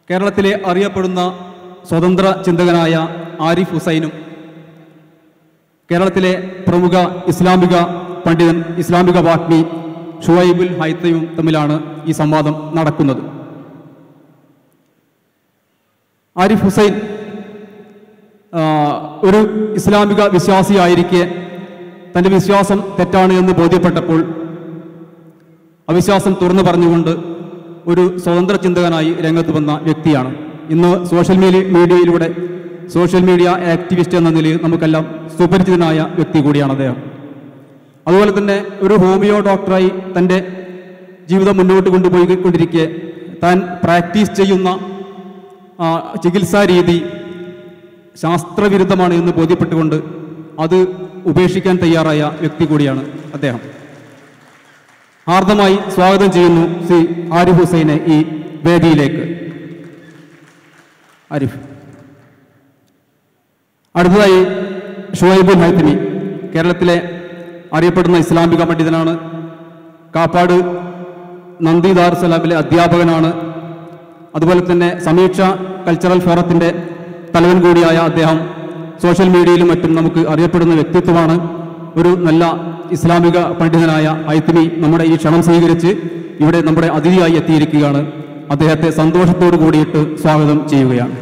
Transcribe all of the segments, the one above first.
കേരളത്തിലെ അറിയപ്പെടുന്ന സ്വതന്ത്ര ചിന്തകനായ ആരിഫ് ഹുസൈനും കേരളത്തിലെ പ്രമുഖ ഇസ്ലാമിക പണ്ഡിതൻ ഇസ്ലാമിക വാഗ്മി ഷുവൈബുൽ ഹൈത്തയും തമ്മിലാണ് ഈ സംവാദം നടക്കുന്നത് ആരിഫ് ഹുസൈൻ ആ, ഒരു ഇസ്ലാമിക വിശ്വാസിയായിരിക്കെ തൻ്റെ വിശ്വാസം തെറ്റാണ് എന്ന് ബോധ്യപ്പെട്ടപ്പോൾ അവിശ്വാസം തുറന്നു പറഞ്ഞുകൊണ്ട് ഒരു സ്വതന്ത്ര ചിന്തകനായി രംഗത്ത് വന്ന വ്യക്തിയാണ് ഇന്ന് സോഷ്യൽ മീഡിയ മീഡിയയിലൂടെ സോഷ്യൽ മീഡിയ ആക്ടിവിസ്റ്റ് എന്ന നിലയിൽ നമുക്കെല്ലാം സുപരിചിതനായ വ്യക്തി കൂടിയാണ് അദ്ദേഹം അതുപോലെ തന്നെ ഒരു ഹോമിയോ ഡോക്ടറായി തൻ്റെ ജീവിതം മുന്നോട്ട് കൊണ്ടുപോയി കൊണ്ടിരിക്കെ താൻ പ്രാക്ടീസ് ചെയ്യുന്ന ആ, ചികിത്സാ രീതി ശാസ്ത്രവിരുദ്ധമാണ് എന്ന് ബോധ്യപ്പെട്ടുകൊണ്ട് അത് ഉപേക്ഷിക്കാൻ തയ്യാറായ വ്യക്തി കൂടിയാണ് അദ്ദേഹം ഹാർദമായി സ്വാഗതം ചെയ്യുന്നു ശ്രീ ആരിഫ് ഹുസൈനെ ഈ വേദിയിലേക്ക് ആരിഫ് അടുത്തതായി ഷുഹൈബുൽ ഹൈത്തമി കേരളത്തിലെ അറിയപ്പെടുന്ന ഇസ്ലാമിക പണ്ഡിതനാണ് കാപ്പാട് നന്ദി ദാർ സലാമിലെ അധ്യാപകനാണ് അതുപോലെ തന്നെ സമീക്ഷ കൾച്ചറൽ ഫോറത്തിൻ്റെ തലവൻ കൂടിയായ അദ്ദേഹം സോഷ്യൽ മീഡിയയിലും മറ്റും നമുക്ക് അറിയപ്പെടുന്ന വ്യക്തിത്വമാണ് ഒരു നല്ല ഇസ്ലാമിക പണ്ഡിതനായ ഹൈത്തമി നമ്മുടെ ഈ ക്ഷണം സ്വീകരിച്ച് ഇവിടെ നമ്മുടെ അതിഥിയായി എത്തിയിരിക്കുകയാണ് അദ്ദേഹത്തെ സന്തോഷത്തോടു കൂടിയിട്ട് സ്വാഗതം ചെയ്യുകയാണ്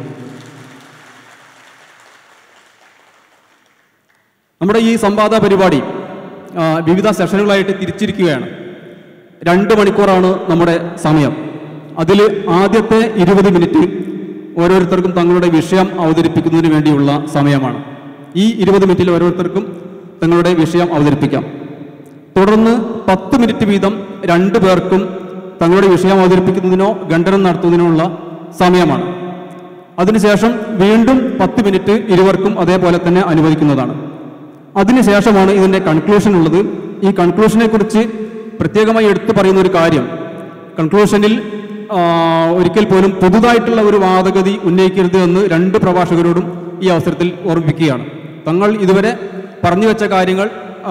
നമ്മുടെ ഈ സംവാദ പരിപാടി ആ, വിവിധ സെഷനുകളായിട്ട് തിരിച്ചിരിക്കുകയാണ് രണ്ട് മണിക്കൂറാണ് നമ്മുടെ സമയം അതിൽ ആദ്യത്തെ ഇരുപത് മിനിറ്റ് ഓരോരുത്തർക്കും തങ്ങളുടെ വിഷയം അവതരിപ്പിക്കുന്നതിന് വേണ്ടിയുള്ള സമയമാണ് ഈ ഇരുപത് മിനിറ്റിൽ ഓരോരുത്തർക്കും തങ്ങളുടെ വിഷയം അവതരിപ്പിക്കാം തുടർന്ന് പത്ത് മിനിറ്റ് വീതം രണ്ടു പേർക്കും തങ്ങളുടെ വിഷയം അവതരിപ്പിക്കുന്നതിനോ ഖണ്ഡനം നടത്തുന്നതിനോ സമയമാണ് അതിനുശേഷം വീണ്ടും പത്ത് മിനിറ്റ് ഇരുവർക്കും അതേപോലെ തന്നെ അനുവദിക്കുന്നതാണ് അതിനുശേഷമാണ് ഇതിൻ്റെ കൺക്ലൂഷൻ ഉള്ളത് ഈ കൺക്ലൂഷനെ കുറിച്ച് പ്രത്യേകമായി എടുത്തു പറയുന്ന ഒരു കാര്യം കൺക്ലൂഷനിൽ ആ, ഒരിക്കൽ പോലും പുതുതായിട്ടുള്ള ഒരു വാദഗതി ഉന്നയിക്കരുത് എന്ന് രണ്ട് പ്രഭാഷകരോടും ഈ അവസരത്തിൽ ഓർമ്മിപ്പിക്കുകയാണ് തങ്ങൾ ഇതുവരെ പറഞ്ഞു വെച്ച കാര്യങ്ങൾ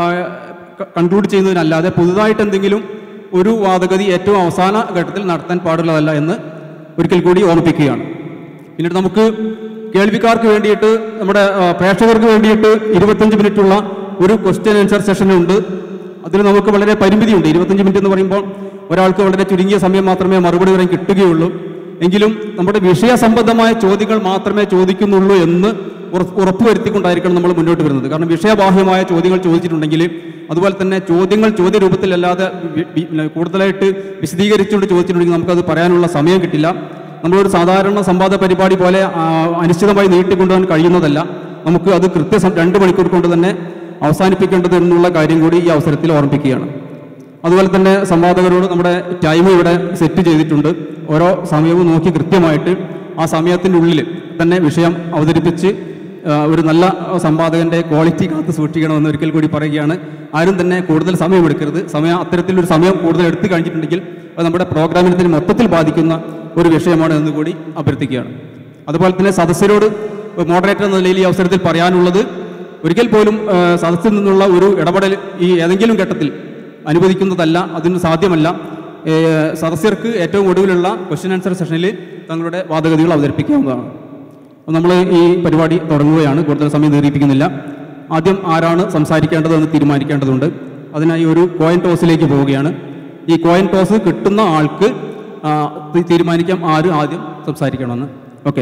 കൺക്ലൂഡ് ചെയ്യുന്നതിനല്ലാതെ പുതുതായിട്ട് എന്തെങ്കിലും ഒരു വാദഗതി ഏറ്റവും അവസാന ഘട്ടത്തിൽ നടത്താൻ പാടുള്ളതല്ല എന്ന് ഒരിക്കൽ കൂടി ഓർമ്മിപ്പിക്കുകയാണ് പിന്നീട് നമുക്ക് കേൾവിക്കാർക്ക് വേണ്ടിയിട്ട് നമ്മുടെ ആ, പ്രേക്ഷകർക്ക് വേണ്ടിയിട്ട് ഇരുപത്തഞ്ച് മിനിറ്റുള്ള ഒരു ക്വസ്റ്റ്യൻ ആൻസർ സെഷൻ ഉണ്ട് അതിൽ നമുക്ക് വളരെ പരിമിതിയുണ്ട് ഇരുപത്തഞ്ച് മിനിറ്റ് എന്ന് പറയുമ്പോൾ ഒരാൾക്ക് വളരെ ചുരുങ്ങിയ സമയം മാത്രമേ മറുപടി പറയാൻ കിട്ടുകയുള്ളൂ എങ്കിലും നമ്മുടെ വിഷയസംബന്ധമായ ചോദ്യങ്ങൾ മാത്രമേ ചോദിക്കുന്നുള്ളൂ എന്ന് ഉറ- ഉറപ്പുവരുത്തിക്കൊണ്ടായിരിക്കണം നമ്മൾ മുന്നോട്ട് വരുന്നത് കാരണം വിഷയബാഹ്യമായ ചോദ്യങ്ങൾ ചോദിച്ചിട്ടുണ്ടെങ്കിൽ അതുപോലെ തന്നെ ചോദ്യങ്ങൾ ചോദ്യ രൂപത്തിലല്ലാതെ വി- വി- കൂടുതലായിട്ട് വിശദീകരിച്ചുകൊണ്ട് ചോദിച്ചിട്ടുണ്ടെങ്കിൽ നമുക്കത് പറയാനുള്ള സമയം കിട്ടില്ല നമ്മളൊരു സാധാരണ സംവാദ പരിപാടി പോലെ ആ, അനിശ്ചിതമായി നീട്ടിക്കൊണ്ടുപോകാൻ കഴിയുന്നതല്ല നമുക്ക് അത് കൃത്യ സം- രണ്ട് മണിക്കൂർ കൊണ്ട് തന്നെ അവസാനിപ്പിക്കേണ്ടത് എന്നുള്ള കാര്യം കൂടി ഈ അവസരത്തിൽ ഓർമ്മിപ്പിക്കുകയാണ് അതുപോലെ തന്നെ സംവാദകരോട് നമ്മുടെ ടൈം ഇവിടെ സെറ്റ് ചെയ്തിട്ടുണ്ട് ഓരോ സമയവും നോക്കി കൃത്യമായിട്ട് ആ സമയത്തിൻ്റെ ഉള്ളിൽ തന്നെ വിഷയം അവതരിപ്പിച്ച് ആ, ഒരു നല്ല സംവാദകന്റെ ക്വാളിറ്റി കാത്ത് സൂക്ഷിക്കണമെന്ന് ഒരിക്കൽ കൂടി പറയുകയാണ് ആരും തന്നെ കൂടുതൽ സമയമെടുക്കരുത് സമയം അത്തരത്തിലൊരു സമയം കൂടുതൽ എടുത്തു കഴിഞ്ഞിട്ടുണ്ടെങ്കിൽ അത് നമ്മുടെ പ്രോഗ്രാമിനത്തിന് മൊത്തത്തിൽ ബാധിക്കുന്ന ഒരു വിഷയമാണ് എന്ന് കൂടി അഭ്യർത്ഥിക്കുകയാണ് അതുപോലെ തന്നെ സദസ്യരോട് മോഡറേറ്റർ എന്ന നിലയിൽ ഈ അവസരത്തിൽ പറയാനുള്ളത് ഒരിക്കൽ പോലും ആ, സദസ്സിൽ നിന്നുള്ള ഒരു ഇടപെടൽ ഈ ഏതെങ്കിലും ഘട്ടത്തിൽ അനുവദിക്കുന്നതല്ല അതിന് സാധ്യമല്ല ഏ, സദസ്യർക്ക് ഏറ്റവും ഒടുവിലുള്ള ക്വസ്റ്റ്യൻ ആൻസർ സെഷനിൽ തങ്ങളുടെ വാദഗതികൾ അവതരിപ്പിക്കാവുന്നതാണ് അപ്പോൾ നമ്മൾ ഈ പരിപാടി തുടങ്ങുകയാണ് കൂടുതൽ സമയം ദീർഘിപ്പിക്കുന്നില്ല ആദ്യം ആരാണ് സംസാരിക്കേണ്ടതെന്ന് തീരുമാനിക്കേണ്ടതുണ്ട് അതിനായി ഒരു കോയിൻ ടോസിലേക്ക് പോവുകയാണ് ഈ കോയിൻ ടോസ് കിട്ടുന്ന ആൾക്ക് ആ, തി- തീരുമാനിക്കാം ആര് ആദ്യം സംസാരിക്കണമെന്ന് ഓക്കെ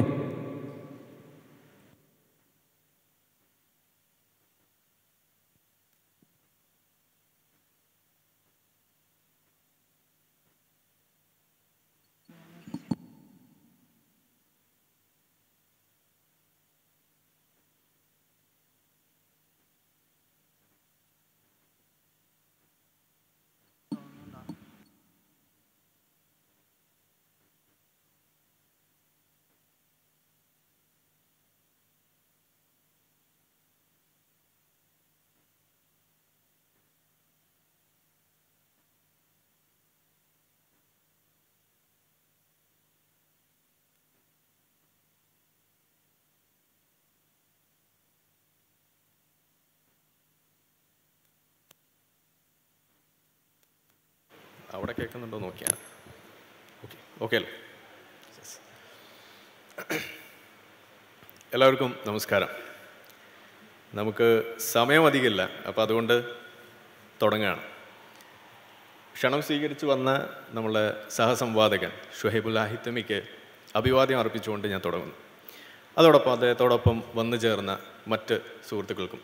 അവിടെ കേൾക്കുന്നുണ്ടോ നോക്കിയാണ് ഓക്കെ ഓക്കെ അല്ലേ Yes. എല്ലാവർക്കും നമസ്കാരം നമുക്ക് സമയം അധികമില്ല അപ്പോൾ അതുകൊണ്ട് തുടങ്ങുകയാണ് ക്ഷണം സ്വീകരിച്ചു വന്ന നമ്മളെ സഹസംവാദകൻ ഷുഹൈബുൽ ആഹിത്തമിക്ക് അഭിവാദ്യം അർപ്പിച്ചുകൊണ്ട് ഞാൻ തുടങ്ങുന്നു അതോടൊപ്പം അദ്ദേഹത്തോടൊപ്പം വന്നു ചേർന്ന മറ്റ് സുഹൃത്തുക്കൾക്കും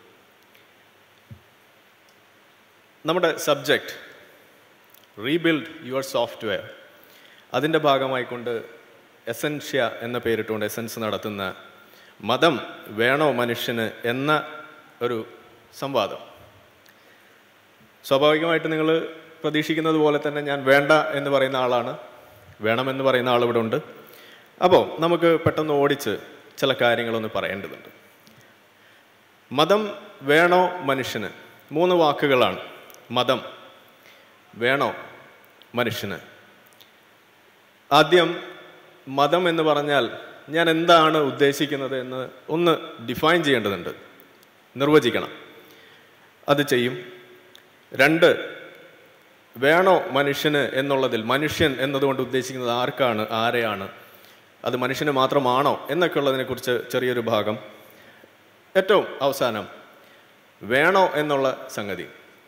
നമ്മുടെ സബ്ജക്റ്റ് റീബിൽഡ് യുവർ സോഫ്റ്റ്വെയർ അതിൻ്റെ ഭാഗമായിക്കൊണ്ട് എസൻഷ്യ എന്ന പേരിട്ടുകൊണ്ട് എസൻസ് നടത്തുന്ന മതം വേണോ മനുഷ്യന് എന്ന ഒരു സംവാദം സ്വാഭാവികമായിട്ട് നിങ്ങൾ പ്രതീക്ഷിക്കുന്നത് പോലെ തന്നെ ഞാൻ വേണ്ട എന്ന് പറയുന്ന ആളാണ് വേണമെന്ന് പറയുന്ന ആൾ ഇവിടെ ഉണ്ട് അപ്പോൾ നമുക്ക് പെട്ടെന്ന് ഓടിച്ച് ചില കാര്യങ്ങളൊന്ന് പറയേണ്ടതുണ്ട് മതം വേണോ മനുഷ്യന് മൂന്ന് വാക്കുകളാണ് മതം വേണോ മനുഷ്യന് ആദ്യം മതം എന്ന് പറഞ്ഞാൽ ഞാൻ എന്താണ് ഉദ്ദേശിക്കുന്നത് എന്ന് ഒന്ന് ഡിഫൈൻ ചെയ്യേണ്ടതുണ്ട് നിർവചിക്കണം അത് ചെയ്യും രണ്ട് വേണോ മനുഷ്യന് എന്നുള്ളതിൽ മനുഷ്യൻ എന്നതുകൊണ്ട് ഉദ്ദേശിക്കുന്നത് ആർക്കാണ് ആരെയാണ് അത് മനുഷ്യന് മാത്രമാണോ എന്നൊക്കെ ഉള്ളതിനെക്കുറിച്ച് ചെറിയൊരു ഭാഗം ഏറ്റവും അവസാനം വേണോ എന്നുള്ള സംഗതി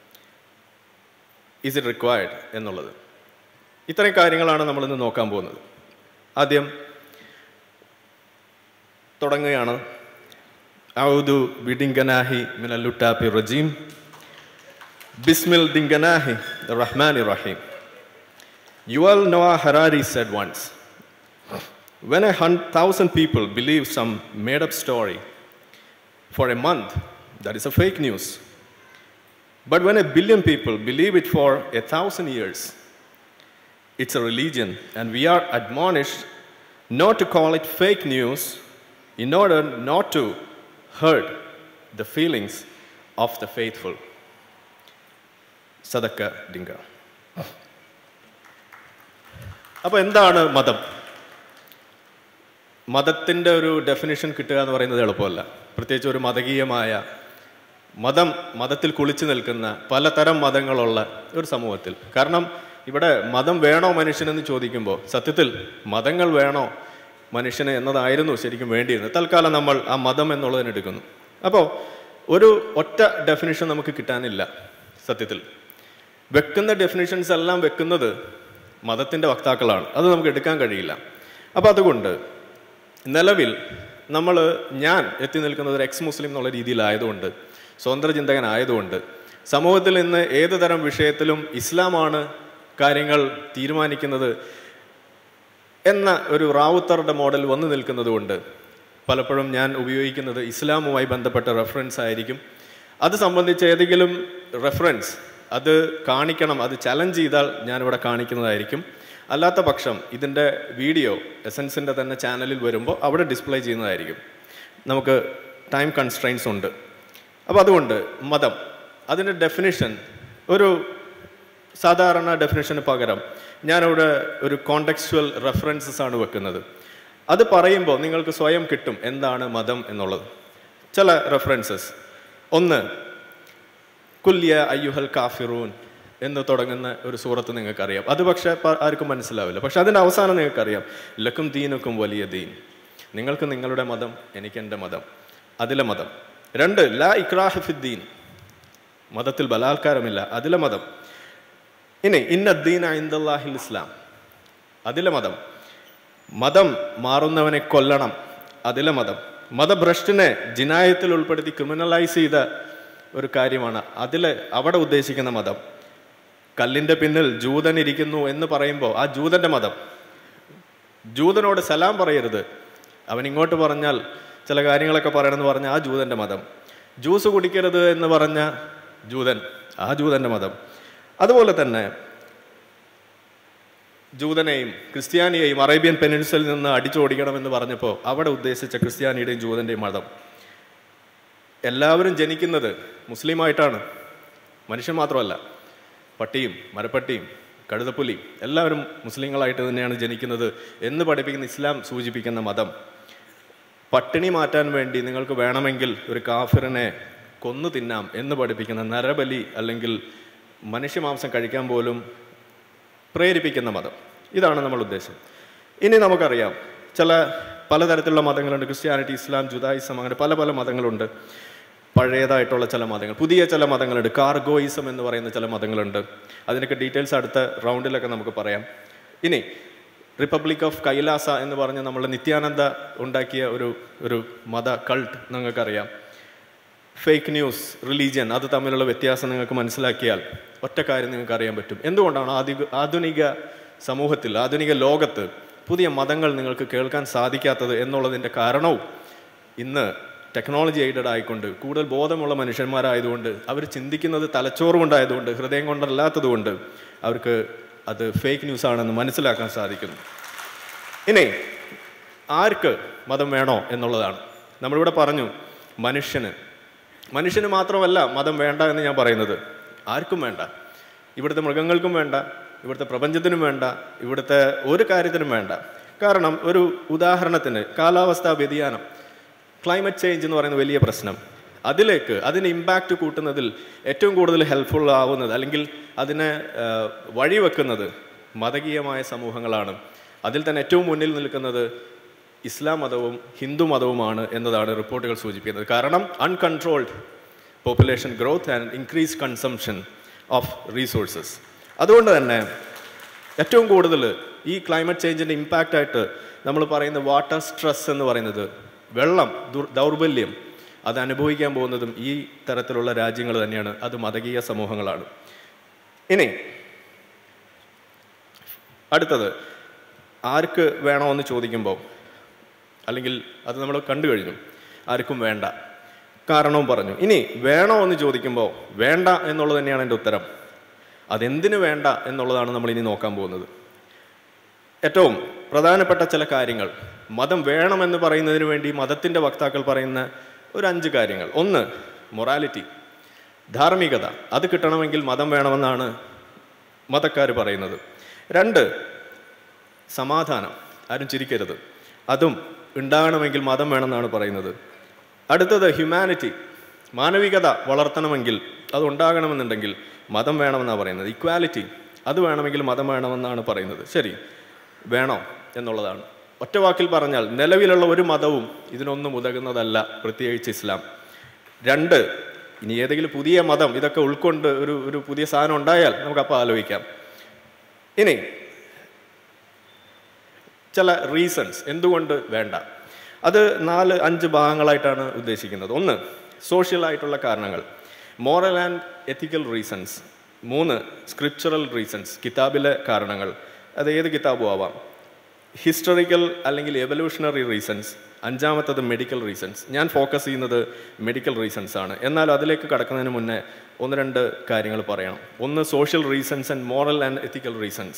ഈസ് ഇറ്റ് റിക്വയർഡ് എന്നുള്ളത് ഇത്രയും കാര്യങ്ങളാണ് നമ്മളിന്ന് നോക്കാൻ പോകുന്നത് ആദ്യം തുടങ്ങുകയാണ് ഔദു ബിഡിങ്കനാഹി മിനല്ലുട്ടാപ്പി റജീം ബിസ്മിൽ ദിങ്കനാഹി റഹ്മാനി റഹീം Yuval Noah Harari said once When a hun- thousand people believe some made up story for a month, that is a fake news. But when a billion people believe it for a thousand years, it's a religion, and we are admonished not to call it fake news in order not to hurt the feelings of the faithful. സദക്ക ഡിങ്ക അപ്പോൾ എന്താണ് മതം മതത്തിൻ്റെ ഒരു definition കിട്ടുക എന്ന് പറയുന്നത് എളുപ്പമല്ല പ്രത്യേകിച്ച് ഒരു മതകീയമായ മതം മതത്തിൽ കുളിച്ചു നിൽക്കുന്ന പലതരം മതങ്ങളുള്ള ഒരു സമൂഹത്തിൽ കാരണം ഇവിടെ മതം വേണോ മനുഷ്യനെന്ന് ചോദിക്കുമ്പോൾ സത്യത്തിൽ മതങ്ങൾ വേണോ മനുഷ്യന് എന്നതായിരുന്നു ശരിക്കും വേണ്ടിയിരുന്നത് തൽക്കാലം നമ്മൾ ആ മതം എന്നുള്ളതിന് എടുക്കുന്നു അപ്പോൾ ഒരു ഒറ്റ ഡെഫിനിഷൻ നമുക്ക് കിട്ടാനില്ല സത്യത്തിൽ വെക്കുന്ന ഡെഫിനിഷൻസ് എല്ലാം വെക്കുന്നത് മതത്തിൻ്റെ വക്താക്കളാണ് അത് നമുക്ക് എടുക്കാൻ കഴിയില്ല അപ്പോൾ അതുകൊണ്ട് നിലവിൽ നമ്മൾ ഞാൻ എത്തി നിൽക്കുന്നത് ഒരു എക്സ് മുസ്ലിം എന്നുള്ള രീതിയിലായതുകൊണ്ട് സ്വതന്ത്ര ചിന്തകനായതുകൊണ്ട് സമൂഹത്തിൽ ഇന്ന് ഏത് തരം വിഷയത്തിലും ഇസ്ലാമാണ് കാര്യങ്ങൾ തീരുമാനിക്കുന്നത് എന്ന ഒരു റാവുത്തറുടെ മോഡൽ വന്നു നിൽക്കുന്നത് കൊണ്ട് പലപ്പോഴും ഞാൻ ഉപയോഗിക്കുന്നത് ഇസ്ലാമുമായി ബന്ധപ്പെട്ട റെഫറൻസ് ആയിരിക്കും അത് സംബന്ധിച്ച് ഏതെങ്കിലും റെഫറൻസ് അത് കാണിക്കണം അത് ചലഞ്ച് ചെയ്താൽ ഞാനിവിടെ കാണിക്കുന്നതായിരിക്കും അല്ലാത്ത പക്ഷം ഇതിൻ്റെ വീഡിയോ എസൻസിൻ്റെ തന്നെ ചാനലിൽ വരുമ്പോൾ അവിടെ ഡിസ്പ്ലേ ചെയ്യുന്നതായിരിക്കും നമുക്ക് ടൈം കൺസ്ട്രെയിൻസ് ഉണ്ട് അപ്പോൾ അതുകൊണ്ട് മതം അതിൻ്റെ ഡെഫിനിഷൻ ഒരു സാധാരണ ഡെഫിനിഷന് പകരം ഞാനിവിടെ ഒരു കോണ്ടെക്സ്ച്വൽ റെഫറൻസസ് ആണ് വെക്കുന്നത് അത് പറയുമ്പോൾ നിങ്ങൾക്ക് സ്വയം കിട്ടും എന്താണ് മതം എന്നുള്ളത് ചില റെഫറൻസസ് ഒന്ന് കുല്യ അയ്യുഹൽ കാഫിറൂൻ എന്ന് തുടങ്ങുന്ന ഒരു സൂറത്ത് നിങ്ങൾക്കറിയാം അത് പക്ഷേ പ- ആർക്കും മനസ്സിലാവില്ല പക്ഷെ അതിൻ്റെ അവസാനം നിങ്ങൾക്കറിയാം ലക്കും ദീനുക്കും വലിയ ദീൻ നിങ്ങൾക്ക് നിങ്ങളുടെ മതം എനിക്ക് എൻ്റെ മതം അതിലെ മതം രണ്ട് ലാ ഇക്രാഹിഫിദ്ദീൻ മതത്തിൽ ബലാത്കാരമില്ല അതിലെ മതം ഇനി ഇന്നദ്ദീൻ ഇന്ദല്ലാഹിൽ ഇസ്ലാം അതിലെ മതം മതം മാറുന്നവനെ കൊല്ലണം അതിലെ മതം മതഭ്രഷ്ടിനെ ജിനായത്തിൽ ഉൾപ്പെടുത്തി ക്രിമിനലൈസ് ചെയ്ത ഒരു കാര്യമാണ് അതിൽ അവിടെ ഉദ്ദേശിക്കുന്ന മതം കല്ലിൻ്റെ പിന്നിൽ ജൂതൻ ഇരിക്കുന്നു എന്ന് പറയുമ്പോൾ ആ ജൂതൻ്റെ മതം ജൂതനോട് സലാം പറയരുത് അവൻ ഇങ്ങോട്ട് പറഞ്ഞാൽ ചില കാര്യങ്ങളൊക്കെ പറയണമെന്ന് പറഞ്ഞ ആ ജൂതൻ്റെ മതം ജ്യൂസ് കുടിക്കരുത് എന്ന് പറഞ്ഞ ജൂതൻ ആ ജൂതൻ്റെ മതം അതുപോലെ തന്നെ ജൂതനെയും ക്രിസ്ത്യാനിയെയും അറേബ്യൻ പെനിൻസലിൽ നിന്ന് അടിച്ചോടിക്കണമെന്ന് പറഞ്ഞപ്പോൾ അവിടെ ഉദ്ദേശിച്ച ക്രിസ്ത്യാനിയുടെയും ജൂതൻ്റെയും മതം എല്ലാവരും ജനിക്കുന്നത് മുസ്ലിമായിട്ടാണ് മനുഷ്യൻ മാത്രമല്ല പട്ടിയും മരപ്പട്ടിയും കഴുതപ്പുലിയും എല്ലാവരും മുസ്ലിങ്ങളായിട്ട് തന്നെയാണ് ജനിക്കുന്നത് എന്ന് പഠിപ്പിക്കുന്ന ഇസ്ലാം സൂചിപ്പിക്കുന്ന മതം പട്ടിണി മാറ്റാൻ വേണ്ടി നിങ്ങൾക്ക് വേണമെങ്കിൽ ഒരു കാഫിറിനെ കൊന്നു തിന്നാം എന്ന് പഠിപ്പിക്കുന്ന നരബലി അല്ലെങ്കിൽ മനുഷ്യമാംസം കഴിക്കാൻ പോലും പ്രേരിപ്പിക്കുന്ന മതം ഇതാണ് നമ്മൾ ഉദ്ദേശം ഇനി നമുക്കറിയാം ചില പലതരത്തിലുള്ള മതങ്ങളുണ്ട് ക്രിസ്ത്യാനിറ്റി ഇസ്ലാം ജുദായിസം അങ്ങനെ പല പല മതങ്ങളുണ്ട് പഴയതായിട്ടുള്ള ചില മതങ്ങൾ പുതിയ ചില മതങ്ങളുണ്ട് കാർഗോയിസം എന്ന് പറയുന്ന ചില മതങ്ങളുണ്ട് അതിനൊക്കെ ഡീറ്റെയിൽസ് അടുത്ത റൗണ്ടിലൊക്കെ നമുക്ക് പറയാം ഇനി റിപ്പബ്ലിക് ഓഫ് കൈലാസ എന്ന് പറഞ്ഞ് നമ്മൾ നിത്യാനന്ദ ഉണ്ടാക്കിയ ഒരു ഒരു മത കൾട്ട് നിങ്ങൾക്കറിയാം ഫേക്ക് ന്യൂസ് റിലീജിയൻ അത് തമ്മിലുള്ള വ്യത്യാസം നിങ്ങൾക്ക് മനസ്സിലാക്കിയാൽ ഒറ്റ കാര്യം നിങ്ങൾക്ക് അറിയാൻ പറ്റും എന്തുകൊണ്ടാണ് ആധുനിക ആധുനിക സമൂഹത്തിൽ ആധുനിക ലോകത്ത് പുതിയ മതങ്ങൾ നിങ്ങൾക്ക് കേൾക്കാൻ സാധിക്കാത്തത് എന്നുള്ളതിൻ്റെ കാരണവും ഇന്ന് ടെക്നോളജി എയ്ഡഡ് ആയിക്കൊണ്ട് കൂടുതൽ ബോധമുള്ള മനുഷ്യന്മാരായതുകൊണ്ട് അവർ ചിന്തിക്കുന്നത് തലച്ചോറ് കൊണ്ടായതുകൊണ്ട് ഹൃദയം കൊണ്ടല്ലാത്തതുകൊണ്ട് അവർക്ക് അത് ഫേക്ക് ന്യൂസ് ആണെന്ന് മനസ്സിലാക്കാൻ സാധിക്കുന്നു ഇനി ആർക്ക് മതം വേണോ എന്നുള്ളതാണ് നമ്മളിവിടെ പറഞ്ഞു മനുഷ്യന് മനുഷ്യന് മാത്രമല്ല മതം വേണ്ട എന്ന് ഞാൻ പറയുന്നത് ആർക്കും വേണ്ട ഇവിടുത്തെ മൃഗങ്ങൾക്കും വേണ്ട ഇവിടുത്തെ പ്രപഞ്ചത്തിനും വേണ്ട ഇവിടുത്തെ ഒരു കാര്യത്തിനും വേണ്ട കാരണം ഒരു ഉദാഹരണത്തിന് കാലാവസ്ഥാ വ്യതിയാനം ക്ലൈമറ്റ് ചേഞ്ച് എന്ന് പറയുന്ന വലിയ പ്രശ്നം അതിലേക്ക് അതിന് ഇമ്പാക്റ്റ് കൂട്ടുന്നതിൽ ഏറ്റവും കൂടുതൽ ഹെൽപ്ഫുൾ ആവുന്നത് അല്ലെങ്കിൽ അതിനെ ആ, വഴിവെക്കുന്നത് മതകീയമായ സമൂഹങ്ങളാണ് അതിൽ തന്നെ ഏറ്റവും മുന്നിൽ നിൽക്കുന്നത് ഇസ്ലാം മതവും ഹിന്ദു മതവുമാണ് എന്നതാണ് റിപ്പോർട്ടുകൾ സൂചിപ്പിക്കുന്നത് കാരണം uncontrolled population growth and increase consumption of resources അതുകൊണ്ട് തന്നെ ഏറ്റവും കൂടുതൽ ഈ ക്ലൈമറ്റ് ചേഞ്ചിൻ്റെ ഇമ്പാക്റ്റ് ആയിട്ട് നമ്മൾ പറയുന്ന വാട്ടർ സ്ട്രെസ് എന്ന് പറയുന്നത് വെള്ളം ദുർ- ദൗർബല്യം അത് അനുഭവിക്കാൻ പോകുന്നതും ഈ തരത്തിലുള്ള രാജ്യങ്ങൾ തന്നെയാണ് അത് മതകീയ സമൂഹങ്ങളാണ് ഇനി അടുത്തത് ആർക്ക് വേണോ എന്ന് ചോദിക്കുമ്പോൾ അല്ലെങ്കിൽ അത് നമ്മൾ കണ്ടു കഴിഞ്ഞു ആർക്കും വേണ്ട കാരണവും പറഞ്ഞു ഇനി വേണോ എന്ന് ചോദിക്കുമ്പോൾ വേണ്ട എന്നുള്ളത് തന്നെയാണ് എൻ്റെ ഉത്തരം അതെന്തിനു വേണ്ട എന്നുള്ളതാണ് നമ്മൾ ഇനി നോക്കാൻ പോകുന്നത് ഏറ്റവും പ്രധാനപ്പെട്ട ചില കാര്യങ്ങൾ മതം വേണമെന്ന് പറയുന്നതിന് വേണ്ടി മതത്തിൻ്റെ വക്താക്കൾ പറയുന്ന ഒരു അഞ്ച് കാര്യങ്ങൾ ഒന്ന് മൊറാലിറ്റി ധാർമ്മികത അത് കിട്ടണമെങ്കിൽ മതം വേണമെന്നാണ് മതക്കാർ പറയുന്നത് രണ്ട് സമാധാനം ആരും ചിരിക്കരുത് അതും ഉണ്ടാകണമെങ്കിൽ മതം വേണമെന്നാണ് പറയുന്നത് അടുത്തത് ഹ്യൂമാനിറ്റി മാനവികത വളർത്തണമെങ്കിൽ അത് ഉണ്ടാകണമെന്നുണ്ടെങ്കിൽ മതം വേണമെന്നാണ് പറയുന്നത് ഇക്വാലിറ്റി അത് വേണമെങ്കിൽ മതം വേണമെന്നാണ് പറയുന്നത് ശരി വേണോ എന്നുള്ളതാണ് ഒറ്റ വാക്കിൽ പറഞ്ഞാൽ നിലവിലുള്ള ഒരു മതവും ഇതിനൊന്നും ഉതകുന്നതല്ല പ്രത്യേകിച്ച് ഇസ്ലാം രണ്ട് ഇനി ഏതെങ്കിലും പുതിയ മതം ഇതൊക്കെ ഉൾക്കൊണ്ട് ഒരു ഒരു പുതിയ സാധനം ഉണ്ടായാൽ നമുക്കപ്പോൾ ആലോചിക്കാം ഇനി ചില റീസൺസ് എന്തുകൊണ്ട് വേണ്ട അത് നാല് അഞ്ച് ഭാഗങ്ങളായിട്ടാണ് ഉദ്ദേശിക്കുന്നത് ഒന്ന് സോഷ്യൽ ആയിട്ടുള്ള കാരണങ്ങൾ മോറൽ ആൻഡ് എത്തിക്കൽ റീസൺസ് മൂന്ന് സ്ക്രിപ്ചറൽ റീസൺസ് കിതാബിലെ കാരണങ്ങൾ അത് ഏത് കിതാബും ആവാം ഹിസ്റ്ററിക്കൽ അല്ലെങ്കിൽ എവല്യൂഷണറി റീസൺസ് അഞ്ചാമത്തത് മെഡിക്കൽ റീസൺസ് ഞാൻ ഫോക്കസ് ചെയ്യുന്നത് മെഡിക്കൽ റീസൺസ് ആണ് എന്നാൽ അതിലേക്ക് കടക്കുന്നതിന് മുന്നേ ഒന്ന് രണ്ട് കാര്യങ്ങൾ പറയണം ഒന്ന് social reasons and moral and ethical reasons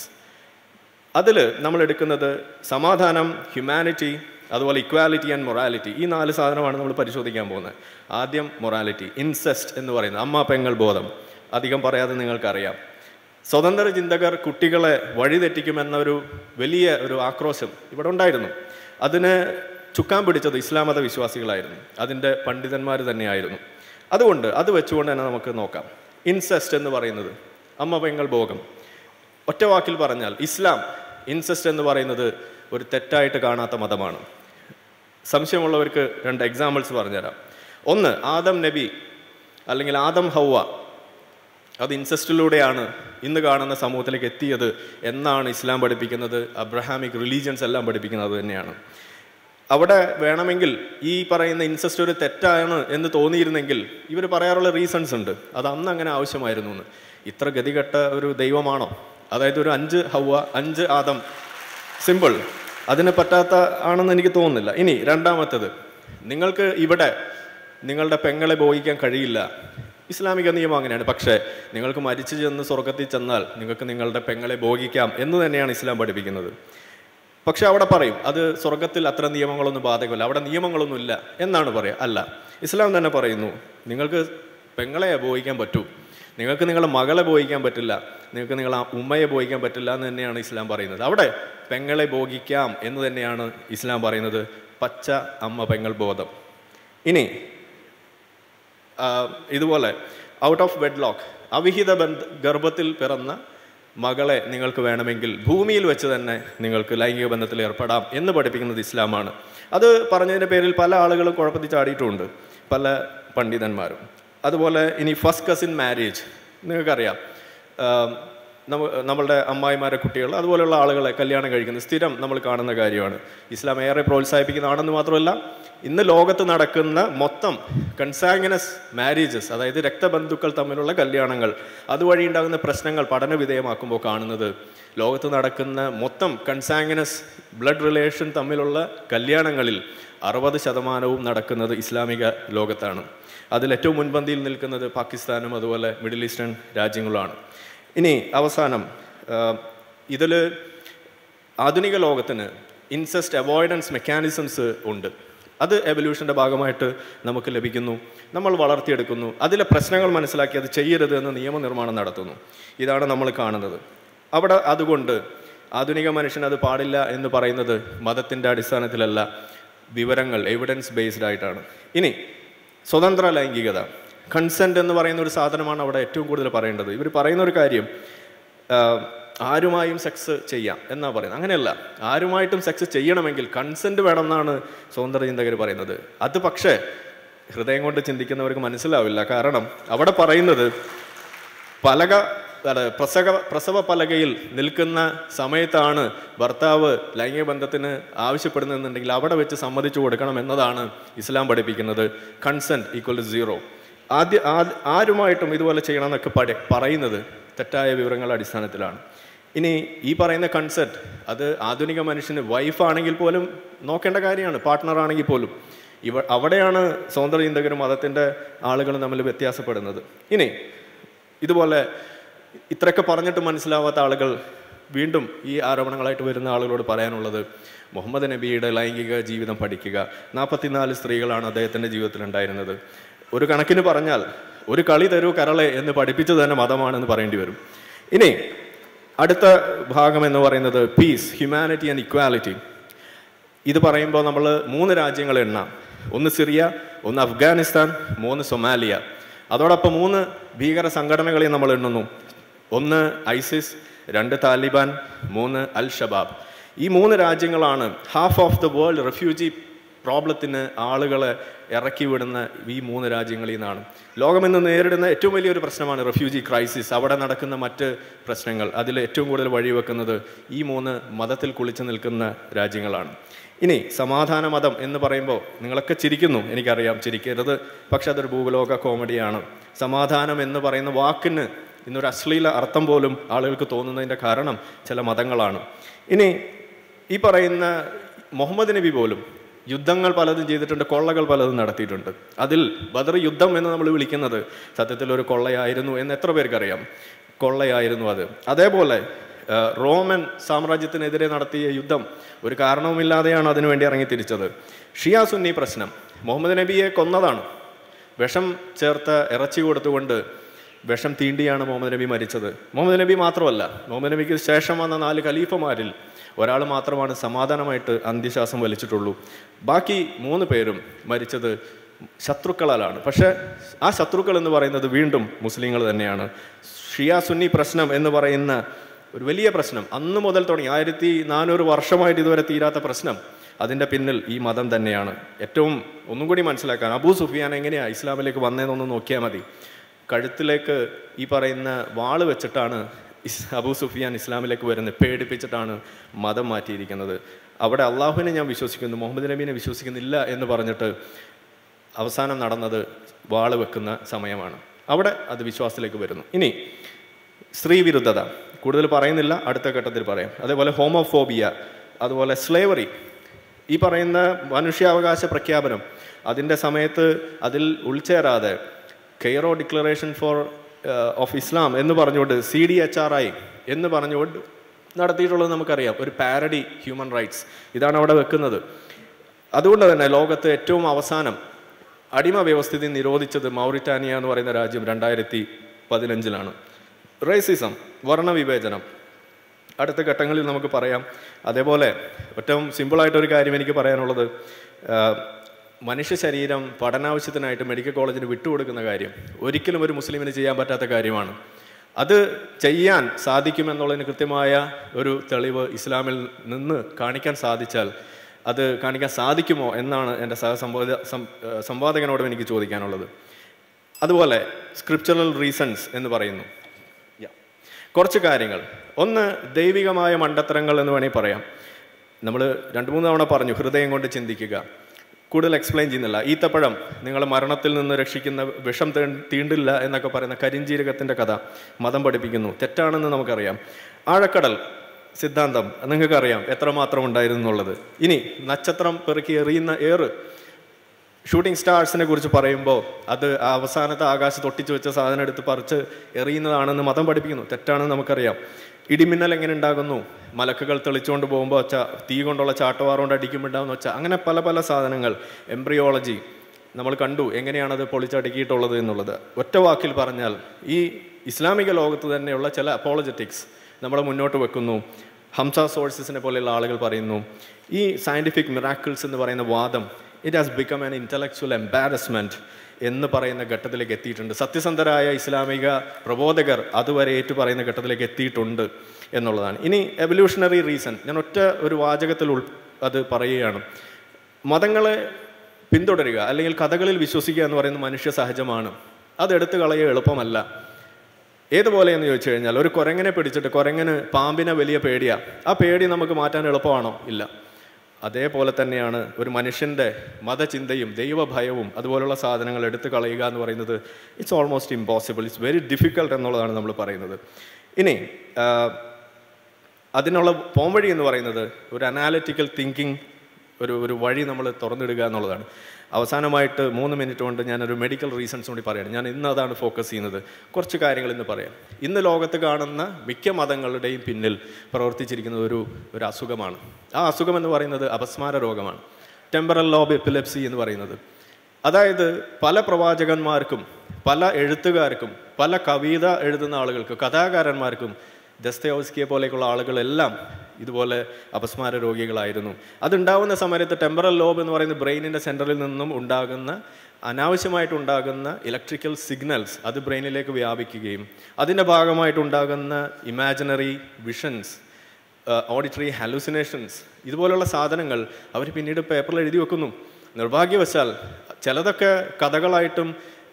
അതിൽ നമ്മൾ എടുക്കുന്നത് സമാധാനം ഹ്യൂമാനിറ്റി അതുപോലെ ഇക്വാലിറ്റി ആൻഡ് മൊറാലിറ്റി ഈ നാല് സാധനമാണ് നമ്മൾ പരിശോധിക്കാൻ പോകുന്നത് ആദ്യം മൊറാലിറ്റി ഇൻസെസ്റ്റ് എന്ന് പറയുന്നത് അമ്മ പെങ്ങൾ ബോധം അധികം പറയാതെ നിങ്ങൾക്കറിയാം സ്വതന്ത്ര ചിന്തകർ കുട്ടികളെ വഴിതെറ്റിക്കുമെന്ന ഒരു വലിയ ഒരു ആക്രോശം ഇവിടെ ഉണ്ടായിരുന്നു അതിന് ചുക്കാൻ പിടിച്ചത് ഇസ്ലാം മത വിശ്വാസികളായിരുന്നു അതിൻ്റെ പണ്ഡിതന്മാർ തന്നെയായിരുന്നു അതുകൊണ്ട് അത് വെച്ചുകൊണ്ട് തന്നെ നമുക്ക് നോക്കാം ഇൻസെസ്റ്റ് എന്ന് പറയുന്നത് അമ്മ പെങ്ങൾ ഭോഗം ഒറ്റ വാക്കിൽ പറഞ്ഞാൽ ഇസ്ലാം ഇൻസെസ്റ്റ് എന്ന് പറയുന്നത് ഒരു തെറ്റായിട്ട് കാണാത്ത മതമാണ് സംശയമുള്ളവർക്ക് രണ്ട് എക്സാമ്പിൾസ് പറഞ്ഞുതരാം ഒന്ന് ആദം നബി അല്ലെങ്കിൽ ആദം ഹൗവ അത് ഇൻസെസ്റ്റിലൂടെയാണ് ഇന്ന് കാണുന്ന സമൂഹത്തിലേക്ക് എത്തിയത് എന്നാണ് ഇസ്ലാം പഠിപ്പിക്കുന്നത് അബ്രഹാമിക് റിലീജിയൻസ് എല്ലാം പഠിപ്പിക്കുന്നത് തന്നെയാണ് അവിടെ വേണമെങ്കിൽ ഈ പറയുന്ന ഇൻസെസ്റ്റ് ഒരു തെറ്റാണ് എന്ന് തോന്നിയിരുന്നെങ്കിൽ ഇവർ പറയാറുള്ള റീസൺസ് ഉണ്ട് അത് അന്ന് അങ്ങനെ ആവശ്യമായിരുന്നു എന്ന് ഇത്ര ഗതികെട്ട ഒരു ദൈവമാണോ അതായത് ഒരു അഞ്ച് ഹൗവ അഞ്ച് ആദം സിമ്പിൾ അതിന് പറ്റാത്ത ആണെന്ന് എനിക്ക് തോന്നുന്നില്ല ഇനി രണ്ടാമത്തത് നിങ്ങൾക്ക് ഇവിടെ നിങ്ങളുടെ പെങ്ങളെ ബോഹിക്കാൻ കഴിയില്ല ഇസ്ലാമിക നിയമം അങ്ങനെയാണ് പക്ഷേ നിങ്ങൾക്ക് മരിച്ചു ചെന്ന് സ്വർഗത്തിൽ ചെന്നാൽ നിങ്ങൾക്ക് നിങ്ങളുടെ പെങ്ങളെ ഭോഗിക്കാം എന്ന് തന്നെയാണ് ഇസ്ലാം പഠിപ്പിക്കുന്നത് പക്ഷെ അവിടെ പറയും അത് സ്വർഗത്തിൽ അത്ര നിയമങ്ങളൊന്നും ബാധകമല്ല അവിടെ നിയമങ്ങളൊന്നും ഇല്ല എന്നാണ് പറയുക അല്ല ഇസ്ലാം തന്നെ പറയുന്നു നിങ്ങൾക്ക് പെങ്ങളെ ബോഹിക്കാൻ പറ്റൂ നിങ്ങൾക്ക് നിങ്ങളുടെ മകളെ ബോഹിക്കാൻ പറ്റില്ല നിങ്ങൾക്ക് നിങ്ങളെ ഉമ്മയെ ബോഹിക്കാൻ പറ്റില്ല എന്ന് തന്നെയാണ് ഇസ്ലാം പറയുന്നത് അവിടെ പെങ്ങളെ ഭോഗിക്കാം എന്ന് തന്നെയാണ് ഇസ്ലാം പറയുന്നത് പച്ച അമ്മ പെങ്ങൾ ബോധം ഇനി ആ, ഇതുപോലെ ഔട്ട് ഓഫ് വെഡ്ലോക്ക് അവിഹിത ബന്ധ ഗർഭത്തിൽ പിറന്ന മകളെ നിങ്ങൾക്ക് വേണമെങ്കിൽ ഭൂമിയിൽ വെച്ച് തന്നെ നിങ്ങൾക്ക് ലൈംഗിക ബന്ധത്തിൽ ഏർപ്പെടാം എന്ന് പഠിപ്പിക്കുന്നത് ഇസ്ലാമാണ് അത് പറഞ്ഞതിൻ്റെ പേരിൽ പല ആളുകളും കുഴപ്പത്തിൽ ചാടിയിട്ടുമുണ്ട് പല പണ്ഡിതന്മാരും അതുപോലെ ഇനി ഫസ്റ്റ് കസിൻ മാരേജ് നിങ്ങൾക്കറിയാം ആം, നമ്മ നമ്മളുടെ അമ്മായിമാരെ കുട്ടികൾ അതുപോലെയുള്ള ആളുകളെ കല്യാണം കഴിക്കുന്നത് സ്ഥിരം നമ്മൾ കാണുന്ന കാര്യമാണ് ഇസ്ലാം ഏറെ പ്രോത്സാഹിപ്പിക്കുന്നതാണെന്ന് മാത്രമല്ല ഇന്ന് ലോകത്ത് നടക്കുന്ന മൊത്തം കൺസാങ്ങിനസ് മാരേജസ് അതായത് രക്തബന്ധുക്കൾ തമ്മിലുള്ള കല്യാണങ്ങൾ അതുവഴി ഉണ്ടാകുന്ന പ്രശ്നങ്ങൾ പഠന വിധേയമാക്കുമ്പോൾ കാണുന്നത് ലോകത്ത് നടക്കുന്ന മൊത്തം കൺസാങ്ങിനസ് ബ്ലഡ് റിലേഷൻ തമ്മിലുള്ള കല്യാണങ്ങളിൽ അറുപത് ശതമാനവും നടക്കുന്നത് ഇസ്ലാമിക ലോകത്താണ് അതിൽ ഏറ്റവും മുൻപന്തിയിൽ നിൽക്കുന്നത് പാകിസ്ഥാനും അതുപോലെ മിഡിൽ ഈസ്റ്റേൺ രാജ്യങ്ങളുമാണ് ഇനി അവസാനം ഇതിൽ ആധുനിക ലോകത്തിന് ഇൻസെസ്റ്റ് അവോയ്ഡൻസ് മെക്കാനിസംസ് ഉണ്ട് അത് എവല്യൂഷൻ്റെ ഭാഗമായിട്ട് നമുക്ക് ലഭിക്കുന്നു നമ്മൾ വളർത്തിയെടുക്കുന്നു അതിലെ പ്രശ്നങ്ങൾ മനസ്സിലാക്കി അത് ചെയ്യരുത് എന്ന് നിയമനിർമ്മാണം നടത്തുന്നു ഇതാണ് നമ്മൾ കാണുന്നത് അവിടെ അതുകൊണ്ട് ആധുനിക മനുഷ്യൻ അത് പാടില്ല എന്ന് പറയുന്നത് മതത്തിൻ്റെ അടിസ്ഥാനത്തിലല്ല വിവരങ്ങൾ എവിഡൻസ് ബേസ്ഡ് ആയിട്ടാണ് ഇനി സ്വതന്ത്ര ലൈംഗികത കൺസെൻറ്റ് എന്ന് പറയുന്ന ഒരു സാധനമാണ് അവിടെ ഏറ്റവും കൂടുതൽ പറയേണ്ടത് ഇവർ പറയുന്ന ഒരു കാര്യം ആഹ്, ആരുമായും സെക്സ് ചെയ്യാം എന്നാ പറയുന്നത് അങ്ങനെയല്ല ആരുമായിട്ടും സെക്സ് ചെയ്യണമെങ്കിൽ കൺസെൻറ്റ് വേണമെന്നാണ് സ്വതന്ത്ര ചിന്തകർ പറയുന്നത് അത് പക്ഷേ ഹൃദയം കൊണ്ട് ചിന്തിക്കുന്നവർക്ക് മനസ്സിലാവില്ല കാരണം അവിടെ പറയുന്നത് പലക അല്ല, പ്രസവ പ്രസവ പലകയിൽ നിൽക്കുന്ന സമയത്താണ് ഭർത്താവ് ലൈംഗിക ബന്ധത്തിന് ആവശ്യപ്പെടുന്നതെന്നുണ്ടെങ്കിൽ അവിടെ വെച്ച് സമ്മതിച്ചു കൊടുക്കണം എന്നതാണ് ഇസ്ലാം പഠിപ്പിക്കുന്നത് കൺസെൻറ്റ് ഈക്വൽ ടു സീറോ ആദ്യ ആ- ആരുമായിട്ടും ഇതുപോലെ ചെയ്യണം എന്നൊക്കെ പഠി പറയുന്നത് തെറ്റായ വിവരങ്ങളുടെ അടിസ്ഥാനത്തിലാണ് ഇനി ഈ പറയുന്ന കൺസെപ്റ്റ് അത് ആധുനിക മനുഷ്യന് വൈഫാണെങ്കിൽ പോലും നോക്കേണ്ട കാര്യമാണ് പാർട്ട്ണർ ആണെങ്കിൽ പോലും ഇവ അവിടെയാണ് സ്വതന്ത്ര ചിന്തകരും മതത്തിൻ്റെ ആളുകളും തമ്മിൽ വ്യത്യാസപ്പെടുന്നത് ഇനി ഇതുപോലെ ഇത്രയൊക്കെ പറഞ്ഞിട്ട് മനസ്സിലാവാത്ത ആളുകൾ വീണ്ടും ഈ ആരോപണങ്ങളായിട്ട് വരുന്ന ആളുകളോട് പറയാനുള്ളത് മുഹമ്മദ് നബിയുടെ ലൈംഗിക ജീവിതം പഠിക്കുക നാൽപ്പത്തിനാല് സ്ത്രീകളാണ് അദ്ദേഹത്തിൻ്റെ ജീവിതത്തിൽ ഉണ്ടായിരുന്നത് ഒരു കണക്കിന് പറഞ്ഞാൽ ഒരു കളി തരൂ കരളെ എന്ന് പഠിപ്പിച്ചത് തന്നെ മതമാണെന്ന് പറയേണ്ടി വരും ഇനി അടുത്ത ഭാഗം എന്ന് പറയുന്നത് പീസ് ഹ്യൂമാനിറ്റി ആൻഡ് ഇക്വാലിറ്റി ഇത് പറയുമ്പോൾ നമ്മൾ മൂന്ന് രാജ്യങ്ങൾ എണ്ണാം ഒന്ന് സിറിയ ഒന്ന് അഫ്ഗാനിസ്ഥാൻ മൂന്ന് സൊമാലിയ അതോടൊപ്പം മൂന്ന് ഭീകര സംഘടനകളെയും നമ്മൾ എണ്ണുന്നു ഒന്ന് ഐസിസ് രണ്ട് താലിബാൻ മൂന്ന് അൽ ഷബാബ് ഈ മൂന്ന് രാജ്യങ്ങളാണ് half of the world refugee പ്രോബ്ലത്തിന് ആളുകളെ ഇറക്കി വിടുന്ന ഈ മൂന്ന് രാജ്യങ്ങളിൽ നിന്നാണ് ലോകമെന്ന് നേരിടുന്ന ഏറ്റവും വലിയൊരു പ്രശ്നമാണ് റെഫ്യൂജി ക്രൈസിസ് അവിടെ നടക്കുന്ന മറ്റ് പ്രശ്നങ്ങൾ അതിൽ ഏറ്റവും കൂടുതൽ വഴിവെക്കുന്നത് ഈ മൂന്ന് മതത്തിൽ കുളിച്ചു നിൽക്കുന്ന രാജ്യങ്ങളാണ് ഇനി സമാധാന മതം എന്ന് പറയുമ്പോൾ നിങ്ങളൊക്കെ ചിരിക്കുന്നു എനിക്കറിയാം ചിരിക്കരുത് പക്ഷെ അതൊരു ഭൂലോക കോമഡിയാണ് സമാധാനം എന്ന് പറയുന്ന വാക്കിന് ഇന്നൊരു അശ്ലീല അർത്ഥം പോലും ആളുകൾക്ക് തോന്നുന്നതിൻ്റെ കാരണം ചില മതങ്ങളാണ് ഇനി ഈ പറയുന്ന മുഹമ്മദ് നബി പോലും യുദ്ധങ്ങൾ പലതും ചെയ്തിട്ടുണ്ട് കൊള്ളകൾ പലതും നടത്തിയിട്ടുണ്ട് അതിൽ ബദർ യുദ്ധം എന്ന് നമ്മൾ വിളിക്കുന്നത് സത്യത്തിൽ ഒരു കൊള്ളയായിരുന്നു എന്ന് എത്ര പേർക്കറിയാം കൊള്ളയായിരുന്നു അത് അതേപോലെ ആ, റോമൻ സാമ്രാജ്യത്തിനെതിരെ നടത്തിയ യുദ്ധം ഒരു കാരണവുമില്ലാതെയാണ് അതിനുവേണ്ടി ഇറങ്ങി തിരിച്ചത് ഷിയാ സുന്നി പ്രശ്നം മുഹമ്മദ് നബിയെ കൊന്നതാണ് വിഷം ചേർത്ത ഇറച്ചി കൊടുത്തുകൊണ്ട് വിഷം തീണ്ടിയാണ് മുഹമ്മദ് നബി മരിച്ചത് മുഹമ്മദ് നബി മാത്രമല്ല മുഹമ്മദ് നബിക്ക് ശേഷം വന്ന നാല് ഖലീഫമാരിൽ ഒരാൾ മാത്രമാണ് സമാധാനമായിട്ട് അന്ത്യശ്വാസം വലിച്ചിട്ടുള്ളൂ ബാക്കി മൂന്ന് പേരും മരിച്ചത് ശത്രുക്കളാലാണ് പക്ഷേ ആ ശത്രുക്കൾ എന്ന് പറയുന്നത് വീണ്ടും മുസ്ലിങ്ങൾ തന്നെയാണ് ഷിയ സുന്നി പ്രശ്നം എന്ന് പറയുന്ന ഒരു വലിയ പ്രശ്നം അന്ന് മുതൽ തുടങ്ങി ആയിരത്തി നാനൂറ് വർഷമായിട്ട് ഇതുവരെ തീരാത്ത പ്രശ്നം അതിൻ്റെ പിന്നിൽ ഈ മതം തന്നെയാണ് ഏറ്റവും ഒന്നും കൂടി മനസ്സിലാക്കാൻ അബൂ സുഫിയാൻ എങ്ങനെയാണ് ഇസ്ലാമിലേക്ക് വന്നതെന്നൊന്ന് നോക്കിയാൽ മതി കഴുത്തിലേക്ക് ഈ പറയുന്ന വാള് വെച്ചിട്ടാണ് ഇസ് അബൂ സുഫിയാൻ ഇസ്ലാമിലേക്ക് വരുന്നത് പേടിപ്പിച്ചിട്ടാണ് മതം മാറ്റിയിരിക്കുന്നത് അവിടെ അള്ളാഹുവിനെ ഞാൻ വിശ്വസിക്കുന്നു മുഹമ്മദ് നബീനെ വിശ്വസിക്കുന്നില്ല എന്ന് പറഞ്ഞിട്ട് അവസാനം നടന്നത് വാള് വെക്കുന്ന സമയമാണ് അവിടെ അത് വിശ്വാസത്തിലേക്ക് വരുന്നു ഇനി സ്ത്രീ വിരുദ്ധത കൂടുതൽ പറയുന്നില്ല അടുത്ത ഘട്ടത്തിൽ പറയാം അതേപോലെ ഹോമോഫോബിയ അതുപോലെ സ്ലേവറി ഈ പറയുന്ന മനുഷ്യാവകാശ പ്രഖ്യാപനം അതിൻ്റെ സമയത്ത് അതിൽ ഉൾച്ചേരാതെ കെയറോ ഡിക്ലറേഷൻ ഫോർ ഓഫ് ഇസ്ലാം എന്ന് പറഞ്ഞുകൊണ്ട് C D H R I എന്ന് പറഞ്ഞുകൊണ്ട് നടത്തിയിട്ടുള്ളത് നമുക്കറിയാം ഒരു പാരഡി ഹ്യൂമൻ റൈറ്റ്സ് ഇതാണ് അവിടെ വെക്കുന്നത് അതുകൊണ്ട് തന്നെ ലോകത്ത് ഏറ്റവും അവസാനം അടിമ വ്യവസ്ഥിതി നിരോധിച്ചത് മൗറിറ്റാനിയ എന്ന് പറയുന്ന രാജ്യം രണ്ടായിരത്തി പതിനഞ്ചിലാണ് റേസിസം വർണ്ണവിവേചനം അടുത്ത ഘട്ടങ്ങളിൽ നമുക്ക് പറയാം അതേപോലെ ഏറ്റവും സിമ്പിളായിട്ടൊരു കാര്യം എനിക്ക് പറയാനുള്ളത് ആ, മനുഷ്യ ശരീരം പഠനാവശ്യത്തിനായിട്ട് മെഡിക്കൽ കോളേജിന് വിട്ടുകൊടുക്കുന്ന കാര്യം ഒരിക്കലും ഒരു മുസ്ലിമിന് ചെയ്യാൻ പറ്റാത്ത കാര്യമാണ് അത് ചെയ്യാൻ സാധിക്കുമെന്നുള്ളതിന് കൃത്യമായ ഒരു തെളിവ് ഇസ്ലാമിൽ നിന്ന് കാണിക്കാൻ സാധിച്ചാൽ അത് കാണിക്കാൻ സാധിക്കുമോ എന്നാണ് എൻ്റെ സഹസംവാദ സം- ഏഹ് സംവാദകനോടും എനിക്ക് ചോദിക്കാനുള്ളത് അതുപോലെ സ്ക്രിപ്ചറൽ റീസൺസ് എന്ന് പറയുന്നു Yeah. കുറച്ച് കാര്യങ്ങൾ ഒന്ന് ദൈവികമായ മണ്ടത്തരങ്ങൾ എന്ന് വേണമെങ്കിൽ പറയാം നമ്മൾ രണ്ട് മൂന്ന് തവണ പറഞ്ഞു ഹൃദയം കൊണ്ട് ചിന്തിക്കുക കൂടുതൽ എക്സ്പ്ലെയിൻ ചെയ്യുന്നില്ല ഈത്തപ്പഴം നിങ്ങളെ മരണത്തിൽ നിന്ന് രക്ഷിക്കുന്ന വിഷം തേ- തീണ്ടില്ല എന്നൊക്കെ പറയുന്ന കരിഞ്ജീരകത്തിൻ്റെ കഥ മതം പഠിപ്പിക്കുന്നു തെറ്റാണെന്ന് നമുക്കറിയാം ആഴക്കടൽ സിദ്ധാന്തം നിങ്ങൾക്കറിയാം എത്രമാത്രം ഉണ്ടായിരുന്നു എന്നുള്ളത് ഇനി നക്ഷത്രം പെറുക്കി എറിയുന്ന ഏറ് ഷൂട്ടിംഗ് സ്റ്റാർസിനെ കുറിച്ച് പറയുമ്പോൾ അത് ആ അവസാനത്തെ ആകാശത്ത് ഒട്ടിച്ചു വെച്ച സാധനം എടുത്ത് പറിച്ച് എറിയുന്നതാണെന്ന് മതം പഠിപ്പിക്കുന്നു തെറ്റാണെന്ന് നമുക്കറിയാം ഇടിമിന്നൽ എങ്ങനെ ഉണ്ടാകുന്നു മലക്കുകൾ തെളിച്ചുകൊണ്ട് പോകുമ്പോൾ വെച്ച തീ കൊണ്ടുള്ള ചാട്ടവാർ കൊണ്ട് അടിക്കുമ്പോൾ ഉണ്ടാകുന്ന വെച്ച അങ്ങനെ പല പല സാധനങ്ങൾ എംബ്രിയോളജി നമ്മൾ കണ്ടു എങ്ങനെയാണത് പൊളിച്ചടുക്കിയിട്ടുള്ളത് എന്നുള്ളത് ഒറ്റ വാക്കിൽ പറഞ്ഞാൽ ഈ ഇസ്ലാമിക ലോകത്ത് തന്നെയുള്ള ചില അപ്പോളജറ്റിക്സ് നമ്മൾ മുന്നോട്ട് വെക്കുന്നു ഹംസ സോഴ്സസിനെ പോലെയുള്ള ആളുകൾ പറയുന്നു ഈ സയൻറ്റിഫിക് മിറാക്കിൾസ് എന്ന് പറയുന്ന വാദം it has become an intellectual embarrassment എന്ന് പറയുന്ന ഘട്ടത്തിലേക്ക് എത്തിയിട്ടുണ്ട് സത്യസന്ധരായ ഇസ്ലാമിക പ്രബോധകർ അതുവരെ ഏറ്റു പറയുന്ന ഘട്ടത്തിലേക്ക് എത്തിയിട്ടുണ്ട് എന്നുള്ളതാണ് ഇനി എവല്യൂഷണറി റീസൺ ഞാൻ ഒറ്റ ഒരു വാചകത്തിൽ ഉൾ അത് പറയുകയാണ് മതങ്ങളെ പിന്തുടരുക അല്ലെങ്കിൽ കഥകളിൽ വിശ്വസിക്കുക എന്ന് പറയുന്നത് മനുഷ്യ സഹജമാണ് അത് എടുത്തു കളയുക എളുപ്പമല്ല ഏതുപോലെ എന്ന് ചോദിച്ചു കഴിഞ്ഞാൽ ഒരു കുരങ്ങനെ പിടിച്ചിട്ട് കുരങ്ങന് പാമ്പിനെ വലിയ പേടിയാ ആ പേടി നമുക്ക് മാറ്റാൻ എളുപ്പമാണോ ഇല്ല അതേപോലെ തന്നെയാണ് ഒരു മനുഷ്യൻ്റെ മതചിന്തയും ദൈവഭയവും അതുപോലുള്ള സാധനങ്ങൾ എടുത്തു കളയുക എന്ന് പറയുന്നത് it's almost impossible it's very difficult എന്നുള്ളതാണ് നമ്മൾ പറയുന്നത് ഇനി ആ, അതിനുള്ള പോംവഴി എന്ന് പറയുന്നത് ഒരു അനാലിറ്റിക്കൽ തിങ്കിങ് ഒരു ഒരു വഴി നമ്മൾ തുറന്നിടുക എന്നുള്ളതാണ് അവസാനമായിട്ട് മൂന്ന് മിനിറ്റ് കൊണ്ട് ഞാനൊരു മെഡിക്കൽ റീസൺസ് കൂടി പറയുകയാണ് ഞാൻ ഇന്ന് അതാണ് ഫോക്കസ് ചെയ്യുന്നത് കുറച്ച് കാര്യങ്ങൾ ഇന്ന് പറയാം ഇന്ന് ലോകത്ത് കാണുന്ന മിക്ക മതങ്ങളുടെയും പിന്നിൽ പ്രവർത്തിച്ചിരിക്കുന്നത് ഒരു ഒരു അസുഖമാണ് ആ അസുഖം എന്ന് പറയുന്നത് അപസ്മാര രോഗമാണ് ടെമ്പറൽ ലോബ് എപ്പിലെപ്സി എന്ന് പറയുന്നത് അതായത് പല പ്രവാചകന്മാർക്കും പല എഴുത്തുകാർക്കും പല കവിത എഴുതുന്ന ആളുകൾക്ക് കഥാകാരന്മാർക്കും ദസ്തയോസ്കിയെ പോലെയുള്ള ആളുകളെല്ലാം ഇതുപോലെ അപസ്മാര രോഗികളായിരുന്നു അതുണ്ടാവുന്ന സമയത്ത് ടെമ്പറൽ ലോബ് എന്ന് പറയുന്ന ബ്രെയിനിൻ്റെ സെൻറ്ററിൽ നിന്നും ഉണ്ടാകുന്ന അനാവശ്യമായിട്ടുണ്ടാകുന്ന ഇലക്ട്രിക്കൽ സിഗ്നൽസ് അത് ബ്രെയിനിലേക്ക് വ്യാപിക്കുകയും അതിൻ്റെ ഭാഗമായിട്ടുണ്ടാകുന്ന ഇമാജിനറി വിഷൻസ് ഓഡിറ്ററി ഹാലൂസിനേഷൻസ് ഇതുപോലുള്ള സാധനങ്ങൾ അവർ പിന്നീട് പേപ്പറിൽ എഴുതി വെക്കുന്നു നിർഭാഗ്യവശാൽ ചിലതൊക്കെ കഥകളായിട്ടും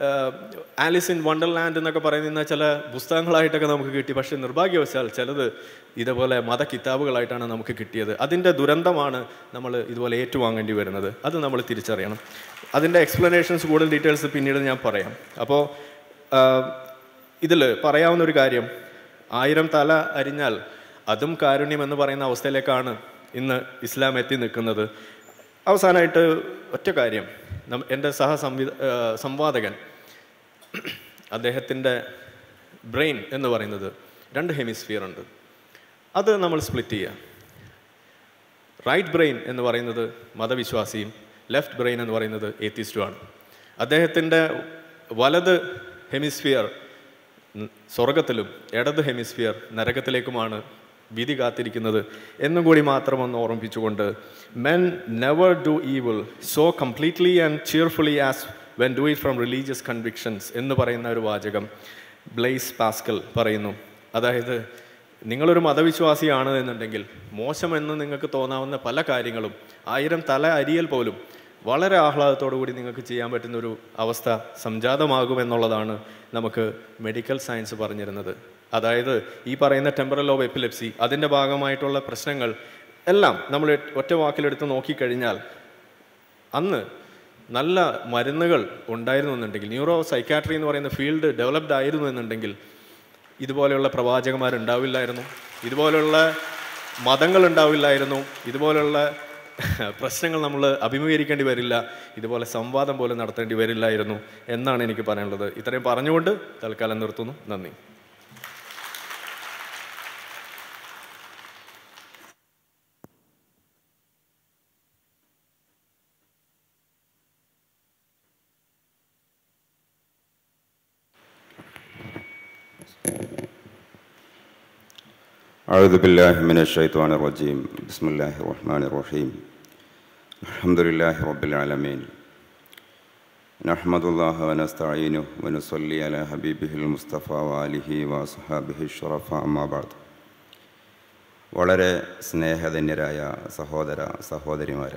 ആലിസ് ഇൻ വണ്ടർലാൻഡ് എന്നൊക്കെ പറയുന്ന ചില പുസ്തകങ്ങളായിട്ടൊക്കെ നമുക്ക് കിട്ടി പക്ഷേ നിർഭാഗ്യവശാൽ ചിലത് ഇതുപോലെ മത കിതാബുകളായിട്ടാണ് നമുക്ക് കിട്ടിയത് അതിൻ്റെ ദുരന്തമാണ് നമ്മൾ ഇതുപോലെ ഏറ്റുവാങ്ങേണ്ടി വരുന്നത് അത് നമ്മൾ തിരിച്ചറിയണം അതിൻ്റെ എക്സ്പ്ലനേഷൻസ് കൂടുതൽ ഡീറ്റെയിൽസ് പിന്നീട് ഞാൻ പറയാം അപ്പോൾ ഇതിൽ പറയാവുന്ന ഒരു കാര്യം ആയിരം തല അരിഞ്ഞാൽ അതും കാരുണ്യം എന്ന് പറയുന്ന അവസ്ഥയിലേക്കാണ് ഇന്ന് ഇസ്ലാം എത്തി നിൽക്കുന്നത് അവസാനമായിട്ട് ഒറ്റ കാര്യം നം- എൻ്റെ സഹ സംവിധ ഏഹ് സംവാദകൻ അദ്ദേഹത്തിൻ്റെ ബ്രെയിൻ എന്ന് പറയുന്നത് രണ്ട് ഹെമിസ്ഫിയർ ഉണ്ട് അത് നമ്മൾ സ്പ്ലിറ്റ് ചെയ്യുക റൈറ്റ് ബ്രെയിൻ എന്ന് പറയുന്നത് മതവിശ്വാസിയും ലെഫ്റ്റ് ബ്രെയിൻ എന്ന് പറയുന്നത് ഏത്തിസ്റ്റുമാണ് അദ്ദേഹത്തിൻ്റെ വലത് ഹെമിസ്ഫിയർ ഉം, സ്വർഗത്തിലും ഇടത് ഹെമിസ്ഫിയർ നരകത്തിലേക്കുമാണ് വിധി കാത്തിരിക്കുന്നത് എന്നും കൂടി മാത്രം ഒന്ന് ഓർമ്മിപ്പിച്ചുകൊണ്ട് men never do evil so completely and cheerfully as when do it from religious convictions എന്ന് പറയുന്ന ഒരു വാചകം ബ്ലെയ്സ് പാസ്കൽ പറയുന്നു അതായത് നിങ്ങളൊരു മതവിശ്വാസിയാണ് എന്നുണ്ടെങ്കിൽ മോശമെന്ന് നിങ്ങൾക്ക് തോന്നാവുന്ന പല കാര്യങ്ങളും ആയിരം തല അരിയൽ പോലും വളരെ ആഹ്ലാദത്തോടു കൂടി നിങ്ങൾക്ക് ചെയ്യാൻ പറ്റുന്ന ഒരു അവസ്ഥ സംജാതമാകുമെന്നുള്ളതാണ് നമുക്ക് മെഡിക്കൽ സയൻസ് പറഞ്ഞിരുന്നത് അതായത് ഈ പറയുന്ന ടെമ്പറൽ ഓഫ് എപ്പിലെപ്സി അതിൻ്റെ ഭാഗമായിട്ടുള്ള പ്രശ്നങ്ങൾ എല്ലാം നമ്മൾ ഒറ്റ വാക്കിലെടുത്ത് നോക്കിക്കഴിഞ്ഞാൽ അന്ന് നല്ല മരുന്നുകൾ ഉണ്ടായിരുന്നു എന്നുണ്ടെങ്കിൽ ന്യൂറോ സൈക്കാട്രി എന്ന് പറയുന്ന ഫീൽഡ് ഡെവലപ്ഡ് ആയിരുന്നു എന്നുണ്ടെങ്കിൽ ഇതുപോലെയുള്ള പ്രവാചകന്മാർ ഉണ്ടാവില്ലായിരുന്നു ഇതുപോലെയുള്ള മതങ്ങൾ ഉണ്ടാവില്ലായിരുന്നു ഇതുപോലെയുള്ള പ്രശ്നങ്ങൾ നമ്മൾ അഭിമുഖീകരിക്കേണ്ടി വരില്ല ഇതുപോലെ സംവാദം പോലും നടത്തേണ്ടി വരില്ലായിരുന്നു എന്നാണ് എനിക്ക് പറയാനുള്ളത് ഇത്രയും പറഞ്ഞുകൊണ്ട് തൽക്കാലം നിർത്തുന്നു നന്ദി أعوذ بالله من الشيطان الرجيم بسم الله الرحمن الرحيم الحمد لله رب العالمين نحمد الله ونستعينه ونصلي على حبيبه المصطفى وآله وصحابه الشرفاء أما بعد വളരെ സ്നേഹധന്യരായ സഹോദര സഹോദരിമാരെ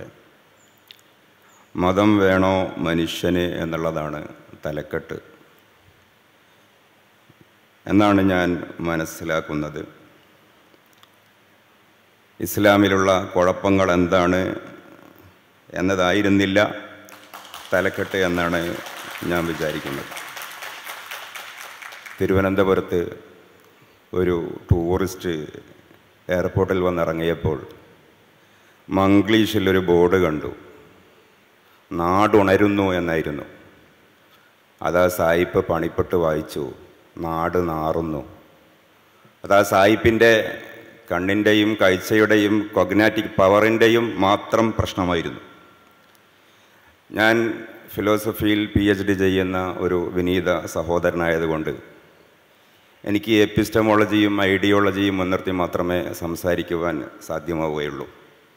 മതം വേണോ മനുഷ്യന് എന്നുള്ളതാണ് തലക്കെട്ട് എന്നാണ് ഞാൻ മനസ്സിലാക്കുന്നത് ഇസ്ലാമിലുള്ള കുഴപ്പങ്ങൾ എന്താണ് എന്നതായിരുന്നില്ല തലക്കെട്ട് എന്നാണ് ഞാൻ വിചാരിക്കുന്നത് തിരുവനന്തപുരത്ത് ഒരു ടൂറിസ്റ്റ് എയർപോർട്ടിൽ വന്നിറങ്ങിയപ്പോൾ മംഗ്ലീഷിലൊരു ബോർഡ് കണ്ടു നാടുണരുന്നു എന്നായിരുന്നു അതാ സായിപ്പ് പണിപ്പെട്ട് വായിച്ചു നാട് നാറുന്നു അതാ സായിപ്പിൻ്റെ കണ്ണിൻ്റെയും കാഴ്ചയുടെയും കൊഗ്നാറ്റിക് പവറിൻ്റെയും മാത്രം പ്രശ്നമായിരുന്നു ഞാൻ ഫിലോസഫിയിൽ പി എച്ച് ഡി ചെയ്യുന്ന ഒരു വിനീത സഹോദരനായതുകൊണ്ട് എനിക്ക് എപ്പിസ്റ്റമോളജിയും ഐഡിയോളജിയും മുൻനിർത്തി മാത്രമേ സംസാരിക്കുവാൻ സാധ്യമാവുകയുള്ളൂ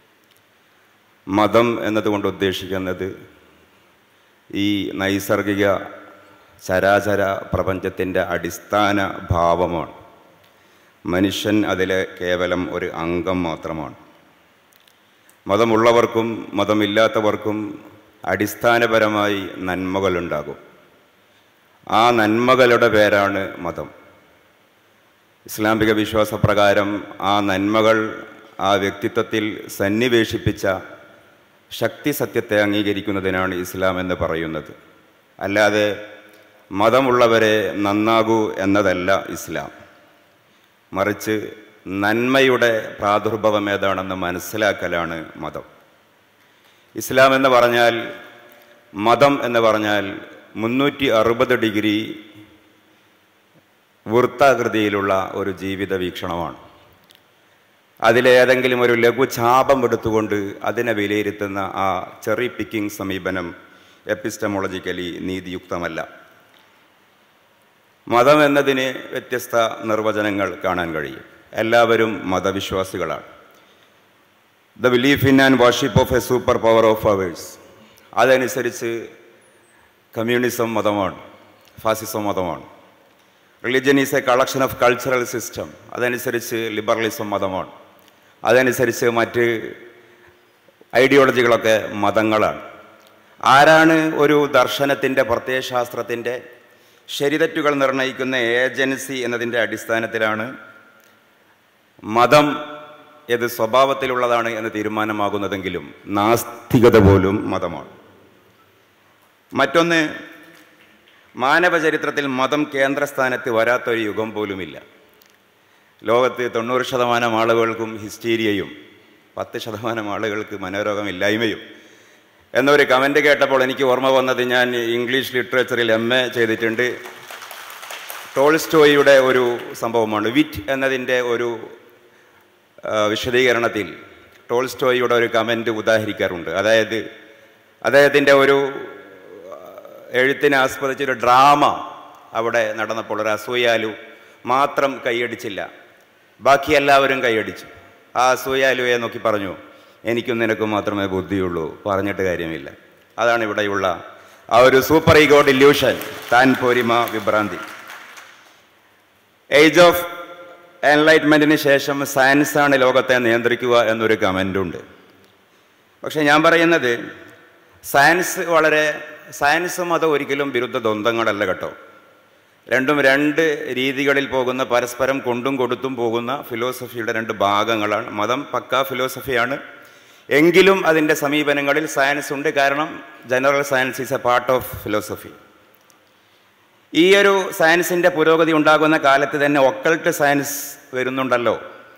മതം എന്നതുകൊണ്ട് ഉദ്ദേശിക്കുന്നത് ഈ നൈസർഗിക ചരാചര പ്രപഞ്ചത്തിൻ്റെ അടിസ്ഥാന ഭാവമാണ് മനുഷ്യൻ അതിലെ കേവലം ഒരു അംഗം മാത്രമാണ് മതമുള്ളവർക്കും മതമില്ലാത്തവർക്കും അടിസ്ഥാനപരമായി നന്മകളുണ്ടാകും ആ നന്മകളുടെ പേരാണ് മതം ഇസ്ലാമിക വിശ്വാസപ്രകാരം ആ നന്മകൾ ആ വ്യക്തിത്വത്തിൽ സന്നിവേശിപ്പിച്ച ശക്തി സത്യത്തെ അംഗീകരിക്കുന്നതിനാണ് ഇസ്ലാം എന്ന് പറയുന്നത് അല്ലാതെ മതമുള്ളവരെ നന്നാകൂ എന്നതല്ല ഇസ്ലാം മറിച്ച് നന്മയുടെ പ്രാദുർഭവം ഏതാണെന്ന് മനസ്സിലാക്കലാണ് മതം ഇസ്ലാം എന്ന് പറഞ്ഞാൽ മതം എന്ന് പറഞ്ഞാൽ മുന്നൂറ്റി അറുപത് ഡിഗ്രി വൃത്താകൃതിയിലുള്ള ഒരു ജീവിത വീക്ഷണമാണ് അതിലേതെങ്കിലും ഒരു ലഘുഛാപം എടുത്തുകൊണ്ട് അതിനെ വിലയിരുത്തുന്ന ആ ചെറി പിക്കിംഗ് സമീപനം എപ്പിസ്റ്റമോളജിക്കലി നീതിയുക്തമല്ല മതം എന്നതിന് വ്യത്യസ്ത നിർവചനങ്ങൾ കാണാൻ കഴിയും എല്ലാവരും മതവിശ്വാസികളാണ് the belief in and worship of a super power of ours അതനുസരിച്ച് കമ്മ്യൂണിസം മതമാണ് ഫാസിസം മതമാണ് religion is a collection of cultural system അതനുസരിച്ച് ലിബറലിസം മതമാണ് അതനുസരിച്ച് മറ്റ് ഐഡിയോളജികളൊക്കെ മതങ്ങളാണ് ആരാണ് ഒരു ദർശനത്തിൻ്റെ പ്രത്യയശാസ്ത്രത്തിൻ്റെ ശരിതെറ്റുകൾ നിർണ്ണയിക്കുന്ന ഏജൻസി എന്നതിൻ്റെ അടിസ്ഥാനത്തിലാണ് മതം ഏത് സ്വഭാവത്തിലുള്ളതാണ് എന്ന് തീരുമാനമാകുന്നതെങ്കിലും നാസ്തികത പോലും മതമാണ് മറ്റൊന്ന് മാനവചരിത്രത്തിൽ മതം കേന്ദ്രസ്ഥാനത്ത് വരാത്തൊരു യുഗം പോലുമില്ല ലോകത്ത് തൊണ്ണൂറ് ശതമാനം ആളുകൾക്കും ഹിസ്റ്റീരിയയും പത്ത് ശതമാനം ആളുകൾക്ക് മനോരോഗമില്ലായ്മയും എന്നൊരു കമൻ്റ് കേട്ടപ്പോൾ എനിക്ക് ഓർമ്മ വന്നത് ഞാൻ ഇംഗ്ലീഷ് ലിറ്ററേച്ചറിൽ എം എ ചെയ്തിട്ടുണ്ട് ടോൾസ്റ്റോയിയുടെ ഒരു സംഭവമാണ് വിറ്റ് എന്നതിൻ്റെ ഒരു ആ, വിശദീകരണത്തിൽ ടോൾസ്റ്റോയിയുടെ ഒരു കമൻറ്റ് ഉദാഹരിക്കാറുണ്ട് അതായത് അദ്ദേഹത്തിൻ്റെ ഒരു ആ, എഴുത്തിനെ ആസ്പദിച്ചൊരു ഡ്രാമ അവിടെ നടന്നപ്പോൾ ഒരു അസൂയാലു മാത്രം കൈയടിച്ചില്ല ബാക്കി എല്ലാവരും കൈയടിച്ചു ആ അസൂയാലുവെ നോക്കി പറഞ്ഞു എനിക്കും നിനക്കും മാത്രമേ ബുദ്ധിയുള്ളൂ പറഞ്ഞിട്ട് കാര്യമില്ല അതാണ് ഇവിടെയുള്ള ആ ഒരു സൂപ്പർ ഈഗോ ഡില്യൂഷൻ താൻ പോരിമ വിഭ്രാന്തി ഏജ് ഓഫ് എൻലൈറ്റ്മെൻറ്റിന് ശേഷം സയൻസാണ് ലോകത്തെ നിയന്ത്രിക്കുക എന്നൊരു കമൻ്റുണ്ട് പക്ഷെ ഞാൻ പറയുന്നത് സയൻസ് വളരെ സയൻസും അത് ഒരിക്കലും വിരുദ്ധ ദ്വന്ദ്ങ്ങളല്ല കേട്ടോ രണ്ടും രണ്ട് രീതികളിൽ പോകുന്ന പരസ്പരം കൊണ്ടും കൊടുത്തും പോകുന്ന ഫിലോസഫിയുടെ രണ്ട് ഭാഗങ്ങളാണ് മതം പക്ക ഫിലോസഫിയാണ് എങ്കിലും അതിൻ്റെ സമീപനങ്ങളിൽ സയൻസ് ഉണ്ട് കാരണം general science is a part of philosophy ഈ ഒരു സയൻസിൻ്റെ പുരോഗതി ഉണ്ടാകുന്ന കാലത്ത് തന്നെ ഒക്കൾട്ട് സയൻസ് വരുന്നുണ്ടല്ലോ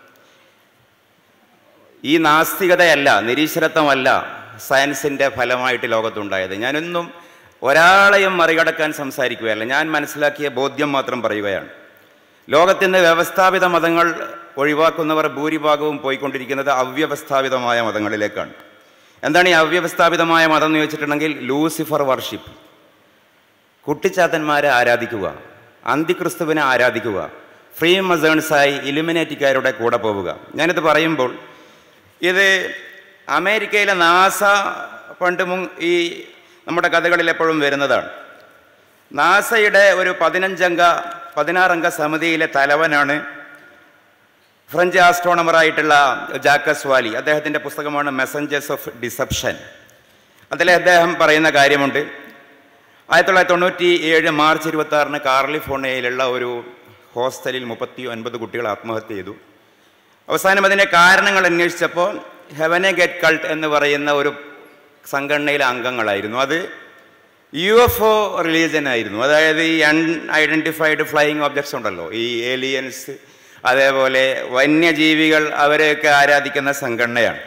ഈ നാസ്തികതയല്ല നിരീശ്വരത്വമല്ല സയൻസിൻ്റെ ഫലമായിട്ട് ലോകത്തുണ്ടായത് ഞാനൊന്നും ഒരാളെയും മറികടക്കാൻ സംസാരിക്കുകയല്ല ഞാൻ മനസ്സിലാക്കിയ ബോധ്യം മാത്രം പറയുകയാണ് ലോകത്തിൻ്റെ വ്യവസ്ഥാപിത മതങ്ങൾ ഒഴിവാക്കുന്നവർ ഭൂരിഭാഗവും പോയിക്കൊണ്ടിരിക്കുന്നത് അവ്യവസ്ഥാപിതമായ മതങ്ങളിലേക്കാണ് എന്താണ് ഈ അവ്യവസ്ഥാപിതമായ മതം എന്ന് ചോദിച്ചിട്ടുണ്ടെങ്കിൽ ലൂസിഫർ വർഷിപ്പ് കുട്ടിച്ചാത്തന്മാരെ ആരാധിക്കുക അന്തിക്രിസ്തുവിനെ ആരാധിക്കുക ഫ്രീ മസേൺസായി ഇലുമിനേറ്റിക്കാരുടെ കൂടെ പോവുക ഞാനിത് പറയുമ്പോൾ ഇത് അമേരിക്കയിലെ നാസ പണ്ട് മുൻ ഈ നമ്മുടെ കഥകളിൽ എപ്പോഴും വരുന്നതാണ് നാസയുടെ ഒരു പതിനഞ്ചംഗ പതിനാറംഗ സമിതിയിലെ തലവനാണ് ഫ്രഞ്ച് ആസ്ട്രോണമറായിട്ടുള്ള ജാക്കസ് വാലി അദ്ദേഹത്തിൻ്റെ പുസ്തകമാണ് മെസ്സഞ്ചേഴ്സ് ഓഫ് ഡിസപ്ഷൻ അതിൽ അദ്ദേഹം പറയുന്ന കാര്യമുണ്ട് ആയിരത്തി തൊള്ളായിരത്തി തൊണ്ണൂറ്റി ഏഴ് മാർച്ച് ഇരുപത്തി ആറിന് കാർലിഫോർണിയയിലുള്ള ഒരു ഹോസ്റ്റലിൽ മുപ്പത്തി ഒൻപത് കുട്ടികൾ ആത്മഹത്യ ചെയ്തു അവസാനം അതിൻ്റെ കാരണങ്ങൾ അന്വേഷിച്ചപ്പോൾ ഹെവനെ ഗെറ്റ് കൾട്ട് എന്ന് പറയുന്ന ഒരു സംഘടനയിലെ അംഗങ്ങളായിരുന്നു അത് യു എഫ് ഒ റിലീജൻ ആയിരുന്നു അതായത് ഈ അൺഐഡൻറ്റിഫൈഡ് ഫ്ലൈയിങ് ഒബ്ജക്ട്സ് ഉണ്ടല്ലോ ഈ ഏലിയൻസ് അതേപോലെ വന്യജീവികൾ അവരെയൊക്കെ ആരാധിക്കുന്ന സംഘടനയാണ്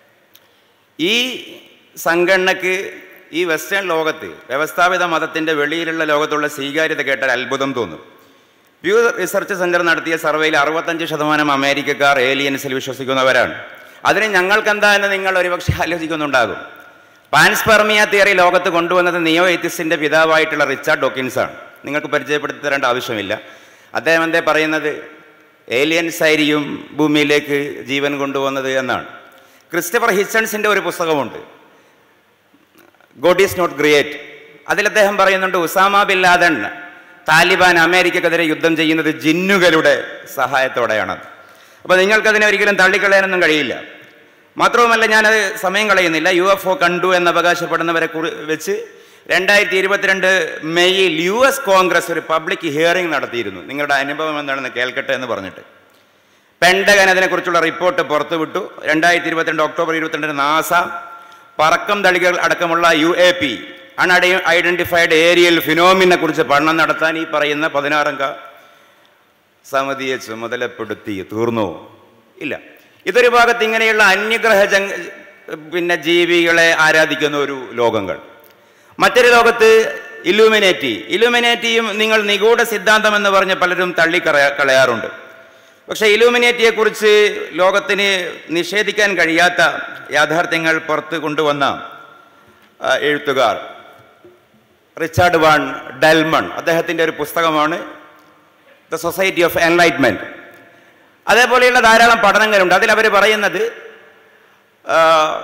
ഈ സംഘടനയ്ക്ക് ഈ വെസ്റ്റേൺ ലോകത്ത് വ്യവസ്ഥാപിത മതത്തിൻ്റെ വെളിയിലുള്ള ലോകത്തുള്ള സ്വീകാര്യത കേട്ടാൽ അത്ഭുതം തോന്നും പ്യൂ റിസർച്ച് സെന്റർ നടത്തിയ സർവേയിൽ അറുപത്തഞ്ച് ശതമാനം അമേരിക്കക്കാർ ഏലിയൻസിൽ വിശ്വസിക്കുന്നവരാണ് അതിന് ഞങ്ങൾക്കെന്താ എന്ന് നിങ്ങൾ ഒരുപക്ഷെ ആലോചിക്കുന്നുണ്ടാകും പാൻസ്പെർമിയ തിയറി ലോകത്ത് കൊണ്ടുവന്നത് നിയോ എത്തിസിന്റെ പിതാവായിട്ടുള്ള റിച്ചാർഡ് ഡോക്കിൻസ് ആണ് നിങ്ങൾക്ക് പരിചയപ്പെടുത്തി തരേണ്ട ആവശ്യമില്ല അദ്ദേഹം എന്തേ പറയുന്നത് ഏലിയൻസ് ആയിരിക്കും ഭൂമിയിലേക്ക് ജീവൻ കൊണ്ടുവന്നത് എന്നാണ് ക്രിസ്റ്റഫർ ഹിച്ചൺസിന്റെ ഒരു പുസ്തകമുണ്ട് ഗോഡ് ഈസ് നോട്ട് ഗ്രേറ്റ് അതിൽ അദ്ദേഹം പറയുന്നുണ്ട് ഉസാമ ബിൻ ലാദൻ താലിബാൻ അമേരിക്കക്കെതിരെ യുദ്ധം ചെയ്യുന്നത് ജിന്നുകളുടെ സഹായത്തോടെയാണ് അപ്പോൾ നിങ്ങൾക്കതിനെ ഒരിക്കലും തള്ളിക്കളയാനൊന്നും കഴിയില്ല മാത്രവുമല്ല ഞാനത് സമയം കളയുന്നില്ല യു എഫ് ഒ കണ്ടു എന്ന് അവകാശപ്പെടുന്നവരെ കുറി വെച്ച് രണ്ടായിരത്തി ഇരുപത്തിരണ്ട് മെയ്യിൽ യു എസ് കോൺഗ്രസ് ഒരു പബ്ലിക് ഹിയറിംഗ് നടത്തിയിരുന്നു നിങ്ങളുടെ അനുഭവം എന്താണെന്ന് കേൾക്കട്ടെ എന്ന് പറഞ്ഞിട്ട് പെൻഡഗൻ അതിനെക്കുറിച്ചുള്ള റിപ്പോർട്ട് പുറത്തുവിട്ടു രണ്ടായിരത്തി ഇരുപത്തിരണ്ട് ഒക്ടോബർ ഇരുപത്തിരണ്ടിന് നാസ പറക്കം തളികൾ അടക്കമുള്ള U A P unidentified aerial ഫിനോമിനെ കുറിച്ച് പഠനം നടത്താൻ ഈ പറയുന്ന പതിനാറംഗ സമിതിയെ ചുമതലപ്പെടുത്തി തീർന്നു ഇല്ല ഇതൊരു ഭാഗത്ത് ഇങ്ങനെയുള്ള അന്യഗ്രഹ ജങ് പിന്നെ ജീവികളെ ആരാധിക്കുന്ന ഒരു ലോകങ്ങൾ മറ്റൊരു ലോകത്ത് ഇലുമിനേറ്റി ഇലുമിനേറ്റിയും നിങ്ങൾ നിഗൂഢ സിദ്ധാന്തം എന്ന് പറഞ്ഞ് പലരും തള്ളിക്കളയ കളയാറുണ്ട് പക്ഷേ ഇലുമിനേറ്റിയെ കുറിച്ച് ലോകത്തിന് നിഷേധിക്കാൻ കഴിയാത്ത യാഥാർത്ഥ്യങ്ങൾ പുറത്ത് കൊണ്ടുവന്ന ആ, എഴുത്തുകാർ റിച്ചാർഡ് വാൺ ഡെൽമൺ അദ്ദേഹത്തിൻ്റെ ഒരു പുസ്തകമാണ് ദ സൊസൈറ്റി ഓഫ് എൻലൈറ്റ്മെൻറ്റ് അതേപോലെയുള്ള ധാരാളം പഠനങ്ങളുണ്ട് അതിൽ അവർ പറയുന്നത് ആ,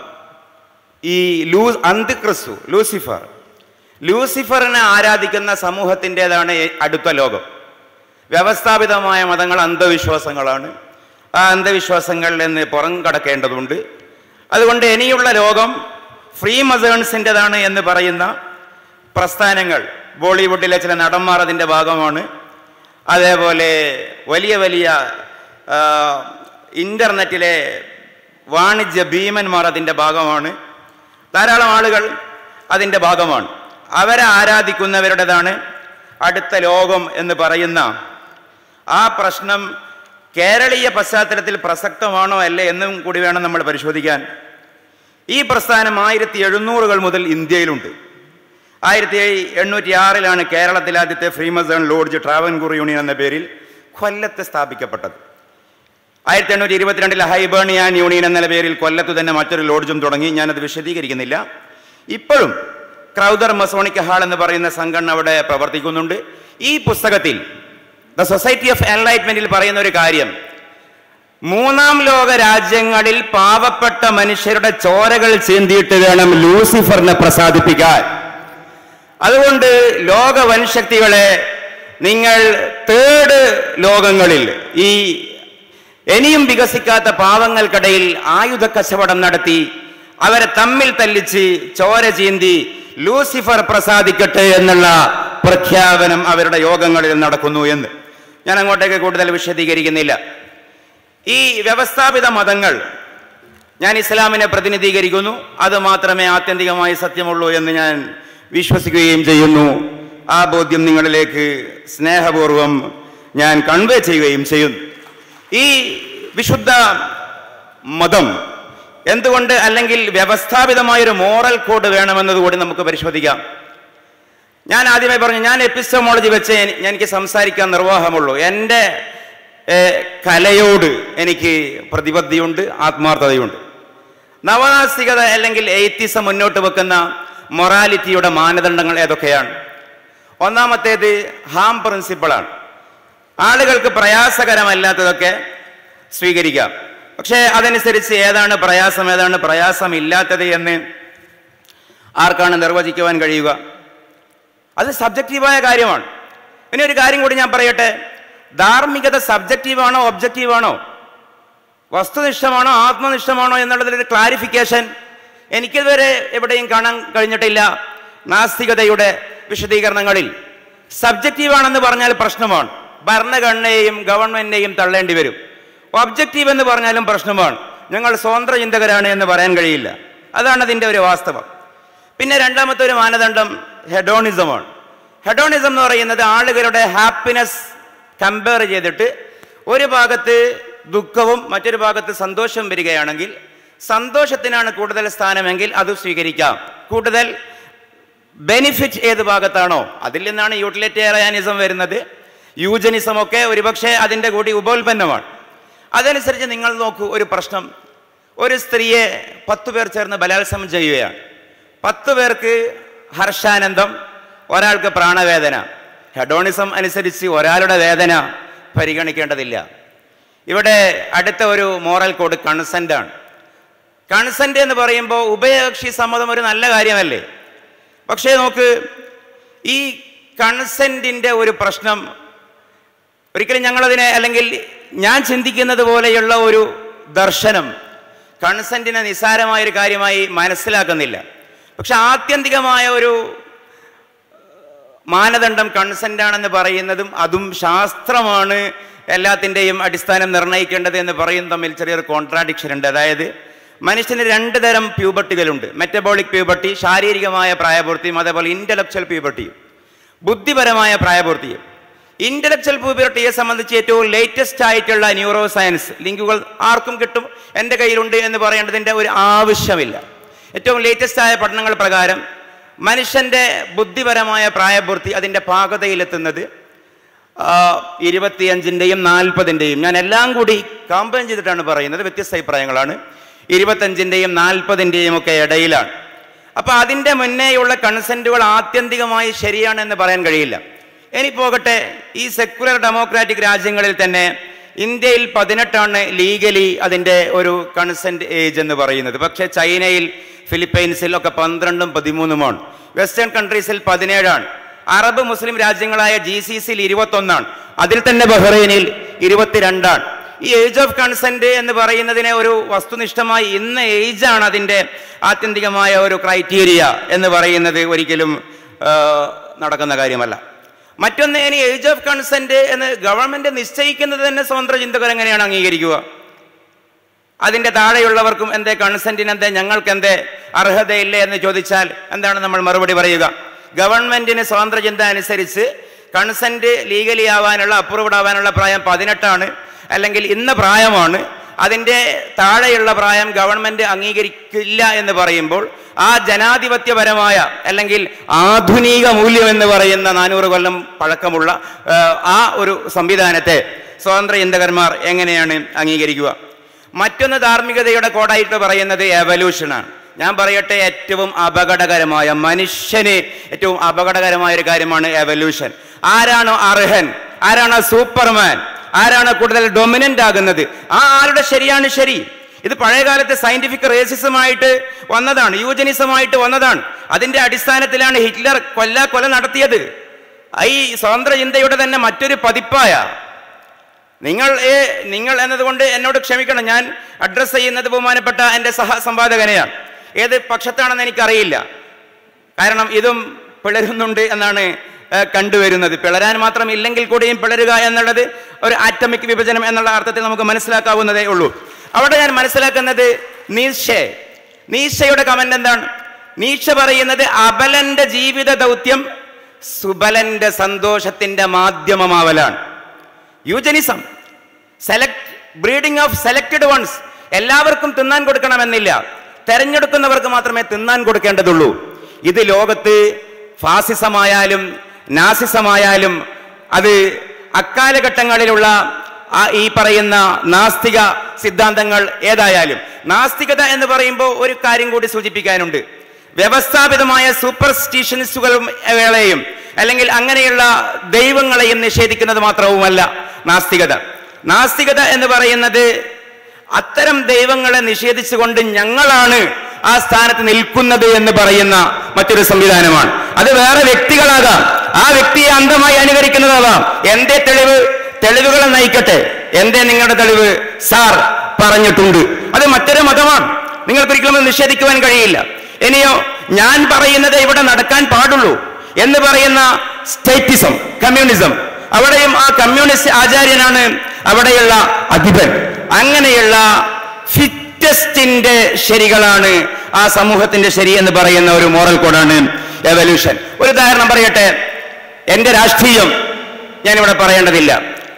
ഈ ലൂ അന്തിക്രിസ്തു ലൂസിഫർ ലൂസിഫറിനെ ആരാധിക്കുന്ന സമൂഹത്തിൻ്റെതാണ് അടുത്ത ലോകം വ്യവസ്ഥാപിതമായ മതങ്ങൾ അന്ധവിശ്വാസങ്ങളാണ് ആ അന്ധവിശ്വാസങ്ങളിൽ നിന്ന് പുറം കടക്കേണ്ടതുണ്ട് അതുകൊണ്ട് ഇനിയുള്ള ലോകം ഫ്രീ മസേൺസിൻ്റെതാണ് എന്ന് പറയുന്ന പ്രസ്ഥാനങ്ങൾ ബോളിവുഡിലെ ചില നടന്മാർ അതിൻ്റെ ഭാഗമാണ് അതേപോലെ വലിയ വലിയ ആ, ഇൻ്റർനെറ്റിലെ വാണിജ്യ ഭീമന്മാർ അതിൻ്റെ ഭാഗമാണ് ധാരാളം ആളുകൾ അതിൻ്റെ ഭാഗമാണ് അവരെ ആരാധിക്കുന്നവരുടേതാണ് അടുത്ത ലോകം എന്ന് പറയുന്ന ആ പ്രശ്നം കേരളീയ പശ്ചാത്തലത്തിൽ പ്രസക്തമാണോ അല്ലേ എന്നും കൂടി വേണം നമ്മൾ പരിശോധിക്കാൻ ഈ പ്രസ്ഥാനം ആയിരത്തി എഴുന്നൂറുകൾ മുതൽ ഇന്ത്യയിലുണ്ട് ആയിരത്തി എണ്ണൂറ്റി ആറിലാണ് കേരളത്തിൽ ആദ്യത്തെ ഫ്രീമസൺ ലോഡ്ജ് ട്രാവൻകൂർ യൂണിയൻ എന്ന പേരിൽ കൊല്ലത്ത് സ്ഥാപിക്കപ്പെട്ടത് ആയിരത്തി എണ്ണൂറ്റി ഇരുപത്തിരണ്ടിൽ ഹൈബേണിയാൻ യൂണിയൻ എന്ന പേരിൽ കൊല്ലത്ത് തന്നെ മറ്റൊരു ലോഡ്ജും തുടങ്ങി ഞാനത് വിശദീകരിക്കുന്നില്ല ഇപ്പോഴും ക്രൗദർ മസോണിക് ഹാൾ എന്ന് പറയുന്ന സംഘടന അവിടെ പ്രവർത്തിക്കുന്നുണ്ട് ഈ പുസ്തകത്തിൽ ദ സൊസൈറ്റി ഓഫ് എൻലൈറ്റ്മെന്റിൽ പറയുന്ന ഒരു കാര്യം മൂന്നാം ലോക രാജ്യങ്ങളിൽ പാവപ്പെട്ട മനുഷ്യരുടെ ചോരകൾ ചീന്തിയിട്ട് വേണം ലൂസിഫറിനെ പ്രസാദിപ്പിക്കാൻ അതുകൊണ്ട് ലോക വൻശക്തികളെ നിങ്ങൾ തേർഡ് ലോകങ്ങളിൽ ഈ ഇനിയും വികസിക്കാത്ത പാവങ്ങൾക്കിടയിൽ ആയുധ കച്ചവടം നടത്തി അവരെ തമ്മിൽ തല്ലിച്ച് ചോര ചീന്തി ലൂസിഫർ പ്രസാദിക്കട്ടെ എന്നുള്ള പ്രഖ്യാപനം അവരുടെ യോഗങ്ങളിൽ നടക്കുന്നു എന്ന് ഞാൻ അങ്ങോട്ടേക്ക് കൂടുതൽ വിശദീകരിക്കുന്നില്ല ഈ വ്യവസ്ഥാപിത മതങ്ങൾ ഞാൻ ഇസ്ലാമിനെ പ്രതിനിധീകരിക്കുന്നു അത് മാത്രമേ ആത്യന്തികമായി സത്യമുള്ളൂ എന്ന് ഞാൻ വിശ്വസിക്കുകയും ചെയ്യുന്നു ആ ബോധ്യം നിങ്ങളിലേക്ക് സ്നേഹപൂർവം ഞാൻ കൺവേ ചെയ്യുകയും ചെയ്യുന്നു ഈ വിശുദ്ധ മതം എന്തുകൊണ്ട് അല്ലെങ്കിൽ വ്യവസ്ഥാപിതമായൊരു മോറൽ കോഡ് വേണമെന്നത് കൂടി നമുക്ക് പരിശോധിക്കാം ഞാൻ ആദ്യമേ പറഞ്ഞു ഞാൻ എപ്പിസ്റ്റമോളജി വെച്ച് എനി- എനിക്ക് സംസാരിക്കാൻ നിർവാഹമുള്ളൂ എൻ്റെ ഏഹ്, കലയോട് എനിക്ക് പ്രതിബദ്ധിയുണ്ട് ആത്മാർത്ഥതയുണ്ട് നവനാസ്തികത അല്ലെങ്കിൽ എയ്ത്തിസം മുന്നോട്ട് വെക്കുന്ന മൊറാലിറ്റിയുടെ മാനദണ്ഡങ്ങൾ ഏതൊക്കെയാണ് ഒന്നാമത്തേത് ഹാം പ്രിൻസിപ്പിളാണ് ആളുകൾക്ക് പ്രയാസകരമല്ലാത്തതൊക്കെ സ്വീകരിക്കാം പക്ഷേ അതനുസരിച്ച് ഏതാണ് പ്രയാസം ഏതാണ് പ്രയാസമില്ലാത്തത് എന്ന് ആർക്കാണ് നിർവചിക്കുവാൻ കഴിയുക അത് സബ്ജക്റ്റീവായ കാര്യമാണ് ഇനി ഒരു കാര്യം കൂടി ഞാൻ പറയട്ടെ ധാർമ്മികത സബ്ജക്റ്റീവാണോ ഒബ്ജക്റ്റീവാണോ വസ്തുനിഷ്ഠമാണോ ആത്മനിഷ്ഠമാണോ എന്നുള്ളതിലൊരു ക്ലാരിഫിക്കേഷൻ എനിക്കിതുവരെ എവിടെയും കാണാൻ കഴിഞ്ഞിട്ടില്ല നാസ്തികതയുടെ വിശദീകരണങ്ങളിൽ സബ്ജക്റ്റീവാണെന്ന് പറഞ്ഞാൽ പ്രശ്നമാണ് ഭരണഘടനയെയും ഗവൺമെന്റിനെയും തള്ളേണ്ടി വരും ഒബ്ജക്റ്റീവ് എന്ന് പറഞ്ഞാലും പ്രശ്നമാണ് ഞങ്ങൾ സ്വതന്ത്ര ചിന്തകരാണ് എന്ന് പറയാൻ കഴിയില്ല അതാണ് അതിൻ്റെ ഒരു വാസ്തവം പിന്നെ രണ്ടാമത്തെ ഒരു മാനദണ്ഡം ഹെഡോണിസമാണ് ഹെഡോണിസം എന്ന് പറയുന്നത് ആളുകളുടെ ഹാപ്പിനെസ് കമ്പയർ ചെയ്തിട്ട് ഒരു ഭാഗത്ത് ദുഃഖവും മറ്റൊരു ഭാഗത്ത് സന്തോഷവും വരികയാണെങ്കിൽ സന്തോഷത്തിനാണ് കൂടുതൽ സ്ഥാനമെങ്കിൽ അത് സ്വീകരിക്കാം കൂടുതൽ ബെനിഫിറ്റ് ഏത് ഭാഗത്താണോ അതിൽ നിന്നാണ് യൂട്ടിലിറ്റേറിയനിസം വരുന്നത് യൂജനിസം ഒക്കെ ഒരുപക്ഷെ അതിൻ്റെ കൂടി ഉപോൽപ്പന്നമാണ് അതനുസരിച്ച് നിങ്ങൾ നോക്കൂ ഒരു പ്രശ്നം ഒരു സ്ത്രീയെ പത്തു പേർ ചേർന്ന് ബലാത്സംഗം ചെയ്യുകയാണ് പത്ത് പേർക്ക് ഹർഷാനന്ദം ഒരാൾക്ക് പ്രാണവേദന ഹെഡോണിസം അനുസരിച്ച് ഒരാളുടെ വേദന പരിഗണിക്കേണ്ടതില്ല ഇവിടെ അടുത്ത ഒരു മോറൽ കോഡ് കൺസെന്റ് ആണ് കൺസെന്റ് എന്ന് പറയുമ്പോൾ ഉഭയകക്ഷി സമ്മതം ഒരു നല്ല കാര്യമല്ലേ പക്ഷേ നോക്ക് ഈ കൺസെന്റിന്റെ ഒരു പ്രശ്നം ഒരിക്കലും ഞങ്ങളതിനെ അല്ലെങ്കിൽ ഞാൻ ചിന്തിക്കുന്നത് പോലെയുള്ള ഒരു ദർശനം കൺസെന്റിനെ നിസ്സാരമായ ഒരു കാര്യമായി മനസ്സിലാക്കുന്നില്ല പക്ഷെ ആത്യന്തികമായ ഒരു മാനദണ്ഡം കൺസെന്റ് ആണെന്ന് പറയുന്നതും അതും ശാസ്ത്രമാണ് എല്ലാത്തിൻ്റെയും അടിസ്ഥാനം നിർണ്ണയിക്കേണ്ടത് എന്ന് പറയും തമ്മിൽ ചെറിയൊരു കോൺട്രാഡിക്ഷൻ ഉണ്ട് അതായത് മനുഷ്യന് രണ്ട് തരം പ്യൂബർട്ടികളുണ്ട് മെറ്റബോളിക് പ്യൂബർട്ടി ശാരീരികമായ പ്രായപൂർത്തിയും അതേപോലെ ഇന്റലക്ച്വൽ പ്യൂബർട്ടിയും ബുദ്ധിപരമായ പ്രായപൂർത്തിയും ഇന്റലക്ച്വൽ പ്യൂബർട്ടിയെ സംബന്ധിച്ച് ഏറ്റവും ലേറ്റസ്റ്റ് ആയിട്ടുള്ള ന്യൂറോ സയൻസ് ലിങ്കുകൾ ആർക്കും കിട്ടും എൻ്റെ കയ്യിലുണ്ട് എന്ന് പറയേണ്ടതിൻ്റെ ഒരു ആവശ്യമില്ല ഏറ്റവും ലേറ്റസ്റ്റ് ആയ പഠനങ്ങൾ പ്രകാരം മനുഷ്യൻ്റെ ബുദ്ധിപരമായ പ്രായപൂർത്തി അതിൻ്റെ പാകതയിലെത്തുന്നത് ആ, ഇരുപത്തിയഞ്ചിൻ്റെയും നാൽപ്പതിൻ്റെയും ഞാൻ എല്ലാം കൂടി കമ്പൈൻ ചെയ്തിട്ടാണ് പറയുന്നത് വ്യത്യസ്ത അഭിപ്രായങ്ങളാണ് ഇരുപത്തഞ്ചിൻ്റെയും നാൽപ്പതിൻ്റെയും ഒക്കെ ഇടയിലാണ് അപ്പൊ അതിൻ്റെ മുന്നേയുള്ള കൺസെന്റുകൾ ആത്യന്തികമായി ശരിയാണെന്ന് പറയാൻ കഴിയില്ല ഇനി പോകട്ടെ ഈ സെക്യുലർ ഡെമോക്രാറ്റിക് രാജ്യങ്ങളിൽ തന്നെ ഇന്ത്യയിൽ പതിനെട്ടാണ് ലീഗലി അതിൻ്റെ ഒരു കൺസെന്റ് ഏജ് എന്ന് പറയുന്നത് പക്ഷേ ചൈനയിൽ ഫിലിപ്പൈൻസിൽ ഒക്കെ പന്ത്രണ്ടും പതിമൂന്നുമാണ് വെസ്റ്റേൺ കൺട്രീസിൽ പതിനേഴാണ് അറബ് മുസ്ലിം രാജ്യങ്ങളായ ജി സി സിയിൽ ഇരുപത്തൊന്നാണ് അതിൽ തന്നെ ബഹ്റൈനിൽ ഇരുപത്തിരണ്ടാണ് ഈ ഏജ് ഓഫ് കൺസെന്റ് എന്ന് പറയുന്നതിനെ ഒരു വസ്തുനിഷ്ഠമായി ഇന്ന ഏജ് ആണ് അതിൻ്റെ ആത്യന്തികമായ ഒരു ക്രൈറ്റീരിയ എന്ന് പറയുന്നത് ഒരിക്കലും ആ, നടക്കുന്ന കാര്യമല്ല മറ്റൊന്ന് ഇനി ഏജ് ഓഫ് കൺസെന്റ് എന്ന് ഗവൺമെന്റ് നിശ്ചയിക്കുന്നത് തന്നെ സ്വതന്ത്ര ചിന്തകർ എങ്ങനെയാണ് അംഗീകരിക്കുക അതിന്റെ താഴെയുള്ളവർക്കും എന്തേ കൺസെന്റിന് എന്തേ ഞങ്ങൾക്ക് എന്തേ അർഹതയില്ലേ എന്ന് ചോദിച്ചാൽ എന്താണ് നമ്മൾ മറുപടി പറയുക ഗവൺമെന്റിന് സ്വാതന്ത്ര്യ ചിന്ത അനുസരിച്ച് കൺസെന്റ് ലീഗലി ആവാനുള്ള അപ്രൂവ്ഡ് ആവാനുള്ള പ്രായം പതിനെട്ടാണ് അല്ലെങ്കിൽ ഇന്ന പ്രായമാണ് അതിൻ്റെ താഴെയുള്ള പ്രായം ഗവൺമെന്റ് അംഗീകരിക്കില്ല എന്ന് പറയുമ്പോൾ ആ ജനാധിപത്യപരമായ അല്ലെങ്കിൽ ആധുനിക മൂല്യം എന്ന് പറയുന്ന നാനൂറ് കൊല്ലം പഴക്കമുള്ള ആ, ആ ഒരു സംവിധാനത്തെ സ്വതന്ത്ര ചിന്തകന്മാർ എങ്ങനെയാണ് അംഗീകരിക്കുക മറ്റൊന്ന് ധാർമ്മികതയുടെ കോഡായിട്ട് പറയുന്നത് എവല്യൂഷനാണ് ഞാൻ പറയട്ടെ ഏറ്റവും അപകടകരമായ മനുഷ്യന് ഏറ്റവും അപകടകരമായ ഒരു കാര്യമാണ് എവല്യൂഷൻ ആരാണോ അർഹൻ ആരാണോ സൂപ്പർമാൻ ആരാണ് കൂടുതൽ ഡൊമിനന്റ് ആകുന്നത് ആ ആളുടെ ശരിയാണ് ശരി ഇത് പഴയകാലത്ത് സയന്റിഫിക് റേസിസമായിട്ട് വന്നതാണ് യൂജനിസമായിട്ട് വന്നതാണ് അതിന്റെ അടിസ്ഥാനത്തിലാണ് ഹിറ്റ്ലർ കൊല്ല കൊല നടത്തിയത് ഈ സ്വതന്ത്ര ചിന്തയുടെ തന്നെ മറ്റൊരു പതിപ്പായ നിങ്ങൾ ഏ നിങ്ങൾ എന്നതുകൊണ്ട് എന്നോട് ക്ഷമിക്കണം ഞാൻ അഡ്രസ്സ് ചെയ്യുന്നത് ബഹുമാനപ്പെട്ട എൻ്റെ സഹ സമ്പാദകനെയാണ് ഏത് പക്ഷത്താണെന്ന് എനിക്കറിയില്ല കാരണം ഇതും പിളരുന്നുണ്ട് എന്നാണ് ഏ, കണ്ടുവരുന്നത് പിളരാൻ മാത്രം ഇല്ലെങ്കിൽ കൂടിയും പിളരുക എന്നുള്ളത് ഒരു ആറ്റമിക് വിഭജനം എന്നുള്ള അർത്ഥത്തിൽ നമുക്ക് മനസ്സിലാക്കാവുന്നതേ ഉള്ളൂ അവിടെ ഞാൻ മനസ്സിലാക്കുന്നത് നീഷെ നീഷയുടെ കമന്റ് എന്താണ് നീഷ പറയുന്നത് അബലന്റെ ജീവിത ദൗത്യം സുബലന്റെ സന്തോഷത്തിന്റെ മാധ്യമമാവലാണ് eugenism select breeding of selected ones എല്ലാവർക്കും തിന്നാൻ കൊടുക്കണമെന്നില്ല തെരഞ്ഞെടുക്കുന്നവർക്ക് മാത്രമേ തിന്നാൻ കൊടുക്കേണ്ടതുള്ളൂ ഇത് ലോകത്ത് ഫാസിസമായാലും നാസിസമായാലും അത് അക്കാലഘട്ടങ്ങളിലുള്ള ആ ഈ പറയുന്ന നാസ്തിക സിദ്ധാന്തങ്ങൾ ഏതായാലും നാസ്തികത എന്ന് പറയുമ്പോൾ ഒരു കാര്യം കൂടി സൂചിപ്പിക്കാനുണ്ട് വ്യവസ്ഥാപിതമായ സൂപ്പർസ്റ്റിഷൻസുകളും വേളയും അല്ലെങ്കിൽ അങ്ങനെയുള്ള ദൈവങ്ങളെയും നിഷേധിക്കുന്നത് മാത്രവുമല്ല നാസ്തികത നാസ്തികത എന്ന് പറയുന്നത് അത്തരം ദൈവങ്ങളെ നിഷേധിച്ചുകൊണ്ട് ഞങ്ങളാണ് ആ സ്ഥാനത്ത് നിൽക്കുന്നത് എന്ന് പറയുന്ന മറ്റൊരു സംവിധാനമാണ് അത് വേറെ വ്യക്തികളാകാം ആ വ്യക്തിയെ അന്ധമായി അനുകരിക്കുന്നതാവാം എന്റെ തെളിവ് തെളിവുകളെ നയിക്കട്ടെ എന്തേ നിങ്ങളുടെ തെളിവ് സാർ പറഞ്ഞിട്ടുണ്ട് അത് മറ്റൊരു മതമാണ് നിങ്ങൾക്കൊരിക്കലും അത് നിഷേധിക്കുവാൻ കഴിയില്ല ഇനിയോ ഞാൻ പറയുന്നത് ഇവിടെ നടക്കാൻ പാടുള്ളൂ എന്ന് പറയുന്ന സ്റ്റേറ്റിസം കമ്മ്യൂണിസം അവിടെയും ആ കമ്മ്യൂണിസ്റ്റ് ആചാര്യനാണ് അവിടെയുള്ള അധിപൻ അങ്ങനെയുള്ള ഫിറ്റസ്റ്റിന്റെ ശരികളാണ് ആ സമൂഹത്തിന്റെ ശരി എന്ന് പറയുന്ന ഒരു മോറൽ കോഡാണ് എവല്യൂഷൻ ഒരു ഉദാഹരണം പറയട്ടെ എന്റെ രാഷ്ട്രീയം ഞാനിവിടെ പറയേണ്ടതില്ല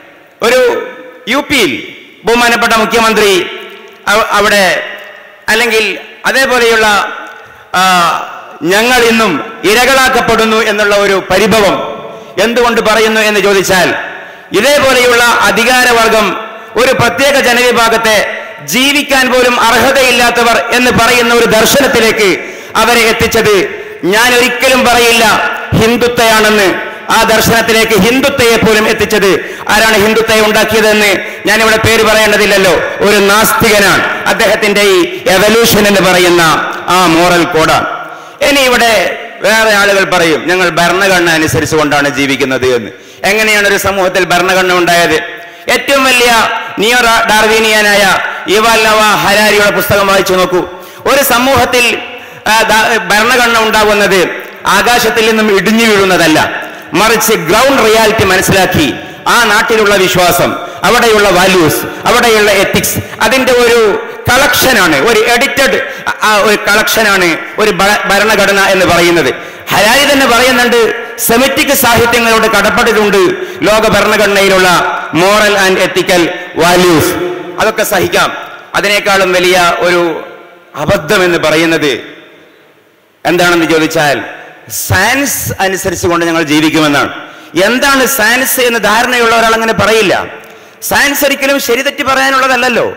ഒരു യു പിയിൽ ബഹുമാനപ്പെട്ട മുഖ്യമന്ത്രി അവ- അവിടെ അല്ലെങ്കിൽ അതേപോലെയുള്ള ആ, ഞങ്ങൾ ഇന്നും ഇരകളാക്കപ്പെടുന്നു എന്നുള്ള ഒരു പരിഭവം എന്തുകൊണ്ട് പറയുന്നു എന്ന് ചോദിച്ചാൽ ഇതേപോലെയുള്ള അധികാരവർഗം ഒരു പ്രത്യേക ജനവിഭാഗത്തെ ജീവിക്കാൻ പോലും അർഹതയില്ലാത്തവർ എന്ന് പറയുന്ന ഒരു ദർശനത്തിലേക്ക് അവരെ എത്തിച്ചത് ഞാൻ ഒരിക്കലും പറയില്ല ഹിന്ദുത്വയാണെന്ന് ആ ദർശനത്തിലേക്ക് ഹിന്ദുത്വയെ പോലും എത്തിച്ചത് ആരാണ് ഹിന്ദുത്വയെ ഉണ്ടാക്കിയതെന്ന് ഞാനിവിടെ പേര് പറയേണ്ടതില്ലല്ലോ ഒരു നാസ്തികനാണ് അദ്ദേഹത്തിന്റെ ഈ എവല്യൂഷൻ എന്ന് പറയുന്ന ആ മോറൽ കോഡാണ് ഇനി ഇവിടെ വേറെ ആളുകൾ പറയും ഞങ്ങൾ ഭരണഘടന അനുസരിച്ച് കൊണ്ടാണ് ജീവിക്കുന്നത് എന്ന് എങ്ങനെയാണ് ഒരു സമൂഹത്തിൽ ഭരണഘടന ഉണ്ടായത് ഏറ്റവും വലിയ നിയോ ഡാ- ഡാർവീനിയനായ ഇവാൽ നവ ഹരാരിയുടെ പുസ്തകം വായിച്ചു നോക്കൂ ഒരു സമൂഹത്തിൽ ആ, ദാ- ഭരണഘടന ഉണ്ടാകുന്നത് ആകാശത്തിൽ നിന്നും ഇടിഞ്ഞു വീഴുന്നതല്ല മറിച്ച് ഗ്രൗണ്ട് റിയാലിറ്റി മനസ്സിലാക്കി ആ നാട്ടിലുള്ള വിശ്വാസം അവിടെയുള്ള വാല്യൂസ് അവിടെയുള്ള എത്തിക്സ് അതിന്റെ ഒരു കളക്ഷനാണ് ഒരു എഡിറ്റഡ് ഒരു കളക്ഷനാണ് ഒരു ഭ- ഭരണഘടന എന്ന് പറയുന്നത് ഹരാരി തന്നെ പറയുന്നുണ്ട് സെമിറ്റിക് സാഹിത്യങ്ങളോട് കടപ്പെട്ടിട്ടുണ്ട് ലോക ഭരണഘടനയിലുള്ള മോറൽ ആൻഡ് എത്തിക്കൽ വാല്യൂസ് അതൊക്കെ സഹിക്കാം അതിനേക്കാളും വലിയ ഒരു അബദ്ധം എന്ന് പറയുന്നത് എന്താണെന്ന് ചോദിച്ചാൽ സയൻസ് അനുസരിച്ച് കൊണ്ട് ഞങ്ങൾ ജീവിക്കുമെന്നാണ് എന്താണ് സയൻസ് എന്ന് ധാരണയുള്ള ഒരാൾ അങ്ങനെ പറയില്ല സയൻസ് ഒരിക്കലും ശരി തെറ്റി പറയാനുള്ളതല്ലല്ലോ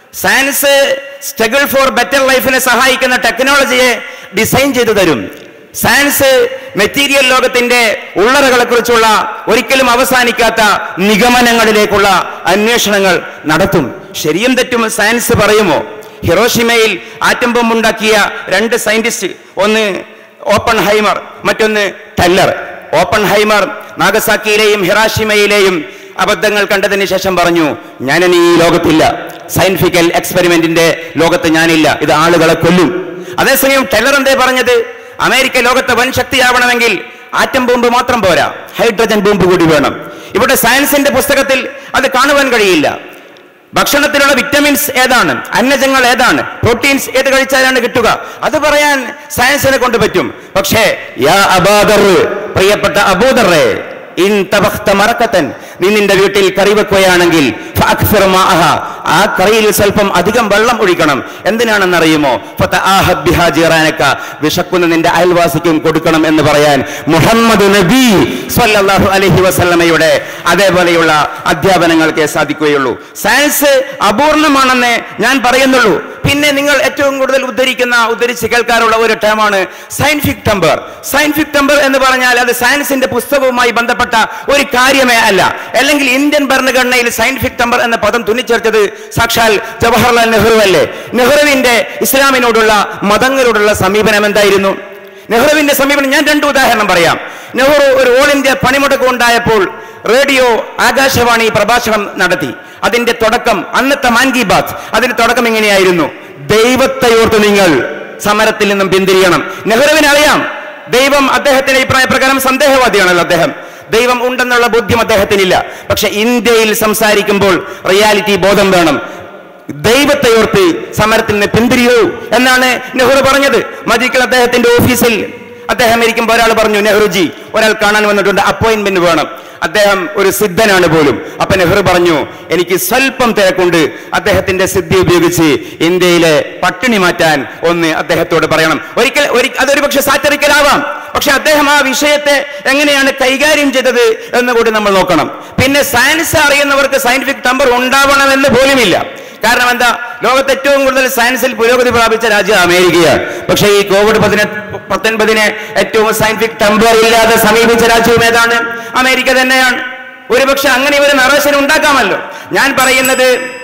സയൻസ് സ്ട്രഗിൾ ഫോർ ബെറ്റർ ലൈഫിനെ സഹായിക്കുന്ന ടെക്നോളജിയെ ഡിസൈൻ ചെയ്തു തരും സയൻസ് മെറ്റീരിയൽ ലോകത്തിന്റെ ഉള്ളറകളെ കുറിച്ചുള്ള ഒരിക്കലും അവസാനിക്കാത്ത നിഗമനങ്ങളിലേക്കുള്ള അന്വേഷണങ്ങൾ നടത്തും ശരിയും തെറ്റും സയൻസ് പറയുമോ ഹിറോഷിമയിൽ ആറ്റം ബോംബ് ഉണ്ടാക്കിയ രണ്ട് സയന്റിസ്റ്റ് ഒന്ന് ഓപ്പൺ ഹൈമർ മറ്റൊന്ന് ടെല്ലർ ഓപ്പൺ ഹൈമർ നാഗസാക്കിയിലെയും ഹിറാഷിമയിലെയും അബദ്ധങ്ങൾ കണ്ടതിന് ശേഷം പറഞ്ഞു ഞാനിനി ഈ ലോകത്തില്ല സയന്റിഫിക്കൽ എക്സ്പെരിമെന്റിന്റെ ലോകത്ത് ഞാനില്ല ഇത് ആളുകളെ കൊല്ലും അതേസമയം ടെല്ലർ എന്തേ പറഞ്ഞത് അമേരിക്ക ലോകത്തെ വൻ ശക്തിയാവണമെങ്കിൽ ആറ്റം ബോംബ് മാത്രം പോരാ ഹൈഡ്രജൻ ബോംബ് കൂടി വേണം ഇവിടെ സയൻസിന്റെ പുസ്തകത്തിൽ അത് കാണുവാൻ കഴിയില്ല ഭക്ഷണത്തിലുള്ള വിറ്റമിൻസ് ഏതാണ് അന്നജങ്ങൾ ഏതാണ് പ്രോട്ടീൻസ് ഏത് കഴിച്ചാലാണ് കിട്ടുക അത് പറയാൻ സയൻസിനെ കൊണ്ട് പറ്റും പക്ഷേ യാ അബാദർ പ്രിയപ്പെട്ട അബൂദറെ ഇൻ തബഖ്ത മറക്കത്തൻ നീ നിന്റെ വീട്ടിൽ കറി വെക്കുകയാണെങ്കിൽ ഫഅക്സിർ മാഅഹ. ആ കറിയിൽ സ്വല്പം അധികം വെള്ളം ഒഴിക്കണം എന്തിനാണെന്നറിയുമോ ഫതആഹദ് ബിഹാ ജീറാനക. വിശക്കുന്ന നിന്റെ അയൽവാസിക്കും കൊടുക്കണം എന്ന് പറയാൻ മുഹമ്മദ് നബി സ്വല്ലല്ലാഹു അലൈഹി വസല്ലമയുടെ അതേപോലെയുള്ള അധ്യാപനങ്ങൾക്കേ സാധിക്കുകയുള്ളൂ സയൻസ് അപൂർണമാണെന്ന് ഞാൻ പറയുന്നുള്ളൂ പിന്നെ നിങ്ങൾ ഏറ്റവും കൂടുതൽ ഉദ്ധരിക്കുന്ന ഉദ്ധരിച്ച് കേൾക്കാറുള്ള ഒരു ടേമാണ് സയന്റിഫിക് ടെമ്പർ സയന്റിഫിക് ടെമ്പർ എന്ന് പറഞ്ഞാൽ അത് സയൻസിന്റെ പുസ്തകവുമായി ബന്ധപ്പെട്ട ഒരു കാര്യമേ അല്ല അല്ലെങ്കിൽ ഇന്ത്യൻ ഭരണഘടനയിൽ സയന്റിഫിക് ടെമ്പർ എന്ന പദം തുന്നിച്ചേർത്തത് സാക്ഷാൽ ജവഹർലാൽ നെഹ്റു അല്ലേ നെഹ്റുവിന്റെ ഇസ്ലാമിനോടുള്ള മതങ്ങളോടുള്ള സമീപനം എന്തായിരുന്നു നെഹ്റുവിന്റെ സമീപനം ഞാൻ രണ്ട് ഉദാഹരണം പറയാം നെഹ്റു ഒരു ഓൾ ഇന്ത്യ പണിമുടക്ക് ഉണ്ടായപ്പോൾ റേഡിയോ ആകാശവാണി പ്രഭാഷണം നടത്തി അതിന്റെ തുടക്കം അന്നത്തെ മാൻ കി ബാത്ത് അതിന്റെ തുടക്കം എങ്ങനെയായിരുന്നു ദൈവത്തെയോർത്ത് നിങ്ങൾ സമരത്തിൽ നിന്നും പിന്തിരിയണം നെഹ്റുവിന് അറിയാം ദൈവം അദ്ദേഹത്തിന്റെ അഭിപ്രായ പ്രകാരം സന്ദേഹവാദിയാണല്ലോ അദ്ദേഹം ദൈവം ഉണ്ടെന്നുള്ള ബോധ്യം അദ്ദേഹത്തിനില്ല പക്ഷെ ഇന്ത്യയിൽ സംസാരിക്കുമ്പോൾ റിയാലിറ്റി ബോധം വേണം ദൈവത്തെ ഓർത്ത് സമരത്തിൽ നിന്ന് പിന്തിരിയൂ എന്നാണ് നെഹ്റു പറഞ്ഞത് മജിക്കൽ അദ്ദേഹത്തിന്റെ ഓഫീസിൽ അദ്ദേഹം ഇരിക്കുമ്പോൾ ഒരാൾ പറഞ്ഞു നെഹ്റുജി ഒരാൾ കാണാൻ വന്നിട്ടുണ്ട് അപ്പോയിന്റ്മെന്റ് വേണം അദ്ദേഹം ഒരു സിദ്ധനാണ് പോലും അപ്പൊ നെഹ്റു പറഞ്ഞു എനിക്ക് സ്വല്പം തിരക്കുണ്ട് അദ്ദേഹത്തിന്റെ സിദ്ധി ഉപയോഗിച്ച് ഇന്ത്യയിലെ പട്ടിണി മാറ്റാൻ ഒന്ന് അദ്ദേഹത്തോട് പറയണം ഒരിക്കൽ ഒരി- അതൊരു പക്ഷെ സാറ്ററിക്കലാവാം പക്ഷെ അദ്ദേഹം ആ വിഷയത്തെ എങ്ങനെയാണ് കൈകാര്യം ചെയ്തത് എന്ന് കൂടി നമ്മൾ നോക്കണം പിന്നെ സയൻസ് അറിയുന്നവർക്ക് സയന്റിഫിക് ടമ്പർ ഉണ്ടാവണമെന്ന് പോലുമില്ല കാരണം എന്താ ലോകത്ത് ഏറ്റവും കൂടുതൽ സയൻസിൽ പുരോഗതി പ്രാപിച്ച രാജ്യം അമേരിക്കയാണ് പക്ഷേ ഈ കോവിഡ് പതിനെട്ട് പത്തൊൻപതിനെ ഏറ്റവും സയന്റിഫിക് ടെമ്പർ ഇല്ലാതെ സമീപിച്ച രാജ്യവും ഏതാണ് അമേരിക്ക തന്നെയാണ് ഒരുപക്ഷെ അങ്ങനെ ഒരു നറേഷൻ ഉണ്ടാക്കാമല്ലോ ഞാൻ പറയുന്നത്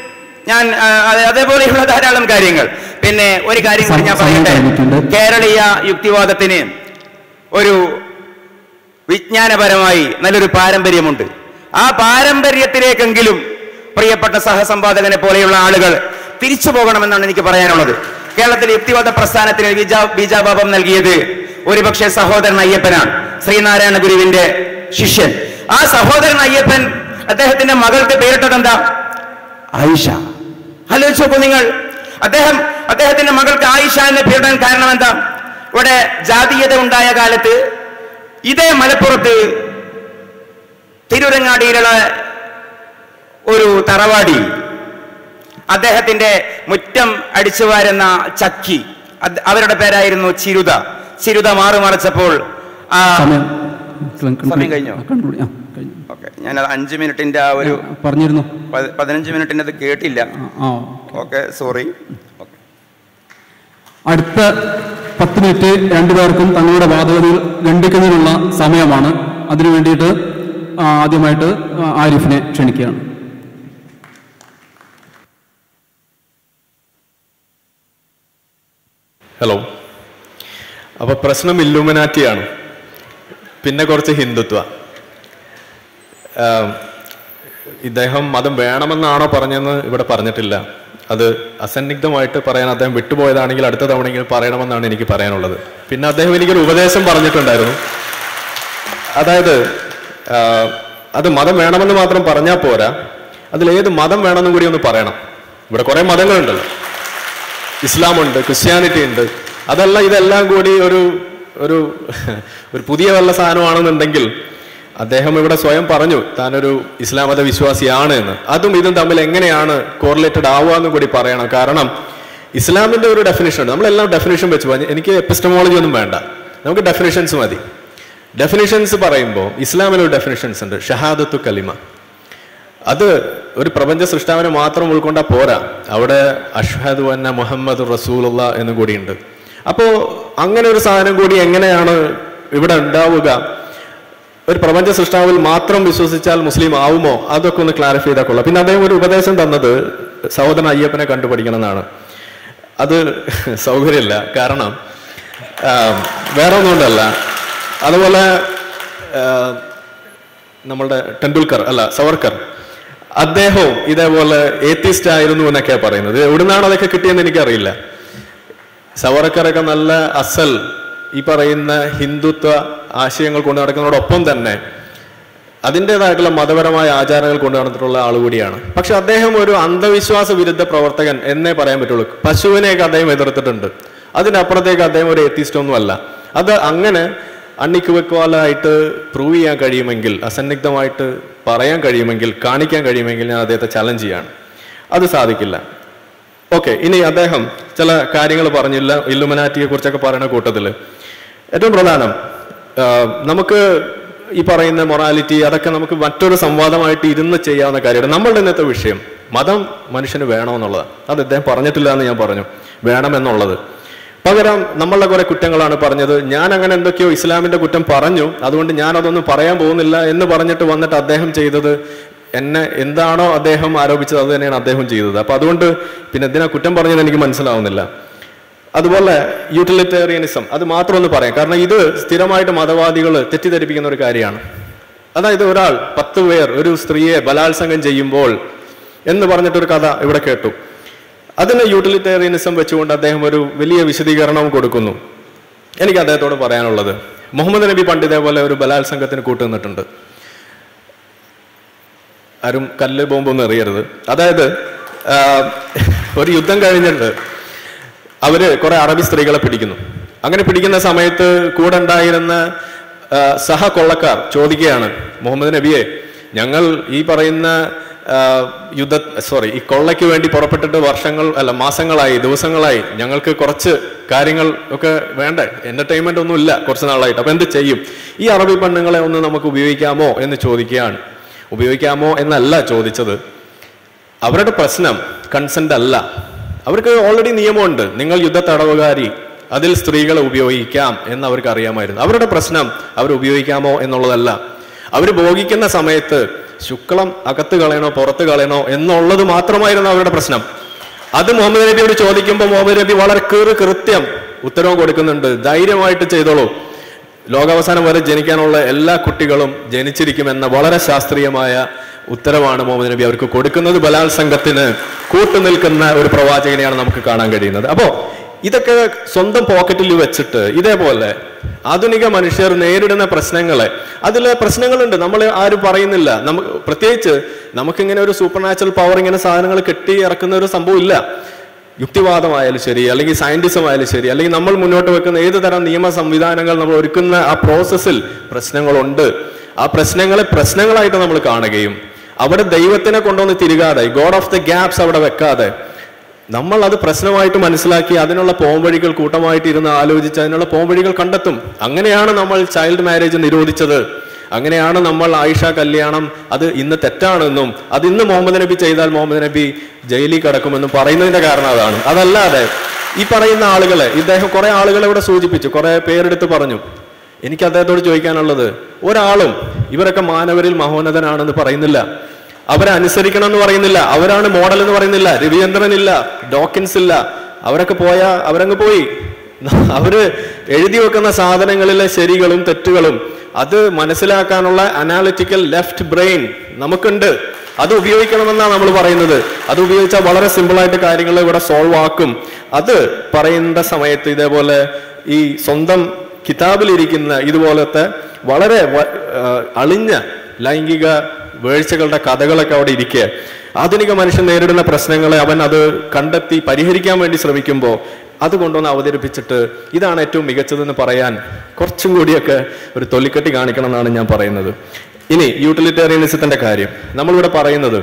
ഞാൻ ആ, അതെ- അതേപോലെയുള്ള ധാരാളം കാര്യങ്ങൾ പിന്നെ ഒരു കാര്യം കൂടി ഞാൻ സമയം പറയട്ടെ കഴിഞ്ഞിട്ടുണ്ട്. കേരളീയ യുക്തിവാദത്തിന് ഒരു വിജ്ഞാനപരമായി നല്ലൊരു പാരമ്പര്യമുണ്ട് ആ പാരമ്പര്യത്തിലേക്കെങ്കിലും പ്രിയപ്പെട്ട സഹസമ്പാദകനെ പോലെയുള്ള ആളുകൾ തിരിച്ചു പോകണമെന്നാണ് എനിക്ക് പറയാനുള്ളത് കേരളത്തിലെ യുക്തിവാദ പ്രസ്ഥാനത്തിന് ബീജാ ബീജാപാപം നൽകിയത് ഒരുപക്ഷെ സഹോദരൻ അയ്യപ്പനാണ് ശ്രീനാരായണ ഗുരുവിന്റെ ശിഷ്യൻ ആ സഹോദരൻ അയ്യപ്പൻ അദ്ദേഹത്തിന്റെ മകൾക്ക് പേരിട്ടത് എന്താ ആയിഷ ആലോചിച്ച് നോക്കൂ നിങ്ങൾ അദ്ദേഹം അദ്ദേഹത്തിന്റെ മകൾക്ക് ആയിഷ എന്ന് പേരിടാൻ കാരണം എന്താ ഇവിടെ ജാതീയത ഉണ്ടായ കാലത്ത് ഇതേ മലപ്പുറത്ത് തിരൂരങ്ങാടിയിലുള്ള ഒരു തറവാടി അദ്ദേഹത്തിന്റെ മുറ്റം അടിച്ചു വാരുന്ന ചക്കി അത് അവരുടെ പേരായിരുന്നു ചിരുത ചിരുത മാറുമറച്ചപ്പോൾ ആ സമയം സമയം കഴിഞ്ഞോ? കൺക്ലൂഡ് ആ കഴിഞ്ഞു ഓക്കെ ഞാൻ അത് അഞ്ച് മിനിറ്റിന്റെ ആ ഒരു ആ, പറഞ്ഞിരുന്നു പ- പതിനഞ്ച് മിനിറ്റിന്റെ അത് കേട്ടില്ല ആ, ആ ഓക്കെ സോറി ഓക്കെ അടുത്ത പത്ത് മിനിറ്റ് രണ്ടുപേർക്കും തങ്ങളുടെ വാദഗതികൾ ഖണ്ഡിക്കുന്നതിനുള്ള സമയമാണ് അതിനു വേണ്ടിയിട്ട് ആ, ആദ്യമായിട്ട് ആ, ആരിഫിനെ ക്ഷണിക്കുകയാണ് ഹലോ അപ്പൊ പ്രശ്നം ഇല്ലുമിനാറ്റിയാണ് പിന്നെ കുറച്ച് ഹിന്ദുത്വ ആം, ഇദ്ദേഹം മതം വേണമെന്നാണോ പറഞ്ഞതെന്ന് ഇവിടെ പറഞ്ഞിട്ടില്ല അത് അസന്നിഗ്ധമായിട്ട് പറയാൻ അദ്ദേഹം വിട്ടുപോയതാണെങ്കിൽ അടുത്ത തവണയെങ്കിലും പറയണമെന്നാണ് എനിക്ക് പറയാനുള്ളത് പിന്നെ അദ്ദേഹം എനിക്കൊരു ഉപദേശം പറഞ്ഞിട്ടുണ്ടായിരുന്നു അതായത് ആ, അത് മതം വേണമെന്ന് മാത്രം പറഞ്ഞാൽ പോരാ അതിൽ ഏത് മതം വേണമെന്നും കൂടി ഒന്ന് പറയണം ഇവിടെ കുറെ മതങ്ങളുണ്ടല്ലോ ഇസ്ലാമുണ്ട് ക്രിസ്ത്യാനിറ്റി ഉണ്ട് അതല്ല ഇതെല്ലാം കൂടി ഒരു ഒരു ഒരു പുതിയ വല്ല സാധനമാണെന്നുണ്ടെങ്കിൽ അദ്ദേഹം ഇവിടെ സ്വയം പറഞ്ഞു താനൊരു ഇസ്ലാം മത വിശ്വാസിയാണ് എന്ന് അതും ഇതും തമ്മിൽ എങ്ങനെയാണ് കോറിലേറ്റഡ് ആവുക എന്ന് കൂടി പറയണം കാരണം ഇസ്ലാമിന്റെ ഒരു ഡെഫിനേഷൻ ഉണ്ട് നമ്മളെല്ലാം ഡെഫിനേഷൻ വെച്ച് പോകാം എനിക്ക് എപ്പിസ്റ്റമോളജി ഒന്നും വേണ്ട നമുക്ക് ഡെഫിനേഷൻസ് മതി ഡെഫിനേഷൻസ് പറയുമ്പോൾ ഇസ്ലാമിൽ ഒരു ഡെഫിനേഷൻസ് ഉണ്ട് ഷഹാദത്തു കലിമ അത് ഒരു പ്രപഞ്ച സൃഷ്ടാവിനെ മാത്രം ഉൾക്കൊണ്ടാൽ പോരാ അവിടെ അഷ്ഹദു അന്ന മുഹമ്മദ് റസൂലുള്ള എന്ന് കൂടിയുണ്ട് അപ്പോൾ അങ്ങനെ ഒരു സാധനം കൂടി എങ്ങനെയാണ് ഇവിടെ ഉണ്ടാവുക ഒരു പ്രപഞ്ച സൃഷ്ടാവിൽ മാത്രം വിശ്വസിച്ചാൽ മുസ്ലിം ആവുമോ അതൊക്കെ ഒന്ന് ക്ലാരിഫൈ ചെയ്താൽ കൊള്ളാം പിന്നെ അദ്ദേഹം ഒരു ഉപദേശം തന്നത് സഹോദരൻ അയ്യപ്പനെ കണ്ടുപഠിക്കണം എന്നാണ് അത് സൗകര്യമില്ല കാരണം ആ, വേറെ ഒന്നുകൊണ്ടല്ല അതുപോലെ ആ, നമ്മളുടെ ടെണ്ടുൽക്കർ അല്ല സവർക്കർ അദ്ദേഹവും ഇതേപോലെ ഏത്തിസ്റ്റ് ആയിരുന്നു എന്നൊക്കെയാ പറയുന്നത് എവിടുന്നാണ് അതൊക്കെ കിട്ടിയെന്ന് എനിക്കറിയില്ല സവർക്കറൊക്കെ നല്ല അസൽ ഈ പറയുന്ന ഹിന്ദുത്വ ആശയങ്ങൾ കൊണ്ടു നടക്കുന്നതോടൊപ്പം തന്നെ അതിൻ്റെതായിട്ടുള്ള മതപരമായ ആചാരങ്ങൾ കൊണ്ടു നടന്നിട്ടുള്ള ആൾ കൂടിയാണ് പക്ഷെ അദ്ദേഹം ഒരു അന്ധവിശ്വാസ വിരുദ്ധ പ്രവർത്തകൻ എന്നേ പറയാൻ പറ്റുള്ളൂ പശുവിനെയൊക്കെ അദ്ദേഹം എതിർത്തിട്ടുണ്ട് അതിനപ്പുറത്തേക്ക് അദ്ദേഹം ഒരു എത്തിസ്റ്റ് ഒന്നുമല്ല അത് അങ്ങനെ അണ്ണിക്കുവക്കോലായിട്ട് പ്രൂവ് ചെയ്യാൻ കഴിയുമെങ്കിൽ അസന്നിഗ്ധമായിട്ട് പറയാൻ കഴിയുമെങ്കിൽ കാണിക്കാൻ കഴിയുമെങ്കിൽ ഞാൻ അദ്ദേഹത്തെ ചലഞ്ച് ചെയ്യാണ് അത് സാധിക്കില്ല ഓക്കെ ഇനി അദ്ദേഹം ചില കാര്യങ്ങൾ പറഞ്ഞില്ല ഇല്ലുമിനാറ്റിയെ കുറിച്ചൊക്കെ പറയുന്ന കൂട്ടത്തിൽ ഏറ്റവും പ്രധാനം ആ, നമുക്ക് ഈ പറയുന്ന മൊറാലിറ്റി അതൊക്കെ നമുക്ക് മറ്റൊരു സംവാദമായിട്ട് ഇരുന്ന് ചെയ്യാവുന്ന കാര്യമാണ് നമ്മളുടെ ഇന്നത്തെ വിഷയം മതം മനുഷ്യന് വേണമെന്നുള്ളതാണ് അത് അദ്ദേഹം പറഞ്ഞിട്ടില്ല എന്ന് ഞാൻ പറഞ്ഞു വേണമെന്നുള്ളത് പകരം നമ്മളുടെ കുറെ കുറ്റങ്ങളാണ് പറഞ്ഞത് ഞാൻ അങ്ങനെ എന്തൊക്കെയോ ഇസ്ലാമിന്റെ കുറ്റം പറഞ്ഞു അതുകൊണ്ട് ഞാൻ അതൊന്നും പറയാൻ പോകുന്നില്ല എന്ന് പറഞ്ഞിട്ട് വന്നിട്ട് അദ്ദേഹം ചെയ്തത് എന്നെ എന്താണോ അദ്ദേഹം ആരോപിച്ചത് അത് തന്നെയാണ് അദ്ദേഹം ചെയ്തത് അപ്പൊ അതുകൊണ്ട് പിന്നെ എന്തിനാ കുറ്റം പറഞ്ഞത് എനിക്ക് മനസ്സിലാവുന്നില്ല അതുപോലെ യൂട്ടിലിറ്റേറിയനിസം അത് മാത്രം ഒന്ന് പറയാം കാരണം ഇത് സ്ഥിരമായിട്ട് മതവാദികൾ തെറ്റിദ്ധരിപ്പിക്കുന്ന ഒരു കാര്യമാണ് അതായത് ഒരാൾ പത്ത് പേർ ഒരു സ്ത്രീയെ ബലാത്സംഗം ചെയ്യുമ്പോൾ എന്ന് പറഞ്ഞിട്ടൊരു കഥ ഇവിടെ കേട്ടു അതിന് യൂട്ടിലിറ്റേറിയനിസം വെച്ചുകൊണ്ട് അദ്ദേഹം ഒരു വലിയ വിശദീകരണവും കൊടുക്കുന്നു എനിക്ക് അദ്ദേഹത്തോട് പറയാനുള്ളത് മുഹമ്മദ് നബി പണ്ട് ഇതേപോലെ ഒരു ബലാത്സംഗത്തിന് കൂട്ടുനിന്നിട്ടുണ്ട് ആരും കല്ല് ബോംബൊന്നും എറിയരുത് അതായത് ആ, ഒരു യുദ്ധം കഴിഞ്ഞിട്ട് അവര് കുറെ അറബി സ്ത്രീകളെ പിടിക്കുന്നു അങ്ങനെ പിടിക്കുന്ന സമയത്ത് കൂടെ ഉണ്ടായിരുന്ന ആ, സഹകൊള്ളക്കാർ ചോദിക്കുകയാണ് മുഹമ്മദ് നബിയെ ഞങ്ങൾ ഈ പറയുന്ന ആ, യുദ്ധ സോറി ഈ കൊള്ളയ്ക്ക് വേണ്ടി പുറപ്പെട്ടിട്ട് വർഷങ്ങൾ അല്ല മാസങ്ങളായി ദിവസങ്ങളായി ഞങ്ങൾക്ക് കുറച്ച് കാര്യങ്ങൾ ഒക്കെ വേണ്ടേ എന്റർടൈൻമെന്റ് ഒന്നും ഇല്ല കുറച്ച് നാളായിട്ട് അപ്പൊ എന്ത് ചെയ്യും ഈ അറബി പെണ്ണുങ്ങളെ ഒന്ന് നമുക്ക് ഉപയോഗിക്കാമോ എന്ന് ചോദിക്കുകയാണ് ഉപയോഗിക്കാമോ എന്നല്ല ചോദിച്ചത് അവരുടെ പ്രശ്നം കൺസെന്റ് അല്ല അവർക്ക് ഓൾറെഡി നിയമമുണ്ട് നിങ്ങൾ യുദ്ധ തടവുകാരി അതിൽ സ്ത്രീകളെ ഉപയോഗിക്കാം എന്ന് അവർക്ക് അറിയാമായിരുന്നു അവരുടെ പ്രശ്നം അവർ ഉപയോഗിക്കാമോ എന്നുള്ളതല്ല അവർ ഭോഗിക്കുന്ന സമയത്ത് ശുക്ലം അകത്ത് കളയണോ പുറത്ത് കളയണോ എന്നുള്ളത് മാത്രമായിരുന്നു അവരുടെ പ്രശ്നം അത് മുഹമ്മദ് നബിയോട് ചോദിക്കുമ്പോൾ മുഹമ്മദ് നബി വളരെ കീറ് കൃത്യം ഉത്തരവും കൊടുക്കുന്നുണ്ട് ധൈര്യമായിട്ട് ചെയ്തോളൂ ലോകാവസാനം വരെ ജനിക്കാനുള്ള എല്ലാ കുട്ടികളും ജനിച്ചിരിക്കുമെന്ന വളരെ ശാസ്ത്രീയമായ ഉത്തരവാണ് മുഹമ്മദ് നബി അവർക്ക് കൊടുക്കുന്നത് ബലാത്സംഗത്തിന് കൂട്ടുനിൽക്കുന്ന ഒരു പ്രവാചകനെയാണ് നമുക്ക് കാണാൻ കഴിയുന്നത് അപ്പോ ഇതൊക്കെ സ്വന്തം പോക്കറ്റിൽ വെച്ചിട്ട് ഇതേപോലെ ആധുനിക മനുഷ്യർ നേരിടുന്ന പ്രശ്നങ്ങളെ അതിലെ പ്രശ്നങ്ങളുണ്ട് നമ്മൾ ആരും പറയുന്നില്ല നമുക്ക് പ്രത്യേകിച്ച് നമുക്കിങ്ങനെ ഒരു സൂപ്പർ നാച്ചുറൽ പവർ ഇങ്ങനെ സാധനങ്ങൾ കെട്ടി ഇറക്കുന്ന ഒരു സംഭവം ഇല്ല യുക്തിവാദമായാലും ശരി അല്ലെങ്കിൽ സയന്റിസം ആയാലും ശരി അല്ലെങ്കിൽ നമ്മൾ മുന്നോട്ട് വെക്കുന്ന ഏത് തരം നിയമ സംവിധാനങ്ങൾ നമ്മൾ ഒരുക്കുന്ന ആ പ്രോസസ്സിൽ പ്രശ്നങ്ങളുണ്ട് ആ പ്രശ്നങ്ങളെ പ്രശ്നങ്ങളായിട്ട് നമ്മൾ കാണുകയും അവിടെ ദൈവത്തിനെ കൊണ്ടുവന്ന് തിരികാതെ ഗോഡ് ഓഫ് ദ ഗ്യാപ്സ് അവിടെ വെക്കാതെ നമ്മൾ അത് പ്രശ്നമായിട്ട് മനസ്സിലാക്കി അതിനുള്ള പോംവഴികൾ കൂട്ടമായിട്ട് ഇരുന്ന് ആലോചിച്ച് അതിനുള്ള പോംവഴികൾ കണ്ടെത്തും അങ്ങനെയാണ് നമ്മൾ ചൈൽഡ് മാരേജ് നിരോധിച്ചത് അങ്ങനെയാണ് നമ്മൾ ആയിഷ കല്യാണം അത് ഇന്ന് തെറ്റാണെന്നും അത് ഇന്ന് മുഹമ്മദ് നബി ചെയ്താൽ മുഹമ്മദ് നബി ജയിലിൽ കിടക്കുമെന്നും പറയുന്നതിന്റെ കാരണം അതാണ് അതല്ലാതെ ഈ പറയുന്ന ആളുകളെ ഇദ്ദേഹം കുറെ ആളുകളെ ഇവിടെ സൂചിപ്പിച്ചു കുറെ പേരെടുത്ത് പറഞ്ഞു എനിക്ക് അദ്ദേഹത്തോട് ചോദിക്കാനുള്ളത് ഒരാളും ഇവരൊക്കെ മാനവരിൽ മഹോന്നതനാണെന്ന് പറയുന്നില്ല അവരെ അനുസരിക്കണം എന്ന് പറയുന്നില്ല അവരാണ് മോഡൽ എന്ന് പറയുന്നില്ല രവിചന്ദ്രൻ ഇല്ല ഡോക്കിൻസ് ഇല്ല അവരൊക്കെ പോയാ അവരങ്ങ് പോയി അവര് എഴുതി വെക്കുന്ന സാധനങ്ങളിലെ ശരികളും തെറ്റുകളും അത് മനസ്സിലാക്കാനുള്ള അനാലിറ്റിക്കൽ ലെഫ്റ്റ് ബ്രെയിൻ നമുക്കുണ്ട് അത് ഉപയോഗിക്കണമെന്നാണ് നമ്മൾ പറയുന്നത് അത് ഉപയോഗിച്ചാൽ വളരെ സിമ്പിളായിട്ട് കാര്യങ്ങൾ ഇവിടെ സോൾവ് ആക്കും അത് പറയുന്ന സമയത്ത് ഇതേപോലെ ഈ സ്വന്തം കിതാബിലിരിക്കുന്ന ഇതുപോലത്തെ വളരെ വ- ആ, അളിഞ്ഞ ലൈംഗിക വീഴ്ചകളുടെ കഥകളൊക്കെ അവിടെ ഇരിക്കുക ആധുനിക മനുഷ്യൻ നേരിടുന്ന പ്രശ്നങ്ങളെ അവൻ അത് കണ്ടെത്തി പരിഹരിക്കാൻ വേണ്ടി ശ്രമിക്കുമ്പോൾ അത് കൊണ്ടുവന്ന് അവതരിപ്പിച്ചിട്ട് ഇതാണ് ഏറ്റവും മികച്ചതെന്ന് പറയാൻ കുറച്ചും കൂടിയൊക്കെ ഒരു തൊലിക്കെട്ടി കാണിക്കണം എന്നാണ് ഞാൻ പറയുന്നത് ഇനി യൂട്ടിലിറ്റേറിയനിസത്തിന്റെ കാര്യം നമ്മളിവിടെ പറയുന്നത്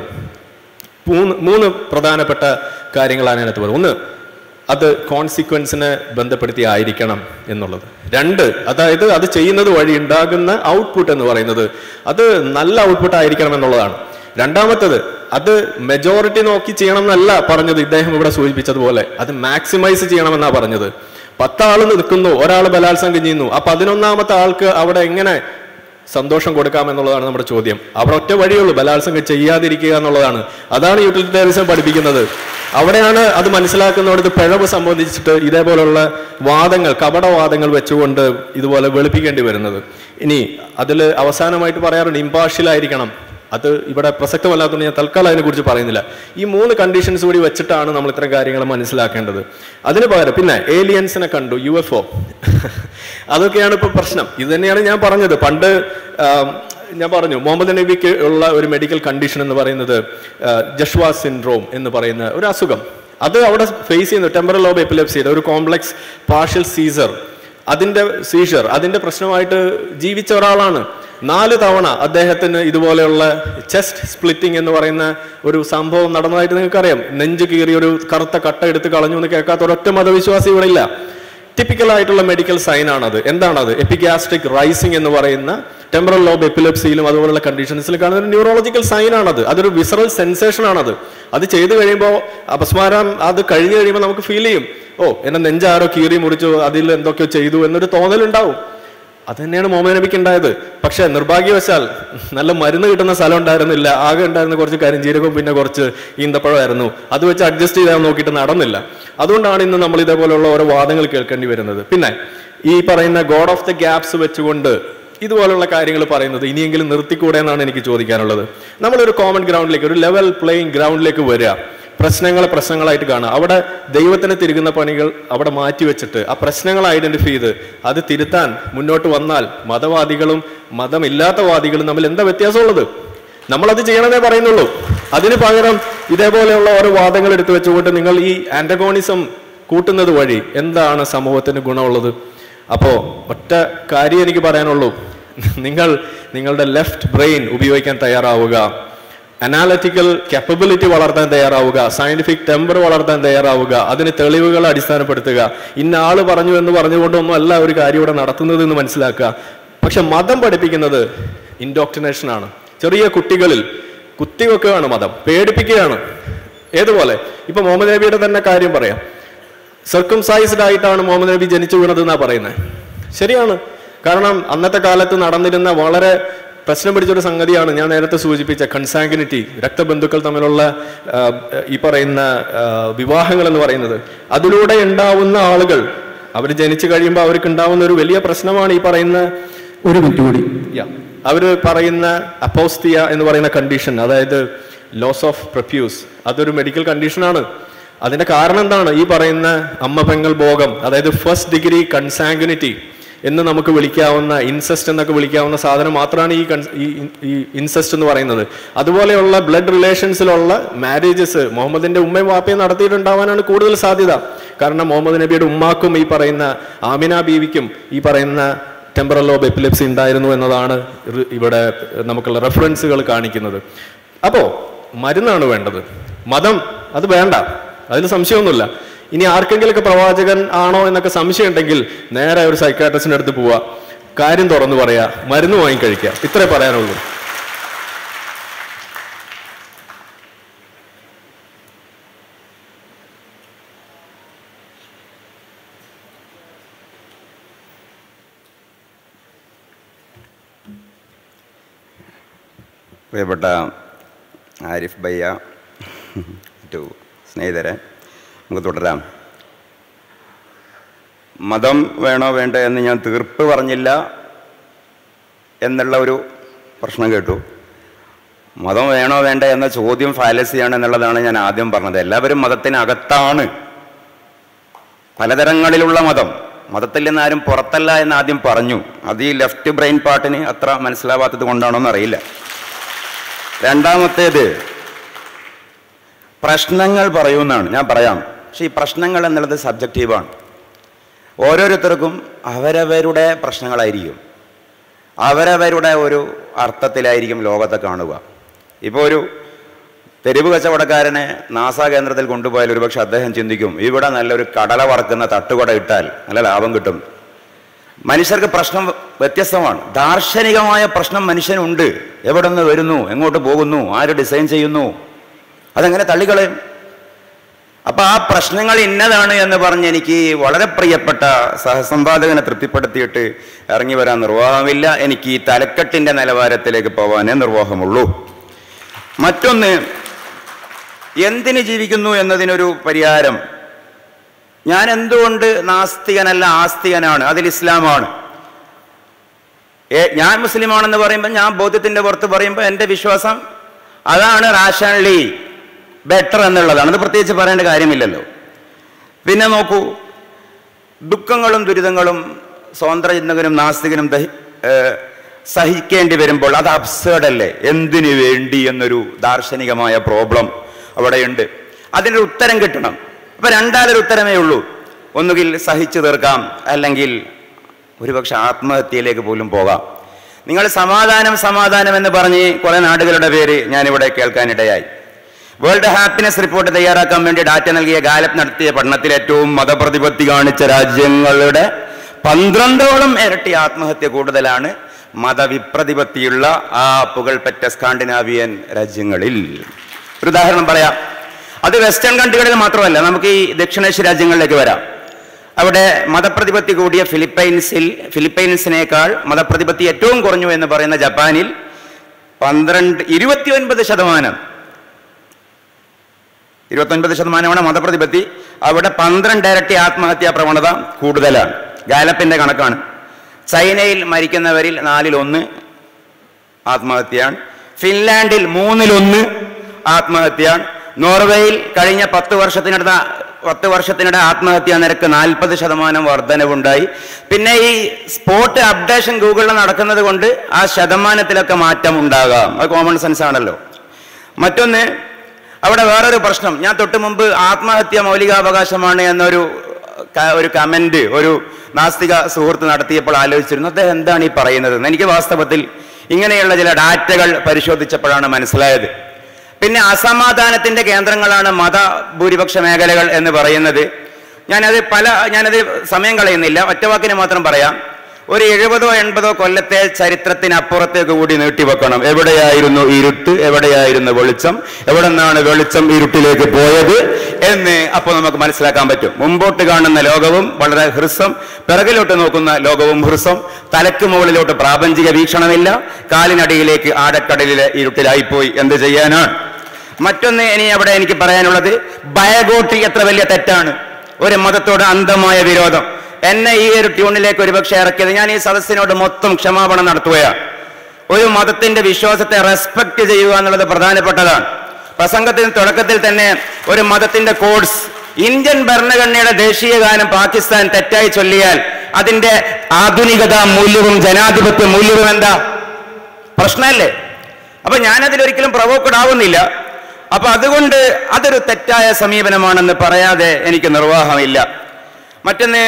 മൂന്ന് മൂന്ന് പ്രധാനപ്പെട്ട കാര്യങ്ങളാണ് അതിനകത്ത് പറയുന്നത് ഒന്ന് അത് കോൺസിക്വൻസിനെ ബന്ധപ്പെടുത്തി ആയിരിക്കണം എന്നുള്ളത് രണ്ട് അതായത് അത് ചെയ്യുന്നത് വഴി ഉണ്ടാകുന്ന ഔട്ട്പുട്ട് എന്ന് പറയുന്നത് അത് നല്ല ഔട്ട്പുട്ട് ആയിരിക്കണം എന്നുള്ളതാണ് രണ്ടാമത്തത് അത് മെജോറിറ്റി നോക്കി ചെയ്യണം എന്നല്ല പറഞ്ഞത് ഇദ്ദേഹം ഇവിടെ സൂചിപ്പിച്ചതുപോലെ അത് മാക്സിമൈസ് ചെയ്യണമെന്നാ പറഞ്ഞത് പത്താൾ നിൽക്കുന്നു ഒരാൾ ബലാത്സംഗം ചെയ്യുന്നു ആ പതിനൊന്നാമത്തെ ആൾക്ക് അവിടെ എങ്ങനെ സന്തോഷം കൊടുക്കാം എന്നുള്ളതാണ് നമ്മുടെ ചോദ്യം അവിടെ ഒറ്റ വഴിയുള്ളൂ ബലാത്സംഗം ചെയ്യാതിരിക്കുക എന്നുള്ളതാണ് അതാണ് യൂട്ടിലിറ്റേറിയസം പഠിപ്പിക്കുന്നത് അവിടെയാണ് അത് മനസ്സിലാക്കുന്നതോട് പിഴവ് സംബന്ധിച്ചിട്ട് ഇതേപോലുള്ള വാദങ്ങൾ കപടവാദങ്ങൾ വെച്ചുകൊണ്ട് ഇതുപോലെ വെളുപ്പിക്കേണ്ടി വരുന്നത് ഇനി അതിൽ അവസാനമായിട്ട് പറയാറുണ്ട് ഇമ്പാർഷ്യലായിരിക്കണം അത് ഇവിടെ പ്രസക്തമല്ലാത്തതുകൊണ്ട് ഞാൻ തൽക്കാലം അതിനെക്കുറിച്ച് പറയുന്നില്ല ഈ മൂന്ന് കണ്ടീഷൻസ് കൂടി വെച്ചിട്ടാണ് നമ്മൾ ഇത്തരം കാര്യങ്ങൾ മനസ്സിലാക്കേണ്ടത് അതിന് പകരം പിന്നെ ഏലിയൻസിനെ കണ്ടു യു എഫ് ഒ അതൊക്കെയാണ് ഇപ്പൊ പ്രശ്നം ഇത് തന്നെയാണ് ഞാൻ പറഞ്ഞത് പണ്ട് ആം, ഞാൻ പറഞ്ഞു മുഹമ്മദ് നബിക്ക് ഉള്ള ഒരു മെഡിക്കൽ കണ്ടീഷൻ എന്ന് പറയുന്നത് ജഷ്വാ സിൻഡ്രോം എന്ന് പറയുന്ന ഒരു അസുഖം അത് അവിടെ ഫേസ് ചെയ്യുന്നു ടെമ്പറൽ ലോബ് എപ്പിലെപ്സിയുടെ ഒരു കോംപ്ലക്സ് പാർഷ്യൽ സീസർ അതിന്റെ സീഷർ അതിന്റെ പ്രശ്നമായിട്ട് ജീവിച്ച ഒരാളാണ് നാല് തവണ അദ്ദേഹത്തിന് ഇതുപോലെയുള്ള ചെസ്റ്റ് സ്പ്ലിറ്റിംഗ് എന്ന് പറയുന്ന ഒരു സംഭവം നടന്നതായിട്ട് നിങ്ങൾക്കറിയാം നെഞ്ച് കീറി ഒരു കറുത്ത കട്ട എടുത്ത് കളഞ്ഞു എന്ന് കേൾക്കാത്ത ഒരൊറ്റ മതവിശ്വാസി ഇവിടെ ഇല്ല ടിപ്പിക്കൽ ആയിട്ടുള്ള മെഡിക്കൽ സൈൻ ആണത് എന്താണത് എപ്പിഗാസ്ട്രിക് റൈസിംഗ് എന്ന് പറയുന്ന ടെമ്പറൽ ലോബ് എപ്പിലെപ്സിയിലും അതുപോലുള്ള കണ്ടീഷൻസിൽ കാണുന്ന ഒരു ന്യൂറോളജിക്കൽ സൈൻ ആണത് അതൊരു വിസറൽ സെൻസേഷൻ ആണത് അത് ചെയ്തു കഴിയുമ്പോൾ അപസ്മാരം അത് കഴിഞ്ഞു കഴിയുമ്പോൾ നമുക്ക് ഫീൽ ചെയ്യും ഓ എന്നെ നെഞ്ചാരോ കീറി മുറിച്ചു അതിൽ എന്തൊക്കെയോ ചെയ്തു എന്നൊരു തോന്നലുണ്ടാവും അത് തന്നെയാണ് മുഹമ്മദ് നബിക്ക് ഉണ്ടായത് പക്ഷെ നിർഭാഗ്യവശാൽ നല്ല മരുന്ന് കിട്ടുന്ന സ്ഥലം ഉണ്ടായിരുന്നില്ല ആകെ ഉണ്ടായിരുന്ന കുറച്ച് കരിഞ്ചീരകവും പിന്നെ കുറച്ച് ഈന്തപ്പഴമായിരുന്നു അത് വെച്ച് അഡ്ജസ്റ്റ് ചെയ്താൽ നോക്കിയിട്ട് നടന്നില്ല അതുകൊണ്ടാണ് ഇന്ന് നമ്മൾ ഇതേപോലെയുള്ള ഓരോ വാദങ്ങൾ കേൾക്കേണ്ടി വരുന്നത് പിന്നെ ഈ പറയുന്ന ഗോഡ് ഓഫ് ദ ഗ്യാപ്സ് വെച്ചുകൊണ്ട് ഇതുപോലുള്ള കാര്യങ്ങൾ പറയുന്നത് ഇനിയെങ്കിലും നിർത്തിക്കൂടെ എന്നാണ് എനിക്ക് ചോദിക്കാനുള്ളത് നമ്മളൊരു കോമൺ ഗ്രൗണ്ടിലേക്ക് ഒരു ലെവൽ പ്ലേയിങ് ഗ്രൗണ്ടിലേക്ക് വരിക പ്രശ്നങ്ങളെ പ്രശ്നങ്ങളായിട്ട് കാണുക അവിടെ ദൈവത്തിന് തിരുകുന്ന പണികൾ അവിടെ മാറ്റി വെച്ചിട്ട് ആ പ്രശ്നങ്ങൾ ഐഡന്റിഫൈ ചെയ്ത് അത് തിരുത്താൻ മുന്നോട്ട് വന്നാൽ മതവാദികളും മതമില്ലാത്ത വാദികളും തമ്മിൽ എന്താ വ്യത്യാസമുള്ളത് നമ്മളത് ചെയ്യണമെന്നേ പറയുന്നുള്ളൂ അതിന് പകരം ഇതേപോലെയുള്ള ഓരോ വാദങ്ങൾ എടുത്തു വെച്ചുകൊണ്ട് നിങ്ങൾ ഈ ആന്റഗോണിസം കൂട്ടുന്നത് വഴി എന്താണ് സമൂഹത്തിന് ഗുണമുള്ളത് അപ്പോ ഒറ്റ കാര്യം എനിക്ക് പറയാനുള്ളൂ നിങ്ങൾ നിങ്ങളുടെ ലെഫ്റ്റ് ബ്രെയിൻ ഉപയോഗിക്കാൻ തയ്യാറാവുക അനാലിറ്റിക്കൽ capability വളർത്താൻ തയ്യാറാവുക സയന്റിഫിക് ടെമ്പർ വളർത്താൻ തയ്യാറാവുക അതിന് തെളിവുകൾ അടിസ്ഥാനപ്പെടുത്തുക ഇന്ന ആള് പറഞ്ഞു എന്ന് പറഞ്ഞുകൊണ്ടൊന്നും അല്ല ഒരു കാര്യം ഇവിടെ നടത്തുന്നത് എന്ന് മനസ്സിലാക്കുക പക്ഷെ മതം പഠിപ്പിക്കുന്നത് ഇൻഡോക്ട്രിനേഷൻ ആണ് ചെറിയ കുട്ടികളിൽ കുത്തിവെക്കുകയാണ് മതം പേടിപ്പിക്കുകയാണ് ഏതുപോലെ ഇപ്പൊ മുഹമ്മദ് നബിയുടെ തന്നെ കാര്യം പറയാം സർക്കംസൈസ്ഡ് ആയിട്ടാണ് മുഹമ്മദ് നബി ജനിച്ചു വീണത് എന്നാ പറയുന്നത് ശരിയാണ് കാരണം അന്നത്തെ കാലത്ത് നടന്നിരുന്ന വളരെ പ്രശ്നം പിടിച്ചൊരു സംഗതിയാണ് ഞാൻ നേരത്തെ സൂചിപ്പിച്ച കൺസാങ്കിനിറ്റി രക്തബന്ധുക്കൾ തമ്മിലുള്ള ആ, ഈ പറയുന്ന ആ, വിവാഹങ്ങൾ എന്ന് പറയുന്നത് അതിലൂടെ ഉണ്ടാവുന്ന ആളുകൾ അവർ ജനിച്ചു കഴിയുമ്പോൾ അവർക്ക് ഉണ്ടാവുന്ന ഒരു വലിയ പ്രശ്നമാണ് ഈ പറയുന്ന ഒരു മിനിറ്റ് കൂടി അവർ പറയുന്ന അപ്പോസ്തിയ എന്ന് പറയുന്ന കണ്ടീഷൻ അതായത് ലോസ് ഓഫ് പ്രൊപ്യൂസ് അതൊരു മെഡിക്കൽ കണ്ടീഷനാണ് അതിന്റെ കാരണം എന്താണ് ഈ പറയുന്ന അമ്മ പെങ്ങൾ ഭോഗം അതായത് ഫസ്റ്റ് ഡിഗ്രി കൺസാങ്കുനിറ്റി എന്ന് നമുക്ക് വിളിക്കാവുന്ന ഇൻസെസ്റ്റ് എന്നൊക്കെ വിളിക്കാവുന്ന സാധനം മാത്രമാണ് ഈ കൺസ്- ഈ ഈ ഇൻസെസ്റ്റ് എന്ന് പറയുന്നത് അതുപോലെയുള്ള ബ്ലഡ് റിലേഷൻസിലുള്ള മാരേജസ് മുഹമ്മദിന്റെ ഉമ്മയും വാപ്പയും നടത്തിയിട്ടുണ്ടാവാനാണ് കൂടുതൽ സാധ്യത കാരണം മുഹമ്മദ് നബിയുടെ ഉമ്മാക്കും ഈ പറയുന്ന ആമിന ബീവിക്കും ഈ പറയുന്ന ടെമ്പറൽ ലോബ് എപ്പിലെപ്സി ഉണ്ടായിരുന്നു എന്നതാണ് റി- ഇവിടെ നമുക്കുള്ള റെഫറൻസുകൾ കാണിക്കുന്നത് അപ്പോ മരുന്നാണ് വേണ്ടത് മതം അത് വേണ്ട അതിൽ സംശയമൊന്നുമില്ല ഇനി ആർക്കെങ്കിലൊക്കെ പ്രവാചകൻ ആണോ എന്നൊക്കെ സംശയം ഉണ്ടെങ്കിൽ നേരെ ഒരു സൈക്കാട്രിസ്റ്റിന്റെ അടുത്ത് പോവുക കാര്യം തുറന്നു പറയാ മരുന്ന് വാങ്ങിക്കഴിക്കുക ഇത്രേ പറയാനുള്ളൂ പ്രിയപ്പെട്ട ആരിഫ് ബയ്യ മറ്റു സ്നേഹിതരെ നമുക്ക് തുടരാം മതം വേണോ വേണ്ടോ എന്ന് ഞാൻ തീർപ്പ് പറഞ്ഞില്ല എന്നുള്ള ഒരു പ്രശ്നം കേട്ടു മതം വേണോ വേണ്ട എന്ന ചോദ്യം ഫാലസിയാണ് എന്നുള്ളതാണ് ഞാൻ ആദ്യം പറഞ്ഞത് എല്ലാവരും മതത്തിനകത്താണ് പലതരങ്ങളിലുള്ള മതം മതത്തിൽ നിന്ന് ആരും പുറത്തല്ല എന്ന് ആദ്യം പറഞ്ഞു അത് ഈ ലെഫ്റ്റ് ബ്രെയിൻ പാർട്ടിന് അത്ര മനസ്സിലാവാത്തത് കൊണ്ടാണോ എന്നറിയില്ല രണ്ടാമത്തേത് പ്രശ്നങ്ങൾ പറയുമെന്നാണ് ഞാൻ പറയാം പക്ഷെ ഈ പ്രശ്നങ്ങൾ എന്നുള്ളത് സബ്ജക്റ്റീവാണ് ഓരോരുത്തർക്കും അവരവരുടെ പ്രശ്നങ്ങളായിരിക്കും അവരവരുടെ ഒരു അർത്ഥത്തിലായിരിക്കും ലോകത്തെ കാണുക ഇപ്പോൾ ഒരു തെരുവ് കച്ചവടക്കാരനെ നാസ കേന്ദ്രത്തിൽ കൊണ്ടുപോയാൽ ഒരുപക്ഷെ അദ്ദേഹം ചിന്തിക്കും ഇവിടെ നല്ലൊരു കടല വറക്കുന്ന തട്ടുകട ഇട്ടാൽ നല്ല ലാഭം കിട്ടും മനുഷ്യർക്ക് പ്രശ്നം വ്യത്യസ്തമാണ് ദാർശനികമായ പ്രശ്നം മനുഷ്യനുണ്ട് എവിടെ നിന്ന് വരുന്നു എങ്ങോട്ട് പോകുന്നു ആര് ഡിസൈൻ ചെയ്യുന്നു അതെങ്ങനെ തള്ളിക്കളയും അപ്പൊ ആ പ്രശ്നങ്ങൾ ഇന്നതാണ് എന്ന് പറഞ്ഞ് എനിക്ക് വളരെ പ്രിയപ്പെട്ട സഹസമ്പാദകനെ തൃപ്തിപ്പെടുത്തിയിട്ട് ഇറങ്ങി വരാൻ നിർവാഹമില്ല എനിക്ക് ഈ തലക്കെട്ടിന്റെ നിലവാരത്തിലേക്ക് പോകാനേ നിർവാഹമുള്ളൂ മറ്റൊന്ന് എന്തിന് ജീവിക്കുന്നു എന്നതിനൊരു പരിഹാരം ഞാൻ എന്തുകൊണ്ട് നാസ്തികനല്ല ആസ്തികനാണ് അതിൽ ഇസ്ലാമാണ് ഏ, ഞാൻ മുസ്ലിമാണെന്ന് പറയുമ്പോൾ ഞാൻ ബോധ്യത്തിന്റെ പുറത്ത് പറയുമ്പോൾ എൻ്റെ വിശ്വാസം അതാണ് റാഷണലി ബെറ്റർ എന്നുള്ളതാണ് അത് പ്രത്യേകിച്ച് പറയേണ്ട കാര്യമില്ലല്ലോ പിന്നെ നോക്കൂ ദുഃഖങ്ങളും ദുരിതങ്ങളും സ്വതന്ത്രചിന്തകനും നാസ്തികനും ദഹി- ഏ, സഹിക്കേണ്ടി വരുമ്പോൾ അത് അബ്സേർഡ് അല്ലേ എന്തിനു വേണ്ടി എന്നൊരു ദാർശനികമായ പ്രോബ്ലം അവിടെയുണ്ട് അതിനൊരു ഉത്തരം കിട്ടണം അപ്പൊ രണ്ടാലൊരു ഉത്തരമേ ഉള്ളൂ ഒന്നുകിൽ സഹിച്ചു തീർക്കാം അല്ലെങ്കിൽ ഒരുപക്ഷെ ആത്മഹത്യയിലേക്ക് പോലും പോകാം നിങ്ങൾ സമാധാനം സമാധാനം എന്ന് പറഞ്ഞ് കുറെ നാടുകളുടെ പേര് ഞാനിവിടെ കേൾക്കാനിടയായി വേൾഡ് ഹാപ്പിനെസ് റിപ്പോർട്ട് തയ്യാറാക്കാൻ വേണ്ടി ഡാറ്റ നൽകിയ ഗാലപ്പ് നടത്തിയ പഠനത്തിൽ ഏറ്റവും മതപ്രതിപത്തി കാണിച്ച രാജ്യങ്ങളുടെ പന്ത്രണ്ടോളം ഇരട്ടി ആത്മഹത്യ കൂടുതലാണ് മതവിപ്രതിപത്തിയുള്ള ആ പുകൾപെറ്റ സ്കാൻഡിനാവിയൻ രാജ്യങ്ങളിൽ ഒരു ഉദാഹരണം പറയാം അത് വെസ്റ്റേൺ കൺട്രികളിൽ മാത്രമല്ല നമുക്ക് ഈ ദക്ഷിണേഷ്യ രാജ്യങ്ങളിലേക്ക് വരാം അവിടെ മതപ്രതിപത്തി കൂടിയ ഫിലിപ്പൈൻസിൽ ഫിലിപ്പൈൻസിനേക്കാൾ മതപ്രതിപത്തി ഏറ്റവും കുറഞ്ഞു എന്ന് പറയുന്ന ജപ്പാനിൽ പന്ത്രണ്ട് ഇരുപത്തിയൊൻപത് ശതമാനം ഇരുപത്തൊൻപത് ശതമാനമാണ് മതപ്രതിപത്തി അവിടെ പന്ത്രണ്ട് ഇരട്ടി ആത്മഹത്യാ പ്രവണത കൂടുതലാണ് ഗാലപ്പിന്റെ കണക്കാണ് ചൈനയിൽ മരിക്കുന്നവരിൽ നാലിലൊന്ന് ആത്മഹത്യയാണ് ഫിൻലാൻഡിൽ മൂന്നിലൊന്ന് ആത്മഹത്യയാണ് നോർവേയിൽ കഴിഞ്ഞ പത്ത് വർഷത്തിനടുത്ത പത്ത് വർഷത്തിനിടെ ആത്മഹത്യാ നിരക്ക് നാൽപ്പത് ശതമാനം വർധനവുണ്ടായി പിന്നെ ഈ സ്പോട്ട് അപ്ഡേഷൻ ഗൂഗിളിൽ നടക്കുന്നത് കൊണ്ട് ആ ശതമാനത്തിലൊക്കെ മാറ്റം ഉണ്ടാകാം അത് കോമൺ സെൻസ് ആണല്ലോ മറ്റൊന്ന് അവിടെ വേറൊരു പ്രശ്നം ഞാൻ തൊട്ട് മുമ്പ് ആത്മഹത്യ മൗലികാവകാശമാണ് എന്നൊരു ക- ഒരു കമന്റ് ഒരു നാസ്തിക സുഹൃത്ത് നടത്തിയപ്പോൾ ആലോചിച്ചിരുന്നു അദ്ദേഹം എന്താണ് ഈ പറയുന്നത് എന്ന് എനിക്ക് വാസ്തവത്തിൽ ഇങ്ങനെയുള്ള ചില ഡാറ്റകൾ പരിശോധിച്ചപ്പോഴാണ് മനസ്സിലായത് പിന്നെ അസമാധാനത്തിന്റെ കേന്ദ്രങ്ങളാണ് മത ഭൂരിപക്ഷ മേഖലകൾ എന്ന് പറയുന്നത് ഞാനത് പല ഞാനത് സമയം കളയുന്നില്ല ഒറ്റവാക്കിന് മാത്രം പറയാം ഒരു എഴുപതോ എൺപതോ കൊല്ലത്തെ ചരിത്രത്തിനപ്പുറത്തേക്ക് കൂടി നീട്ടിവെക്കണം എവിടെയായിരുന്നു ഇരുട്ട് എവിടെയായിരുന്നു വെളിച്ചം എവിടെ നിന്നാണ് വെളിച്ചം ഇരുട്ടിലേക്ക് പോയത് എന്ന് അപ്പോൾ നമുക്ക് മനസ്സിലാക്കാൻ പറ്റും മുമ്പോട്ട് കാണുന്ന ലോകവും വളരെ ഹൃസ്വം പിറകിലോട്ട് നോക്കുന്ന ലോകവും ഹൃസ്വം തലക്ക് മുകളിലോട്ട് പ്രാപഞ്ചിക വീക്ഷണമില്ല കാലിനടിയിലേക്ക് ആടക്കടലിലെ ഇരുട്ടിലായിപ്പോയി എന്ത് ചെയ്യാനാണ് മറ്റൊന്ന് ഇനി അവിടെ എനിക്ക് പറയാനുള്ളത് ബയഗോട്ടി എത്ര വലിയ തെറ്റാണ് ഒരു മതത്തോട് അന്ധമായ വിരോധം എന്നെ ഈ ഒരു ട്യൂണിലേക്ക് ഒരുപക്ഷെ ഇറക്കിയത് ഞാൻ ഈ സദസ്സിനോട് മൊത്തം ക്ഷമാപണം നടത്തുകയാണ് ഒരു മതത്തിന്റെ വിശ്വാസത്തെ റെസ്പെക്ട് ചെയ്യുക എന്നുള്ളത് പ്രധാനപ്പെട്ടതാണ് പ്രസംഗത്തിന് തുടക്കത്തിൽ തന്നെ ഒരു മതത്തിന്റെ കോഡ്സ് ഇന്ത്യൻ ഭരണഘടനയുടെ ദേശീയ ഗാനം പാകിസ്ഥാൻ തെറ്റായി ചൊല്ലിയാൽ അതിന്റെ ആധുനികത മൂല്യവും ജനാധിപത്യ മൂല്യവും എന്താ പ്രശ്നമല്ലേ അപ്പൊ ഞാനതിലൊരിക്കലും പ്രവോക്കഡ് ആവുന്നില്ല അപ്പൊ അതുകൊണ്ട് അതൊരു തെറ്റായ സമീപനമാണെന്ന് പറയാതെ എനിക്ക് നിർവാഹമില്ല മറ്റൊന്ന്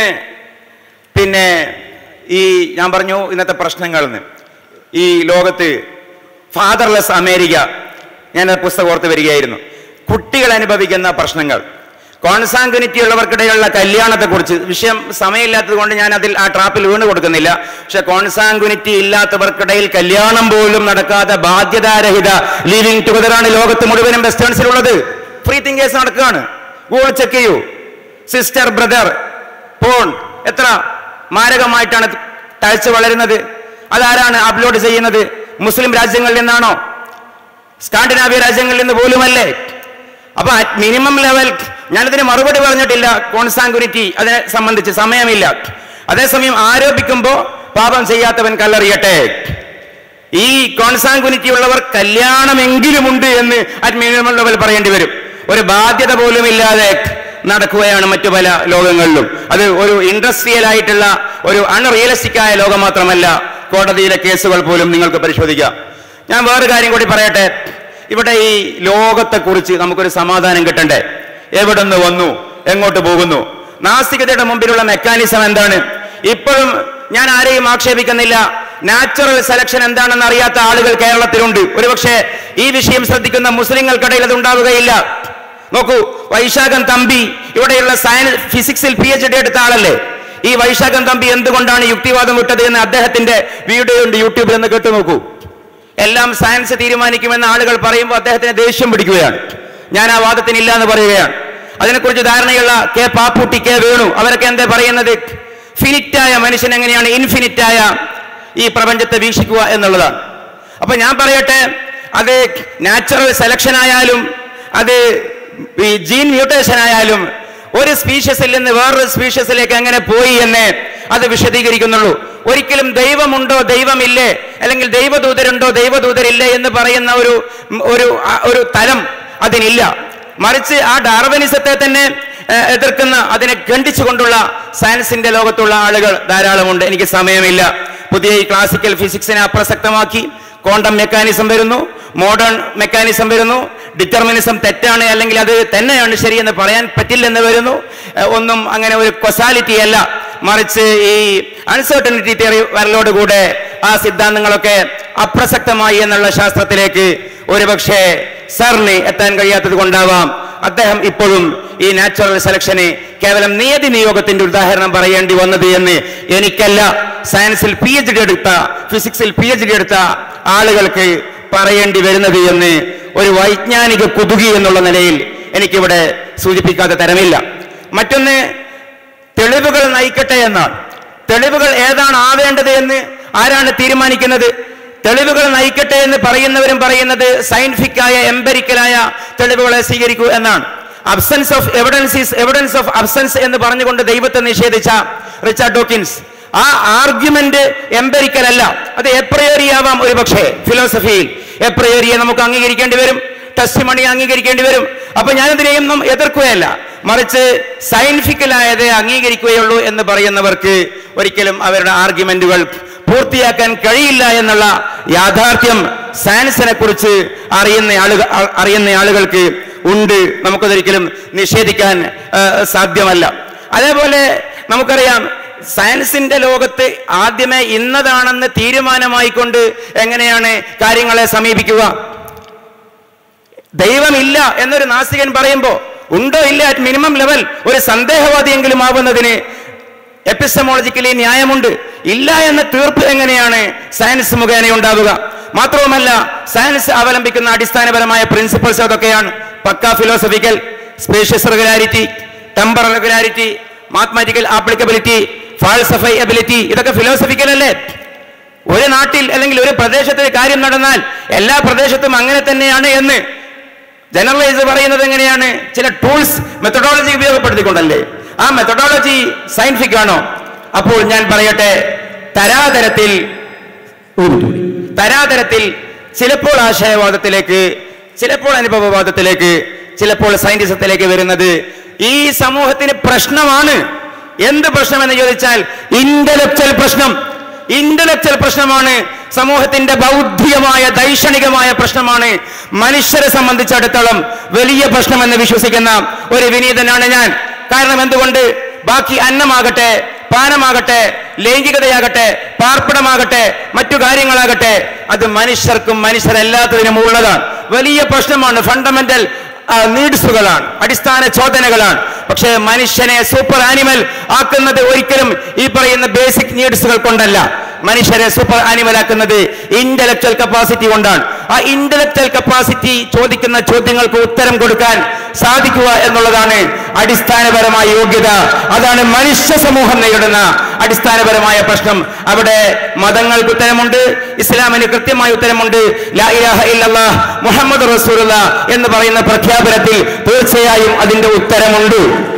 പിന്നെ ഈ ഞാൻ പറഞ്ഞു ഇന്നത്തെ പ്രശ്നങ്ങൾ ഈ ലോകത്ത് ഫാദർലെസ് അമേരിക്ക ഞാൻ ആ പുസ്തകം ഓർത്ത് വരികയായിരുന്നു കുട്ടികൾ അനുഭവിക്കുന്ന പ്രശ്നങ്ങൾ കോൺസാങ്കുനിറ്റി ഉള്ളവർക്കിടയിലുള്ള കല്യാണത്തെക്കുറിച്ച് വിഷയം സമയമില്ലാത്തത് കൊണ്ട് ഞാൻ അതിൽ ആ ട്രാപ്പിൽ വീണ് കൊടുക്കുന്നില്ല പക്ഷെ കോൺസാങ്കുനിറ്റി ഇല്ലാത്തവർക്കിടയിൽ കല്യാണം പോലും നടക്കാതെ ബാധ്യതാരഹിത ലിവിങ് ടുഗദറാണ് ലോകത്ത് മുഴുവനും വെസ്റ്റേൺസിലുള്ളത് ഫ്രീ തിങ്കേഴ്സ് നടക്കുകയാണ് ഗൂഗിൾ ചെക്ക് ചെയ്യൂ സിസ്റ്റർ ബ്രദർ പോൺ എത്ര മാരകമായിട്ടാണ് താഴ്ച വളരുന്നത് അതാരാണ് അപ്ലോഡ് ചെയ്യുന്നത് മുസ്ലിം രാജ്യങ്ങളിൽ നിന്നാണോ സ്കാൻഡിനാവിയ രാജ്യങ്ങളിൽ നിന്ന് പോലുമല്ലേ അപ്പൊ മിനിമം ലെവൽ ഞാനതിന് മറുപടി പറഞ്ഞിട്ടില്ല കോൺസാങ്കുനിറ്റി അതിനെ സംബന്ധിച്ച് സമയമില്ല അതേസമയം ആരോപിക്കുമ്പോ പാപം ചെയ്യാത്തവൻ കല്ലെറിയട്ടെ ഈ കോൺസാങ്കുനിറ്റി ഉള്ളവർ കല്യാണമെങ്കിലുമുണ്ട് എന്ന് അറ്റ് മിനിമം ലെവൽ പറയേണ്ടി വരും ഒരു ബാധ്യത പോലും ഇല്ലാതെ നടക്കുകയാണ് മറ്റു പല ലോകങ്ങളിലും അത് ഒരു ഇൻഡസ്ട്രിയൽ ആയിട്ടുള്ള ഒരു അൺറിയലിസ്റ്റിക് ആയ ലോകം മാത്രമല്ല കോടതിയിലെ കേസുകൾ പോലും നിങ്ങൾക്ക് പരിശോധിക്കാം ഞാൻ വേറെ കാര്യം കൂടി പറയട്ടെ ഇവിടെ ഈ ലോകത്തെക്കുറിച്ച് നമുക്കൊരു സമാധാനം കിട്ടണ്ടേ എവിടെ നിന്ന് വന്നു എങ്ങോട്ട് പോകുന്നു നാസ്തികതയുടെ മുമ്പിലുള്ള മെക്കാനിസം എന്താണ് ഇപ്പോഴും ഞാൻ ആരെയും ആക്ഷേപിക്കുന്നില്ല നാച്ചുറൽ സെലക്ഷൻ എന്താണെന്ന് അറിയാത്ത ആളുകൾ കേരളത്തിലുണ്ട് ഒരുപക്ഷെ ഈ വിഷയം ശ്രദ്ധിക്കുന്ന മുസ്ലിങ്ങൾക്കിടയിൽ അത് ഉണ്ടാവുകയില്ല നോക്കൂ വൈശാഖൻ തമ്പി ഇവിടെയുള്ള സയൻസ് ഫിസിക്സിൽ പി എച്ച് ഡി എടുത്ത ആളല്ലേ ഈ വൈശാഖൻ തമ്പി എന്തുകൊണ്ടാണ് യുക്തിവാദം വിട്ടത് എന്ന് അദ്ദേഹത്തിന്റെ വീഡിയോ ഉണ്ട് യൂട്യൂബിൽ എന്ന് കേട്ടു നോക്കൂ എല്ലാം സയൻസ് തീരുമാനിക്കുമെന്ന് ആളുകൾ പറയുമ്പോൾ അദ്ദേഹത്തിന് ദേഷ്യം പിടിക്കുകയാണ് ഞാൻ ആ വാദത്തിന് ഇല്ല എന്ന് പറയുകയാണ് അതിനെക്കുറിച്ച് ധാരണയുള്ള കെ പാപ്പുട്ടി കെ വേണു അവരൊക്കെ എന്താ പറയുന്നത് ഫിനിറ്റായ മനുഷ്യൻ എങ്ങനെയാണ് ഇൻഫിനിറ്റായ ഈ പ്രപഞ്ചത്തെ വീക്ഷിക്കുക എന്നുള്ളതാണ് അപ്പൊ ഞാൻ പറയട്ടെ അത് നാച്ചുറൽ സെലക്ഷൻ ആയാലും അത് ഈ ജീൻ മ്യൂട്ടേഷൻ ആയാലും ഒരു സ്പീഷ്യസിൽ നിന്ന് വേറൊരു സ്പീഷ്യസിലേക്ക് എങ്ങനെ പോയി എന്ന് അത് വിശദീകരിക്കുന്നുള്ളൂ ഒരിക്കലും ദൈവമുണ്ടോ ദൈവമില്ലേ അല്ലെങ്കിൽ ദൈവദൂതരുണ്ടോ ദൈവദൂതരില്ലേ എന്ന് പറയുന്ന ഒരു ഒരു ആ, ഒരു തലം അതിനില്ല മറിച്ച് ആ ഡാർവനിസത്തെ തന്നെ ഏഹ്, എതിർക്കുന്ന അതിനെ ഖണ്ഡിച്ചുകൊണ്ടുള്ള സയൻസിന്റെ ലോകത്തുള്ള ആളുകൾ ധാരാളമുണ്ട് എനിക്ക് സമയമില്ല പുതിയ ഈ ക്ലാസിക്കൽ ഫിസിക്സിനെ അപ്രസക്തമാക്കി ക്വാണ്ടം മെക്കാനിസം വരുന്നു മോഡേൺ മെക്കാനിസം വരുന്നു ഡിറ്റർമിനിസം തെറ്റാണ് അല്ലെങ്കിൽ അത് തന്നെയാണ് ശരിയെന്ന് പറയാൻ പറ്റില്ലെന്ന് വരുന്നു ഏഹ് ഒന്നും അങ്ങനെ ഒരു കൊസാലിറ്റി അല്ല മറിച്ച് ഈ അൺസർട്ടനിറ്റി തിയറി വരലോടുകൂടെ ആ സിദ്ധാന്തങ്ങളൊക്കെ അപ്രസക്തമായി എന്നുള്ള ശാസ്ത്രത്തിലേക്ക് ഒരുപക്ഷെ സാറിന് എത്താൻ കഴിയാത്തത് കൊണ്ടാവാം അദ്ദേഹം ഇപ്പോഴും ഈ നാച്ചുറൽ സെലക്ഷന് കേവലം നിയതി നിയോഗത്തിന്റെ ഉദാഹരണം പറയേണ്ടി വന്നത് എന്ന് എനിക്കല്ല സയൻസിൽ പി എച്ച് ഡി എടുത്ത ഫിസിക്സിൽ പി എച്ച് ഡി എടുത്ത ആളുകൾക്ക് പറയേണ്ടി വരുന്നത് എന്ന് ഒരു വൈജ്ഞാനിക കുതുകി എന്നുള്ള നിലയിൽ എനിക്കിവിടെ സൂചിപ്പിക്കാതെ തരമില്ല മറ്റൊന്ന് തെളിവുകൾ നയിക്കട്ടെ എന്നാണ് തെളിവുകൾ ഏതാണ് ആവേണ്ടത് എന്ന് ആരാണ് തീരുമാനിക്കുന്നത് തെളിവുകൾ നയിക്കട്ടെ എന്ന് പറയുന്നവരും പറയുന്നത് സയന്റിഫിക് ആയ എംപെരിക്കലായ തെളിവുകളെ സ്വീകരിക്കൂ എന്നാണ് absence of evidence is evidence of absence എന്ന് പറഞ്ഞുകൊണ്ട് ദൈവത്തെ നിഷേധിച്ച റിച്ചാർഡ് ഡോക്കിൻസ് ആ ആർഗ്യുമെന്റ് എംപെരിക്കൽ അല്ല അത് എപ്രയോറി ആവാം ഒരു പക്ഷേ ഫിലോസഫിയിൽ എപ്രയോറിയെ നമുക്ക് അംഗീകരിക്കേണ്ടി വരും ടെസ്റ്റ് മണി അംഗീകരിക്കേണ്ടി വരും അപ്പൊ ഞാനതിനെയും ഒന്നും എതിർക്കുകയല്ല മറിച്ച് സയന്റിഫിക്കലായതേ അംഗീകരിക്കുകയുള്ളൂ എന്ന് പറയുന്നവർക്ക് ഒരിക്കലും അവരുടെ ആർഗ്യുമെന്റുകൾ പൂർത്തിയാക്കാൻ കഴിയില്ല എന്നുള്ള യാഥാർത്ഥ്യം സയൻസിനെ കുറിച്ച് അറിയുന്ന ആളുകൾ അറിയുന്ന ആളുകൾക്ക് ഉണ്ട് നമുക്കതൊരിക്കലും നിഷേധിക്കാൻ ആ, സാധ്യമല്ല അതേപോലെ നമുക്കറിയാം സയൻസിന്റെ ലോകത്ത് ആദ്യമേ ഇന്നതാണെന്ന് തീരുമാനമായിക്കൊണ്ട് എങ്ങനെയാണ് കാര്യങ്ങളെ സമീപിക്കുക ദൈവമില്ല എന്നൊരു നാസ്തികൻ പറയുമ്പോ ഉണ്ടോ ഇല്ല അറ്റ് മിനിമം ലെവൽ ഒരു സന്ദേഹവാദിയെങ്കിലും ആവുന്നതിന് എപ്പിസ്റ്റമോളജിക്കലി ന്യായമുണ്ട് ഇല്ല എന്ന തീർപ്പ് എങ്ങനെയാണ് സയൻസ് മുഖേന ഉണ്ടാവുക മാത്രവുമല്ല സയൻസ് അവലംബിക്കുന്ന അടിസ്ഥാനപരമായ പ്രിൻസിപ്പിൾസ് അതൊക്കെയാണ് പക്ക philosophical spacious regularity temper regularity mathematical applicability falsify ability ഇതൊക്കെ ഫിലോസഫിക്കൽ അല്ലേ ഒരു നാട്ടിൽ അല്ലെങ്കിൽ ഒരു പ്രദേശത്ത് കാര്യം നടന്നാൽ എല്ലാ പ്രദേശത്തും അങ്ങനെ തന്നെയാണ് എന്ന് ജനറലൈസ് പറയുന്നത് എങ്ങനെയാണ് ചില ടൂൾസ് മെത്തഡോളജി ഉപയോഗപ്പെടുത്തിക്കൊണ്ടല്ലേ ആ മെത്തഡോളജി സയന്റിഫിക് ആണോ അപ്പോൾ ഞാൻ പറയട്ടെ തരാതരത്തിൽ ഒരു മിനിറ്റ് കൂടി. തരാതരത്തിൽ ചിലപ്പോൾ ആശയവാദത്തിലേക്ക് ചിലപ്പോൾ അനുഭവവാദത്തിലേക്ക് ചിലപ്പോൾ സയന്റിസത്തിലേക്ക് വരുന്നത് ഈ സമൂഹത്തിന് പ്രശ്നമാണ് എന്ത് പ്രശ്നമെന്ന് ചോദിച്ചാൽ ഇന്റലക്ച്വൽ പ്രശ്നം ഇന്റലക്ച്വൽ പ്രശ്നമാണ് സമൂഹത്തിന്റെ ബൗദ്ധികമായ ദൈക്ഷണികമായ പ്രശ്നമാണ് മനുഷ്യരെ സംബന്ധിച്ചിടത്തോളം വലിയ പ്രശ്നമെന്ന് വിശ്വസിക്കുന്ന ഒരു വിനീതനാണ് ഞാൻ കാരണം എന്തുകൊണ്ട് ബാക്കി അന്നമാകട്ടെ പാനമാകട്ടെ ലൈംഗികതയാകട്ടെ പാർപ്പിടമാകട്ടെ മറ്റു കാര്യങ്ങളാകട്ടെ അത് മനുഷ്യർക്കും മനുഷ്യരല്ലാത്തതിനും ഉള്ളതാണ് വലിയ പ്രശ്നമാണ് ഫണ്ടമെന്റൽ നീഡ്സുകളാണ് അടിസ്ഥാന ചോദനകളാണ് പക്ഷേ മനുഷ്യനെ സൂപ്പർ ആനിമൽ ആക്കുന്നത് ഒരിക്കലും ഈ പറയുന്ന ബേസിക് നീഡ്സുകൾ കൊണ്ടല്ല മനുഷ്യരെ സൂപ്പർ ആനിമൽ ആക്കുന്നത് ഇന്റലക്ച്വൽ കപ്പാസിറ്റി കൊണ്ടാണ് ആ ഇന്റലക്ച്വൽ കപ്പാസിറ്റി ചോദിക്കുന്ന ചോദ്യങ്ങൾക്ക് ഉത്തരം കൊടുക്കാൻ സാധിക്കുക എന്നുള്ളതാണ് അടിസ്ഥാനപരമായ യോഗ്യത അതാണ് മനുഷ്യ സമൂഹം നേരിടുന്ന അടിസ്ഥാനപരമായ പ്രശ്നം അവിടെ മതങ്ങൾക്ക് ഉത്തരമുണ്ട് ഇസ്ലാമിന് കൃത്യമായ ഉത്തരമുണ്ട് ലാ ഇലാഹ ഇല്ലല്ലാഹ് മുഹമ്മദ് റസൂലുള്ള എന്ന് പറയുന്ന പ്രഖ്യാപനത്തിൽ തീർച്ചയായും അതിന്റെ ഉത്തരമുണ്ട്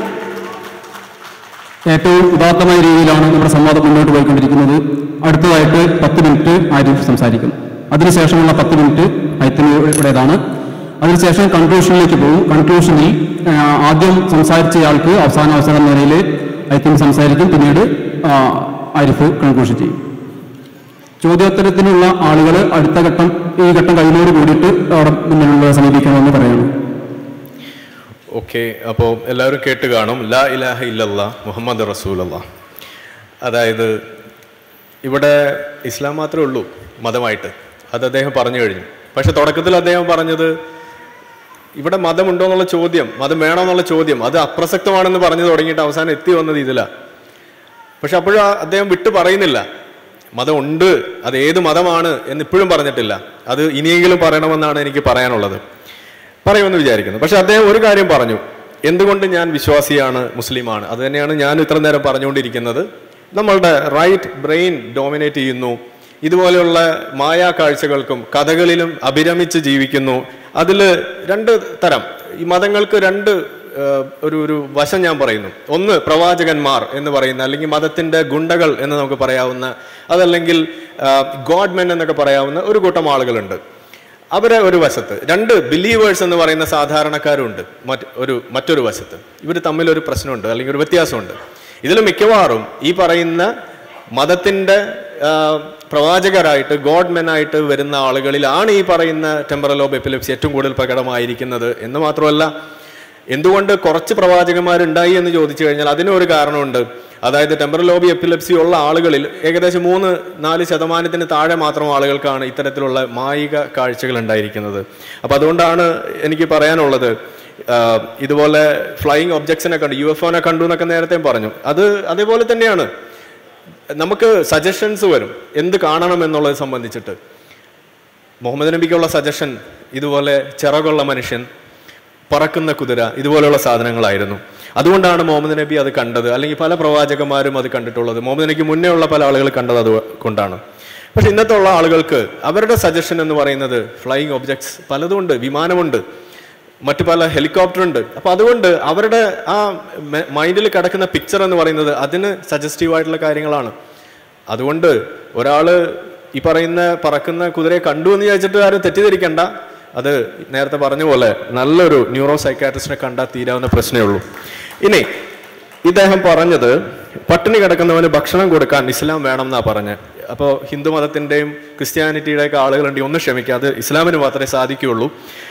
ഏറ്റവും ഉദാത്തമായ രീതിയിലാണ് നമ്മുടെ സംവാദം മുന്നോട്ട് പോയിക്കൊണ്ടിരിക്കുന്നത് അടുത്തതായിട്ട് പത്ത് മിനിറ്റ് ആരിഫ് സംസാരിക്കും അതിനുശേഷമുള്ള പത്ത് മിനിറ്റ് ഹൈത്തിനുടേതാണ് അതിനുശേഷം കൺക്ലൂഷനിലേക്ക് പോകും കൺക്ലൂഷനിൽ ആ, ആദ്യം സംസാരിച്ചയാൾക്ക് അവസാന അവസരം നിലയിൽ ഹൈത്തിൻ സംസാരിക്കും പിന്നീട് ആ, ആരിഫ് കൺക്ലൂഷൻ ചെയ്യും ചോദ്യോത്തരത്തിനുള്ള ആളുകൾ അടുത്ത ഘട്ടം ഈ ഘട്ടം കഴിഞ്ഞോട് കൂടിയിട്ട് അവിടെ മുന്നിലുള്ള സമീപിക്കണമെന്ന് പറയുന്നു ഓക്കെ അപ്പോൾ എല്ലാവരും കേട്ട് കാണും ലാ ഇലാഹ ഇല്ലല്ല മുഹമ്മദ് റസൂലല്ല അതായത് ഇവിടെ ഇസ്ലാം മാത്രമേ ഉള്ളൂ മതമായിട്ട് അത് അദ്ദേഹം പറഞ്ഞു കഴിഞ്ഞു പക്ഷെ തുടക്കത്തിൽ അദ്ദേഹം പറഞ്ഞത് ഇവിടെ മതമുണ്ടോ എന്നുള്ള ചോദ്യം മതം വേണോ എന്നുള്ള ചോദ്യം അത് അപ്രസക്തമാണെന്ന് പറഞ്ഞു തുടങ്ങിയിട്ട് അവസാനം എത്തി വന്നത് ഇതിലാണ് പക്ഷെ അപ്പോഴും ആ അദ്ദേഹം വിട്ടു പറയുന്നില്ല മതം ഉണ്ട് അത് ഏത് മതമാണ് എന്ന് ഇപ്പോഴും പറഞ്ഞിട്ടില്ല അത് ഇനിയെങ്കിലും പറയണമെന്നാണ് എനിക്ക് പറയാനുള്ളത് പറയുമെന്ന് വിചാരിക്കുന്നു പക്ഷെ അദ്ദേഹം ഒരു കാര്യം പറഞ്ഞു എന്തുകൊണ്ട് ഞാൻ വിശ്വാസിയാണ് മുസ്ലിമാണ് അത് തന്നെയാണ് ഞാൻ ഇത്ര നേരം പറഞ്ഞുകൊണ്ടിരിക്കുന്നത് നമ്മളുടെ റൈറ്റ് ബ്രെയിൻ ഡോമിനേറ്റ് ചെയ്യുന്നു ഇതുപോലെയുള്ള മായാ കാഴ്ചകൾക്കും കഥകളിലും അഭിരമിച്ച് ജീവിക്കുന്നു അതിൽ രണ്ട് തരം ഈ മതങ്ങൾക്ക് രണ്ട് ഏഹ്, ഒരു ഒരു വശം ഞാൻ പറയുന്നു ഒന്ന് പ്രവാചകന്മാർ എന്ന് പറയുന്ന അല്ലെങ്കിൽ മതത്തിന്റെ ഗുണ്ടകൾ എന്ന് നമുക്ക് പറയാവുന്ന അതല്ലെങ്കിൽ ഗോഡ് മെൻ എന്നൊക്കെ പറയാവുന്ന ഒരു കൂട്ടം ആളുകളുണ്ട് അവരെ ഒരു വശത്ത് രണ്ട് ബിലീവേഴ്സ് എന്ന് പറയുന്ന സാധാരണക്കാരുണ്ട് മറ്റ് ഒരു മറ്റൊരു വശത്ത് ഇവർ തമ്മിൽ ഒരു പ്രശ്നമുണ്ട് അല്ലെങ്കിൽ ഒരു വ്യത്യാസമുണ്ട് ഇതിൽ മിക്കവാറും ഈ പറയുന്ന മതത്തിന്റെ ആ, പ്രവാചകരായിട്ട് ഗോഡ് മെനായിട്ട് വരുന്ന ആളുകളിലാണ് ഈ പറയുന്ന ടെമ്പറൽ ഓഫ് എപ്പിലെപ്സി ഏറ്റവും കൂടുതൽ പ്രകടമായിരിക്കുന്നത് എന്ന് മാത്രമല്ല എന്തുകൊണ്ട് കുറച്ച് പ്രവാചകന്മാരുണ്ടായി എന്ന് ചോദിച്ചു കഴിഞ്ഞാൽ അതിനും ഒരു കാരണമുണ്ട് അതായത് ടെമ്പറൽ ലോബി എപ്പിലെപ്സി ഉള്ള ആളുകളിൽ ഏകദേശം മൂന്ന് നാല് ശതമാനത്തിന് താഴെ മാത്രം ആളുകൾക്കാണ് ഇത്തരത്തിലുള്ള മായിക കാഴ്ചകൾ ഉണ്ടായിരിക്കുന്നത് അപ്പം അതുകൊണ്ടാണ് എനിക്ക് പറയാനുള്ളത് ആ, ഇതുപോലെ ഫ്ലൈയിങ് ഒബ്ജക്ട്സിനെ കണ്ടു യു എഫ് ഒനെ കണ്ടു എന്നൊക്കെ നേരത്തെ പറഞ്ഞു അത് അതേപോലെ തന്നെയാണ് നമുക്ക് സജഷൻസ് വരും എന്ത് കാണണം എന്നുള്ളത് സംബന്ധിച്ചിട്ട് മുഹമ്മദ് നബിക്കുള്ള സജഷൻ ഇതുപോലെ ചിറകുള്ള മനുഷ്യൻ പറക്കുന്ന കുതിര ഇതുപോലെയുള്ള സാധനങ്ങളായിരുന്നു അതുകൊണ്ടാണ് മുഹമ്മദ് നബി അത് കണ്ടത് അല്ലെങ്കിൽ പല പ്രവാചകന്മാരും അത് കണ്ടിട്ടുള്ളത് മുഹമ്മദ് നബിക്ക് മുന്നേ ഉള്ള പല ആളുകൾ കണ്ടത് അത് കൊണ്ടാണ് പക്ഷെ ഇന്നത്തെ ഉള്ള ആളുകൾക്ക് അവരുടെ സജഷൻ എന്ന് പറയുന്നത് ഫ്ലൈയിങ് ഒബ്ജക്ട്സ് പലതുമുണ്ട് വിമാനമുണ്ട് മറ്റു പല ഹെലികോപ്റ്റർ ഉണ്ട് അപ്പൊ അതുകൊണ്ട് അവരുടെ ആ മൈൻഡിൽ കിടക്കുന്ന പിക്ചർ എന്ന് പറയുന്നത് അതിന് സജസ്റ്റീവ് ആയിട്ടുള്ള കാര്യങ്ങളാണ് അതുകൊണ്ട് ഒരാള് ഈ പറയുന്ന പറക്കുന്ന കുതിരയെ കണ്ടു എന്ന് വിചാരിച്ചിട്ട് ആരും തെറ്റിദ്ധരിക്കണ്ട അത് നേരത്തെ പറഞ്ഞ പോലെ നല്ലൊരു ന്യൂറോ സൈക്കാട്രിസ്റ്റിനെ കണ്ടാൽ തീരാവുന്ന പ്രശ്നമേ ഉള്ളൂ ഇനി ഇദ്ദേഹം പറഞ്ഞത് പട്ടിണി കിടക്കുന്നവന് ഭക്ഷണം കൊടുക്കാൻ ഇസ്ലാം വേണം എന്നാ പറഞ്ഞ് അപ്പോൾ ഹിന്ദു മതത്തിൻ്റെയും ക്രിസ്ത്യാനിറ്റിയുടെയൊക്കെ ആളുകളുണ്ടെങ്കിൽ ഒന്ന് ക്ഷമിക്കുക അത് ഇസ്ലാമിന് മാത്രമേ സാധിക്കുകയുള്ളൂ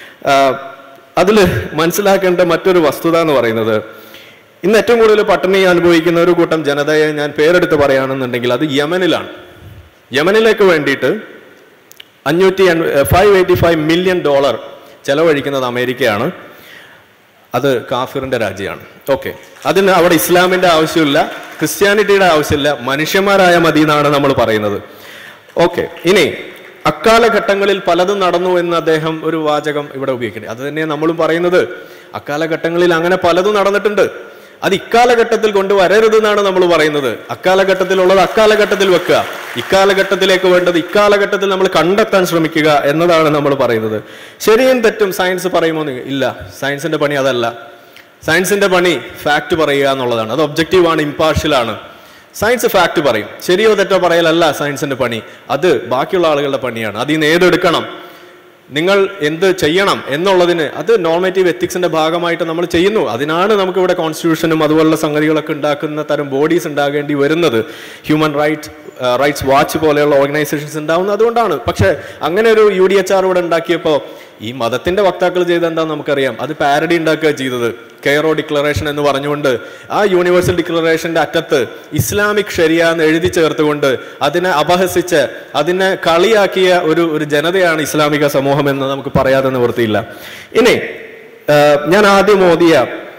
അതിൽ മനസ്സിലാക്കേണ്ട മറ്റൊരു വസ്തുത എന്ന് പറയുന്നത് ഇന്ന് ഏറ്റവും കൂടുതൽ പട്ടിണി അനുഭവിക്കുന്ന ഒരു കൂട്ടം ജനതയെ ഞാൻ പേരെടുത്ത് പറയുകയാണെന്നുണ്ടെങ്കിൽ അത് യമനിലാണ് യമനിലേക്ക് വേണ്ടിയിട്ട് അഞ്ഞൂറ്റി five eighty five million dollar ചെലവഴിക്കുന്നത് അമേരിക്കയാണ് അത് കാഫിറിന്റെ രാജ്യമാണ് ഓക്കെ അതിന് അവിടെ ഇസ്ലാമിന്റെ ആവശ്യമില്ല ക്രിസ്ത്യാനിറ്റിയുടെ ആവശ്യമില്ല മനുഷ്യന്മാരായ മതി എന്നാണ് നമ്മൾ പറയുന്നത് ഓക്കെ ഇനി അക്കാലഘട്ടങ്ങളിൽ പലതും നടന്നു എന്ന് അദ്ദേഹം ഒരു വാചകം ഇവിടെ ഉപയോഗിക്കുന്നത് അത് തന്നെയാണ് നമ്മളും പറയുന്നത് അക്കാലഘട്ടങ്ങളിൽ അങ്ങനെ പലതും നടന്നിട്ടുണ്ട് അത് ഇക്കാലഘട്ടത്തിൽ കൊണ്ടുവരരുത് എന്നാണ് നമ്മൾ പറയുന്നത് അക്കാലഘട്ടത്തിലുള്ളത് അക്കാലഘട്ടത്തിൽ വെക്കുക ഇക്കാലഘട്ടത്തിലേക്ക് വേണ്ടത് ഇക്കാലഘട്ടത്തിൽ നമ്മൾ കണ്ടെത്താൻ ശ്രമിക്കുക എന്നതാണ് നമ്മൾ പറയുന്നത് ശരിയും തെറ്റും സയൻസ് പറയുമോ എന്ന് ഇല്ല സയൻസിന്റെ പണി അതല്ല സയൻസിന്റെ പണി ഫാക്ട് പറയുക എന്നുള്ളതാണ് അത് ഒബ്ജക്റ്റീവ് ആണ് ഇമ്പാർഷ്യൽ ആണ് സയൻസ് ഫാക്ട് പറയും ശരിയോ തെറ്റോ പറയലല്ല സയൻസിന്റെ പണി അത് ബാക്കിയുള്ള ആളുകളുടെ പണിയാണ് അതിൽ നിന്ന് ഏതെടുക്കണം നിങ്ങൾ എന്ത് ചെയ്യണം എന്നുള്ളതിന് അത് നോർമേറ്റീവ് എത്തിക്സിന്റെ ഭാഗമായിട്ട് നമ്മൾ ചെയ്യുന്നു അതിനാണ് നമുക്ക് ഇവിടെ കോൺസ്റ്റിറ്റ്യൂഷനും അതുപോലുള്ള സംഗതികളൊക്കെ ഉണ്ടാക്കുന്ന തരം ബോഡീസ് ഉണ്ടാകേണ്ടി വരുന്നത് ഹ്യൂമൻ റൈറ്റ് റൈറ്റ്സ് വാച്ച് പോലെയുള്ള ഓർഗനൈസേഷൻസ് ഉണ്ടാവുന്നത് അതുകൊണ്ടാണ് പക്ഷെ അങ്ങനെ ഒരു യു ഡി എച്ച് ആർ ഇവിടെ ഉണ്ടാക്കിയപ്പോൾ ഈ മതത്തിന്റെ വക്താക്കൾ ചെയ്ത എന്താണെന്ന് നമുക്കറിയാം അത് പാരഡി ഉണ്ടാക്കുക ചെയ്തത് കെയറോ ഡിക്ലറേഷൻ എന്ന് പറഞ്ഞുകൊണ്ട് ആ യൂണിവേഴ്സൽ ഡിക്ലറേഷന്റെ അറ്റത്ത് ഇസ്ലാമിക് ഷരിയ എന്ന് എഴുതി ചേർത്തുകൊണ്ട് അതിനെ അപഹസിച്ച് അതിനെ കളിയാക്കിയ ഒരു ഒരു ജനതയാണ് ഇസ്ലാമിക സമൂഹം എന്ന് നമുക്ക് പറയാതെ നിവൃത്തിയില്ല ഇനി ആ, ഞാൻ ആദ്യം ഓതിയ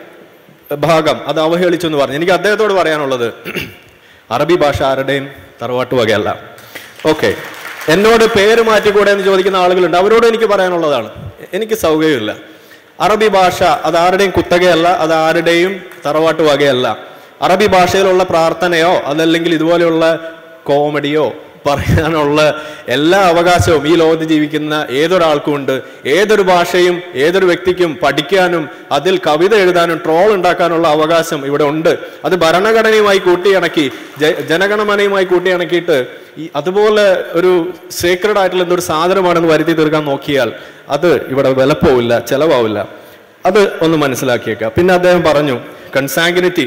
ഭാഗം അത് അവഹേളിച്ചു എന്ന് പറഞ്ഞു എനിക്ക് അദ്ദേഹത്തോട് പറയാനുള്ളത് അറബി ഭാഷ ആരുടെയും തറവാട്ട് വകയല്ല ഓക്കെ എന്നോട് പേര് മാറ്റിക്കൂടെ എന്ന് ചോദിക്കുന്ന ആളുകളുണ്ട് അവരോട് എനിക്ക് പറയാനുള്ളതാണ് എനിക്ക് സൗകര്യമില്ല അറബി ഭാഷ അത് ആരുടെയും കുത്തകയല്ല അത് ആരുടെയും തറവാട്ട് വകയല്ല അറബി ഭാഷയിലുള്ള പ്രാർത്ഥനയോ അതല്ലെങ്കിൽ ഇതുപോലെയുള്ള കോമഡിയോ പറയാനുള്ള എല്ലാ അവകാശവും ഈ ലോകത്ത് ജീവിക്കുന്ന ഏതൊരാൾക്കും ഉണ്ട് ഏതൊരു ഭാഷയും ഏതൊരു വ്യക്തിക്കും പഠിക്കാനും അതിൽ കവിത എഴുതാനും ട്രോൾ ഉണ്ടാക്കാനുള്ള അവകാശം ഇവിടെ ഉണ്ട് അത് ഭരണഘടനയുമായി കൂട്ടിയിണക്കി ജ- ജനഗണമനയുമായി കൂട്ടിയിണക്കിയിട്ട് ഈ അതുപോലെ ഒരു സേക്രഡ് ആയിട്ടുള്ള എന്തൊരു സാധനമാണെന്ന് വരുത്തി തീർക്കാൻ നോക്കിയാൽ അത് ഇവിടെ വിലപ്പോവില്ല ചെലവാവില്ല അത് ഒന്ന് മനസ്സിലാക്കിയേക്കാം പിന്നെ അദ്ദേഹം പറഞ്ഞു കൺസാങ്കിനിറ്റി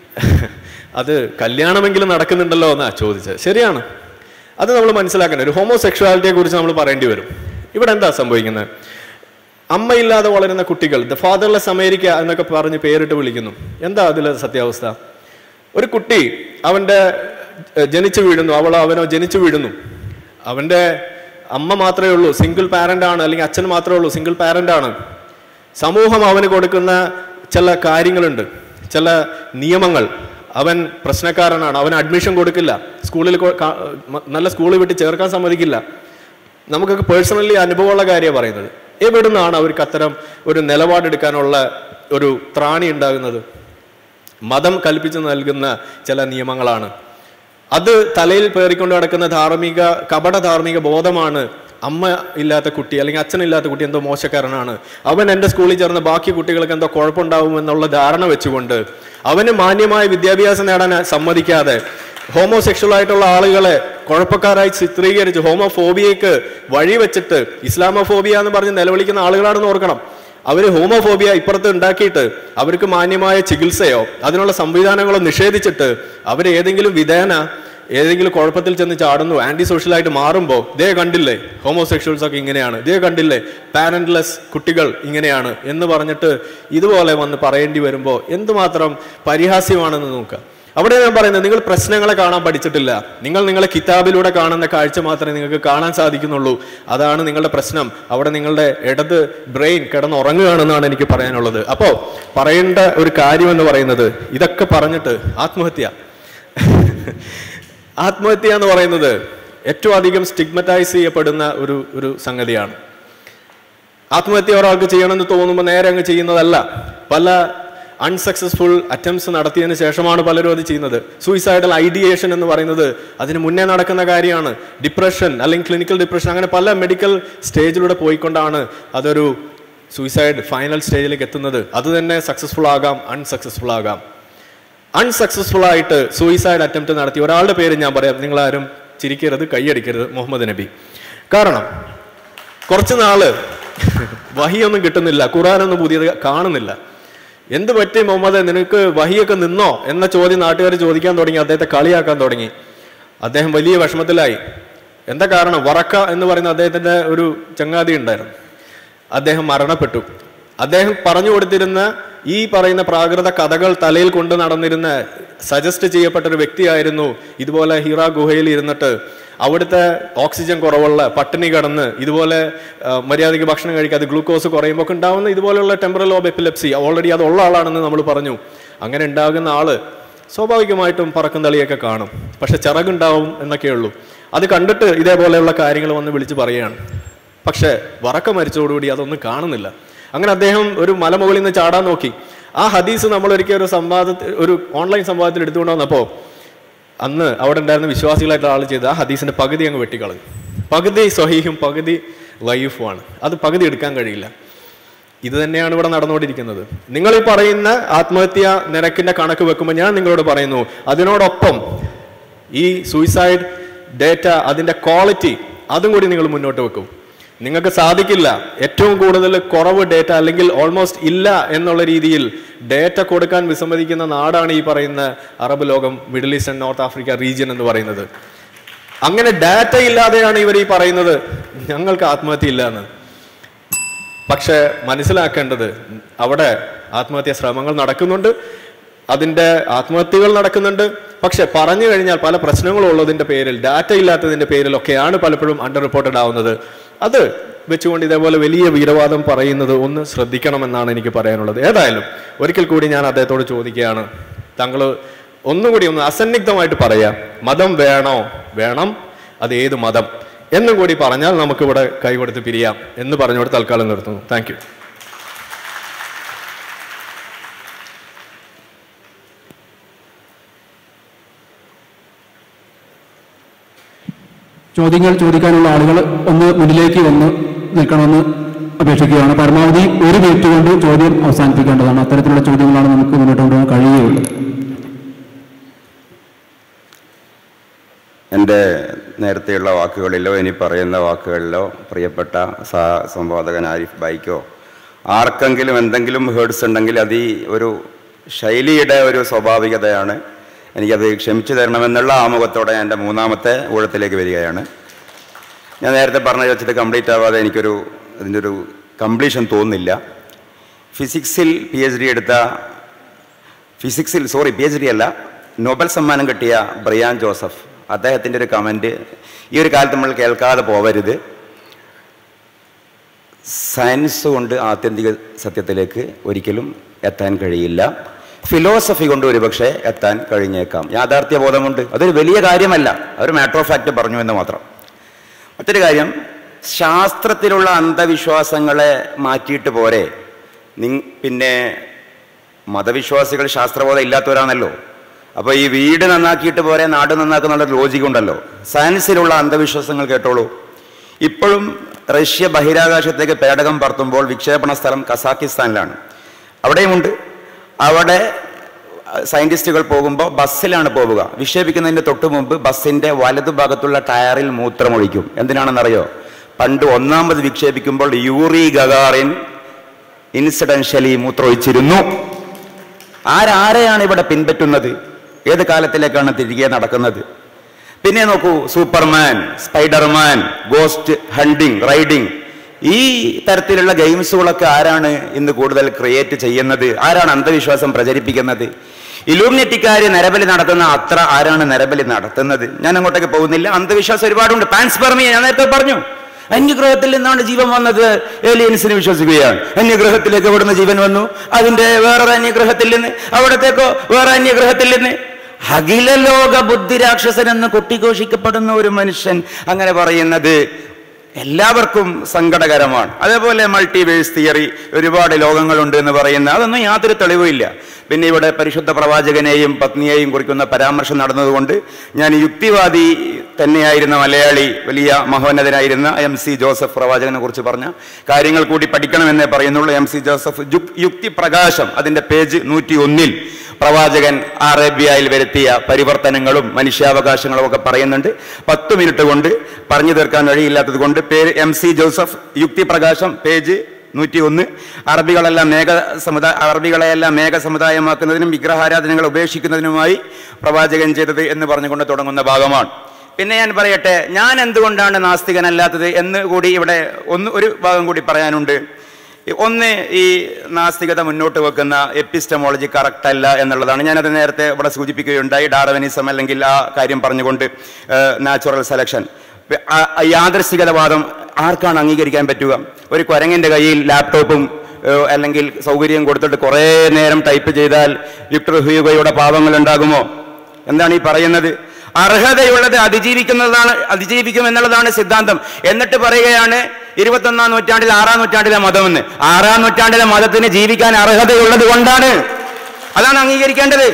അത് കല്യാണമെങ്കിലും നടക്കുന്നുണ്ടല്ലോ എന്നാ ചോദിച്ചത് ശരിയാണ് അത് നമ്മൾ മനസ്സിലാക്കണം ഒരു ഹോമോസെക്ഷുവാലിറ്റിയെ കുറിച്ച് നമ്മൾ പറയേണ്ടി വരും ഇവിടെ എന്താ സംഭവിക്കുന്നത് അമ്മയില്ലാതെ വളരുന്ന കുട്ടികൾ ദ ഫാദർലെസ് അമേരിക്ക എന്നൊക്കെ പറഞ്ഞ് പേരിട്ട് വിളിക്കുന്നു എന്താ അതിലെ സത്യാവസ്ഥ ഒരു കുട്ടി അവന്റെ ഏഹ്, ജനിച്ചു വീഴുന്നു അവളോ അവനോ ജനിച്ചു വീഴുന്നു അവന്റെ അമ്മ മാത്രമേ ഉള്ളൂ സിംഗിൾ പാരന്റ് ആണ് അല്ലെങ്കിൽ അച്ഛൻ മാത്രമേ ഉള്ളൂ സിംഗിൾ പാരന്റ് ആണ് സമൂഹം അവന് കൊടുക്കുന്ന ചില കാര്യങ്ങളുണ്ട് ചില നിയമങ്ങൾ അവൻ പ്രശ്നക്കാരനാണ് അവൻ അഡ്മിഷൻ കൊടുക്കില്ല സ്കൂളിൽ കൊ- കാ- മ- നല്ല സ്കൂളിൽ വിട്ട് ചേർക്കാൻ സമ്മതിക്കില്ല നമുക്കൊക്കെ പേഴ്സണലി അനുഭവമുള്ള കാര്യമാണ് പറയുന്നത് എവിടുന്നാണ് അവർക്ക് അത്തരം ഒരു നിലപാടെടുക്കാനുള്ള ഒരു ത്രാണി ഉണ്ടാകുന്നത് മതം കൽപ്പിച്ചു നൽകുന്ന ചില നിയമങ്ങളാണ് അത് തലയിൽ പേറിക്കൊണ്ട് നടക്കുന്ന ധാർമ്മിക കപട ധാർമ്മിക ബോധമാണ് അമ്മ ഇല്ലാത്ത കുട്ടി അല്ലെങ്കിൽ അച്ഛനില്ലാത്ത കുട്ടി എന്തോ മോശക്കാരനാണ് അവൻ എൻ്റെ സ്കൂളിൽ ചേർന്ന ബാക്കി കുട്ടികൾക്ക് എന്തോ കുഴപ്പമുണ്ടാവും എന്നുള്ള ധാരണ വെച്ചുകൊണ്ട് അവന് മാന്യമായ വിദ്യാഭ്യാസം നേടാൻ സമ്മതിക്കാതെ ഹോമോസെക്ഷൽ ആയിട്ടുള്ള ആളുകളെ കുഴപ്പക്കാരായി ചിത്രീകരിച്ച് ഹോമോഫോബിയക്ക് വഴിവെച്ചിട്ട് ഇസ്ലാമോഫോബിയ എന്ന് പറഞ്ഞ് നിലവിളിക്കുന്ന ആളുകളാണെന്ന് ഓർക്കണം അവര് ഹോമോഫോബിയ ഇപ്പുറത്ത് ഉണ്ടാക്കിയിട്ട് അവർക്ക് മാന്യമായ ചികിത്സയോ അതിനുള്ള സംവിധാനങ്ങളോ നിഷേധിച്ചിട്ട് അവർ ഏതെങ്കിലും വിധേന ഏതെങ്കിലും കുഴപ്പത്തിൽ ചെന്ന് ചാടുന്നു ആന്റി സോഷ്യലായിട്ട് മാറുമ്പോൾ ദേ കണ്ടില്ലേ ഹോമോസെക്ഷൽസ് ഒക്കെ ഇങ്ങനെയാണ് ദേ കണ്ടില്ലേ പാരന്റ്ലെസ് കുട്ടികൾ ഇങ്ങനെയാണ് എന്ന് പറഞ്ഞിട്ട് ഇതുപോലെ വന്ന് പറയേണ്ടി വരുമ്പോൾ എന്തുമാത്രം പരിഹാസ്യമാണെന്ന് നോക്കുക അവിടെ ഞാൻ പറയുന്നത് നിങ്ങൾ പ്രശ്നങ്ങളെ കാണാൻ പഠിച്ചിട്ടില്ല നിങ്ങൾ നിങ്ങളെ കിതാബിലൂടെ കാണുന്ന കാഴ്ച മാത്രമേ നിങ്ങൾക്ക് കാണാൻ സാധിക്കുന്നുള്ളൂ അതാണ് നിങ്ങളുടെ പ്രശ്നം അവിടെ നിങ്ങളുടെ ഇടത് ബ്രെയിൻ കിടന്നുറങ്ങുകയാണെന്നാണ് എനിക്ക് പറയാനുള്ളത് അപ്പോൾ പറയേണ്ട ഒരു കാര്യം എന്ന് പറയുന്നത് ഇതൊക്കെ പറഞ്ഞിട്ട് ആത്മഹത്യ ആത്മഹത്യ എന്ന് പറയുന്നത് ഏറ്റവും അധികം സ്റ്റിഗ്മറ്റൈസ് ചെയ്യപ്പെടുന്ന ഒരു ഒരു സംഗതിയാണ് ആത്മഹത്യ ഒരാൾക്ക് ചെയ്യണമെന്ന് തോന്നുമ്പോൾ നേരെ അങ്ങ് ചെയ്യുന്നതല്ല പല അൺസക്സസ്ഫുൾ അറ്റംപ്റ്റ്സ് നടത്തിയതിന് ശേഷമാണ് പലരും അത് ചെയ്യുന്നത് സൂയിസൈഡൽ ഐഡിയേഷൻ എന്ന് പറയുന്നത് അതിന് മുന്നേ നടക്കുന്ന കാര്യമാണ് ഡിപ്രഷൻ അല്ലെങ്കിൽ ക്ലിനിക്കൽ ഡിപ്രഷൻ അങ്ങനെ പല മെഡിക്കൽ സ്റ്റേജിലൂടെ പോയിക്കൊണ്ടാണ് അതൊരു സൂയിസൈഡ് ഫൈനൽ സ്റ്റേജിലേക്ക് എത്തുന്നത് അത് തന്നെ സക്സസ്ഫുൾ ആകാം അൺസക്സസ്ഫുൾ ആകാം അൺസക്സസ്ഫുൾ ആയിട്ട് സൂയിസൈഡ് അറ്റംപ്റ്റ് നടത്തി ഒരാളുടെ പേര് ഞാൻ പറയാം നിങ്ങളാരും ചിരിക്കരുത് കൈയടിക്കരുത് മുഹമ്മദ് നബി കാരണം കുറച്ച് നാള് വഹിയൊന്നും കിട്ടുന്നില്ല ഖുറാനൊന്നും പുതിയത് കാണുന്നില്ല എന്ത് പറ്റി മുഹമ്മദ് നിനക്ക് വഹിയൊക്കെ നിന്നോ എന്ന ചോദ്യം നാട്ടുകാർ ചോദിക്കാൻ തുടങ്ങി അദ്ദേഹത്തെ കളിയാക്കാൻ തുടങ്ങി അദ്ദേഹം വലിയ വിഷമത്തിലായി എന്താ കാരണം വറക്ക എന്ന് പറയുന്ന അദ്ദേഹത്തിന്റെ ഒരു ചങ്ങാതി ഉണ്ടായിരുന്നു അദ്ദേഹം മരണപ്പെട്ടു അദ്ദേഹം പറഞ്ഞു കൊടുത്തിരുന്ന ഈ പറയുന്ന പ്രാകൃത കഥകൾ തലയിൽ കൊണ്ട് നടന്നിരുന്ന സജസ്റ്റ് ചെയ്യപ്പെട്ട ഒരു വ്യക്തിയായിരുന്നു ഇതുപോലെ ഹിറ ഗുഹയിൽ ഇരുന്നിട്ട് അവിടുത്തെ ഓക്സിജൻ കുറവുള്ള പട്ടിണി കിടന്ന് ഇതുപോലെ ആ, മര്യാദയ്ക്ക് ഭക്ഷണം കഴിക്കാതെ ഗ്ലൂക്കോസ് കുറയുമ്പോൾ ഒക്കെ ഉണ്ടാവുന്ന ഇതുപോലെയുള്ള ടെമ്പറൽ ഓഫ് എപ്പിലെപ്സി ഓൾറെഡി അത് ഉള്ള ആളാണെന്ന് നമ്മൾ പറഞ്ഞു അങ്ങനെ ഉണ്ടാകുന്ന ആള് സ്വാഭാവികമായിട്ടും പറക്കും തളിയൊക്കെ കാണും പക്ഷെ ചിറകുണ്ടാവും എന്നൊക്കെ ഉള്ളൂ അത് കണ്ടിട്ട് ഇതേപോലെയുള്ള കാര്യങ്ങൾ വന്ന് വിളിച്ച് പറയുകയാണ് പക്ഷേ വറക്ക മരിച്ചതോടുകൂടി അതൊന്നും കാണുന്നില്ല അങ്ങനെ അദ്ദേഹം ഒരു മലമുകളിൽ നിന്ന് ചാടാൻ നോക്കി ആ ഹദീസ് നമ്മൾ ഒരിക്കൽ ഒരു സംവാദത്തിൽ ഒരു ഓൺലൈൻ സംവാദത്തിൽ എടുത്തുകൊണ്ട് വന്നപ്പോൾ അന്ന് അവിടെ ഉണ്ടായിരുന്ന വിശ്വാസികളായിട്ടുള്ള ആൾ ചെയ്ത് ആ ഹദീസിന്റെ പകുതി അങ്ങ് വെട്ടിക്കളഞ്ഞു പകുതി സ്വഹീഹും പകുതി ലൈഫുമാണ് അത് പകുതി എടുക്കാൻ കഴിയില്ല ഇത് തന്നെയാണ് ഇവിടെ നടന്നുകൊണ്ടിരിക്കുന്നത് നിങ്ങൾ ഈ പറയുന്ന ആത്മഹത്യ നിരക്കിന്റെ കണക്ക് വെക്കുമ്പോൾ ഞാൻ നിങ്ങളോട് പറയുന്നു അതിനോടൊപ്പം ഈ സൂയിസൈഡ് ഡേറ്റ അതിന്റെ ക്വാളിറ്റി അതും കൂടി നിങ്ങൾ മുന്നോട്ട് വെക്കും നിങ്ങൾക്ക് സാധിക്കില്ല ഏറ്റവും കൂടുതൽ കുറവ് ഡേറ്റ അല്ലെങ്കിൽ ഓൾമോസ്റ്റ് ഇല്ല എന്നുള്ള രീതിയിൽ ഡേറ്റ കൊടുക്കാൻ വിസമ്മതിക്കുന്ന നാടാണ് ഈ പറയുന്ന അറബ് ലോകം Middle East and North Africa region എന്ന് പറയുന്നത് അങ്ങനെ ഡാറ്റ ഇല്ലാതെയാണ് ഇവർ ഈ പറയുന്നത് ഞങ്ങൾക്ക് ആത്മഹത്യ ഇല്ല എന്ന് പക്ഷെ മനസ്സിലാക്കേണ്ടത് അവിടെ ആത്മഹത്യാ ശ്രമങ്ങൾ നടക്കുന്നുണ്ട് അതിന്റെ ആത്മഹത്യകൾ നടക്കുന്നുണ്ട് പക്ഷെ പറഞ്ഞു കഴിഞ്ഞാൽ പല പ്രശ്നങ്ങളും ഉള്ളതിന്റെ പേരിൽ ഡാറ്റ ഇല്ലാത്തതിന്റെ പേരിലൊക്കെയാണ് പലപ്പോഴും അണ്ടർ റിപ്പോർട്ടഡ് ആവുന്നത് അത് വെച്ചുകൊണ്ട് ഇതേപോലെ വലിയ വീരവാദം പറയുന്നത് ഒന്ന് ശ്രദ്ധിക്കണമെന്നാണ് എനിക്ക് പറയാനുള്ളത് ഏതായാലും ഒരിക്കൽ കൂടി ഞാൻ അദ്ദേഹത്തോട് ചോദിക്കുകയാണ് താങ്കൾ ഒന്നും കൂടി ഒന്ന് അസന്നിഗ്ധമായിട്ട് പറയാം മതം വേണോ വേണം അത് ഏത് മതം എന്നും കൂടി പറഞ്ഞാൽ നമുക്കിവിടെ കൈകൊടുത്ത് പിരിയാം എന്ന് പറഞ്ഞുകൊണ്ട് തൽക്കാലം നിർത്തുന്നു താങ്ക് യു ചോദ്യങ്ങൾ ചോദിക്കാനുള്ള ആളുകൾ ഒന്ന് മുന്നിലേക്ക് വന്ന് നിൽക്കണമെന്ന് അപേക്ഷിക്കുകയാണ് പരമാവധി ഒരു മിനിറ്റ് കൊണ്ട് ചോദ്യം അവസാനിപ്പിക്കേണ്ടതാണ് അത്തരത്തിലുള്ള ചോദ്യങ്ങളാണ് നമുക്ക് മുന്നോട്ട് കൊണ്ടുപോകാൻ കഴിയുകയുള്ളൂ എൻ്റെ നേരത്തെയുള്ള വാക്കുകളിലോ ഇനി പറയുന്ന വാക്കുകളിലോ പ്രിയപ്പെട്ട സഹ സംവാദകൻ ആരിഫ് ബൈക്കോ ആർക്കെങ്കിലും എന്തെങ്കിലും ഹേർഡ്സ് ഉണ്ടെങ്കിൽ അത് ഈ ഒരു ശൈലിയുടെ ഒരു സ്വാഭാവികതയാണ് എനിക്കത് ക്ഷമിച്ചു തരണമെന്നുള്ള ആമുഖത്തോടെ എൻ്റെ മൂന്നാമത്തെ ഊഴത്തിലേക്ക് വരികയാണ് ഞാൻ നേരത്തെ പറഞ്ഞു വെച്ചത് കംപ്ലീറ്റ് ആവാതെ എനിക്കൊരു അതിൻ്റെ ഒരു കംപ്ലീഷൻ തോന്നുന്നില്ല ഫിസിക്സിൽ പി എച്ച് ഡി എടുത്ത ഫിസിക്സിൽ സോറി പി എച്ച് ഡി അല്ല നോബൽ സമ്മാനം കിട്ടിയ ബ്രിയാൻ ജോസഫ് അദ്ദേഹത്തിൻ്റെ ഒരു കമൻറ്റ് ഈ ഒരു കാലത്ത് നമ്മൾ കേൾക്കാതെ പോവരുത് സയൻസ് കൊണ്ട് ആത്യന്തിക സത്യത്തിലേക്ക് ഒരിക്കലും എത്താൻ കഴിയില്ല ഫിലോസഫി കൊണ്ട് ഒരുപക്ഷെ എത്താൻ കഴിഞ്ഞേക്കാം യാഥാർത്ഥ്യ ബോധമുണ്ട് അതൊരു വലിയ കാര്യമല്ല അതൊരു മാറ്റർ ഓഫ് ഫാക്റ്റ് പറഞ്ഞു എന്ന് മാത്രം മറ്റൊരു കാര്യം ശാസ്ത്രത്തിലുള്ള അന്ധവിശ്വാസങ്ങളെ മാറ്റിയിട്ട് പോരെ നിങ് പിന്നെ മതവിശ്വാസികൾ ശാസ്ത്രബോധം ഇല്ലാത്തവരാണല്ലോ അപ്പോൾ ഈ വീട് നന്നാക്കിയിട്ട് പോരെ നാട് നന്നാക്കുന്നുള്ള ലോജിക് ഉണ്ടല്ലോ സയൻസിലുള്ള അന്ധവിശ്വാസങ്ങൾ കേട്ടോളൂ ഇപ്പോഴും റഷ്യ ബഹിരാകാശത്തേക്ക് പേടകം പറത്തുമ്പോൾ വിക്ഷേപണ സ്ഥലം കസാക്കിസ്ഥാനിലാണ് അവിടെയുമുണ്ട് അവിടെ സയന്റിസ്റ്റുകൾ പോകുമ്പോൾ ബസ്സിലാണ് പോവുക വിക്ഷേപിക്കുന്നതിന് തൊട്ട് മുമ്പ് ബസ്സിന്റെ വലതുഭാഗത്തുള്ള ടയറിൽ മൂത്രമൊഴിക്കും എന്തിനാണെന്നറിയോ പണ്ട് ഒന്നാമത് വിക്ഷേപിക്കുമ്പോൾ യൂറി ഗഗാറിൻ ഇൻസിഡൻഷ്യലി മൂത്രമൊഴിച്ചിരുന്നു ആരാരെയാണ് ഇവിടെ പിൻപറ്റുന്നത് ഏത് കാലത്തിലേക്കാണ് തിരികെ നടക്കുന്നത് പിന്നെ നോക്കൂ Superman Spiderman ghost hunting riding ഈ തരത്തിലുള്ള ഗെയിംസുകളൊക്കെ ആരാണ് ഇന്ന് കൂടുതൽ ക്രിയേറ്റ് ചെയ്യുന്നത് ആരാണ് അന്ധവിശ്വാസം പ്രചരിപ്പിക്കുന്നത് ഇലൂമിനെറ്റിക്കാര് നരബലി നടത്തുന്ന അത്ര ആരാണ് നരബലി നടത്തുന്നത് ഞാൻ അങ്ങോട്ടേക്ക് പോകുന്നില്ല അന്ധവിശ്വാസം ഒരുപാടുണ്ട് പാൻസ്പെർമിയ ഞാൻ നേരത്തെ പറഞ്ഞു അന്യഗ്രഹത്തിൽ നിന്നാണ് ജീവൻ വന്നത് ഏലിയൻസിന് വിശ്വസിക്കുകയാണ് അന്യഗ്രഹത്തിലേക്ക് എവിടുന്ന് ജീവൻ വന്നു അതിന്റെ വേറൊരു അന്യഗ്രഹത്തിൽ നിന്ന് അവിടത്തേക്കോ വേറെ അന്യഗ്രഹത്തിൽ നിന്ന് അഖില ലോക ബുദ്ധിരാക്ഷസൻ എന്ന് കൊട്ടിഘോഷിക്കപ്പെടുന്ന ഒരു മനുഷ്യൻ അങ്ങനെ പറയുന്നത് എല്ലാവർക്കും സങ്കടകരമാണ് അതേപോലെ മൾട്ടിവേഴ്സ് തിയറി ഒരുപാട് ലോകങ്ങളുണ്ട് എന്ന് പറയുന്ന അതൊന്നും യാതൊരു തെളിവുമില്ല പിന്നെ ഇവിടെ പരിശുദ്ധ പ്രവാചകനെയും പത്നിയെയും കുറിക്കുന്ന പരാമർശം നടന്നതുകൊണ്ട് ഞാൻ യുക്തിവാദി തന്നെയായിരുന്ന മലയാളി വലിയ മഹോന്നതനായിരുന്ന എം സി ജോസഫ് പ്രവാചകനെ കുറിച്ച് പറഞ്ഞ കാര്യങ്ങൾ കൂടി പഠിക്കണമെന്നേ പറയുന്നുള്ളൂ എം സി ജോസഫ് ജുക്- യുക്തി പ്രകാശം അതിന്റെ പേജ് നൂറ്റി ഒന്നിൽ പ്രവാചകൻ അറേബ്യയിൽ വരുത്തിയ പരിവർത്തനങ്ങളും മനുഷ്യാവകാശങ്ങളും ഒക്കെ പറയുന്നുണ്ട് പത്ത് മിനിറ്റ് കൊണ്ട് പറഞ്ഞു തീർക്കാൻ വഴിയില്ലാത്തത് കൊണ്ട് പേര് എം സി ജോസഫ് യുക്തി പ്രകാശം പേജ് നൂറ്റി ഒന്ന് അറബികളെല്ലാം മേഘ സമുദായ അറബികളെയെല്ലാം മേഘ സമുദായമാക്കുന്നതിനും വിഗ്രഹാരാധനകൾ ഉപേക്ഷിക്കുന്നതിനുമായി പ്രവാചകൻ ചെയ്തത് എന്ന് പറഞ്ഞുകൊണ്ട് തുടങ്ങുന്ന ഭാഗമാണ് പിന്നെ ഞാൻ പറയട്ടെ ഞാൻ എന്തുകൊണ്ടാണ് നാസ്തികനല്ലാത്തത് എന്ന് കൂടി ഇവിടെ ഒന്ന് ഒരു ഭാഗം കൂടി പറയാനുണ്ട് ഒന്ന് ഈ നാസ്തികത മുന്നോട്ട് വെക്കുന്ന എപ്പിസ്റ്റമോളജി കറക്റ്റ് അല്ല എന്നുള്ളതാണ് ഞാനത് നേരത്തെ ഇവിടെ സൂചിപ്പിക്കുകയുണ്ടായി ഡാർവിനിസം അല്ലെങ്കിൽ ആ കാര്യം പറഞ്ഞുകൊണ്ട് നാച്ചുറൽ സെലക്ഷൻ യാദൃശികതവാദം ആർക്കാണ് അംഗീകരിക്കാൻ പറ്റുക ഒരു കുരങ്ങിൻ്റെ കയ്യിൽ ലാപ്ടോപ്പും ഏഹ്, അല്ലെങ്കിൽ സൗകര്യം കൊടുത്തിട്ട് കുറേ നേരം ടൈപ്പ് ചെയ്താൽ വിക്ടർ ഹ്യൂഗോയുടെ പാവങ്ങൾ ഉണ്ടാകുമോ എന്താണ് ഈ പറയുന്നത് അർഹതയുള്ളത് അതിജീവിക്കുന്നതാണ് അതിജീവിക്കും എന്നുള്ളതാണ് സിദ്ധാന്തം എന്നിട്ട് പറയുകയാണ് ഇരുപത്തൊന്നാം നൂറ്റാണ്ടിൽ ആറാം നൂറ്റാണ്ടിലെ മതമെന്ന് ആറാം നൂറ്റാണ്ടിലെ മതത്തിന് ജീവിക്കാൻ അർഹതയുള്ളത് കൊണ്ടാണ് അതാണ് അംഗീകരിക്കേണ്ടത്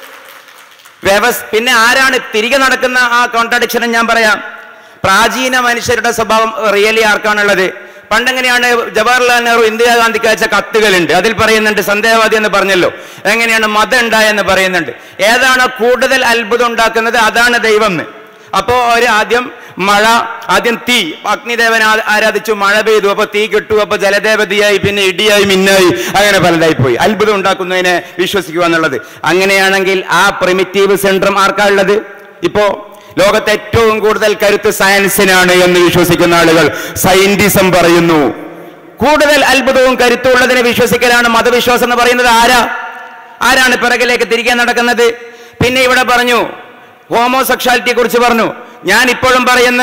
വ്യവസ് പിന്നെ ആരാണ് തിരികെ നടക്കുന്ന ആ കോൺട്രഡിക്ഷനും ഞാൻ പറയാം പ്രാചീന മനുഷ്യരുടെ സ്വഭാവം റിയലി ആർക്കാണുള്ളത് പണ്ടെങ്ങനെയാണ് ജവഹർലാൽ നെഹ്റു ഇന്ദിരാഗാന്ധിക്ക് അയച്ച കത്തുകളുണ്ട് അതിൽ പറയുന്നുണ്ട് സന്ദേഹവാദി എന്ന് പറഞ്ഞല്ലോ എങ്ങനെയാണ് മതം ഉണ്ടായെന്ന് പറയുന്നുണ്ട് ഏതാണ് കൂടുതൽ അത്ഭുതം ഉണ്ടാക്കുന്നത് അതാണ് ദൈവം എന്ന് അപ്പോ ഒരു ആദ്യം മഴ ആദ്യം തീ അഗ്നിദേവൻ ആ- ആരാധിച്ചു മഴ പെയ്തു അപ്പൊ തീ കിട്ടു അപ്പൊ ജലദേവതയായി പിന്നെ ഇടിയായി മിന്നായി അങ്ങനെ പലതായി പോയി അത്ഭുതം ഉണ്ടാക്കുന്നതിനെ വിശ്വസിക്കുക എന്നുള്ളത് അങ്ങനെയാണെങ്കിൽ ആ പ്രിമിറ്റീവ് സെൻട്രം ആർക്കാ ഉള്ളത് ഇപ്പോ ലോകത്തെ ഏറ്റവും കൂടുതൽ കരുത്ത് സയൻസിനാണ് എന്ന് വിശ്വസിക്കുന്ന ആളുകൾ സയന്റിസം പറയുന്നു കൂടുതൽ അത്ഭുതവും കരുത്തും ഉള്ളതിനെ വിശ്വസിക്കലാണ് മതവിശ്വാസം എന്ന് പറയുന്നത് ആരാ ആരാണ് പിറകിലേക്ക് തിരികെ നടക്കുന്നത് പിന്നെ ഇവിടെ പറഞ്ഞു ഹോമോസെക്ഷാലിറ്റിയെ കുറിച്ച് പറഞ്ഞു ഞാൻ ഇപ്പോഴും പറയുന്ന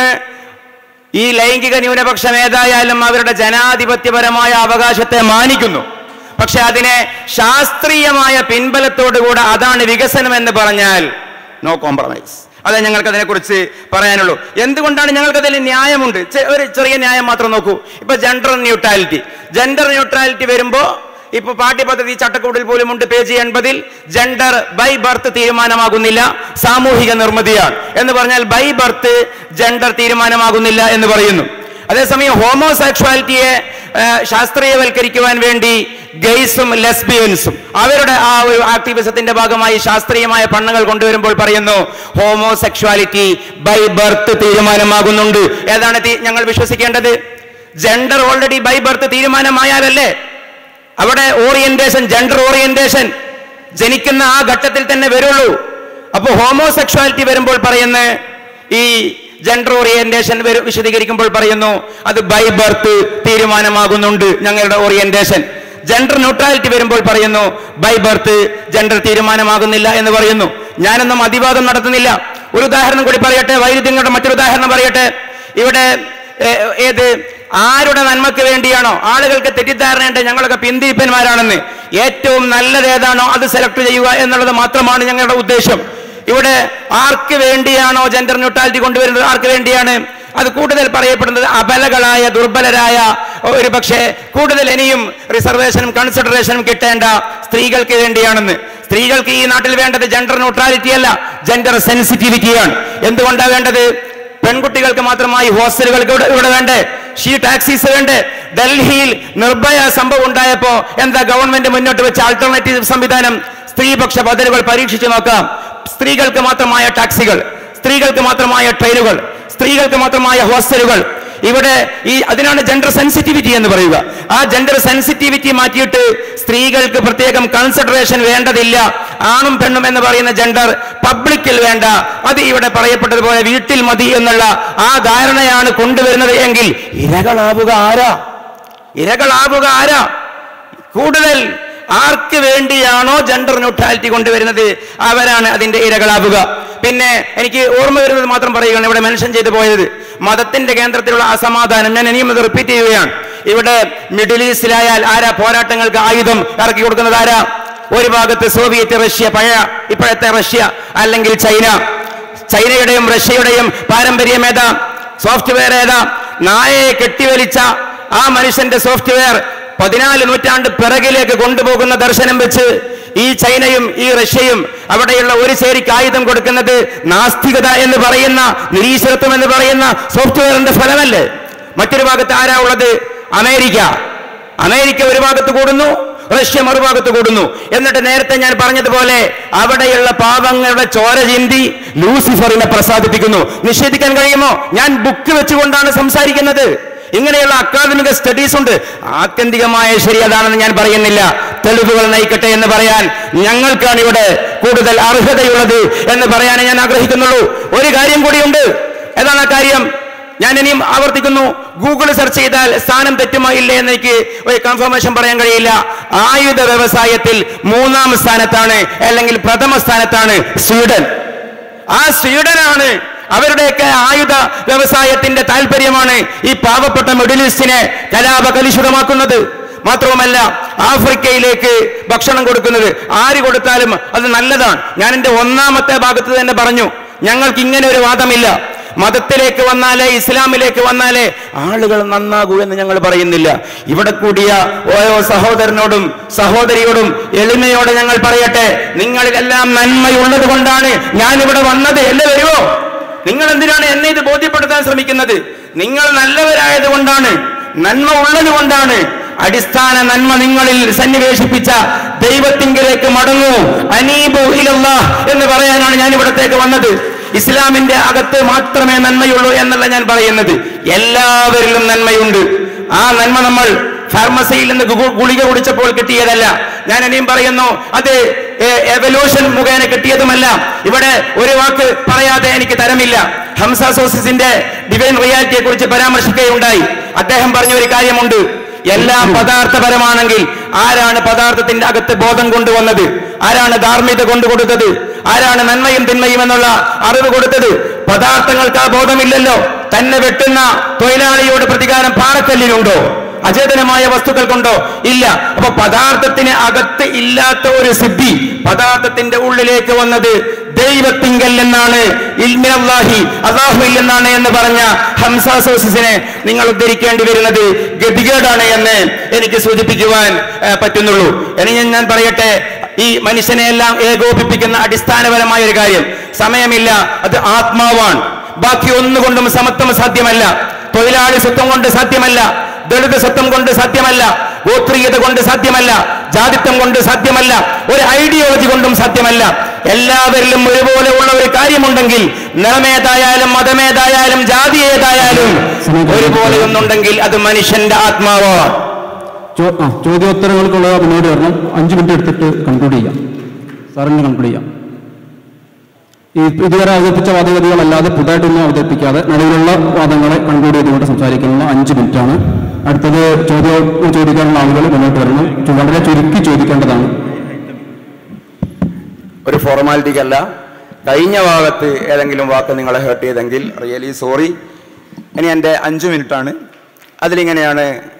ഈ ലൈംഗിക ന്യൂനപക്ഷം ഏതായാലും അവരുടെ ജനാധിപത്യപരമായ അവകാശത്തെ മാനിക്കുന്നു പക്ഷെ അതിനെ ശാസ്ത്രീയമായ പിൻബലത്തോടുകൂടെ അതാണ് വികസനം എന്ന് പറഞ്ഞാൽ നോ കോംപ്രമൈസ് അതെ ഞങ്ങൾക്ക് അതിനെക്കുറിച്ച് പറയാനുള്ളൂ എന്തുകൊണ്ടാണ് ഞങ്ങൾക്ക് അതിൽ ന്യായമുണ്ട് ചെ- ഒരു ചെറിയ ന്യായം മാത്രം നോക്കൂ ഇപ്പൊ ജെൻഡർ ന്യൂട്രാലിറ്റി ജെൻഡർ ന്യൂട്രാലിറ്റി വരുമ്പോ ഇപ്പൊ പാഠ്യപദ്ധതി ചട്ടക്കൂടിൽ പോലും ഉണ്ട് പേജ് എൺപതിൽ ജെൻഡർ ബൈ ബർത്ത് തീരുമാനമാകുന്നില്ല സാമൂഹിക നിർമ്മിതിയാണ് എന്ന് പറഞ്ഞാൽ ബൈ ബർത്ത് ജെൻഡർ തീരുമാനമാകുന്നില്ല എന്ന് പറയുന്നു അതേസമയം ഹോമോസെക്ഷുവാലിറ്റിയെ ശാസ്ത്രീയവൽക്കരിക്കുവാൻ വേണ്ടി ഗെയ്സും ലെസ്ബിയൻസും അവരുടെ ആ ഒരു ആക്ടിവിസത്തിന്റെ ഭാഗമായി ശാസ്ത്രീയമായ പണ്ണങ്ങൾ കൊണ്ടുവരുമ്പോൾ പറയുന്നു ഹോമോസെക്ഷുവാലിറ്റി ബൈ ബർത്ത് തീരുമാനമാകുന്നുണ്ട് ഏതാണ് തീ- ഞങ്ങൾ വിശ്വസിക്കേണ്ടത് ജെൻഡർ ഓൾറെഡി ബൈ ബർത്ത് തീരുമാനമായാലല്ലേ അവിടെ ഓറിയന്റേഷൻ ജെൻഡർ ഓറിയന്റേഷൻ ജനിക്കുന്ന ആ ഘട്ടത്തിൽ തന്നെ വരുള്ളൂ അപ്പൊ ഹോമോസെക്ഷുവാലിറ്റി വരുമ്പോൾ പറയുന്ന ഈ ജെൻഡർ ഓറിയന്റേഷൻ വിശദീകരിക്കുമ്പോൾ പറയുന്നു അത് ബൈ ബർത്ത് തീരുമാനമാകുന്നുണ്ട് ഞങ്ങളുടെ ഓറിയന്റേഷൻ ജെൻഡർ ന്യൂട്രാലിറ്റി വരുമ്പോൾ പറയുന്നു ബൈ ബർത്ത് ജെൻഡർ തീരുമാനമാകുന്നില്ല എന്ന് പറയുന്നു ഞാനൊന്നും അതിവാദം നടത്തുന്നില്ല ഒരു ഉദാഹരണം കൂടി പറയട്ടെ വൈരുദ്ധ്യങ്ങളുടെ മറ്റൊരു ഉദാഹരണം പറയട്ടെ ഇവിടെ ഏ- ഏത് ആരുടെ നന്മയ്ക്ക് വേണ്ടിയാണോ ആളുകൾക്ക് തെറ്റിദ്ധാരണയുണ്ട് ഞങ്ങളൊക്കെ പിന്തിരിപ്പന്മാരാണെന്ന് ഏറ്റവും നല്ലത് ഏതാണോ അത് സെലക്ട് ചെയ്യുക എന്നുള്ളത് മാത്രമാണ് ഞങ്ങളുടെ ഉദ്ദേശം ഇവിടെ ആർക്ക് വേണ്ടിയാണോ ജെൻഡർ ന്യൂട്രാലിറ്റി കൊണ്ടുവരുന്നത് ആർക്ക് വേണ്ടിയാണ് അത് കൂടുതൽ പറയപ്പെടുന്നത് അബലകളായ ദുർബലരായ ഒരു പക്ഷേ കൂടുതൽ ഇനിയും റിസർവേഷനും കൺസിഡറേഷനും കിട്ടേണ്ട സ്ത്രീകൾക്ക് വേണ്ടിയാണെന്ന് സ്ത്രീകൾക്ക് ഈ നാട്ടിൽ വേണ്ടത് ജെൻഡർ ന്യൂട്രാലിറ്റി അല്ല ജെൻഡർ സെൻസിറ്റിവിറ്റിയാണ് എന്തുകൊണ്ടാണ് വേണ്ടത് പെൺകുട്ടികൾക്ക് മാത്രമായി ഹോസ്റ്റലുകൾക്ക് ഇവിടെ ഇവിടെ വേണ്ടേ ഷീ ടാക്സീസ് വേണ്ടേ ഡൽഹിയിൽ നിർഭയ സംഭവം ഉണ്ടായപ്പോ എന്താ ഗവൺമെന്റ് മുന്നോട്ട് വെച്ച ആൾട്ടർനേറ്റീവ് സംവിധാനം സ്ത്രീപക്ഷ ബദലുകൾ പരീക്ഷിച്ചു നോക്കാം സ്ത്രീകൾക്ക് മാത്രമായ ടാക്സികൾ സ്ത്രീകൾക്ക് മാത്രമായ ട്രെയിനുകൾ സ്ത്രീകൾക്ക് മാത്രമായ ഹോസ്റ്റലുകൾ ഇവിടെ ഈ അതിനാണ് ജെൻഡർ സെൻസിറ്റിവിറ്റി എന്ന് പറയുക ആ ജെൻഡർ സെൻസിറ്റിവിറ്റി മാറ്റിയിട്ട് സ്ത്രീകൾക്ക് പ്രത്യേകം കൺസിഡറേഷൻ വേണ്ടതില്ല ആണും പെണ്ണും എന്ന് പറയുന്ന ജെൻഡർ പബ്ലിക്കിൽ വേണ്ട അത് ഇവിടെ പറയപ്പെട്ടതുപോലെ വീട്ടിൽ മതി എന്നുള്ള ആ ധാരണയാണ് കൊണ്ടുവരുന്നത് എങ്കിൽ ഇരകളാവുക ആരാ ഇരകളാവുക ആരാ കൂടുതൽ ആർക്ക് വേണ്ടിയാണോ ജെൻഡർ ന്യൂട്രാലിറ്റി കൊണ്ടുവരുന്നത് അവരാണ് അതിന്റെ ഇരകളാവുക പിന്നെ എനിക്ക് ഓർമ്മ വരുന്നത് മാത്രം പറയുകയാണ് ഇവിടെ മെൻഷൻ ചെയ്തു പോയത് മതത്തിന്റെ കേന്ദ്രത്തിലുള്ള അസമാധാനം ഞാൻ ഇനിയും ഇത് റിപ്പീറ്റ് ചെയ്യുകയാണ് ഇവിടെ മിഡിൽ ഈസ്റ്റിലായാൽ ആരാ പോരാട്ടങ്ങൾക്ക് ആയുധം ഇറക്കി കൊടുക്കുന്നത് ആരാ ഒരു ഭാഗത്ത് സോവിയറ്റ് റഷ്യ പഴയ ഇപ്പോഴത്തെ റഷ്യ അല്ലെങ്കിൽ ചൈന ചൈനയുടെയും റഷ്യയുടെയും പാരമ്പര്യം ഏതാ സോഫ്റ്റ്വെയർ ഏതാ നായയെ കെട്ടിവലിച്ച ആ മനുഷ്യന്റെ സോഫ്റ്റ്വെയർ പതിനാല് നൂറ്റാണ്ട് പിറകിലേക്ക് കൊണ്ടുപോകുന്ന ദർശനം വെച്ച് ഈ ചൈനയും ഈ റഷ്യയും അവിടെയുള്ള ഒരു ചേരിക്ക് ആയുധം കൊടുക്കുന്നത് നാസ്തികത എന്ന് പറയുന്ന നിരീശ്വരത്വം എന്ന് പറയുന്ന സോഫ്റ്റ്വെയറിന്റെ ഫലമല്ലേ മറ്റൊരു ഭാഗത്ത് ആരാ ഉള്ളത് അമേരിക്ക അമേരിക്ക ഒരു ഭാഗത്ത് കൂടുന്നു റഷ്യ മറുഭാഗത്ത് കൂടുന്നു എന്നിട്ട് നേരത്തെ ഞാൻ പറഞ്ഞതുപോലെ അവിടെയുള്ള പാവങ്ങളുടെ ചോര ചിന്തി ലൂസിഫറിനെ പ്രസാദിപ്പിക്കുന്നു നിഷേധിക്കാൻ കഴിയുമോ ഞാൻ ബുക്ക് വെച്ചുകൊണ്ടാണ് സംസാരിക്കുന്നത് ഇങ്ങനെയുള്ള അക്കാദമിക സ്റ്റഡീസ് ഉണ്ട് ആത്യന്തികമായ ശരി അതാണെന്ന് ഞാൻ പറയുന്നില്ല തെളിവുകൾ നയിക്കട്ടെ എന്ന് പറയാൻ ഞങ്ങൾക്കാണ് ഇവിടെ കൂടുതൽ അർഹതയുള്ളത് എന്ന് പറയാൻ ഞാൻ ആഗ്രഹിക്കുന്നുള്ളൂ ഒരു കാര്യം കൂടിയുണ്ട് ഏതാണ് ആ കാര്യം ഞാൻ ഇനിയും ആവർത്തിക്കുന്നു ഗൂഗിൾ സെർച്ച് ചെയ്താൽ സ്ഥാനം തെറ്റുമോ ഇല്ലേ എന്ന് എനിക്ക് ഒരു കൺഫർമേഷൻ പറയാൻ കഴിയില്ല ആയുധ വ്യവസായത്തിൽ മൂന്നാം സ്ഥാനത്താണ് അല്ലെങ്കിൽ പ്രഥമ സ്ഥാനത്താണ് സ്വീഡൻ ആ സ്വീഡനാണ് അവരുടെയൊക്കെ ആയുധ വ്യവസായത്തിന്റെ താല്പര്യമാണ് ഈ പാവപ്പെട്ട മിഡിൽ ഈസ്റ്റിനെ കലാപകലുഷിതമാക്കുന്നത് മാത്രവുമല്ല ആഫ്രിക്കയിലേക്ക് ഭക്ഷണം കൊടുക്കുന്നത് ആര് കൊടുത്താലും അത് നല്ലതാണ് ഞാൻ എൻ്റെ ഒന്നാമത്തെ ഭാഗത്ത് തന്നെ പറഞ്ഞു ഞങ്ങൾക്ക് ഇങ്ങനെ ഒരു വാദമില്ല മതത്തിലേക്ക് വന്നാലേ ഇസ്ലാമിലേക്ക് വന്നാലേ ആളുകൾ നന്നാകൂ എന്ന് ഞങ്ങൾ പറയുന്നില്ല ഇവിടെ കൂടിയ ഓരോ സഹോദരനോടും സഹോദരിയോടും എളിമയോടെ ഞങ്ങൾ പറയട്ടെ നിങ്ങളിലെല്ലാം നന്മയുള്ളത് കൊണ്ടാണ് ഞാൻ ഇവിടെ വന്നത് എന്ന് വരുമോ നിങ്ങൾ എന്തിനാണ് എന്നെ ഇത് ബോധ്യപ്പെടുത്താൻ ശ്രമിക്കുന്നത് നിങ്ങൾ നല്ലവരായത് കൊണ്ടാണ് നന്മ ഉള്ളത് കൊണ്ടാണ് അടിസ്ഥാന നന്മ നിങ്ങളിൽ സന്നിവേശിപ്പിച്ച ദൈവത്തിങ്കിലേക്ക് മടങ്ങൂ അനീബു ഇലല്ലാ എന്ന് പറയാനാണ് ഞാൻ ഇവിടത്തേക്ക് വന്നത് ഇസ്ലാമിന്റെ അകത്ത് മാത്രമേ നന്മയുള്ളൂ എന്നല്ല ഞാൻ പറയുന്നത് എല്ലാവരിലും നന്മയുണ്ട് ആ നന്മ നമ്മൾ ഫാർമസിയിൽ നിന്ന് ഗു- ഗുളിക കുടിച്ചപ്പോൾ കിട്ടിയതല്ല ഞാൻ ഇനിയും പറയുന്നു അത് എവല്യൂഷൻ മുഖേന കിട്ടിയതുമല്ല ഇവിടെ ഒരു വാക്ക് പറയാതെ എനിക്ക് തരമില്ല ഹംസ സോസിന്റെ ഡിവൈൻ റിയാലിറ്റിയെ കുറിച്ച് പരാമർശിക്കുകയുണ്ടായി അദ്ദേഹം പറഞ്ഞ ഒരു കാര്യമുണ്ട് എല്ലാം പദാർത്ഥപരമാണെങ്കിൽ ആരാണ് പദാർത്ഥത്തിന്റെ അകത്ത് ബോധം കൊണ്ടുവന്നത് ആരാണ് ധാർമ്മികത കൊണ്ടുകൊടുത്തത് ആരാണ് നന്മയും തിന്മയും എന്നുള്ള അറിവ് കൊടുത്തത് പദാർത്ഥങ്ങൾക്ക് ആ ബോധമില്ലല്ലോ തന്നെ വെട്ടുന്ന തൊഴിലാളിയോട് പ്രതികാരം പാറക്കല്ലിനുണ്ടോ അചേതനമായ വസ്തുക്കൾ കൊണ്ടോ ഇല്ല അപ്പൊ പദാർത്ഥത്തിന് അകത്ത് ഇല്ലാത്ത ഒരു സിദ്ധി പദാർത്ഥത്തിന്റെ ഉള്ളിലേക്ക് വന്നത് ദൈവത്തിങ്കൽ എന്നാണ് ഇൽമിനല്ലാഹി അള്ളാഹുവിൽ എന്നാണ് എന്ന് പറഞ്ഞ ഹംസ സോസിസിനെ നിങ്ങൾ ഉദ്ധരിക്കേണ്ടി വരുന്നത് ഗതികേടാണ് എന്ന് എനിക്ക് സൂചിപ്പിക്കുവാൻ ഏ, പറ്റുന്നുള്ളൂ ഇനി ഞാൻ- ഞാൻ പറയട്ടെ ഈ മനുഷ്യനെ എല്ലാം ഏകോപിപ്പിക്കുന്ന അടിസ്ഥാനപരമായ ഒരു കാര്യം സമയമില്ല അത് ആത്മാവാണ് ബാക്കി ഒന്നുകൊണ്ടും സമത്വം സാധ്യമല്ല തൊഴിലാളി സ്വത്വം കൊണ്ട് സാധ്യമല്ല ദളിത് സ്വത്വം കൊണ്ട് സാധ്യമല്ല ഗോത്രീയത കൊണ്ട് സാധ്യമല്ല ജാതിത്വം കൊണ്ട് സാധ്യമല്ല ഒരു ഐഡിയോളജി കൊണ്ടും സാധ്യമല്ല എല്ലാവരിലും ഒരുപോലെ ഉള്ള ഒരു കാര്യമുണ്ടെങ്കിൽ നിറമേതായാലും മതമേതായാലും ജാതി ഏതായാലും ഒരുപോലെ ഒന്നുണ്ടെങ്കിൽ അത് മനുഷ്യന്റെ ആത്മാവാണ് ചോ- ആ, ചോദ്യോത്തരങ്ങൾക്കുള്ള മുന്നോട്ട് വരണം അഞ്ച് മിനിറ്റ് എടുത്തിട്ട് കൺക്ലൂഡ് ചെയ്യാം സാറിന് കൺക്ലൂഡ് ചെയ്യാം ഈ ഇതുവരെ അവതരിപ്പിച്ച വാദഗതികളല്ലാതെ പുതുതായിട്ടൊന്നും അവതരിപ്പിക്കാതെ നിലവിലുള്ള വാദങ്ങളെ കൺക്ലൂഡ് ചെയ്തുകൊണ്ട് സംസാരിക്കുന്ന അഞ്ച് മിനിറ്റാണ് അടുത്തത് ചോദ്യം ചോദിക്കാനുള്ള ആളുകൾ മുന്നോട്ട് വരണം ചു- വളരെ ചുരുക്കി ചോദിക്കേണ്ടതാണ് ഒരു ഫോർമാലിറ്റിക്കല്ല കഴിഞ്ഞ ഭാഗത്ത് ഏതെങ്കിലും വാക്ക് നിങ്ങളെ ഹേർട്ട് ചെയ്തെങ്കിൽ റിയലി സോറി ഇനി എൻ്റെ അഞ്ച് മിനിറ്റാണ് അതിലിങ്ങനെയാണ്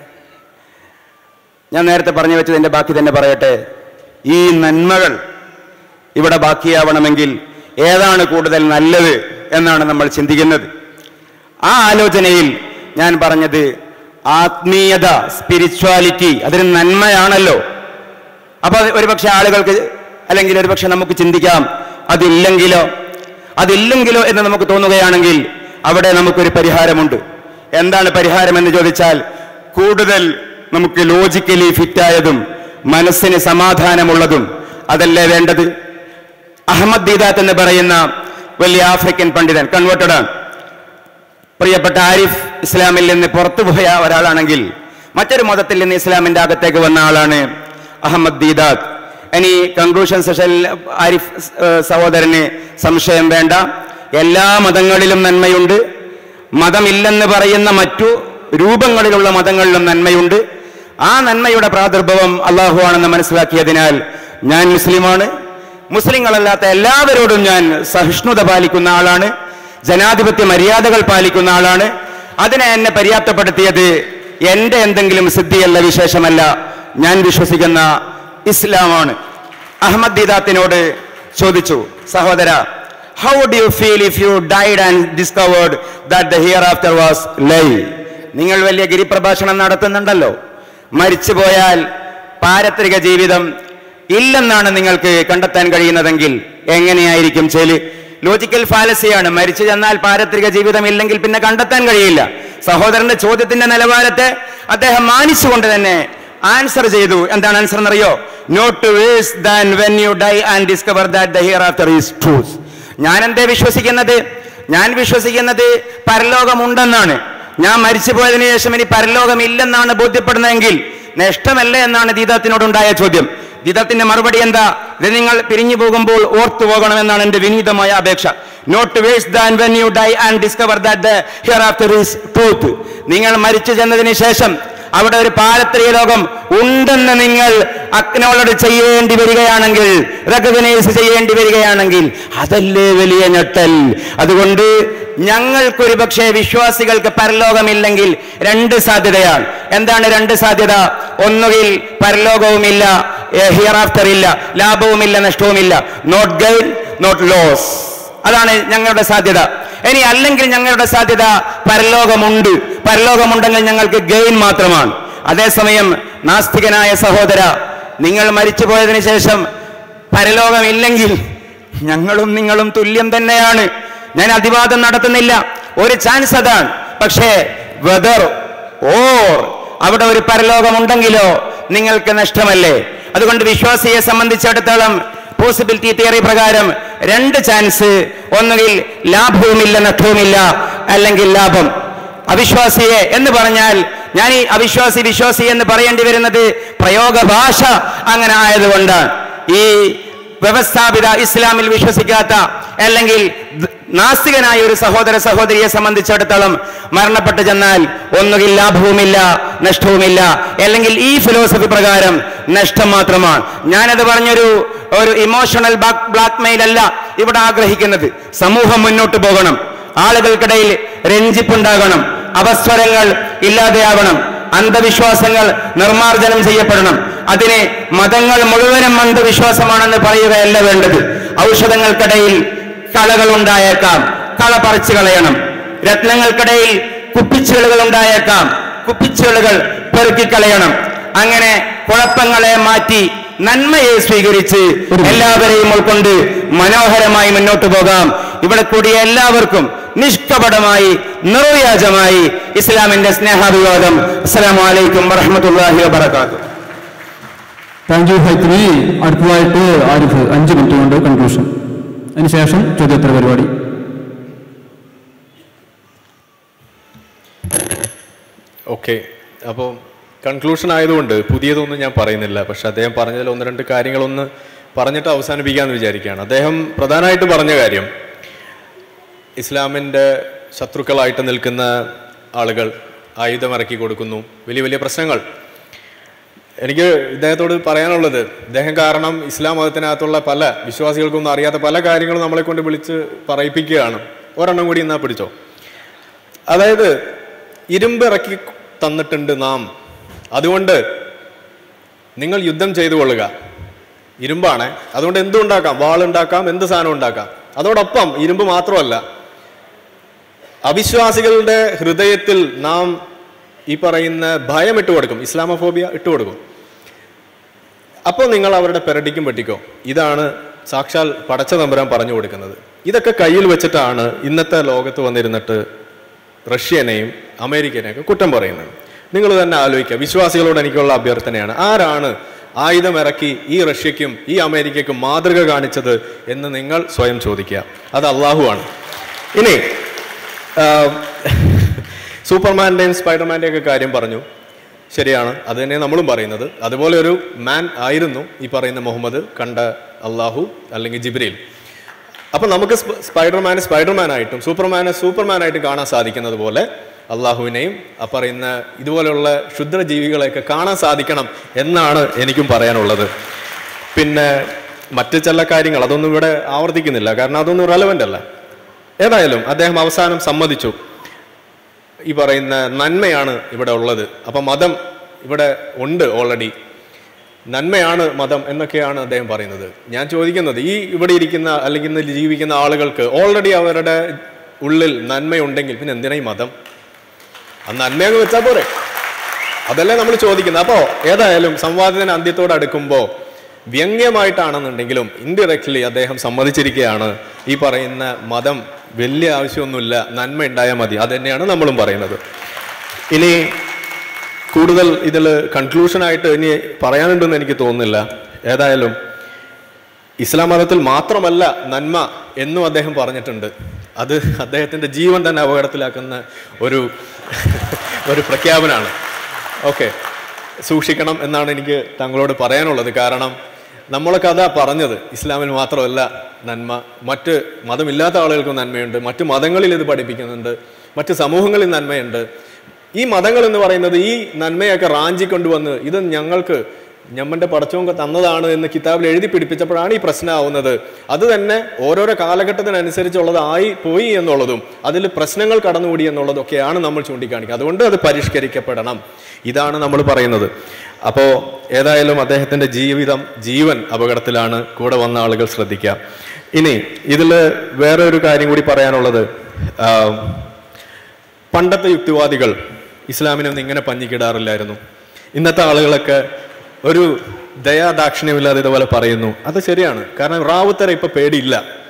ഞാൻ നേരത്തെ പറഞ്ഞു വെച്ചതിൻ്റെ ബാക്കി തന്നെ പറയട്ടെ ഈ നന്മകൾ ഇവിടെ ബാക്കിയാവണമെങ്കിൽ ഏതാണ് കൂടുതൽ നല്ലത് എന്നാണ് നമ്മൾ ചിന്തിക്കുന്നത് ആ ആലോചനയിൽ ഞാൻ പറഞ്ഞത് ആത്മീയത സ്പിരിച്വാലിറ്റി അതൊരു നന്മയാണല്ലോ അപ്പൊ അത് ഒരുപക്ഷെ ആളുകൾക്ക് അല്ലെങ്കിൽ ഒരുപക്ഷെ നമുക്ക് ചിന്തിക്കാം അതില്ലെങ്കിലോ അതില്ലെങ്കിലോ എന്ന് നമുക്ക് തോന്നുകയാണെങ്കിൽ അവിടെ നമുക്കൊരു പരിഹാരമുണ്ട് എന്താണ് പരിഹാരം എന്ന് ചോദിച്ചാൽ കൂടുതൽ നമുക്ക് ലോജിക്കലി ഫിറ്റായതും മനസ്സിന് സമാധാനമുള്ളതും അതല്ലേ വേണ്ടത് അഹമ്മദ് ദീദാത്ത് എന്ന് പറയുന്ന വലിയ ആഫ്രിക്കൻ പണ്ഡിതൻ കൺവേർട്ടഡ് ആണ് പ്രിയപ്പെട്ട ആരിഫ് ഇസ്ലാമിൽ നിന്ന് പുറത്തുപോയ ഒരാളാണെങ്കിൽ മറ്റൊരു മതത്തിൽ നിന്ന് ഇസ്ലാമിന്റെ അകത്തേക്ക് വന്ന ആളാണ് അഹമ്മദ് ദീദാത്ത് ഇനി കൺക്ലൂഷൻ സെഷനിൽ ആരിഫ് ഏഹ്, സഹോദരന് സംശയം വേണ്ട എല്ലാ മതങ്ങളിലും നന്മയുണ്ട് മതമില്ലെന്ന് പറയുന്ന മറ്റു രൂപങ്ങളിലുള്ള മതങ്ങളിലും നന്മയുണ്ട് ആ നന്മയുടെ പ്രാദുർഭവം അള്ളാഹു ആണെന്ന് മനസ്സിലാക്കിയതിനാൽ ഞാൻ മുസ്ലിമാണ് മുസ്ലിങ്ങളല്ലാത്ത എല്ലാവരോടും ഞാൻ സഹിഷ്ണുത പാലിക്കുന്ന ആളാണ് ജനാധിപത്യ മര്യാദകൾ പാലിക്കുന്ന ആളാണ് അതിനെ എന്നെ പര്യാപ്തപ്പെടുത്തിയത് എന്റെ എന്തെങ്കിലും സിദ്ധിയല്ല വിശേഷമല്ല ഞാൻ വിശ്വസിക്കുന്ന ഇസ്ലാമാണ് അഹമ്മദ് ദീദാത്തിനോട് ചോദിച്ചു സഹോദര how do you feel if you died and discovered that the hereafter was lie നിങ്ങൾ വലിയ ഗിരിപ്രഭാഷണം നടത്തുന്നുണ്ടല്ലോ മരിച്ചു പോയാൽ പാരത്രിക ജീവിതം ഇല്ലെന്നാണ് നിങ്ങൾക്ക് കണ്ടെത്താൻ കഴിയുന്നതെങ്കിൽ എങ്ങനെയായിരിക്കും ചെല് ലോജിക്കൽ ഫാലസിയാണ് മരിച്ചു ചെന്നാൽ പാരത്രിക ജീവിതം ഇല്ലെങ്കിൽ പിന്നെ കണ്ടെത്താൻ കഴിയില്ല സഹോദരന്റെ ചോദ്യത്തിന്റെ നിലവാരത്തെ അദ്ദേഹം മാനിച്ചുകൊണ്ട് തന്നെ ആൻസർ ചെയ്തു എന്താണ് ആൻസർ എന്നറിയോ not worse than when you die and discover that the hereafter is truth ഞാൻ എന്തേ വിശ്വസിക്കുന്നത് ഞാൻ വിശ്വസിക്കുന്നത് പരലോകമുണ്ടെന്നാണ് ഞാൻ മരിച്ചു പോയതിനു ശേഷം ഇനി പരലോകമില്ലെന്നാണ് ബോധ്യപ്പെടുന്നതെങ്കിൽ നഷ്ടമല്ലേ എന്നാണ് ദീദാത്തിനോടുണ്ടായ ചോദ്യം വിധത്തിന്റെ മറുപടി എന്താ ഇത് നിങ്ങൾ പിരിഞ്ഞു പോകുമ്പോൾ ഓർത്തു പോകണമെന്നാണ് എന്റെ വിനീതമായ അപേക്ഷ not worse than when you die and discover that hereafter is truth നിങ്ങൾ മരിച്ചു ചെന്നതിന് ശേഷം അവിടെ ഒരു പാരത്രിക ലോകം ഉണ്ടെന്ന് നിങ്ങൾ അക്നോളോട് ചെയ്യേണ്ടി വരികയാണെങ്കിൽ റെക്കഗ്നൈസ് ചെയ്യേണ്ടി വരികയാണെങ്കിൽ അതല്ലേ വലിയ ഞെട്ടൽ അതുകൊണ്ട് ഞങ്ങൾക്കൊരു പക്ഷേ വിശ്വാസികൾക്ക് പരലോകമില്ലെങ്കിൽ രണ്ട് സാധ്യതയാണ് എന്താണ് രണ്ട് സാധ്യത ഒന്നുകിൽ പരലോകവുമില്ല ഹിയർ ആഫ്റ്റർ ഇല്ല ലാഭവുമില്ല നഷ്ടവുമില്ല നോട്ട് ഗെയിൻ നോട്ട് ലോസ് അതാണ് ഞങ്ങളുടെ സാധ്യത ഇനി അല്ലെങ്കിൽ ഞങ്ങളുടെ സാധ്യത പരലോകമുണ്ട് പരലോകമുണ്ടെങ്കിൽ ഞങ്ങൾക്ക് ഗെയിൻ മാത്രമാണ് അതേസമയം നാസ്തികനായ സഹോദര നിങ്ങൾ മരിച്ചു പോയതിനു ശേഷം പരലോകമില്ലെങ്കിൽ ഞങ്ങളും നിങ്ങളും തുല്യം തന്നെയാണ് ഞാൻ അതിവാദം നടത്തുന്നില്ല ഒരു ചാൻസ് അതാണ് പക്ഷേ വെദർ ഓർ അവിടെ ഒരു പരലോകമുണ്ടെങ്കിലോ നിങ്ങൾക്ക് നഷ്ടമല്ലേ അതുകൊണ്ട് വിശ്വാസിയെ സംബന്ധിച്ചിടത്തോളം പോസിബിലിറ്റി തിയറി പ്രകാരം രണ്ട് ചാൻസ് ഒന്നുകിൽ ലാഭവുമില്ല നഷ്ടവുമില്ല അല്ലെങ്കിൽ ലാഭം അവിശ്വാസിയെ എന്ന് പറഞ്ഞാൽ ഞാൻ ഈ അവിശ്വാസി വിശ്വാസി എന്ന് പറയേണ്ടി വരുന്നത് പ്രയോഗ ഭാഷ അങ്ങനെ ആയതുകൊണ്ടാണ് ഈ വ്യവസ്ഥാപിത ഇസ്ലാമിൽ വിശ്വസിക്കാത്ത അല്ലെങ്കിൽ ദ്- നാസ്തികനായ ഒരു സഹോദര സഹോദരിയെ സംബന്ധിച്ചിടത്തോളം മരണപ്പെട്ടു ചെന്നാൽ ഒന്നുകിൽ ലാഭവുമില്ല നഷ്ടവുമില്ല അല്ലെങ്കിൽ ഈ ഫിലോസഫി പ്രകാരം നഷ്ടം മാത്രമാണ് ഞാനത് പറഞ്ഞൊരു ഒരു ഇമോഷണൽ ബ്ലാക്ക് മെയിൽ അല്ല ഇവിടെ ആഗ്രഹിക്കുന്നത് സമൂഹം മുന്നോട്ട് പോകണം ആളുകൾക്കിടയിൽ രഞ്ജിപ്പുണ്ടാകണം അവസ്വരങ്ങൾ ഇല്ലാതെയാവണം അന്ധവിശ്വാസങ്ങൾ നിർമാർജനം ചെയ്യപ്പെടണം അതിനെ മതങ്ങൾ മുഴുവനും അന്ധവിശ്വാസമാണെന്ന് പറയുകയല്ല വേണ്ടത് ഔഷധങ്ങൾക്കിടയിൽ കളകൾ ഉണ്ടായേക്കാം കള പറിച്ചു കളയണം രത്നങ്ങൾക്കിടയിൽ കുപ്പിച്ചുകളുകൾ ഉണ്ടായേക്കാം കുപ്പിച്ചുകളുകൾ പെറുക്കിക്കളയണം അങ്ങനെ കുഴപ്പങ്ങളെ മാറ്റി നന്മയെ സ്വീകരിച്ച് എല്ലാവരെയും ഉൾക്കൊണ്ട് മനോഹരമായി മുന്നോട്ട് പോകാം ഇവിടെ കൂടിയ എല്ലാവർക്കും നിഷ്കപടമായി നിർവ്യാജമായി ഇസ്ലാമിന്റെ സ്നേഹാഭിവാദം അസ്സലാമു അലൈക്കും വറഹ്മത്തുള്ളാഹി വബറകാതുഹു താങ്ക് യു ഹൈത്രി അടുത്തതായിട്ട് ആരിഫ് അഞ്ച് മിനിറ്റ് കൊണ്ട് കൺക്ലൂഷൻ അതിനുശേഷം ചോദ്യോത്തര പരിപാടി ഓക്കെ അപ്പോൾ കൺക്ലൂഷൻ ആയതുകൊണ്ട് പുതിയതൊന്നും ഞാൻ പറയുന്നില്ല പക്ഷെ അദ്ദേഹം പറഞ്ഞതിൽ ഒന്ന് രണ്ട് കാര്യങ്ങളൊന്ന് പറഞ്ഞിട്ട് അവസാനിപ്പിക്കാമെന്ന് വിചാരിക്കുകയാണ് അദ്ദേഹം പ്രധാനമായിട്ട് പറഞ്ഞ കാര്യം ഇസ്ലാമിൻ്റെ ശത്രുക്കളായിട്ട് നിൽക്കുന്ന ആളുകൾ ആയുധം ഇറക്കി കൊടുക്കുന്നു വലിയ വലിയ പ്രശ്നങ്ങൾ എനിക്ക് ഇദ്ദേഹത്തോട് പറയാനുള്ളത് ഇദ്ദേഹം കാരണം ഇസ്ലാം മതത്തിനകത്തുള്ള പല വിശ്വാസികൾക്കൊന്നും അറിയാത്ത പല കാര്യങ്ങളും നമ്മളെ കൊണ്ട് വിളിച്ച് പറയിപ്പിക്കുകയാണ് ഒരെണ്ണം കൂടി എന്നാ പിടിച്ചോ അതായത് ഇരുമ്പ് ഇറക്കി തന്നിട്ടുണ്ട് നാം അതുകൊണ്ട് നിങ്ങൾ യുദ്ധം ചെയ്തു കൊള്ളുക ഇരുമ്പാണ് അതുകൊണ്ട് എന്തും ഉണ്ടാക്കാം വാളുണ്ടാക്കാം എന്ത് സാധനം ഉണ്ടാക്കാം അതോടൊപ്പം ഇരുമ്പ് മാത്രമല്ല അവിശ്വാസികളുടെ ഹൃദയത്തിൽ നാം ഈ പറയുന്ന ഭയം ഇട്ടുകൊടുക്കും ഇസ്ലാമോഫോബിയ ഇട്ടുകൊടുക്കും അപ്പോൾ നിങ്ങൾ അവരുടെ പെരടിക്കും വെട്ടിക്കോ ഇതാണ് സാക്ഷാൽ പടച്ച തമ്പുരാൻ പറഞ്ഞു കൊടുക്കുന്നത് ഇതൊക്കെ കയ്യിൽ വെച്ചിട്ടാണ് ഇന്നത്തെ ലോകത്ത് വന്നിരുന്നിട്ട് റഷ്യനെയും അമേരിക്കനെയും ഒക്കെ കുറ്റം പറയുന്നത് നിങ്ങൾ തന്നെ ആലോചിക്കുക വിശ്വാസികളോട് എനിക്കുള്ള അഭ്യർത്ഥനയാണ് ആരാണ് ആയുധം ഇറക്കി ഈ റഷ്യക്കും ഈ അമേരിക്കയ്ക്കും മാതൃക കാണിച്ചത് എന്ന് നിങ്ങൾ സ്വയം ചോദിക്കുക അത് അള്ളാഹുവാണ് ഇനി ആഹ്, സൂപ്പർമാൻ്റെയും സ്പൈഡർമാൻ്റെയും ഒക്കെ കാര്യം പറഞ്ഞു ശരിയാണ് അത് തന്നെ നമ്മളും പറയുന്നത് അതുപോലെ ഒരു മാൻ ആയിരുന്നു ഈ പറയുന്ന മുഹമ്മദ് കണ്ട അള്ളാഹു അല്ലെങ്കിൽ ജിബ്രീൽ അപ്പം നമുക്ക് സ്പ- സ്പൈഡർമാനെ സ്പൈഡർമാനായിട്ടും സൂപ്പർമാനെ സൂപ്പർമാനായിട്ടും കാണാൻ സാധിക്കുന്നത് പോലെ അള്ളാഹുവിനെയും ആ പറയുന്ന ഇതുപോലെയുള്ള ക്ഷുദ്രജീവികളെയൊക്കെ കാണാൻ സാധിക്കണം എന്നാണ് എനിക്കും പറയാനുള്ളത് പിന്നെ മറ്റ് ചില കാര്യങ്ങൾ അതൊന്നും ഇവിടെ ആവർത്തിക്കുന്നില്ല കാരണം അതൊന്നും റെലവൻ്റ് അല്ല ഏതായാലും അദ്ദേഹം അവസാനം സമ്മതിച്ചു ഈ പറയുന്ന നന്മയാണ് ഇവിടെ ഉള്ളത് അപ്പം മതം ഇവിടെ ഉണ്ട് ഓൾറെഡി നന്മയാണ് മതം എന്നൊക്കെയാണ് അദ്ദേഹം പറയുന്നത് ഞാൻ ചോദിക്കുന്നത് ഈ ഇവിടെ ഇരിക്കുന്ന അല്ലെങ്കിൽ ഇന്ന് ജീവിക്കുന്ന ആളുകൾക്ക് ഓൾറെഡി അവരുടെ ഉള്ളിൽ നന്മയുണ്ടെങ്കിൽ പിന്നെ എന്തിനാ ഈ മതം ആ നന്മയങ്ങ് വെച്ചാൽ പോരെ അതല്ലേ നമ്മൾ ചോദിക്കുന്നത് അപ്പോൾ ഏതായാലും സംവാദത്തിന് അന്ത്യത്തോട് അടുക്കുമ്പോൾ വ്യംഗ്യമായിട്ടാണെന്നുണ്ടെങ്കിലും ഇൻഡിറക്ട്ലി അദ്ദേഹം സമ്മതിച്ചിരിക്കുകയാണ് ഈ പറയുന്ന മതം വലിയ ആവശ്യമൊന്നുമില്ല നന്മ ഉണ്ടായാൽ മതി അത് തന്നെയാണ് നമ്മളും പറയുന്നത് ഇനി കൂടുതൽ ഇതിൽ കൺക്ലൂഷനായിട്ട് ഇനി പറയാനുണ്ടെന്ന് എനിക്ക് തോന്നുന്നില്ല ഏതായാലും ഇസ്ലാം മതത്തിൽ മാത്രമല്ല നന്മ എന്നും അദ്ദേഹം പറഞ്ഞിട്ടുണ്ട് അത് അദ്ദേഹത്തിൻ്റെ ജീവൻ തന്നെ അപകടത്തിലാക്കുന്ന ഒരു ഒരു പ്രഖ്യാപനമാണ് ഓക്കെ സൂക്ഷിക്കണം എന്നാണ് എനിക്ക് താങ്കളോട് പറയാനുള്ളത് കാരണം നമ്മളൊക്കെ അതാ പറഞ്ഞത് ഇസ്ലാമിൽ മാത്രമല്ല നന്മ മറ്റ് മതമില്ലാത്ത ആളുകൾക്കും നന്മയുണ്ട് മറ്റ് മതങ്ങളിൽ ഇത് പഠിപ്പിക്കുന്നുണ്ട് മറ്റ് സമൂഹങ്ങളിൽ നന്മയുണ്ട് ഈ മതങ്ങൾ എന്ന് പറയുന്നത് ഈ നന്മയൊക്കെ റാഞ്ചി കൊണ്ടുവന്ന് ഇത് ഞങ്ങൾക്ക് ഞമ്മന്റെ പടച്ചോങ്ക തന്നതാണ് എന്ന് കിതാബിൽ എഴുതി പിടിപ്പിച്ചപ്പോഴാണ് ഈ പ്രശ്നമാവുന്നത് അത് തന്നെ ഓരോരോ കാലഘട്ടത്തിനനുസരിച്ചുള്ളത് ആയി പോയി എന്നുള്ളതും അതിൽ പ്രശ്നങ്ങൾ കടന്നുകൂടി എന്നുള്ളതൊക്കെയാണ് നമ്മൾ ചൂണ്ടിക്കാണിക്കുക അതുകൊണ്ട് അത് പരിഷ്കരിക്കപ്പെടണം ഇതാണ് നമ്മൾ പറയുന്നത് അപ്പോൾ ഏതായാലും അദ്ദേഹത്തിന്റെ ജീവിതം ജീവൻ അപകടത്തിലാണ് കൂടെ വന്ന ആളുകൾ ശ്രദ്ധിക്കുക ഇനി ഇതിൽ വേറെ ഒരു കാര്യം കൂടി പറയാനുള്ളത് ആ, പണ്ടത്തെ യുക്തിവാദികൾ ഇസ്ലാമിനൊന്നും ഇങ്ങനെ പഞ്ഞിക്കിടാറില്ലായിരുന്നു ഇന്നത്തെ ആളുകളൊക്കെ ഒരു ദയാദാക്ഷിണ്യമില്ലാതെ ഇതുപോലെ പറയുന്നു അത് ശരിയാണ് കാരണം റാവുത്തര ഇപ്പൊ പേടിയില്ല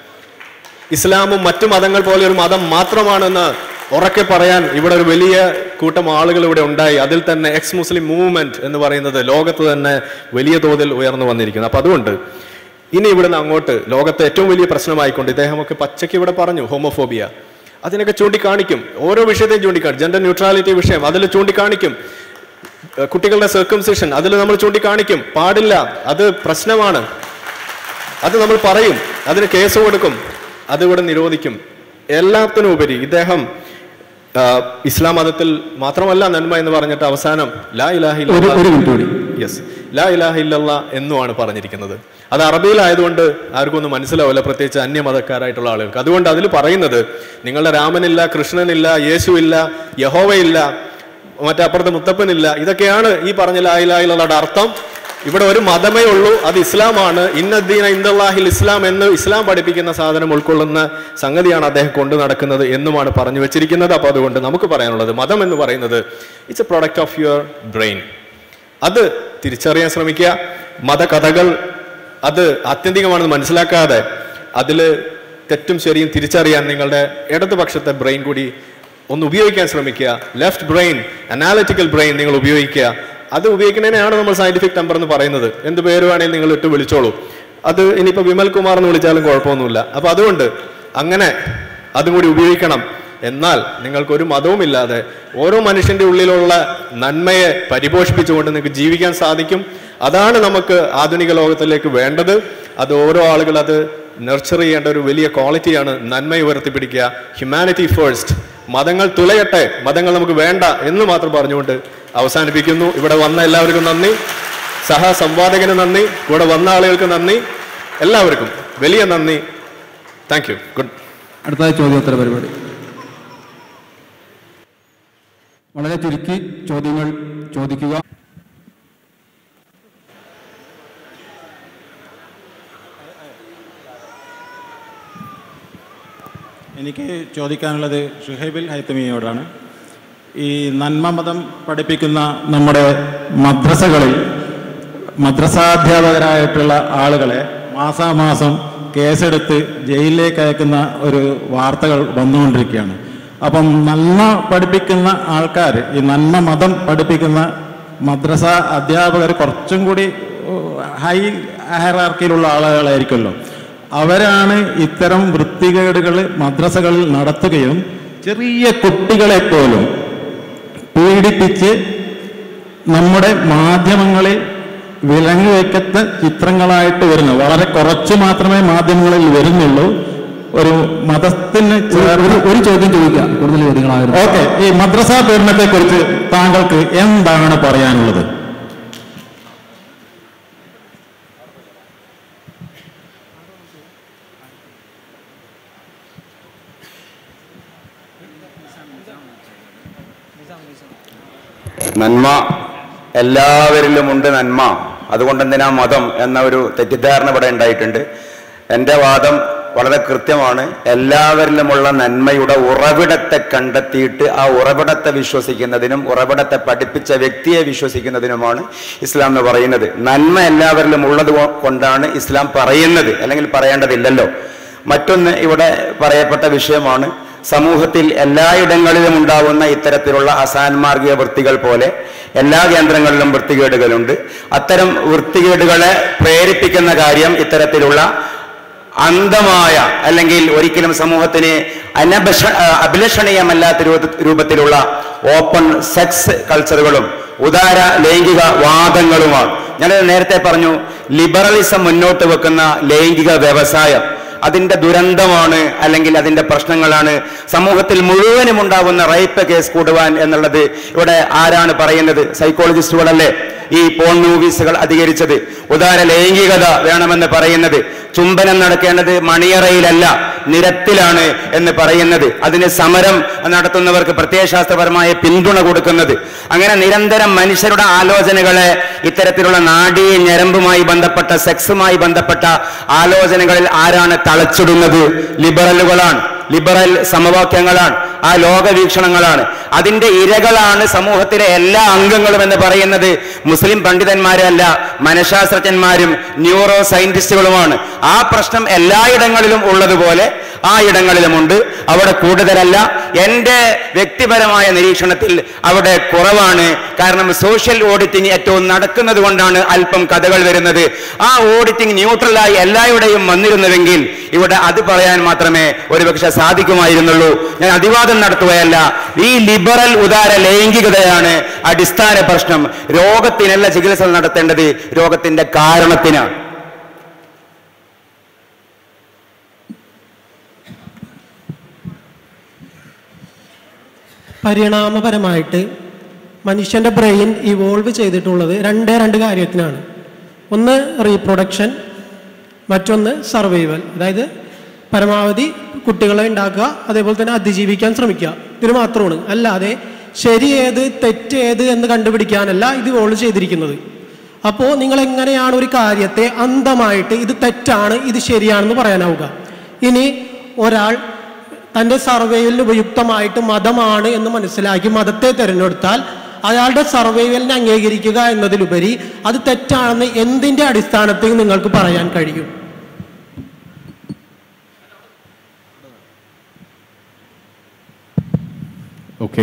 ഇസ്ലാമും മറ്റു മതങ്ങൾ പോലെ ഒരു മതം മാത്രമാണെന്ന് ഉറക്കെ പറയാൻ ഇവിടെ ഒരു വലിയ കൂട്ടം ആളുകൾ ഇവിടെ ഉണ്ടായി അതിൽ തന്നെ എക്സ് മുസ്ലിം മൂവ്മെന്റ് എന്ന് പറയുന്നത് ലോകത്ത് തന്നെ വലിയ തോതിൽ ഉയർന്നു വന്നിരിക്കുന്നു അപ്പൊ അതുകൊണ്ട് ഇനി ഇവിടുന്ന് അങ്ങോട്ട് ലോകത്തെ ഏറ്റവും വലിയ പ്രശ്നമായിക്കൊണ്ട് ഇദ്ദേഹമൊക്കെ പച്ചയ്ക്ക് ഇവിടെ പറഞ്ഞു ഹോമോഫോബിയ അതിനൊക്കെ ചൂണ്ടിക്കാണിക്കും ഓരോ വിഷയത്തെയും ചൂണ്ടിക്കാണിക്കും ജെൻഡർ ന്യൂട്രാലിറ്റി വിഷയം അതിൽ ചൂണ്ടിക്കാണിക്കും ഏഹ് കുട്ടികളുടെ സർക്കംസിഷൻ അതിൽ നമ്മൾ ചൂണ്ടിക്കാണിക്കും പാടില്ല അത് പ്രശ്നമാണ് അത് നമ്മൾ പറയും അതിന് കേസ് കൊടുക്കും അത് ഇവിടെ നിരോധിക്കും എല്ലാത്തിനും ഉപരി ഇദ്ദേഹം ആ, ഇസ്ലാം മതത്തിൽ മാത്രമല്ല നന്മ എന്ന് പറഞ്ഞിട്ട് അവസാനം ലാ ഇലാഹ ഒരു ഒരു മിനിറ്റ് കൂടി യെസ് ലാ ഇലാഹ ഇല്ലല്ല എന്നുമാണ് പറഞ്ഞിരിക്കുന്നത് അത് അറബിയിലായതുകൊണ്ട് ആർക്കും ഒന്നും മനസ്സിലാവില്ല പ്രത്യേകിച്ച് അന്യമതക്കാരായിട്ടുള്ള ആളുകൾക്ക് അതുകൊണ്ട് അതിൽ പറയുന്നത് നിങ്ങളുടെ രാമനില്ല കൃഷ്ണനില്ല യേശുവില്ല യഹോവയില്ല മറ്റപ്പുറത്ത് മുത്തപ്പനില്ല ഇതൊക്കെയാണ് ഈ പറഞ്ഞ ലാ ഇലാഹ ഇല്ലല്ലയുടെ അർത്ഥം ഇവിടെ ഒരു മതമേ ഉള്ളൂ അത് ഇസ്ലാമാണ് ഇന്നദ്ദീന ഇന്ദാഹിൽ ഇസ്ലാം എന്ന് ഇസ്ലാം പഠിപ്പിക്കുന്ന സാധനം ഉൾക്കൊള്ളുന്ന സംഗതിയാണ് അദ്ദേഹം കൊണ്ടു നടക്കുന്നത് എന്നുമാണ് പറഞ്ഞു വെച്ചിരിക്കുന്നത് അപ്പോൾ അതുകൊണ്ട് നമുക്ക് പറയാനുള്ളത് മതം എന്ന് പറയുന്നത് it's a product of your brain അത് തിരിച്ചറിയാൻ ശ്രമിക്കുക മതകഥകൾ അത് ആത്യന്തികമാണെന്ന് മനസ്സിലാക്കാതെ അതിൽ തെറ്റും ശരിയും തിരിച്ചറിയാൻ നിങ്ങളുടെ ഇടതുപക്ഷത്തെ ബ്രെയിൻ കൂടി ഒന്ന് ഉപയോഗിക്കാൻ ശ്രമിക്കുക ലെഫ്റ്റ് ബ്രെയിൻ അനാലിറ്റിക്കൽ ബ്രെയിൻ നിങ്ങൾ ഉപയോഗിക്കുക അത് ഉപയോഗിക്കുന്നതിനെയാണ് നമ്മൾ സയന്റിഫിക് ടെമ്പർ എന്ന് പറയുന്നത് എന്ത് പേര് വേണമെങ്കിൽ നിങ്ങൾ ഇട്ട് വിളിച്ചോളൂ അത് ഇനിയിപ്പോൾ വിമൽ കുമാർ എന്ന് വിളിച്ചാലും കുഴപ്പമൊന്നുമില്ല അപ്പൊ അതുകൊണ്ട് അങ്ങനെ അതും കൂടി ഉപയോഗിക്കണം എന്നാൽ നിങ്ങൾക്ക് ഒരു മതവുമില്ലാതെ ഓരോ മനുഷ്യന്റെ ഉള്ളിലുള്ള നന്മയെ പരിപോഷിപ്പിച്ചുകൊണ്ട് നിങ്ങൾക്ക് ജീവിക്കാൻ സാധിക്കും അതാണ് നമുക്ക് ആധുനിക ലോകത്തിലേക്ക് വേണ്ടത് അത് ഓരോ ആളുകൾ അത് നർച്ചർ ചെയ്യേണ്ട ഒരു വലിയ ക്വാളിറ്റിയാണ് നന്മയെ ഉയർത്തിപ്പിടിക്കുക ഹ്യൂമാനിറ്റി ഫേസ്റ്റ് മതങ്ങൾ തുലയട്ടെ മതങ്ങൾ നമുക്ക് വേണ്ട എന്ന് മാത്രം പറഞ്ഞുകൊണ്ട് അവസാനിപ്പിക്കുന്നു ഇവിടെ വന്ന എല്ലാവർക്കും നന്ദി സഹസംവാദകന് നന്ദി കൂടെ വന്ന ആളുകൾക്ക് നന്ദി എല്ലാവർക്കും വലിയ നന്ദി താങ്ക് യു ഗുഡ് അടുത്തതായി ചോദ്യോത്തര പരിപാടി വളരെ ചുരുക്കി ചോദ്യങ്ങൾ ചോദിക്കുക എനിക്ക് ചോദിക്കാനുള്ളത് ഷുഹൈബിൽ ഹൈത്തമിയോടാണ് ഈ നന്മ മതം പഠിപ്പിക്കുന്ന നമ്മുടെ മദ്രസകളിൽ മദ്രസാധ്യാപകരായിട്ടുള്ള ആളുകളെ മാസാമാസം കേസെടുത്ത് ജയിലിലേക്ക് അയക്കുന്ന ഒരു വാർത്തകൾ വന്നുകൊണ്ടിരിക്കുകയാണ് അപ്പം നന്മ പഠിപ്പിക്കുന്ന ആൾക്കാർ ഈ നന്മ മതം പഠിപ്പിക്കുന്ന മദ്രസ അധ്യാപകർ കുറച്ചും കൂടി ഹൈ ഹയറാർക്കിയിലുള്ള ആളുകളായിരിക്കുമല്ലോ അവരാണ് ഇത്തരം വൃത്തികേടുകൾ മദ്രസകളിൽ നടത്തുകയും ചെറിയ കുട്ടികളെ പോലും പീഡിപ്പിച്ച് നമ്മുടെ മാധ്യമങ്ങളിൽ വിലങ്ങി വയ്ക്കത്ത ചിത്രങ്ങളായിട്ട് വരുന്നു വളരെ കുറച്ച് മാത്രമേ മാധ്യമങ്ങളിൽ വരുന്നുള്ളൂ ഒരു മതത്തിന് ചേർന്ന് ഒരു ചോദ്യം ചോദിക്കാം കൂടുതൽ ചോദ്യങ്ങളായിരുന്നു ഓക്കെ ഈ മദ്രസ പീഡനത്തെ കുറിച്ച് താങ്കൾക്ക് എന്താണ് പറയാനുള്ളത് നന്മ എല്ലാവരിലുമുണ്ട് നന്മ അതുകൊണ്ട് എന്തിനാ മതം എന്ന ഒരു തെറ്റിദ്ധാരണ ഇവിടെ ഉണ്ടായിട്ടുണ്ട് എൻ്റെ വാദം വളരെ കൃത്യമാണ് എല്ലാവരിലുമുള്ള നന്മയുടെ ഉറവിടത്തെ കണ്ടെത്തിയിട്ട് ആ ഉറവിടത്തെ വിശ്വസിക്കുന്നതിനും ഉറവിടത്തെ പഠിപ്പിച്ച വ്യക്തിയെ വിശ്വസിക്കുന്നതിനുമാണ് ഇസ്ലാം എന്ന് പറയുന്നത് നന്മ എല്ലാവരിലും ഉള്ളത് കൊ- കൊണ്ടാണ് ഇസ്ലാം പറയുന്നത് അല്ലെങ്കിൽ പറയേണ്ടതില്ലല്ലോ മറ്റൊന്ന് ഇവിടെ പറയപ്പെട്ട വിഷയമാണ് സമൂഹത്തിൽ എല്ലായിടങ്ങളിലും ഉണ്ടാവുന്ന ഇത്തരത്തിലുള്ള അസാൻമാർഗിക വൃത്തികൾ പോലെ എല്ലാ കേന്ദ്രങ്ങളിലും വൃത്തികേടുകളുണ്ട് അത്തരം വൃത്തികേടുകളെ പ്രേരിപ്പിക്കുന്ന കാര്യം ഇത്തരത്തിലുള്ള അന്ധമായ അല്ലെങ്കിൽ ഒരിക്കലും സമൂഹത്തിന് അനഭഷ അഭിലഷണീയമല്ലാത്ത രൂപ- രൂപത്തിലുള്ള ഓപ്പൺ സെക്സ് കൾച്ചറുകളും ഉദാര ലൈംഗിക വാദങ്ങളുമാണ് ഞാൻ നേരത്തെ പറഞ്ഞു ലിബറലിസം മുന്നോട്ട് വെക്കുന്ന ലൈംഗിക വ്യവസായം അതിന്റെ ദുരന്തമാണ് അല്ലെങ്കിൽ അതിന്റെ പ്രശ്നങ്ങളാണ് സമൂഹത്തിൽ മുഴുവനും ഉണ്ടാകുന്ന റേപ്പ് കേസ് കൂടുവാൻ എന്നുള്ളത് ഇവിടെ ആരാണ് പറയുന്നത് സൈക്കോളജിസ്റ്റുകളല്ലേ ഈ പോൺ മൂവീസുകൾ അധികരിച്ചത് ഉദാര ലൈംഗികത വേണമെന്ന് പറയുന്നത് ചുംബനം നടക്കേണ്ടത് മണിയറയിലല്ല നിരത്തിലാണ് എന്ന് പറയുന്നത് അതിന് സമരം നടത്തുന്നവർക്ക് പ്രത്യയശാസ്ത്രപരമായ പിന്തുണ കൊടുക്കുന്നത് അങ്ങനെ നിരന്തരം മനുഷ്യരുടെ ആലോചനകളെ ഇത്തരത്തിലുള്ള നാഡീ ഞരമ്പുമായി ബന്ധപ്പെട്ട സെക്സുമായി ബന്ധപ്പെട്ട ആലോചനകളിൽ ആരാണ് തളച്ചിടുന്നത് ലിബറലുകളാണ് ലിബറൽ സമവാക്യങ്ങളാണ് ആ ലോകവീക്ഷണങ്ങളാണ് അതിന്റെ ഇരകളാണ് സമൂഹത്തിലെ എല്ലാ അംഗങ്ങളും എന്ന് പറയുന്നത് മുസ്ലിം പണ്ഡിതന്മാരല്ല മനഃശാസ്ത്രജ്ഞന്മാരും ന്യൂറോ സയന്റിസ്റ്റുകളുമാണ് ആ പ്രശ്നം എല്ലായിടങ്ങളിലും ഉള്ളതുപോലെ ആ ഇടങ്ങളിലുമുണ്ട് അവിടെ കൂടുതലല്ല എൻ്റെ വ്യക്തിപരമായ നിരീക്ഷണത്തിൽ അവിടെ കുറവാണ് കാരണം സോഷ്യൽ ഓഡിറ്റിംഗ് ഏറ്റവും നടക്കുന്നത് കൊണ്ടാണ് അല്പം കഥകൾ വരുന്നത് ആ ഓഡിറ്റിംഗ് ന്യൂട്രലായി എല്ലാവരുടെയും വന്നിരുന്നുവെങ്കിൽ ഇവിടെ അത് പറയാൻ മാത്രമേ ഒരുപക്ഷെ സാധിക്കുമായിരുന്നുള്ളൂ ഞാൻ അതിവാദം നടത്തുകയല്ല ഈ ലിബറൽ ഉദാര ലൈംഗികതയാണ് അടിസ്ഥാന പ്രശ്നം രോഗത്തിനല്ല ചികിത്സ നടത്തേണ്ടത് രോഗത്തിന്റെ കാരണത്തിനാണ് പരിണാമപരമായിട്ട് മനുഷ്യൻ്റെ ബ്രെയിൻ ഇവോൾവ് ചെയ്തിട്ടുള്ളത് രണ്ടേ രണ്ട് കാര്യത്തിനാണ് ഒന്ന് റീപ്രൊഡക്ഷൻ മറ്റൊന്ന് സർവൈവൽ അതായത് പരമാവധി കുട്ടികളെ ഉണ്ടാക്കുക അതേപോലെ തന്നെ അതിജീവിക്കാൻ ശ്രമിക്കുക ഇതിന് മാത്രമാണ് അല്ലാതെ ശരി ഏത് തെറ്റ് ഏത് എന്ന് കണ്ടുപിടിക്കാനല്ല ഇത് ഇവോൾവ് ചെയ്തിരിക്കുന്നത് അപ്പോൾ നിങ്ങൾ എങ്ങനെയാണ് ഒരു കാര്യത്തെ അന്ധമായിട്ട് ഇത് തെറ്റാണ് ഇത് ശരിയാണെന്ന് പറയാനാവുക ഇനി ഒരാൾ തൻ്റെ സർവൈവലിന് ഉപയുക്തമായിട്ട് മതമാണ് എന്ന് മനസ്സിലാക്കി മതത്തെ തിരഞ്ഞെടുത്താൽ അയാളുടെ സർവൈവലിനെ അംഗീകരിക്കുക എന്നതിലുപരി അത് തെറ്റാണെന്ന് എന്തിൻ്റെ അടിസ്ഥാനത്തിൽ നിങ്ങൾക്ക് പറയാൻ കഴിയും ഓക്കെ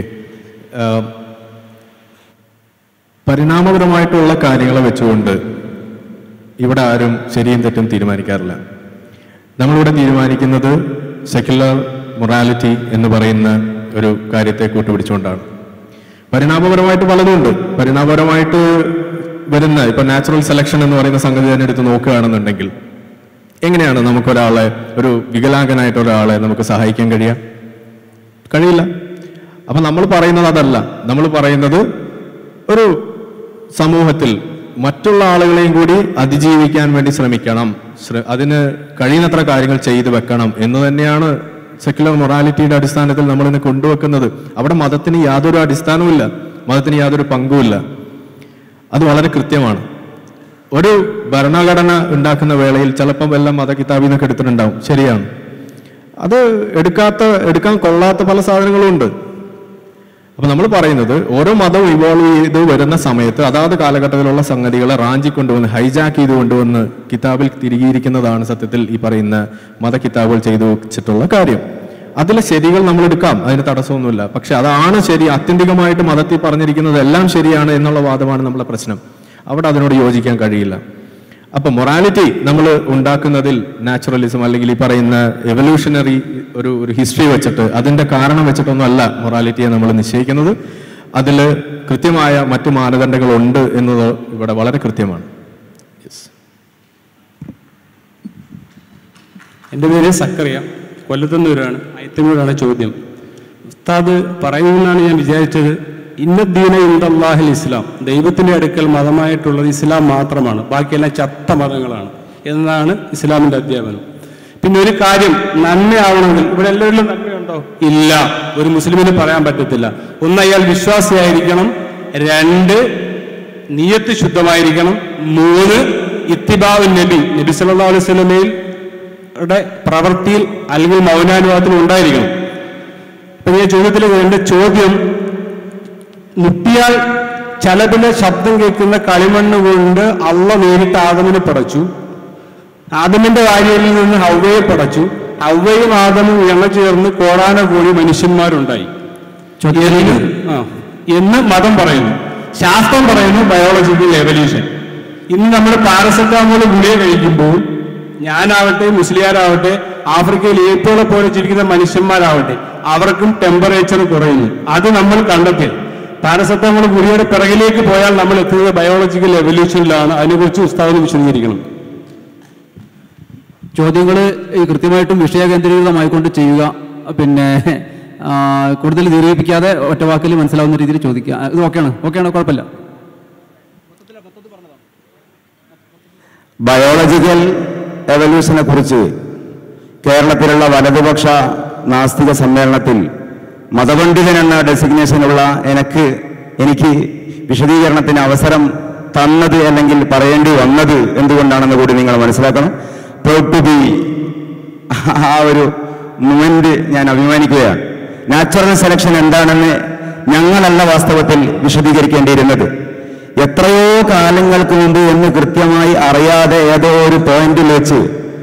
പരിണാമപരമായിട്ടുള്ള കാര്യങ്ങളെ വെച്ചുകൊണ്ട് ഇവിടെ ആരും ശരിയും തെറ്റും തീരുമാനിക്കാറില്ല നമ്മളിവിടെ തീരുമാനിക്കുന്നത് സെക്യുലർ മൊറാലിറ്റി എന്ന് പറയുന്ന ഒരു കാര്യത്തെ കൂട്ടുപിടിച്ചുകൊണ്ടാണ് പരിണാമപരമായിട്ട് പലതുണ്ട് പരിണാമപരമായിട്ട് വരുന്ന ഇപ്പൊ നാച്ചുറൽ സെലക്ഷൻ എന്ന് പറയുന്ന സംഗതി തന്നെ എടുത്ത് നോക്കുകയാണെന്നുണ്ടെങ്കിൽ എങ്ങനെയാണ് നമുക്കൊരാളെ ഒരു വികലാംഗനായിട്ട് ഒരാളെ നമുക്ക് സഹായിക്കാൻ കഴിയുക കഴിയില്ല അപ്പൊ നമ്മൾ പറയുന്നത് അതല്ല നമ്മൾ പറയുന്നത് ഒരു സമൂഹത്തിൽ മറ്റുള്ള ആളുകളെയും കൂടി അതിജീവിക്കാൻ വേണ്ടി ശ്രമിക്കണം ശ്ര- അതിന് കഴിയുന്നത്ര കാര്യങ്ങൾ ചെയ്തു വെക്കണം എന്ന് തന്നെയാണ് സെക്യുലർ മൊറാലിറ്റിയുടെ അടിസ്ഥാനത്തിൽ നമ്മൾ ഇന്ന് കൊണ്ടുവെക്കുന്നത് അവിടെ മതത്തിന് യാതൊരു അടിസ്ഥാനവുമില്ല മതത്തിന് യാതൊരു പങ്കുമില്ല അത് വളരെ കൃത്യമാണ് ഒരു ഭരണഘടന ഉണ്ടാക്കുന്ന വേളയിൽ ചിലപ്പം എല്ലാം മതകിതാബിൽ നിന്നൊക്കെ എടുത്തിട്ടുണ്ടാവും ശരിയാണ് അത് എടുക്കാത്ത എടുക്കാൻ കൊള്ളാത്ത പല സാധനങ്ങളും ഉണ്ട് അപ്പൊ നമ്മൾ പറയുന്നത് ഓരോ മതവും ഇവോൾവ് ചെയ്ത് വരുന്ന സമയത്ത് അതാത് കാലഘട്ടത്തിലുള്ള സംഗതികളെ റാഞ്ചി കൊണ്ടുവന്ന് ഹൈജാക്ക് ചെയ്ത് കൊണ്ടുവന്ന് കിതാബിൽ തിരികിയിരിക്കുന്നതാണ് സത്യത്തിൽ ഈ പറയുന്ന മത കിതാബുകൾ ചെയ്തു വെച്ചിട്ടുള്ള കാര്യം അതിലെ ശരികൾ നമ്മൾ എടുക്കാം അതിന് തടസ്സമൊന്നുമില്ല പക്ഷെ അതാണ് ശരി ആത്യന്തികമായിട്ട് മതത്തിൽ പറഞ്ഞിരിക്കുന്നത് എല്ലാം ശരിയാണ് എന്നുള്ള വാദമാണ് നമ്മളെ പ്രശ്നം അവിടെ അതിനോട് യോജിക്കാൻ കഴിയില്ല അപ്പൊ മൊറാലിറ്റി നമ്മൾ ഉണ്ടാക്കുന്നതിൽ നാച്ചുറലിസം അല്ലെങ്കിൽ ഈ പറയുന്ന എവല്യൂഷണറി ഒരു ഒരു ഹിസ്റ്ററി വെച്ചിട്ട് അതിന്റെ കാരണം വെച്ചിട്ടൊന്നും അല്ല മൊറാലിറ്റിയെ നമ്മൾ നിശ്ചയിക്കുന്നത് അതിൽ കൃത്യമായ മറ്റു മാനദണ്ഡങ്ങളുണ്ട് എന്നത് ഇവിടെ വളരെ കൃത്യമാണ് എൻ്റെ പേര് സക്കറിയ കൊല്ലത്തുനിന്നൂരാണ് അയത്തിനൂരാണ് ചോദ്യം ഉസ്താദ് പറയുമെന്നാണ് ഞാൻ വിചാരിച്ചത് ഇന്നദ്ദീന ഇന്ദല്ലാഹിൽ ഇസ്ലാം ദൈവത്തിൻ്റെ അടുക്കൽ മതമായിട്ടുള്ളത് ഇസ്ലാം മാത്രമാണ് ബാക്കിയെല്ലാം ചത്ത മതങ്ങളാണ് എന്നാണ് ഇസ്ലാമിൻ്റെ അധ്യാപനം പിന്നെ ഒരു കാര്യം നന്മയാവണമെങ്കിൽ ഇവിടെ എല്ലാവരിലും നന്മയുണ്ടോ ഇല്ല ഒരു മുസ്ലിമിന് പറയാൻ പറ്റത്തില്ല ഒന്ന് അയാൾ വിശ്വാസിയായിരിക്കണം രണ്ട് നീയത്ത് ശുദ്ധമായിരിക്കണം മൂന്ന് ഇത്തിബാവ് നബി നബി സല്ലല്ലാഹു അലൈഹി വസല്ലമയിൽ യുടെ പ്രവൃത്തിയിൽ അല്ലെങ്കിൽ മൗനാനുവാദത്തിൽ ഉണ്ടായിരിക്കണം അപ്പൊ ഞാൻ ചോദ്യത്തിൽ എന്റെ ചോദ്യം മുട്ടിയാൽ ചലപിലെ ശബ്ദം കേൾക്കുന്ന കളിമണ്ണ് കൊണ്ട് അള്ള നേരിട്ട് ആദമിനെ പടച്ചു ആദമിന്റെ വാര്യയിൽ നിന്ന് ഹൗവയെ പടച്ചു ഹൗവയും ആദമും ഇണ ചേർന്ന് കോടാന കോടി മനുഷ്യന്മാരുണ്ടായി എന്ന് ആ, എന്ന് മതം പറയുന്നു ശാസ്ത്രം പറയുന്നു ബയോളജിക്കൽ എവല്യൂഷൻ ഇന്ന് നമ്മൾ പാരസെറ്റാമോൾ ഗുളിക കഴിക്കുമ്പോൾ ഞാനാവട്ടെ മുസ്ലിയാരാവട്ടെ ആഫ്രിക്കയിൽ ഏപ്പോളെ പോലെ ചിരിക്കുന്ന മനുഷ്യന്മാരാവട്ടെ അവർക്കും ടെമ്പറേച്ചർ കുറയുന്നു അത് നമ്മൾ കണ്ടെത്തി പാരസെറ്റമോൾ ഗുളിയുടെ പിറകിലേക്ക് പോയാൽ നമ്മൾ എത്തുന്നത് ബയോളജിക്കൽ എവല്യൂഷനിലാണ് അതിനെക്കുറിച്ച് ഉസ്താദിന് വിശദീകരിക്കണം ചോദ്യങ്ങൾ കൃത്യമായിട്ടും വിഷയകേന്ദ്രീകൃതമായിക്കൊണ്ട് ചെയ്യുക പിന്നെ ആ, കൂടുതൽ ദീർഘിപ്പിക്കാതെ ഒറ്റവാക്കിൽ മനസ്സിലാവുന്ന രീതിയിൽ ചോദിക്കുക ഇത് ഓക്കെയാണ് ഓക്കെയാണ് കുഴപ്പമില്ല ബയോളജിക്കൽ എവല്യൂഷനെ കുറിച്ച് കേരളത്തിലുള്ള വലതുപക്ഷ നാസ്തിക സമ്മേളനത്തിൽ മതപണ്ഡിതൻ എന്ന ഡെസിഗ്നേഷനുള്ള എനിക്ക് എനിക്ക് വിശദീകരണത്തിന് അവസരം തന്നത് അല്ലെങ്കിൽ പറയേണ്ടി വന്നത് എന്തുകൊണ്ടാണെന്ന് കൂടി നിങ്ങൾ മനസ്സിലാക്കണം പ്രൗഡ് ടു ബി ആ ഒരു മൂമെന്റ് ഞാൻ അഭിമാനിക്കുകയാണ് നാച്ചുറൽ സെലക്ഷൻ എന്താണെന്ന് ഞങ്ങളല്ല വാസ്തവത്തിൽ വിശദീകരിക്കേണ്ടിയിരുന്നത് എത്രയോ കാലങ്ങൾക്ക് മുമ്പ് എന്ന് കൃത്യമായി അറിയാതെ ഏതോ ഒരു പോയിന്റിൽ വെച്ച്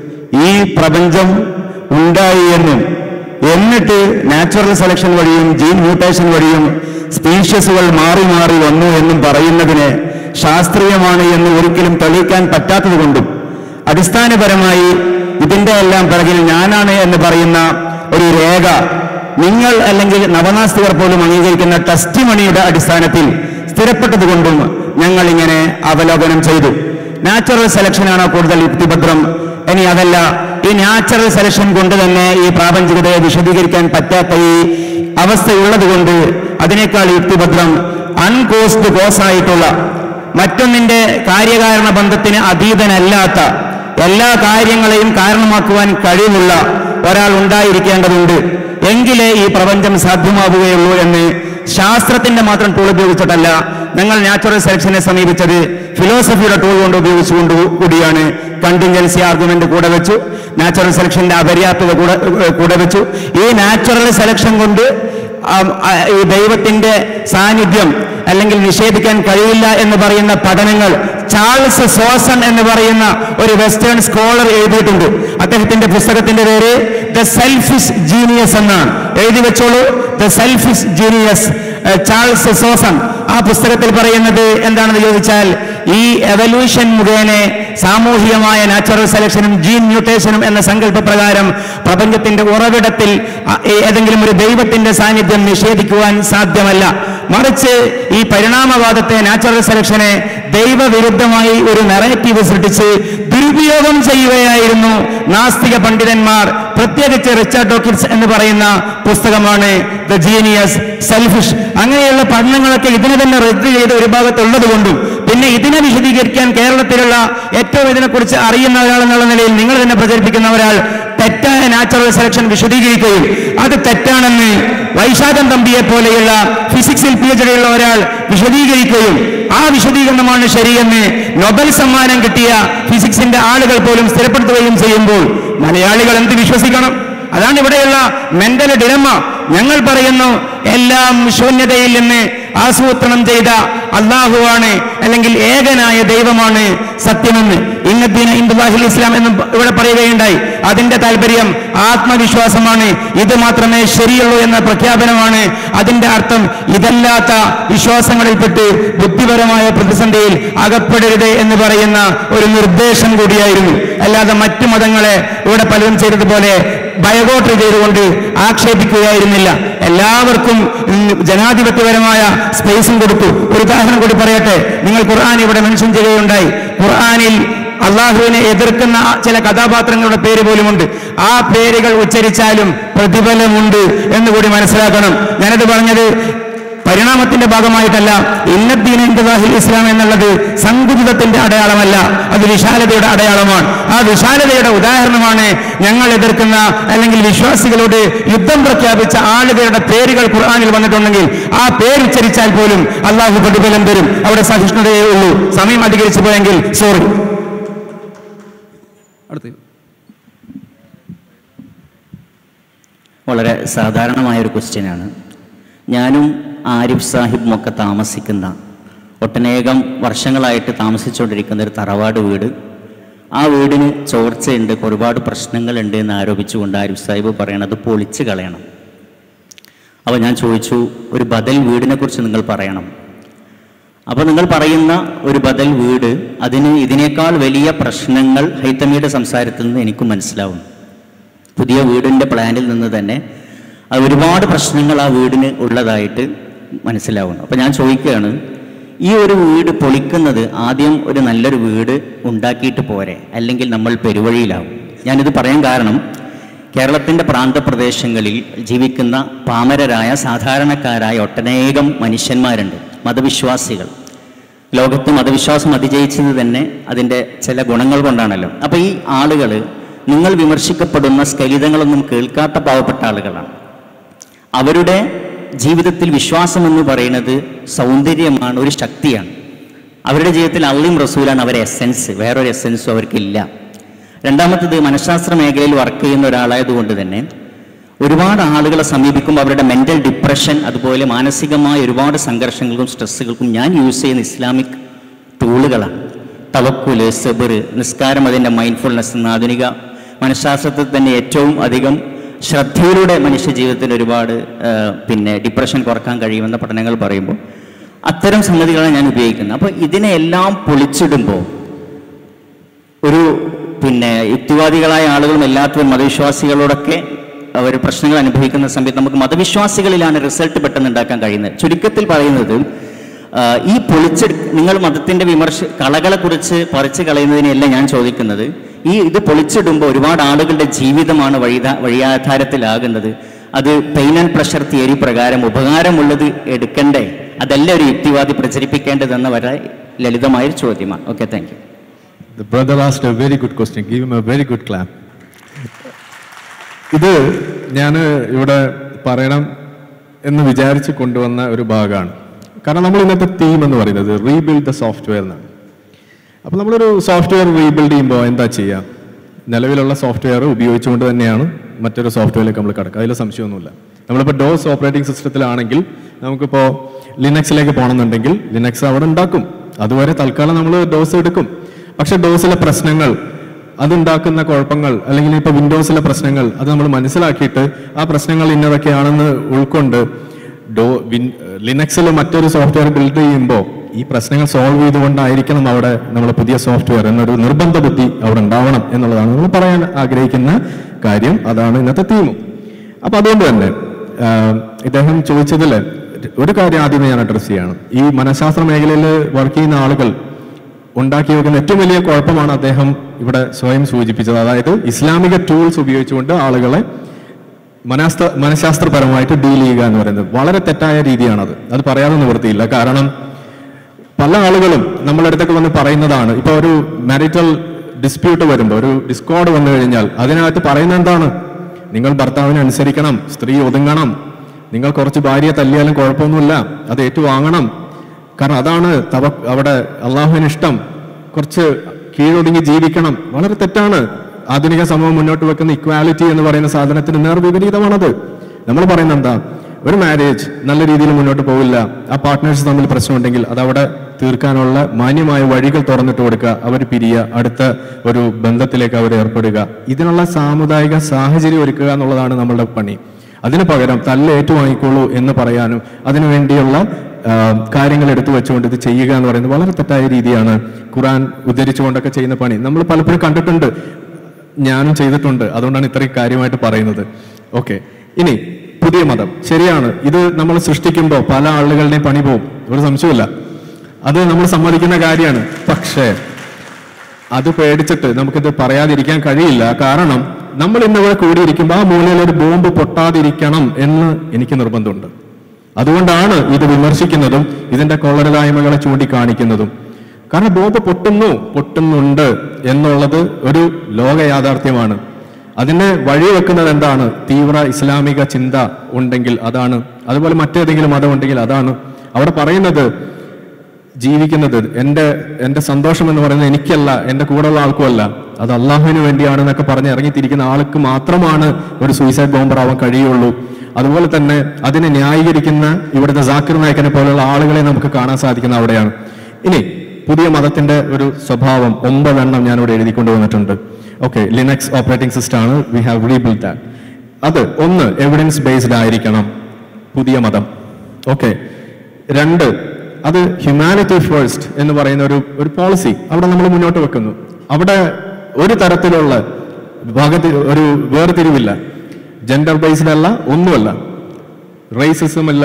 ഈ പ്രപഞ്ചം ഉണ്ടായി എന്നും എന്നിട്ട് നാച്ചുറൽ സെലക്ഷൻ വഴിയും ജീൻ മ്യൂട്ടേഷൻ വഴിയും സ്പീഷ്യസുകൾ മാറി മാറി വന്നു എന്നും പറയുന്നതിന് ശാസ്ത്രീയമാണ് എന്ന് ഒരിക്കലും തെളിയിക്കാൻ പറ്റാത്തത് കൊണ്ടും അടിസ്ഥാനപരമായി ഇതിന്റെ എല്ലാം പിറകിൽ ഞാനാണ് എന്ന് പറയുന്ന ഒരു രേഖ നിങ്ങൾ അല്ലെങ്കിൽ നവനാസ്തികർ പോലും അംഗീകരിക്കുന്ന ടെസ്റ്റ് മണിയുടെ അടിസ്ഥാനത്തിൽ സ്ഥിരപ്പെട്ടതുകൊണ്ടും ഞങ്ങൾ ഇങ്ങനെ അവലോകനം ചെയ്തു നാച്ചുറൽ സെലക്ഷനാണോ കൂടുതൽ യുക്തിഭദ്രം ഇനി അതല്ല ഈ നാച്ചുറൽ സെലക്ഷൻ കൊണ്ട് തന്നെ ഈ പ്രാപഞ്ചികതയെ വിശദീകരിക്കാൻ പറ്റാത്ത ഈ അവസ്ഥയുള്ളത് കൊണ്ട് അതിനേക്കാൾ യുക്തിഭദ്രം അൺകോസ്ഡ് കോസായിട്ടുള്ള മറ്റൊന്നിന്റെ കാര്യകാരണ ബന്ധത്തിന് അതീതനല്ലാത്ത എല്ലാ കാര്യങ്ങളെയും കാരണമാക്കുവാൻ കഴിവുള്ള ഒരാൾ ഉണ്ടായിരിക്കേണ്ടതുണ്ട് എങ്കിലേ ഈ പ്രപഞ്ചം സാധ്യമാവുകയുള്ളൂ എന്ന് ശാസ്ത്രത്തിന്റെ മാത്രം ടൂൾ ഉപയോഗിച്ചിട്ടല്ല ഞങ്ങൾ നാച്ചുറൽ സെലക്ഷനെ സമീപിച്ചത് ഫിലോസഫിയുടെ ടൂൾ കൊണ്ട് ഉപയോഗിച്ചുകൊണ്ട് കൂടിയാണ് കണ്ടിൻജൻസി ആർഗ്യുമെന്റ് കൂടെ വെച്ചു നാച്ചുറൽ സെലക്ഷന്റെ അപര്യാപ്തത കൂടെ കൂടെ വെച്ചു ഈ നാച്ചുറൽ സെലക്ഷൻ കൊണ്ട് ആം, ആ, ഈ ദൈവത്തിന്റെ സാന്നിധ്യം അല്ലെങ്കിൽ നിഷേധിക്കാൻ കഴിയില്ല എന്ന് പറയുന്ന പഠനങ്ങൾ ചാൾസ് സോസൺ എന്ന് പറയുന്ന ഒരു വെസ്റ്റേൺ സ്കോളർ എഴുതിയിട്ടുണ്ട് അദ്ദേഹത്തിന്റെ പുസ്തകത്തിന്റെ പേര് ദ സെൽഫിഷ് ജീനിയസ് എന്നാണ് എഴുതി വെച്ചോളൂ ദ സെൽഫിഷ് ജീനിയസ് ചാൾസ് സോസൺ ആ പുസ്തകത്തിൽ പറയുന്നത് എന്താണെന്ന് ചോദിച്ചാൽ ഈ എവല്യൂഷൻ മുഖേന സാമൂഹികമായ നാച്ചുറൽ സെലക്ഷനും ജീൻ മ്യൂട്ടേഷനും എന്ന സങ്കല്പപ്രകാരം പ്രപഞ്ചത്തിന്റെ ഉറവിടത്തിൽ അ, ഏതെങ്കിലും ഒരു ദൈവത്തിന്റെ സാന്നിധ്യം നിഷേധിക്കുവാൻ സാധ്യമല്ല മറിച്ച് ഈ പരിണാമവാദത്തെ നാച്ചുറൽ സെലക്ഷനെ ദൈവവിരുദ്ധമായി ഒരു നെറേറ്റീവ് സൃഷ്ടിച്ച് ദുരുപയോഗം ചെയ്യുകയായിരുന്നു നാസ്തിക പണ്ഡിതന്മാർ പ്രത്യേകിച്ച് റിച്ചാർഡ് ഡോക്കിൻസ് എന്ന് പറയുന്ന പുസ്തകമാണ് ദ ജീനിയസ് സെൽഫിഷ് അങ്ങനെയുള്ള പഠനങ്ങളൊക്കെ ഇതിനെ തന്നെ റദ്ദ് ചെയ്ത ഒരു ഭാഗത്തുള്ളത് കൊണ്ടും പിന്നെ ഇതിനെ വിശദീകരിക്കാൻ കേരളത്തിലുള്ള ഏറ്റവും ഇതിനെക്കുറിച്ച് അറിയുന്ന ഒരാൾ എന്നുള്ള നിലയിൽ നിങ്ങൾ തന്നെ പ്രചരിപ്പിക്കുന്ന ഒരാൾ തെറ്റായ നാച്ചുറൽ സെലക്ഷൻ വിശദീകരിക്കുകയും അത് തെറ്റാണെന്ന് വൈശാഖം തമ്പിയെ പോലെയുള്ള ഫിസിക്സിൽ പി എച്ച് ഉള്ള ഒരാൾ വിശദീകരിക്കുകയും ആ വിശദീകരണമാണ് ശരിയെന്ന് നൊബൽ സമ്മാനം കിട്ടിയ ഫിസിക്സിന്റെ ആളുകൾ പോലും സ്ഥിരപ്പെടുത്തുകയും ചെയ്യുമ്പോൾ മലയാളികൾ എന്ത് വിശ്വസിക്കണം അതാണ് ഇവിടെയുള്ള മെന്റൽ ഡിലമ്മ ഞങ്ങൾ പറയുന്നു എല്ലാം ശൂന്യതയിൽ നിന്ന് ആസൂത്രണം ചെയ്ത അള്ളാഹുവാണ് അല്ലെങ്കിൽ ഏകനായ ദൈവമാണ് സത്യമെന്ന് ഇന്നദ്ദീന ഇന്ദുലാഹിൽ ഇസ്ലാം എന്ന് ഇവിടെ പറയുകയുണ്ടായി അതിന്റെ താല്പര്യം ആത്മവിശ്വാസമാണ് ഇത് മാത്രമേ ശരിയുള്ളൂ എന്ന പ്രഖ്യാപനമാണ് അതിന്റെ അർത്ഥം ഇതല്ലാത്ത വിശ്വാസങ്ങളിൽപ്പെട്ട് ബുദ്ധിപരമായ പ്രതിസന്ധിയിൽ അകപ്പെടരുത് എന്ന് പറയുന്ന ഒരു നിർദ്ദേശം കൂടിയായിരുന്നു അല്ലാതെ മറ്റു മതങ്ങളെ ഇവിടെ പലരും ചെയ്തതുപോലെ ബയകോട്ട് ചെയ്തുകൊണ്ട് ആക്ഷേപിക്കുകയായിരുന്നില്ല എല്ലാവർക്കും ഉം, ജനാധിപത്യപരമായ സ്പേസും കൊടുത്തു ഒരു ഉദാഹരണം കൂടി പറയട്ടെ നിങ്ങൾ ഖുർആൻ ഇവിടെ മെൻഷൻ ചെയ്യുകയുണ്ടായി ഖുർആനിൽ അള്ളാഹുവിനെ എതിർക്കുന്ന ചില കഥാപാത്രങ്ങളുടെ പേര് പോലുമുണ്ട് ആ പേരുകൾ ഉച്ചരിച്ചാലും പ്രതിഫലമുണ്ട് എന്നുകൂടി മനസ്സിലാക്കണം ഞാനത് പറഞ്ഞത് പരിണാമത്തിന്റെ ഭാഗമായിട്ടല്ല ഇന്നദ്ദീന ഇന്ദാഹിൽ ഇസ്ലാം എന്നുള്ളത് സങ്കുചിതത്തിന്റെ അടയാളമല്ല അത് വിശാലതയുടെ അടയാളമാണ് ആ വിശാലതയുടെ ഉദാഹരണമാണ് ഞങ്ങൾ എതിർക്കുന്ന അല്ലെങ്കിൽ വിശ്വാസികളോട് യുദ്ധം പ്രഖ്യാപിച്ച ആളുകളുടെ പേരുകൾ ഖുർആാനിൽ വന്നിട്ടുണ്ടെങ്കിൽ ആ പേരുച്ചരിച്ചാൽ പോലും അള്ളാഹു പ്രതിഫലം തരും അവിടെ സഹിഷ്ണുതയേ ഉള്ളൂ സമയം അധികരിച്ചു പോയെങ്കിൽ സോറി അടുത്ത് വളരെ സാധാരണമായ ഒരു ക്വസ്റ്റ്യനാണ് ഞാനും ആരിഫ് സാഹിബും ഒക്കെ താമസിക്കുന്ന ഒട്ടനേകം വർഷങ്ങളായിട്ട് താമസിച്ചുകൊണ്ടിരിക്കുന്ന ഒരു തറവാട് വീട് ആ വീടിന് ചോർച്ചയുണ്ട് ഒരുപാട് പ്രശ്നങ്ങളുണ്ട് എന്ന് ആരോപിച്ചുകൊണ്ട് ആരിഫ് സാഹിബ് പറയണത് പൊളിച്ച് കളയണം അപ്പോൾ ഞാൻ ചോദിച്ചു ഒരു ബദൽ വീടിനെ കുറിച്ച് നിങ്ങൾ പറയണം അപ്പോൾ നിങ്ങൾ പറയുന്ന ഒരു ബദൽ വീട് അതിന് ഇതിനേക്കാൾ വലിയ പ്രശ്നങ്ങൾ ഹൈത്തമിയുടെ സംസാരത്തിൽ നിന്ന് എനിക്ക് മനസ്സിലാവും പുതിയ വീടിൻ്റെ പ്ലാനിൽ നിന്ന് തന്നെ അത് ഒരുപാട് പ്രശ്നങ്ങൾ ആ വീടിന് ഉള്ളതായിട്ട് മനസ്സിലാവുന്നു അപ്പം ഞാൻ ചോദിക്കുകയാണ് ഈ ഒരു വീട് പൊളിക്കുന്നത് ആദ്യം ഒരു നല്ലൊരു വീട് ഉണ്ടാക്കിയിട്ട് പോരെ അല്ലെങ്കിൽ നമ്മൾ പെരുവഴിയിലാവും ഞാനിത് പറയാൻ കാരണം കേരളത്തിൻ്റെ പ്രാന്തപ്രദേശങ്ങളിൽ ജീവിക്കുന്ന പാമരരായ സാധാരണക്കാരായ ഒട്ടനേകം മനുഷ്യന്മാരുണ്ട് മതവിശ്വാസികൾ ലോകത്ത് മതവിശ്വാസം അതിജയിച്ചത് തന്നെ അതിൻ്റെ ചില ഗുണങ്ങൾ കൊണ്ടാണല്ലോ അപ്പോൾ ഈ ആളുകൾ നിങ്ങൾ വിമർശിക്കപ്പെടുന്ന സ്കലിതങ്ങളൊന്നും കേൾക്കാത്ത പാവപ്പെട്ട ആളുകളാണ് അവരുടെ ജീവിതത്തിൽ വിശ്വാസം എന്ന് പറയുന്നത് സൗന്ദര്യമാണ് ഒരു ശക്തിയാണ് അവരുടെ ജീവിതത്തിൽ അള്ളിയും റസൂലാണ് അവരെ എസെൻസ് വേറൊരു എസെൻസും അവർക്കില്ല രണ്ടാമത്തത് മനഃശാസ്ത്ര മേഖലയിൽ വർക്ക് ചെയ്യുന്ന ഒരാളായതുകൊണ്ട് തന്നെ ഒരുപാട് ആളുകളെ സമീപിക്കുമ്പോൾ അവരുടെ മെൻ്റൽ ഡിപ്രഷൻ അതുപോലെ മാനസികമായ ഒരുപാട് സംഘർഷങ്ങൾക്കും സ്ട്രെസ്സുകൾക്കും ഞാൻ യൂസ് ചെയ്യുന്ന ഇസ്ലാമിക് ടൂളുകളാണ് തവക്കുല് സെബർ നിസ്കാരം അതിൻ്റെ മൈൻഡ്ഫുൾനെസ് എന്ന ആധുനിക മനഃശാസ്ത്രത്തിൽ തന്നെ ഏറ്റവും അധികം ശ്രദ്ധയിലൂടെ മനുഷ്യ ജീവിതത്തിൽ ഒരുപാട് ആ, പിന്നെ ഡിപ്രഷൻ കുറക്കാൻ കഴിയുമെന്ന പഠനങ്ങൾ പറയുമ്പോൾ അത്തരം സംഗതികളാണ് ഞാൻ ഉപയോഗിക്കുന്നത് അപ്പോൾ ഇതിനെ എല്ലാം പൊളിച്ചിടുമ്പോൾ ഒരു പിന്നെ യുക്തിവാദികളായ ആളുകളും എല്ലാത്തവരും മതവിശ്വാസികളോടൊക്കെ അവർ പ്രശ്നങ്ങൾ അനുഭവിക്കുന്ന സമയത്ത് നമുക്ക് മതവിശ്വാസികളിലാണ് റിസൾട്ട് പെട്ടെന്ന് ഉണ്ടാക്കാൻ കഴിയുന്നത് ചുരുക്കത്തിൽ പറയുന്നത് ആ, ഈ പൊളിച്ചെ നിങ്ങൾ മതത്തിന്റെ വിമർശ കളകളെക്കുറിച്ച് പറിച്ചു കളയുന്നതിനെയല്ല ഞാൻ ചോദിക്കുന്നത് ഈ ഇത് പൊളിച്ചിടുമ്പോൾ ഒരുപാട് ആളുകളുടെ ജീവിതമാണ് വഴിതാ വഴിയാധാരത്തിലാകുന്നത് അത് പെയിൻ ആൻഡ് പ്രഷർ തിയറി പ്രകാരം ഉപകാരമുള്ളത് എടുക്കണ്ടേ അതല്ല ഒരു യുക്തിവാദി പ്രചരിപ്പിക്കേണ്ടതെന്ന വരെ ലളിതമായൊരു ചോദ്യമാണ് okay thank you The brother asked a very good question. Give him a very good clap. ഇത് ഞാൻ ഇവിടെ പറയണം എന്ന് വിചാരിച്ച് കൊണ്ടുവന്ന ഒരു ഭാഗമാണ് കാരണം നമ്മൾ ഇന്നത്തെ തീം എന്ന് പറയുന്നത് റീബിൽഡ് ദ സോഫ്റ്റ്വെയർ എന്നാണ് അപ്പോൾ നമ്മളൊരു സോഫ്റ്റ്വെയർ റീബിൽഡ് ചെയ്യുമ്പോൾ എന്താ ചെയ്യുക നിലവിലുള്ള സോഫ്റ്റ്വെയർ ഉപയോഗിച്ചുകൊണ്ട് തന്നെയാണ് മറ്റൊരു സോഫ്റ്റ്വെയറിലേക്ക് നമ്മൾ കിടക്കുക അതിൽ സംശയമൊന്നുമില്ല നമ്മളിപ്പോൾ ഡോസ് ഓപ്പറേറ്റിംഗ് സിസ്റ്റത്തിലാണെങ്കിൽ നമുക്കിപ്പോൾ ലിനക്സിലേക്ക് പോകണമെന്നുണ്ടെങ്കിൽ ലിനക്സ് അവിടെ ഉണ്ടാക്കും അതുവരെ തൽക്കാലം നമ്മൾ ഡോസ് എടുക്കും പക്ഷെ ഡോസിലെ പ്രശ്നങ്ങൾ അതുണ്ടാക്കുന്ന കുഴപ്പങ്ങൾ അല്ലെങ്കിൽ ഇപ്പോൾ വിൻഡോസിലെ പ്രശ്നങ്ങൾ അത് നമ്മൾ മനസ്സിലാക്കിയിട്ട് ആ പ്രശ്നങ്ങൾ ഇന്നതൊക്കെയാണെന്ന് ഉൾക്കൊണ്ട് ഡോ വിൻ ലിനക്സിൽ മറ്റൊരു സോഫ്റ്റ്വെയർ ബിൽഡ് ചെയ്യുമ്പോൾ ഈ പ്രശ്നങ്ങൾ സോൾവ് ചെയ്തുകൊണ്ടായിരിക്കണം അവിടെ നമ്മൾ പുതിയ സോഫ്റ്റ്വെയർ എന്നൊരു നിർബന്ധ ബുദ്ധി അവിടെ ഉണ്ടാവണം എന്നുള്ളതാണ് നമ്മൾ പറയാൻ ആഗ്രഹിക്കുന്ന കാര്യം അതാണ് ഇന്നത്തെ തീമും അപ്പൊ അതുകൊണ്ട് തന്നെ ആഹ്, ഇദ്ദേഹം ചോദിച്ചതിൽ ഒരു കാര്യം ആദ്യമേ ഞാൻ അഡ്രസ് ചെയ്യാണ് ഈ മനഃശാസ്ത്ര മേഖലയിൽ വർക്ക് ചെയ്യുന്ന ആളുകൾ ഉണ്ടാക്കി വെക്കുന്ന ഏറ്റവും വലിയ കുഴപ്പമാണ് അദ്ദേഹം ഇവിടെ സ്വയം സൂചിപ്പിച്ചത് അതായത് ഇസ്ലാമിക ടൂൾസ് ഉപയോഗിച്ചുകൊണ്ട് ആളുകളെ മനഃസ്ഥ മനഃശാസ്ത്രപരമായിട്ട് ഡീൽ ചെയ്യുക എന്ന് പറയുന്നത് വളരെ തെറ്റായ രീതിയാണത് അത് പറയാതെ നിവൃത്തിയില്ല കാരണം പല ആളുകളും നമ്മളെ അടുത്തൊക്കെ വന്ന് പറയുന്നതാണ് ഇപ്പൊ ഒരു മാരിറ്റൽ ഡിസ്പ്യൂട്ട് വരുമ്പോൾ ഒരു ഡിസ്കോഡ് വന്നു കഴിഞ്ഞാൽ അതിനകത്ത് പറയുന്നത് എന്താണ് നിങ്ങൾ ഭർത്താവിനെ അനുസരിക്കണം സ്ത്രീ ഒതുങ്ങണം നിങ്ങൾ കുറച്ച് ഭാര്യയെ തല്ലിയാലും കുഴപ്പമൊന്നുമില്ല അത് ഏറ്റുവാങ്ങണം കാരണം അതാണ് തവ അവിടെ അള്ളാഹുവിന് ഇഷ്ടം കുറച്ച് കീഴൊതുങ്ങി ജീവിക്കണം വളരെ തെറ്റാണ് ആധുനിക സമൂഹം മുന്നോട്ട് വെക്കുന്ന ഇക്വാലിറ്റി എന്ന് പറയുന്ന സാധനത്തിന് നേർ വിപരീതമാണത് നമ്മൾ പറയുന്നത് എന്താ ഒരു മാരേജ് നല്ല രീതിയിൽ മുന്നോട്ട് പോകില്ല ആ പാർട്ട്നേഴ്സ് തമ്മിൽ പ്രശ്നമുണ്ടെങ്കിൽ അത് അവിടെ തീർക്കാനുള്ള മാന്യമായ വഴികൾ തുറന്നിട്ട് കൊടുക്കുക അവർ പിരിയുക അടുത്ത ഒരു ബന്ധത്തിലേക്ക് അവർ ഏർപ്പെടുക ഇതിനുള്ള സാമുദായിക സാഹചര്യം ഒരുക്കുക എന്നുള്ളതാണ് നമ്മളുടെ പണി അതിന് പകരം തല്ല് ഏറ്റുവാങ്ങിക്കോളൂ എന്ന് പറയാനും അതിനു വേണ്ടിയുള്ള ആ, കാര്യങ്ങൾ എടുത്തു വെച്ചുകൊണ്ട് ഇത് ചെയ്യുക എന്ന് പറയുന്നത് വളരെ തെറ്റായ രീതിയാണ് ഖുറാൻ ഉദ്ധരിച്ചുകൊണ്ടൊക്കെ ചെയ്യുന്ന പണി നമ്മൾ പലപ്പോഴും കണ്ടിട്ടുണ്ട് ഞാനും ചെയ്തിട്ടുണ്ട് അതുകൊണ്ടാണ് ഇത്രയും കാര്യമായിട്ട് പറയുന്നത് ഓക്കെ ഇനി പുതിയ മതം ശരിയാണ് ഇത് നമ്മൾ സൃഷ്ടിക്കുമ്പോൾ പല ആളുകളുടെയും പണി പോവും ഒരു സംശയമില്ല അത് നമ്മൾ സമ്മതിക്കുന്ന കാര്യമാണ് പക്ഷേ അത് പേടിച്ചിട്ട് നമുക്കിത് പറയാതിരിക്കാൻ കഴിയില്ല കാരണം നമ്മൾ ഇന്നിവിടെ കൂടിയിരിക്കുമ്പോൾ ആ മൂലയിൽ ഒരു ബോംബ് പൊട്ടാതിരിക്കണം എന്ന് എനിക്ക് നിർബന്ധമുണ്ട് അതുകൊണ്ടാണ് ഇത് വിമർശിക്കുന്നതും ഇതിന്റെ കൊള്ളരുതായ്മകളെ ചൂണ്ടിക്കാണിക്കുന്നതും കാരണം ബോംബ് പൊട്ടുന്നു പൊട്ടുന്നുണ്ട് എന്നുള്ളത് ഒരു ലോക യാഥാർത്ഥ്യമാണ് അതിനെ വഴിവെക്കുന്നത് എന്താണ് തീവ്ര ഇസ്ലാമിക ചിന്ത ഉണ്ടെങ്കിൽ അതാണ് അതുപോലെ മറ്റേതെങ്കിലും മതം ഉണ്ടെങ്കിൽ അതാണ് അവിടെ പറയുന്നത് ജീവിക്കുന്നത് എൻ്റെ എൻ്റെ സന്തോഷം എന്ന് പറയുന്നത് എനിക്കല്ല എൻ്റെ കൂടെയുള്ള ആൾക്കുമല്ല അത് അള്ളാഹുവിന് വേണ്ടിയാണ് എന്നൊക്കെ പറഞ്ഞ് ഇറങ്ങിത്തിരിക്കുന്ന ആൾക്ക് മാത്രമാണ് ഒരു സൂയിസൈഡ് ബോംബർ ആവാൻ കഴിയുള്ളൂ അതുപോലെ തന്നെ അതിനെ ന്യായീകരിക്കുന്ന ഇവിടുത്തെ ജാക്കിർ നായകനെ പോലെയുള്ള ആളുകളെ നമുക്ക് കാണാൻ സാധിക്കുന്ന അവിടെയാണ് ഇനി പുതിയ മതത്തിന്റെ ഒരു സ്വഭാവം ഒമ്പതെണ്ണം ഞാനിവിടെ എഴുതി കൊണ്ടുവന്നിട്ടുണ്ട് ഓക്കെ ലിനക്സ് ഓപ്പറേറ്റിംഗ് സിസ്റ്റം ആണ് വി ഹാവ് റീബിൽഡ് ദാറ്റ് അത് ഒന്ന് എവിഡൻസ് ബേസ്ഡ് ആയിരിക്കണം പുതിയ മതം ഓക്കെ രണ്ട് അത് ഹ്യൂമാനിറ്റി ഫേസ്റ്റ് എന്ന് പറയുന്ന ഒരു ഒരു പോളിസി അവിടെ നമ്മൾ മുന്നോട്ട് വെക്കുന്നു അവിടെ ഒരു തരത്തിലുള്ള വിഭാഗത്തിൽ ഒരു വേർതിരിവില്ല ജെൻഡർ ബേസ്ഡ് അല്ല ഒന്നുമല്ല റേസിസം ഇല്ല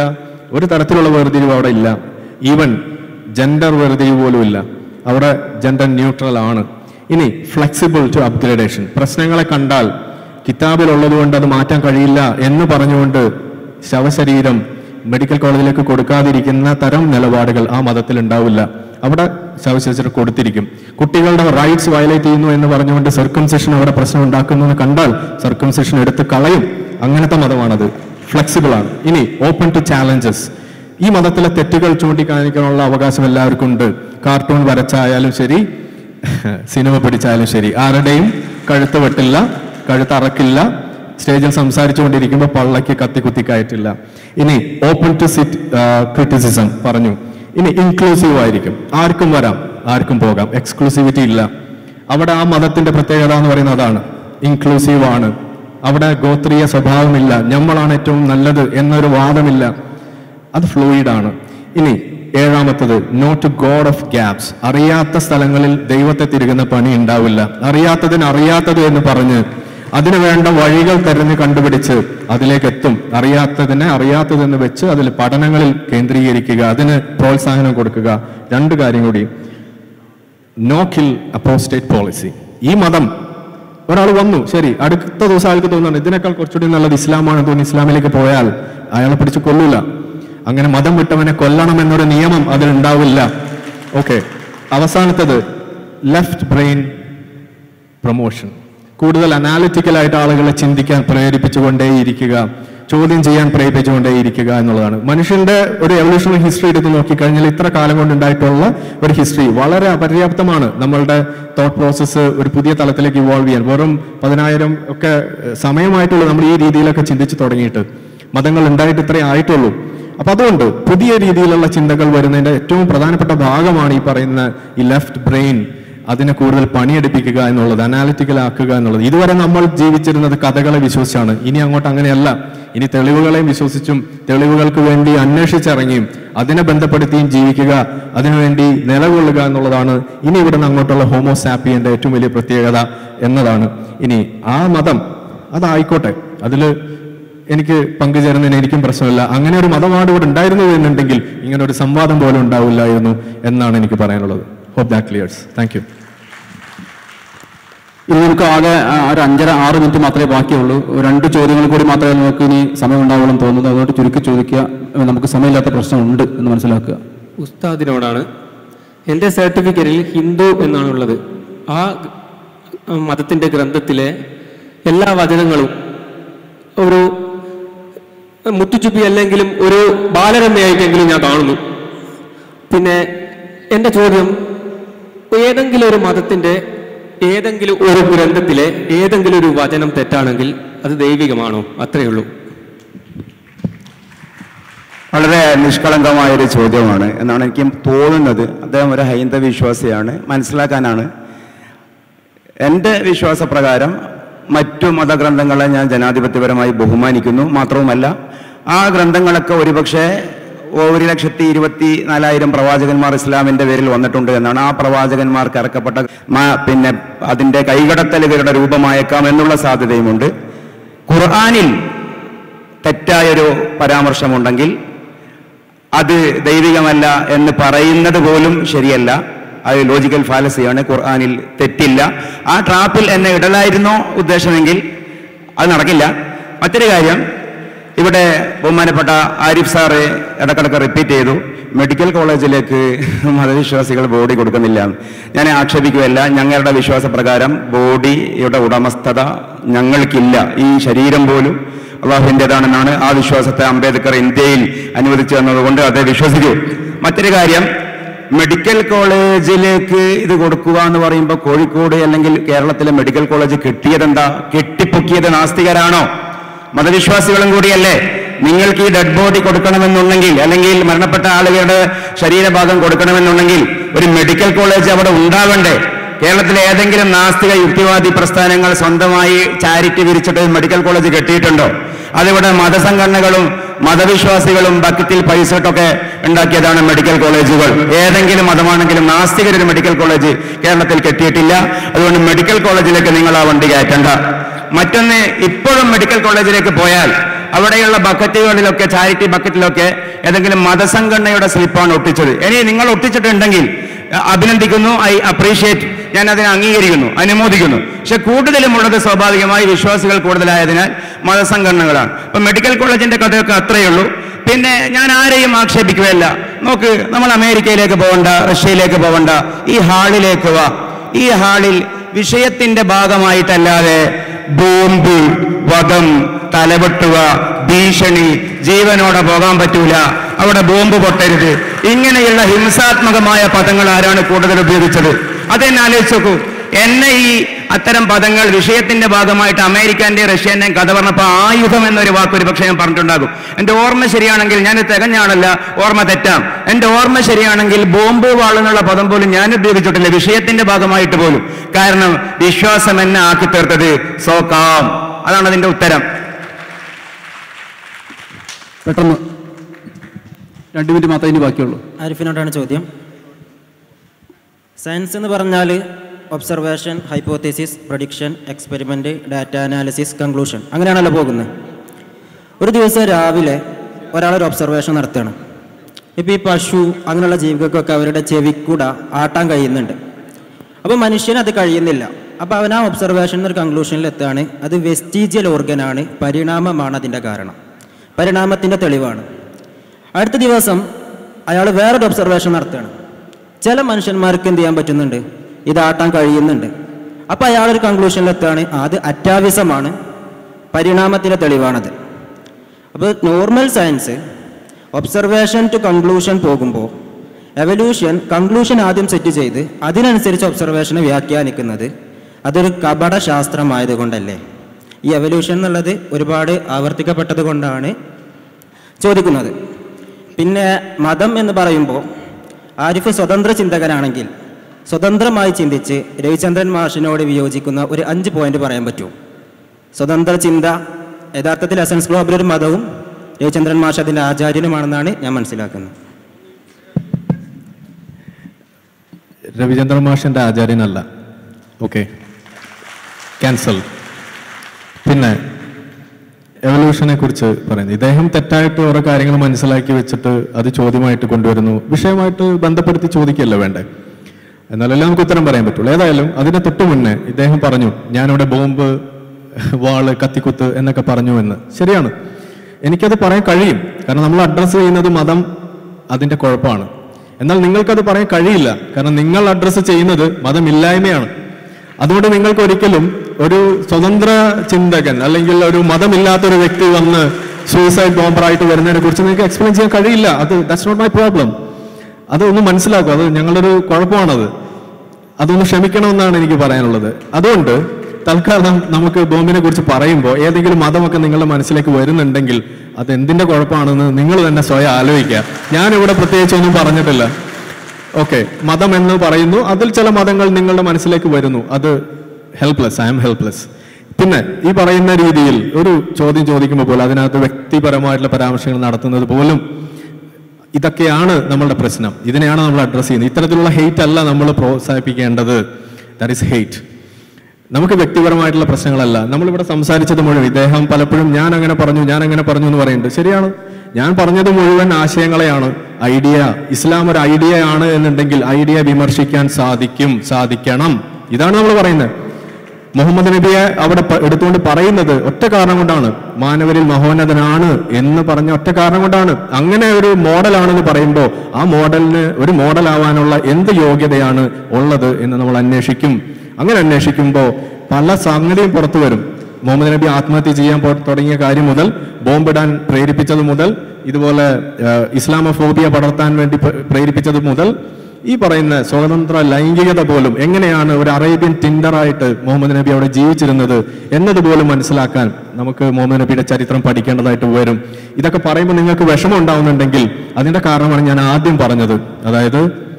ഒരു തരത്തിലുള്ള വേർതിരിവ് അവിടെ ഇല്ല ഈവൻ ജെൻഡർ വേർതിരിവ് പോലും ഇല്ല അവിടെ ജെൻഡർ ന്യൂട്രൽ ആണ് ഇനി ഫ്ലെക്സിബിൾ ടു അപ്ഗ്രേഡേഷൻ പ്രശ്നങ്ങളെ കണ്ടാൽ കിതാബിലുള്ളത് കൊണ്ട് അത് മാറ്റാൻ കഴിയില്ല എന്ന് പറഞ്ഞുകൊണ്ട് ശവശരീരം മെഡിക്കൽ കോളേജിലേക്ക് കൊടുക്കാതിരിക്കുന്ന തരം നിലപാടുകൾ ആ മതത്തിൽ ഉണ്ടാവില്ല അവിടെ ശവശരീരം കൊടുത്തിരിക്കും കുട്ടികളുടെ റൈറ്റ്സ് വയലേറ്റ് ചെയ്യുന്നു എന്ന് പറഞ്ഞുകൊണ്ട് സർക്കംസെഷൻ അവിടെ പ്രശ്നം ഉണ്ടാക്കുന്നു എന്ന് കണ്ടാൽ സർക്കംസെഷൻ എടുത്ത് കളയും അങ്ങനത്തെ മതമാണത് ഫ്ലെക്സിബിൾ ആണ് ഇനി ഓപ്പൺ ടു ചാലഞ്ചസ് ഈ മതത്തിലെ തെറ്റുകൾ ചൂണ്ടിക്കാണിക്കാനുള്ള അവകാശം എല്ലാവർക്കും ഉണ്ട് കാർട്ടൂൺ വരച്ചായാലും ശരി സിനിമ പിടിച്ചാലും ശരി ആരുടെയും കഴുത്ത് വെട്ടില്ല കഴുത്ത് അറക്കില്ല സ്റ്റേജിൽ സംസാരിച്ചുകൊണ്ടിരിക്കുമ്പോൾ പള്ളയ്ക്ക് കത്തി കുത്തിക്കയറ്റില്ല ഇനി ഓപ്പൺ ടു സിറ്റ് ക്രിറ്റിസിസം പറഞ്ഞു ഇനി ഇൻക്ലൂസീവ് ആയിരിക്കും ആർക്കും വരാം ആർക്കും പോകാം എക്സ്ക്ലൂസിവിറ്റി ഇല്ല അവിടെ ആ മതത്തിന്റെ പ്രത്യേകത എന്ന് പറയുന്നത് അതാണ് ഇൻക്ലൂസീവ് ആണ് അവിടെ ഗോത്രീയ സ്വഭാവമില്ല നമ്മളാണ് ഏറ്റവും നല്ലത് എന്നൊരു വാദമില്ല അത് ഫ്ലൂയിഡ് ആണ് ഇനി ഏഴാമത്തത് നോട്ട് ഗോഡ് ഓഫ് ഗ്യാപ്സ് അറിയാത്ത സ്ഥലങ്ങളിൽ ദൈവത്തെ തിരുകുന്ന പണി ഉണ്ടാവില്ല അറിയാത്തതിന് അറിയാത്തത് എന്ന് പറഞ്ഞ് അതിനു വേണ്ട വഴികൾ തെരഞ്ഞ് കണ്ടുപിടിച്ച് അതിലേക്ക് എത്തും അറിയാത്തതിനെ അറിയാത്തതെന്ന് വെച്ച് അതിൽ പഠനങ്ങളിൽ കേന്ദ്രീകരിക്കുക അതിന് പ്രോത്സാഹനം കൊടുക്കുക രണ്ട് കാര്യം കൂടി നോ കിൽ അപ്പോസ്റ്റേറ്റ് പോളിസി ഈ മതം ഒരാൾ വന്നു ശരി അടുത്ത ദിവസം അയാൾക്ക് തോന്നുന്നു ഇതിനേക്കാൾ കുറച്ചുകൂടി നല്ലത് ഇസ്ലാമാണെന്ന് തോന്നി ഇസ്ലാമിലേക്ക് പോയാൽ അയാളെ പിടിച്ച് കൊല്ലൂല അങ്ങനെ മതം വിട്ടവനെ കൊല്ലണം എന്നൊരു നിയമം അതിൽ ഉണ്ടാവില്ല ഓക്കെ അവസാനത്തത് ലെഫ്റ്റ് ബ്രെയിൻ പ്രൊമോഷൻ കൂടുതൽ അനാലിറ്റിക്കൽ ആയിട്ട് ആളുകളെ ചിന്തിക്കാൻ പ്രേരിപ്പിച്ചുകൊണ്ടേയിരിക്കുക ചോദ്യം ചെയ്യാൻ പ്രേരിപ്പിച്ചുകൊണ്ടേയിരിക്കുക എന്നുള്ളതാണ് മനുഷ്യന്റെ ഒരു എവല്യൂഷണൽ ഹിസ്റ്ററി എടുത്ത് നോക്കിക്കഴിഞ്ഞാൽ ഇത്ര കാലം കൊണ്ട് ഉണ്ടായിട്ടുള്ള ഒരു ഹിസ്റ്ററി വളരെ അപര്യാപ്തമാണ് നമ്മളുടെ തോട്ട് പ്രോസസ്സ് ഒരു പുതിയ തലത്തിലേക്ക് ഇവോൾവ് ചെയ്യാൻ വെറും പതിനായിരം ഒക്കെ ഏഹ്, സമയമായിട്ടുള്ളൂ നമ്മൾ ഈ രീതിയിലൊക്കെ ചിന്തിച്ചു തുടങ്ങിയിട്ട് മതങ്ങൾ ഉണ്ടായിട്ട് ഇത്രേ ആയിട്ടുള്ളൂ അപ്പൊ അതുകൊണ്ട് പുതിയ രീതിയിലുള്ള ചിന്തകൾ വരുന്നതിന്റെ ഏറ്റവും പ്രധാനപ്പെട്ട ഭാഗമാണ് ഈ പറയുന്ന ഈ ലെഫ്റ്റ് ബ്രെയിൻ അതിനെ കൂടുതൽ പണിയെടുപ്പിക്കുക എന്നുള്ളത് അനാലിറ്റിക്കൽ ആക്കുക എന്നുള്ളത് ഇതുവരെ നമ്മൾ ജീവിച്ചിരുന്നത് കഥകളെ വിശ്വസിച്ചാണ് ഇനി അങ്ങോട്ട് അങ്ങനെയല്ല ഇനി തെളിവുകളെയും വിശ്വസിച്ചും തെളിവുകൾക്ക് വേണ്ടി അന്വേഷിച്ചിറങ്ങിയും അതിനെ ബന്ധപ്പെടുത്തിയും ജീവിക്കുക അതിനുവേണ്ടി നിലകൊള്ളുക എന്നുള്ളതാണ് ഇനി ഇവിടെ നിന്ന് അങ്ങോട്ടുള്ള ഹോമോസാപ്പിയന്റെ ഏറ്റവും വലിയ പ്രത്യേകത എന്നതാണ് ഇനി ആ മതം അതായിക്കോട്ടെ അതില് എനിക്ക് പങ്കുചേരുന്നതിന് എനിക്കും പ്രശ്നമില്ല അങ്ങനെ ഒരു മതവാട് ഇവിടെ ഉണ്ടായിരുന്നു എന്നുണ്ടെങ്കിൽ ഇങ്ങനെ ഒരു സംവാദം പോലും ഉണ്ടാവില്ലായിരുന്നു എന്നാണ് എനിക്ക് പറയാനുള്ളത് hope that clears thank you ഇനി നമുക്ക് ആകെ ആ, ഒരു അഞ്ചര ആറ് മിനിറ്റ് മാത്രമേ ബാക്കിയുള്ളൂ രണ്ട് ചോദ്യങ്ങൾ കൂടി മാത്രമേ നമുക്ക് ഇനി സമയം ഉണ്ടാവുള്ളൂ എന്ന് തോന്നുന്നു അതുകൊണ്ട് ചുരുക്കി ചോദിക്കുക നമുക്ക് സമയമില്ലാത്ത പ്രശ്നമുണ്ട് എന്ന് മനസ്സിലാക്കുക ഉസ്താദിനോടാണ് എൻ്റെ സർട്ടിഫിക്കറ്റിൽ ഹിന്ദു എന്നാണുള്ളത് ആ മതത്തിൻ്റെ ഗ്രന്ഥത്തിലെ എല്ലാ വചനങ്ങളും ഒരു മുത്തുച്ചുപ്പി അല്ലെങ്കിലും ഒരു ബാലരമയായിട്ടെങ്കിലും ഞാൻ കാണുന്നു പിന്നെ എൻ്റെ ചോദ്യം ഏതെങ്കിലും ഒരു മതത്തിൻ്റെ ഏതെങ്കിലും ഒരു ഗ്രന്ഥത്തിലെ ഏതെങ്കിലും ഒരു വചനം തെറ്റാണെങ്കിൽ അത് ദൈവികമാണോ അത്രയേ ഉള്ളൂ വളരെ നിഷ്കളങ്കമായ ഒരു ചോദ്യമാണ് എന്നാണ് എനിക്ക് തോന്നുന്നത് അദ്ദേഹം ഒരു ഹൈന്ദവ വിശ്വാസിയാണ് മനസ്സിലാക്കാനാണ് എൻ്റെ വിശ്വാസപ്രകാരം മറ്റു മതഗ്രന്ഥങ്ങളെ ഞാൻ ജനാധിപത്യപരമായി ബഹുമാനിക്കുന്നു മാത്രവുമല്ല ആ ഗ്രന്ഥങ്ങളൊക്കെ ഒരുപക്ഷെ ഒരു ലക്ഷത്തി ഇരുപത്തി നാലായിരം പ്രവാചകന്മാർ ഇസ്ലാമിന്റെ പേരിൽ വന്നിട്ടുണ്ട് എന്നാണ് ആ പ്രവാചകന്മാർക്ക് ഇറക്കപ്പെട്ട മ- പിന്നെ അതിന്റെ കൈകടത്തലുകളുടെ രൂപമായേക്കാം എന്നുള്ള സാധ്യതയുമുണ്ട് ഖുർആാനിൽ തെറ്റായൊരു പരാമർശമുണ്ടെങ്കിൽ അത് ദൈവികമല്ല എന്ന് പറയുന്നത് പോലും ശരിയല്ല അത് ലോജിക്കൽ ഫാലസിയാണ് ഖുർആാനിൽ തെറ്റില്ല ആ ട്രാപ്പിൽ എന്നെ ഇടലായിരുന്നോ ഉദ്ദേശമെങ്കിൽ അത് നടക്കില്ല മറ്റൊരു കാര്യം ഇവിടെ ബഹുമാനപ്പെട്ട ആരിഫ് സാറ് ഇടക്കിടക്ക് റിപ്പീറ്റ് ചെയ്തു മെഡിക്കൽ കോളേജിലേക്ക് മതവിശ്വാസികൾ ബോഡി കൊടുക്കുന്നില്ല ഞാൻ ആക്ഷേപിക്കുകയല്ല ഞങ്ങളുടെ വിശ്വാസപ്രകാരം ബോഡിയുടെ ഉടമസ്ഥത ഞങ്ങൾക്കില്ല ഈ ശരീരം പോലും അള്ളാഹുവിൻ്റെതാണെന്നാണ് ആ വിശ്വാസത്തെ അംബേദ്കർ ഇന്ത്യയിൽ അനുവദിച്ചു തന്നതുകൊണ്ട് അത് വിശ്വസിക്കൂ മറ്റൊരു കാര്യം മെഡിക്കൽ കോളേജിലേക്ക് ഇത് കൊടുക്കുക എന്ന് പറയുമ്പോൾ കോഴിക്കോട് അല്ലെങ്കിൽ കേരളത്തിലെ മെഡിക്കൽ കോളേജ് കെട്ടിയതെന്താ കെട്ടിപ്പൊക്കിയത് നാസ്തികരാണോ മതവിശ്വാസികളും കൂടിയല്ലേ നിങ്ങൾക്ക് ഈ ഡെഡ് ബോഡി കൊടുക്കണമെന്നുണ്ടെങ്കിൽ അല്ലെങ്കിൽ മരണപ്പെട്ട ആളുകളുടെ ശരീരഭാഗം കൊടുക്കണമെന്നുണ്ടെങ്കിൽ ഒരു മെഡിക്കൽ കോളേജ് അവിടെ ഉണ്ടാവണ്ടേ കേരളത്തിലെ ഏതെങ്കിലും നാസ്തിക യുക്തിവാദി പ്രസ്ഥാനങ്ങൾ സ്വന്തമായി ചാരിറ്റി വിരിച്ചിട്ട് മെഡിക്കൽ കോളേജ് കെട്ടിയിട്ടുണ്ടോ അതിവിടെ മതസംഘടനകളും മതവിശ്വാസികളും ബക്കറ്റിൽ പൈസ ഇട്ടൊക്കെ ഉണ്ടാക്കിയതാണ് മെഡിക്കൽ കോളേജുകൾ ഏതെങ്കിലും മതമാണെങ്കിലും നാസ്തികരൊരു മെഡിക്കൽ കോളേജ് കേരളത്തിൽ കെട്ടിയിട്ടില്ല അതുകൊണ്ട് മെഡിക്കൽ കോളേജിലേക്ക് നിങ്ങൾ ആ വണ്ടി കയറ്റണ്ട മറ്റൊന്ന് ഇപ്പോഴും മെഡിക്കൽ കോളേജിലേക്ക് പോയാൽ അവിടെയുള്ള ബക്കറ്റുകളിലൊക്കെ ചാരിറ്റി ബക്കറ്റിലൊക്കെ ഏതെങ്കിലും മതസംഘടനയുടെ സ്ലിപ്പാണ് ഒട്ടിച്ചത് ഇനി നിങ്ങൾ ഒട്ടിച്ചിട്ടുണ്ടെങ്കിൽ അ- അഭിനന്ദിക്കുന്നു ഐ അപ്രീഷിയേറ്റ് ഞാൻ അതിനെ അംഗീകരിക്കുന്നു അനുമോദിക്കുന്നു പക്ഷെ കൂടുതലും ഉള്ളത് സ്വാഭാവികമായി വിശ്വാസികൾ കൂടുതലായതിനാൽ മതസംഘടനകളാണ് ഇപ്പൊ മെഡിക്കൽ കോളേജിന്റെ കഥയൊക്കെ അത്രയേ ഉള്ളൂ പിന്നെ ഞാൻ ആരെയും ആക്ഷേപിക്കുകയല്ല നോക്ക് നമ്മൾ അമേരിക്കയിലേക്ക് പോകണ്ട റഷ്യയിലേക്ക് പോകണ്ട ഈ ഹാളിലേക്ക് വാ ഈ ഹാളിൽ വിഷയത്തിന്റെ ഭാഗമായിട്ടല്ലാതെ ബോംബ് വധം തലവെട്ടുക ഭീഷണി ജീവനോടെ പോകാൻ പറ്റൂല അവിടെ ബോംബ് പൊട്ടരുത് ഇങ്ങനെയുള്ള ഹിംസാത്മകമായ പദങ്ങൾ ആരാണ് കൂടുതൽ ഉപയോഗിച്ചത് അതെന്നെ ആലോചിച്ച് നോക്കൂ എന്നെ ഈ അത്തരം പദങ്ങൾ വിഷയത്തിന്റെ ഭാഗമായിട്ട് അമേരിക്കന്റെ റഷ്യന്റെയും കഥ പറഞ്ഞപ്പോൾ ആയുധം എന്നൊരു വാക്ക് ഒരു പക്ഷേ ഞാൻ പറഞ്ഞിട്ടുണ്ടാകും എന്റെ ഓർമ്മ ശരിയാണെങ്കിൽ ഞാൻ തികഞ്ഞാണല്ല ഓർമ്മ തെറ്റാം എന്റെ ഓർമ്മ ശരിയാണെങ്കിൽ ബോംബ് വാളെന്നുള്ള പദം പോലും ഞാൻ ഉപയോഗിച്ചിട്ടില്ല വിഷയത്തിന്റെ ഭാഗമായിട്ട് പോലും കാരണം വിശ്വാസം എന്നെ ആക്കി തീർത്തത് സോ കാം അതാണ് അതിന്റെ ഉത്തരം പെട്ടെന്ന് രണ്ട് മിനിറ്റ് മാത്രമേ ഇനി ബാക്കിയുള്ളൂ ആരിഫിനോടാണ് ചോദ്യം സയൻസ് എന്ന് പറഞ്ഞാൽ observation hypothesis prediction experiment data analysis conclusion അങ്ങനെയാണല്ലോ പോകുന്നത് ഒരു ദിവസം രാവിലെ ഒരാളൊരു ഒബ്സർവേഷൻ നടത്തുകയാണ് ഇപ്പോൾ ഈ പശു അങ്ങനെയുള്ള ജീവികൾക്കൊക്കെ അവരുടെ ചെവിക്കൂട ആട്ടാൻ കഴിയുന്നുണ്ട് അപ്പോൾ മനുഷ്യന് അത് കഴിയുന്നില്ല അപ്പോൾ അവൻ ആ ഒബ്സർവേഷൻ എന്നൊരു കൺക്ലൂഷനിൽ എത്തുകയാണ് അത് വെസ്റ്റീജിയൽ ഓർഗനാണ് പരിണാമമാണ് അതിൻ്റെ കാരണം പരിണാമത്തിൻ്റെ തെളിവാണ് അടുത്ത ദിവസം അയാൾ വേറൊരു ഒബ്സർവേഷൻ നടത്തുകയാണ് ചില മനുഷ്യന്മാർക്ക് എന്ത് ചെയ്യാൻ പറ്റുന്നുണ്ട് ഇതാട്ടാൻ കഴിയുന്നുണ്ട് അപ്പോൾ അയാളൊരു കൺക്ലൂഷനിൽ എത്തുകയാണ് ആ, അത് അറ്റാവിസമാണ് പരിണാമത്തിൻ്റെ തെളിവാണത് അപ്പോൾ normal science observation to conclusion പോകുമ്പോൾ എവല്യൂഷൻ കൺക്ലൂഷൻ ആദ്യം സെറ്റ് ചെയ്ത് അതിനനുസരിച്ച് ഒബ്സർവേഷനെ വ്യാഖ്യാനിക്കുന്നത് അതൊരു കപട ശാസ്ത്രമായതുകൊണ്ടല്ലേ ഈ എവല്യൂഷൻ എന്നുള്ളത് ഒരുപാട് ആവർത്തിക്കപ്പെട്ടത് കൊണ്ടാണ് ചോദിക്കുന്നത് പിന്നെ മതം എന്ന് പറയുമ്പോൾ ആരിഫ് സ്വതന്ത്ര ചിന്തകനാണെങ്കിൽ സ്വതന്ത്രമായി ചിന്തിച്ച് രവിചന്ദ്രൻ മാഷിനോട് വിയോജിക്കുന്ന ഒരു അഞ്ച് പോയിന്റ് പറയാൻ പറ്റുമോ സ്വതന്ത്ര ചിന്ത യഥാർത്ഥത്തിൽ എസൻസ് ഗ്ലോബിൽ ഒരു മതവും രവിചന്ദ്രൻ മാഷ് അതിൻ്റെ ആചാര്യനുമാണെന്നാണ് ഞാൻ മനസ്സിലാക്കുന്നത് രവിചന്ദ്രൻ മാഷിന്റെ ആചാര്യനല്ല ഓക്കെ ക്യാൻസൽ പിന്നെ എവല്യൂഷനെ കുറിച്ച് പറയുന്നത് ഇദ്ദേഹം തെറ്റായിട്ട് ഓരോ കാര്യങ്ങൾ മനസ്സിലാക്കി വെച്ചിട്ട് അത് ചോദ്യമായിട്ട് കൊണ്ടുവരുന്നു വിഷയമായിട്ട് ബന്ധപ്പെടുത്തി ചോദിക്കുകയല്ല വേണ്ടേ എന്നാലല്ലേ നമുക്ക് ഉത്തരം പറയാൻ പറ്റുള്ളൂ ഏതായാലും അതിന് തൊട്ട് മുന്നേ ഇദ്ദേഹം പറഞ്ഞു ഞാനിവിടെ ബോംബ് വാള് കത്തിക്കുത്ത് എന്നൊക്കെ പറഞ്ഞു എന്ന് ശരിയാണ് എനിക്കത് പറയാൻ കഴിയും കാരണം നമ്മൾ അഡ്രസ്സ് ചെയ്യുന്നത് മതം അതിന്റെ കുഴപ്പമാണ് എന്നാൽ നിങ്ങൾക്കത് പറയാൻ കഴിയില്ല കാരണം നിങ്ങൾ അഡ്രസ്സ് ചെയ്യുന്നത് മതമില്ലായ്മയാണ് അതുകൊണ്ട് നിങ്ങൾക്ക് ഒരിക്കലും ഒരു സ്വതന്ത്ര ചിന്തകൻ അല്ലെങ്കിൽ ഒരു മതമില്ലാത്ത ഒരു വ്യക്തി വന്ന് സൂസൈഡ് ബോംബറായിട്ട് വരുന്നതിനെ കുറിച്ച് നിങ്ങൾക്ക് എക്സ്പ്ലെയിൻ ചെയ്യാൻ കഴിയില്ല അത് ദാറ്റ്സ് നോട്ട് മൈ പ്രോബ്ലം അതൊന്ന് മനസ്സിലാക്കും അത് ഞങ്ങളൊരു കുഴപ്പമാണത് അതൊന്ന് ക്ഷമിക്കണമെന്നാണ് എനിക്ക് പറയാനുള്ളത് അതുകൊണ്ട് തൽക്കാലം നമുക്ക് ബോംബിനെ കുറിച്ച് പറയുമ്പോൾ ഏതെങ്കിലും മതമൊക്കെ നിങ്ങളുടെ മനസ്സിലേക്ക് വരുന്നുണ്ടെങ്കിൽ അത് എന്തിന്റെ കുഴപ്പമാണെന്ന് നിങ്ങൾ തന്നെ സ്വയം ആലോചിക്കുക ഞാനിവിടെ പ്രത്യേകിച്ചൊന്നും പറഞ്ഞിട്ടില്ല ഓക്കെ മതം എന്ന് പറയുന്നു അതിൽ ചില മതങ്ങൾ നിങ്ങളുടെ മനസ്സിലേക്ക് വരുന്നു അത് ഹെൽപ്ലെസ് ഐ എം ഹെൽപ്ലെസ് പിന്നെ ഈ പറയുന്ന രീതിയിൽ ഒരു ചോദ്യം ചോദിക്കുമ്പോൾ പോലും അതിനകത്ത് വ്യക്തിപരമായിട്ടുള്ള പരാമർശങ്ങൾ നടത്തുന്നത് പോലും ഇതൊക്കെയാണ് നമ്മളുടെ പ്രശ്നം ഇതിനെയാണ് നമ്മൾ അഡ്രസ്സ് ചെയ്യുന്നത് ഇത്തരത്തിലുള്ള ഹെയ്റ്റ് അല്ല നമ്മൾ പ്രോത്സാഹിപ്പിക്കേണ്ടത് ദാറ്റ് ഇസ് ഹെയ്റ്റ് നമുക്ക് വ്യക്തിപരമായിട്ടുള്ള പ്രശ്നങ്ങളല്ല നമ്മളിവിടെ സംസാരിച്ചത് മുഴുവൻ ഇദ്ദേഹം പലപ്പോഴും ഞാൻ അങ്ങനെ പറഞ്ഞു ഞാൻ അങ്ങനെ പറഞ്ഞു എന്ന് പറയുന്നുണ്ട് ശരിയാണ് ഞാൻ പറഞ്ഞത് മുഴുവൻ ആശയങ്ങളെയാണ് ഐഡിയ ഇസ്ലാം ഒരു ഐഡിയ ആണ് എന്നുണ്ടെങ്കിൽ ഐഡിയ വിമർശിക്കാൻ സാധിക്കും സാധിക്കണം ഇതാണ് നമ്മൾ പറയുന്നത് മുഹമ്മദ് നബിയെ അവിടെ പ- എടുത്തുകൊണ്ട് പറയുന്നത് ഒറ്റ കാരണം കൊണ്ടാണ് മാനവരിൽ മഹോന്നതനാണ് എന്ന് പറഞ്ഞ ഒറ്റ കാരണം കൊണ്ടാണ് അങ്ങനെ ഒരു മോഡലാണെന്ന് പറയുമ്പോൾ ആ മോഡലിന് ഒരു മോഡലാവാനുള്ള എന്ത് യോഗ്യതയാണ് ഉള്ളത് എന്ന് നമ്മൾ അന്വേഷിക്കും അങ്ങനെ അന്വേഷിക്കുമ്പോൾ പല സംഗതിയും പുറത്തു വരും മുഹമ്മദ് നബി ആത്മഹത്യ ചെയ്യാൻ പോ- തുടങ്ങിയ കാര്യം മുതൽ ബോംബിടാൻ പ്രേരിപ്പിച്ചത് മുതൽ ഇതുപോലെ ഏഹ്, ഇസ്ലാമോഫോബിയ പടർത്താൻ വേണ്ടി പ്ര- പ്രേരിപ്പിച്ചത് മുതൽ ഈ പറയുന്ന സ്വതന്ത്ര ലൈംഗികത പോലും എങ്ങനെയാണ് ഒരു അറേബ്യൻ ടിൻഡറായിട്ട് മുഹമ്മദ് നബി അവിടെ ജീവിച്ചിരുന്നത് എന്നതുപോലും മനസ്സിലാക്കാൻ നമുക്ക് മുഹമ്മദ് നബിയുടെ ചരിത്രം പഠിക്കേണ്ടതായിട്ട് വരും ഇതൊക്കെ പറയുമ്പോൾ നിങ്ങൾക്ക് വിഷമം ഉണ്ടാവുന്നുണ്ടെങ്കിൽ അതിന്റെ കാരണമാണ് ഞാൻ ആദ്യം പറഞ്ഞത് അതായത്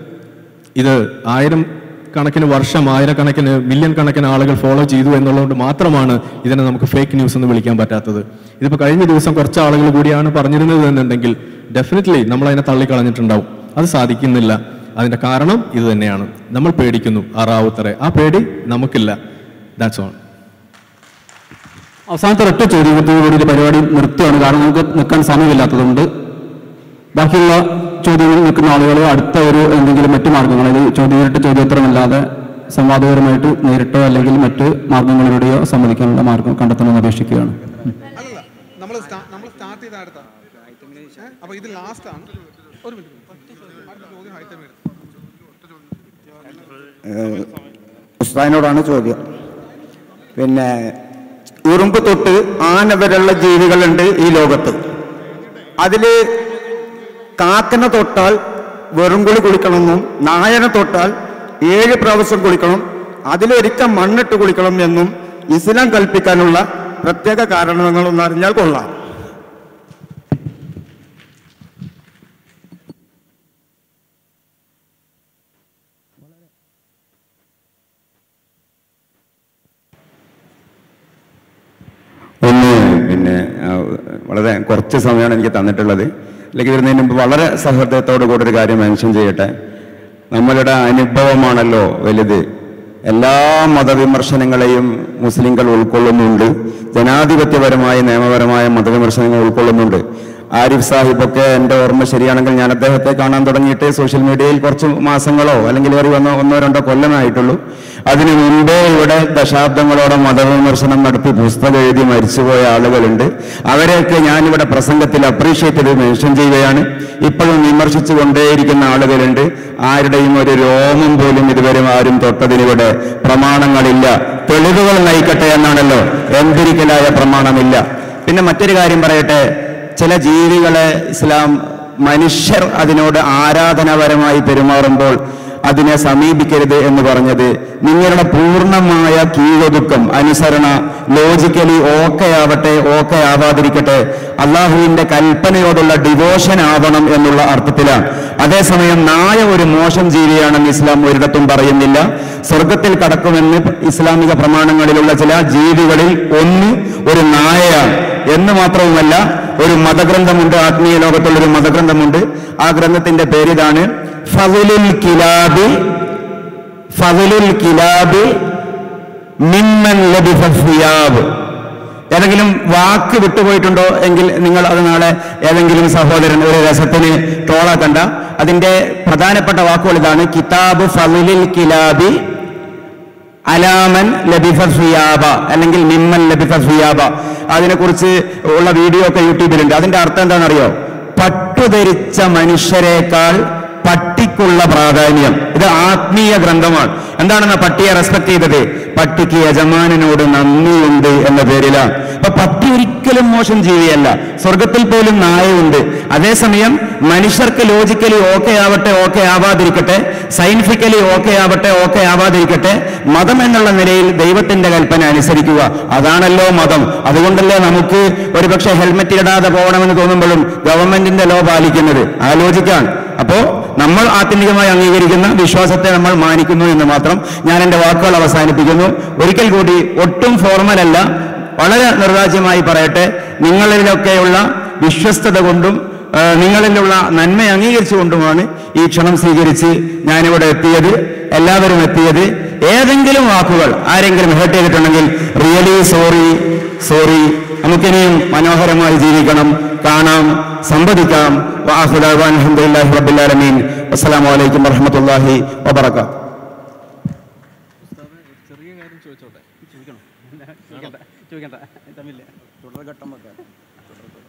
ഇത് ആയിരം കണക്കിന് വർഷം ആയിരക്കണക്കിന് മില്യൺ കണക്കിന് ആളുകൾ ഫോളോ ചെയ്തു എന്നുള്ളതുകൊണ്ട് മാത്രമാണ് ഇതിനെ നമുക്ക് ഫേക്ക് ന്യൂസ് എന്ന് വിളിക്കാൻ പറ്റാത്തത് ഇതിപ്പോൾ കഴിഞ്ഞ ദിവസം കുറച്ച് ആളുകൾ കൂടിയാണ് പറഞ്ഞിരുന്നത് എന്നുണ്ടെങ്കിൽ ഡെഫിനറ്റ്ലി നമ്മൾ അതിനെ തള്ളിക്കളഞ്ഞിട്ടുണ്ടാവും അത് സാധിക്കുന്നില്ല അതിന്റെ കാരണം ഇത് തന്നെയാണ് നമ്മൾ പേടിക്കുന്നു ആ റാവുത്തറെ ആ പേടി നമുക്കില്ല ദാറ്റ്സ് ഓൺ അവസാനത്തെ ഒറ്റ ചോദ്യത്തോടുകൂടി ഈ പരിപാടി നിർത്തുകയാണ് കാരണം നമുക്ക് നിൽക്കാൻ സമയമില്ലാത്തതുകൊണ്ട് ബാക്കിയുള്ള ചോദ്യങ്ങൾ നിൽക്കുന്ന ആളുകൾ അടുത്ത ഒരു എന്തെങ്കിലും മറ്റു മാർഗങ്ങൾ അല്ലെങ്കിൽ ചോദ്യം നേരിട്ട് ചോദ്യോത്തരമല്ലാതെ സംവാദപരമായിട്ട് നേരിട്ടോ അല്ലെങ്കിൽ മറ്റ് മാർഗങ്ങളിലൂടെയോ സമ്മതിക്കാനുള്ള മാർഗം കണ്ടെത്തണമെന്ന് അപേക്ഷിക്കുകയാണ് അല്ലല്ല നമ്മൾ നമ്മൾ സ്റ്റാർട്ട് ചെയ്ത അടുത്ത അപ്പൊ ഇത് ലാസ്റ്റ് ആണ് ഒരു മിനിറ്റ് അടുത്ത ചോദ്യം ഹൈത്തം ഉസ്താദിനോടാണ് ചോദ്യം പിന്നെ ഉറുമ്പ് തൊട്ട് ആന വരെയുള്ള ജീവികളുണ്ട് ഈ ലോകത്ത് അതില് കാക്കനെ തൊട്ടാൽ വെറും കുളി കുളിക്കണമെന്നും നായനെ തൊട്ടാൽ ഏഴ് പ്രാവശ്യം കുളിക്കണം അതിലൊരിക്കൽ മണ്ണിട്ട് കുളിക്കണം എന്നും ഇസ്ലാം കൽപ്പിക്കാനുള്ള പ്രത്യേക കാരണങ്ങളൊന്നും അറിഞ്ഞാൽ കൊള്ളാം ഒന്ന് പിന്നെ ആ, വളരെ കുറച്ച് സമയമാണ് എനിക്ക് തന്നിട്ടുള്ളത് അല്ലെങ്കിൽ വരുന്നതിന് മുമ്പ് വളരെ സൗഹൃദത്തോടു കൂടി ഒരു കാര്യം മെൻഷൻ ചെയ്യട്ടെ നമ്മളുടെ അനുഭവമാണല്ലോ വലുത് എല്ലാ മതവിമർശനങ്ങളെയും മുസ്ലിങ്ങൾ ഉൾക്കൊള്ളുന്നുണ്ട് ജനാധിപത്യപരമായ നിയമപരമായ മതവിമർശനങ്ങൾ ഉൾക്കൊള്ളുന്നുണ്ട് ആരിഫ് സാഹിബൊക്കെ എൻ്റെ ഓർമ്മ ശരിയാണെങ്കിൽ ഞാൻ അദ്ദേഹത്തെ കാണാൻ തുടങ്ങിയിട്ട് സോഷ്യൽ മീഡിയയിൽ കുറച്ച് മാസങ്ങളോ അല്ലെങ്കിൽ ഒരു ഒന്നോ ഒന്നോ രണ്ടോ കൊല്ലമായിട്ടുള്ളൂ അതിനു മുമ്പേ ഇവിടെ ദശാബ്ദങ്ങളോളം മതവിമർശനം നടത്തി പുസ്തകം എഴുതി മരിച്ചുപോയ ആളുകളുണ്ട് അവരെയൊക്കെ ഞാനിവിടെ പ്രസംഗത്തിൽ അപ്രീഷിയേറ്റ് ചെയ്ത് മെൻഷൻ ചെയ്യുകയാണ് ഇപ്പോഴും വിമർശിച്ചു കൊണ്ടേയിരിക്കുന്ന ആളുകളുണ്ട് ആരുടെയും ഒരു രോമം പോലും ഇതുവരെ ആരും തൊട്ടതിനിവിടെ പ്രമാണങ്ങളില്ല തെളിവുകൾ നയിക്കട്ടെ എന്നാണല്ലോ എംപിരിക്കലായ പ്രമാണമില്ല പിന്നെ മറ്റൊരു കാര്യം പറയട്ടെ ചില ജീവികളെ ഇസ്ലാം മനുഷ്യർ അതിനോട് ആരാധനാപരമായി പെരുമാറുമ്പോൾ അതിനെ സമീപിക്കരുത് എന്ന് പറഞ്ഞത് നിങ്ങളുടെ പൂർണ്ണമായ കീഴൊതുക്കം അനുസരണ ലോജിക്കലി ഓക്കെ ആവട്ടെ ഓക്കെ ആവാതിരിക്കട്ടെ അള്ളാഹുവിന്റെ കൽപ്പനയോടുള്ള ഡിവോഷൻ ആവണം എന്നുള്ള അർത്ഥത്തിലാണ് അതേസമയം നായ ഒരു മോശം ജീവിയാണെന്ന് ഇസ്ലാം ഒരിടത്തും പറയുന്നില്ല സ്വർഗത്തിൽ കടക്കുമെന്ന് ഇസ്ലാമിക പ്രമാണങ്ങളിലുള്ള ചില ജീവികളിൽ ഒന്ന് ഒരു നായയാണ് എന്ന് മാത്രവുമല്ല ഒരു മതഗ്രന്ഥമുണ്ട് ആത്മീയ ലോകത്തുള്ള ഒരു മതഗ്രന്ഥമുണ്ട് ആ ഗ്രന്ഥത്തിന്റെ പേരിതാണ് ഫതുലുൽ കിലാബി ഫതുലുൽ കിലാബി മിമ്മൻ ലബിഫ ഫിയാബ് ഏതെങ്കിലും വാക്ക് വിട്ടുപോയിട്ടുണ്ടോ എങ്കിൽ നിങ്ങൾ അത് നാളെ ഏതെങ്കിലും സഹോദരൻ ഒരു രസത്തിന് ട്രോളാക്കണ്ട അതിന്റെ പ്രധാനപ്പെട്ട വാക്കുകൾ ഇതാണ് കിതാബ് ഫതുലിൽ കിലാബി അലാമൻ ലബിഫ ഫിയാബ അല്ലെങ്കിൽ മിമ്മൻ ലബിഫ ഫിയാബ അതിനെക്കുറിച്ച് ഉള്ള വീഡിയോ ഒക്കെ യൂട്യൂബിലുണ്ട് അതിന്റെ അർത്ഥം എന്താണെന്നറിയോ പട്ടുധരിച്ച മനുഷ്യരെക്കാൾ പട്ടിക്കുള്ള പ്രാധാന്യം ഇത് ആത്മീയ ഗ്രന്ഥമാണ് എന്താണെന്ന് പട്ടിയെ റെസ്പെക്ട് ചെയ്തത് പട്ടിക്ക് യജമാനനോട് നന്ദിയുണ്ട് എന്ന പേരിലാണ് അപ്പൊ പട്ടി ഒരിക്കലും മോശം ജീവിയല്ല സ്വർഗത്തിൽ പോലും നായയുണ്ട് അതേസമയം മനുഷ്യർക്ക് ലോജിക്കലി ഓക്കെ ആവട്ടെ ഓക്കെ ആവാതിരിക്കട്ടെ സയന്റിഫിക്കലി ഓക്കെ ആവട്ടെ ഓക്കെ ആവാതിരിക്കട്ടെ മതം എന്നുള്ള നിലയിൽ ദൈവത്തിന്റെ കൽപ്പന അനുസരിക്കുക അതാണല്ലോ മതം അതുകൊണ്ടല്ലേ നമുക്ക് ഒരുപക്ഷെ ഹെൽമെറ്റ് ഇടാതെ പോകണമെന്ന് തോന്നുമ്പോഴും ഗവൺമെന്റിന്റെ ലോ പാലിക്കുന്നത് ആലോചിക്കാൻ അപ്പോ നമ്മൾ ആത്യന്തികമായി അംഗീകരിക്കുന്ന വിശ്വാസത്തെ നമ്മൾ മാനിക്കുന്നു എന്ന് മാത്രം ഞാൻ എൻ്റെ വാക്കുകൾ അവസാനിപ്പിക്കുന്നു ഒരിക്കൽ കൂടി ഒട്ടും ഫോർമൽ അല്ല വളരെ നിർവാജ്യമായി പറയട്ടെ നിങ്ങളിലൊക്കെയുള്ള വിശ്വസ്തത കൊണ്ടും ആ, നിങ്ങളിലുള്ള നന്മ അംഗീകരിച്ചുകൊണ്ടുമാണ് ഈ ക്ഷണം സ്വീകരിച്ച് ഞാനിവിടെ എത്തിയത് എല്ലാവരും എത്തിയത് ഏതെങ്കിലും വാക്കുകൾ ആരെങ്കിലും ഹേർട്ട് ചെയ്തിട്ടുണ്ടെങ്കിൽ റിയലി സോറി സോറി നമുക്കിനിയും മനോഹരമായി ജീവിക്കണം കാണാം സംവദിക്കാം വാഹുദാൻ അലഹമുല്ലാഹി റബ്ബുല്ലാലമീൻ അസ്സലാമു അലൈക്കും വറഹമത്തല്ലാഹി വബറകാത്ത് ചെറിയ കാര്യം ചോദിച്ചോട്ടെ ചോദിക്കണം ചോദിക്കണ്ട ചോദിക്കണ്ട തമ്മില്ല തുടർഘട്ടം വെക്കാം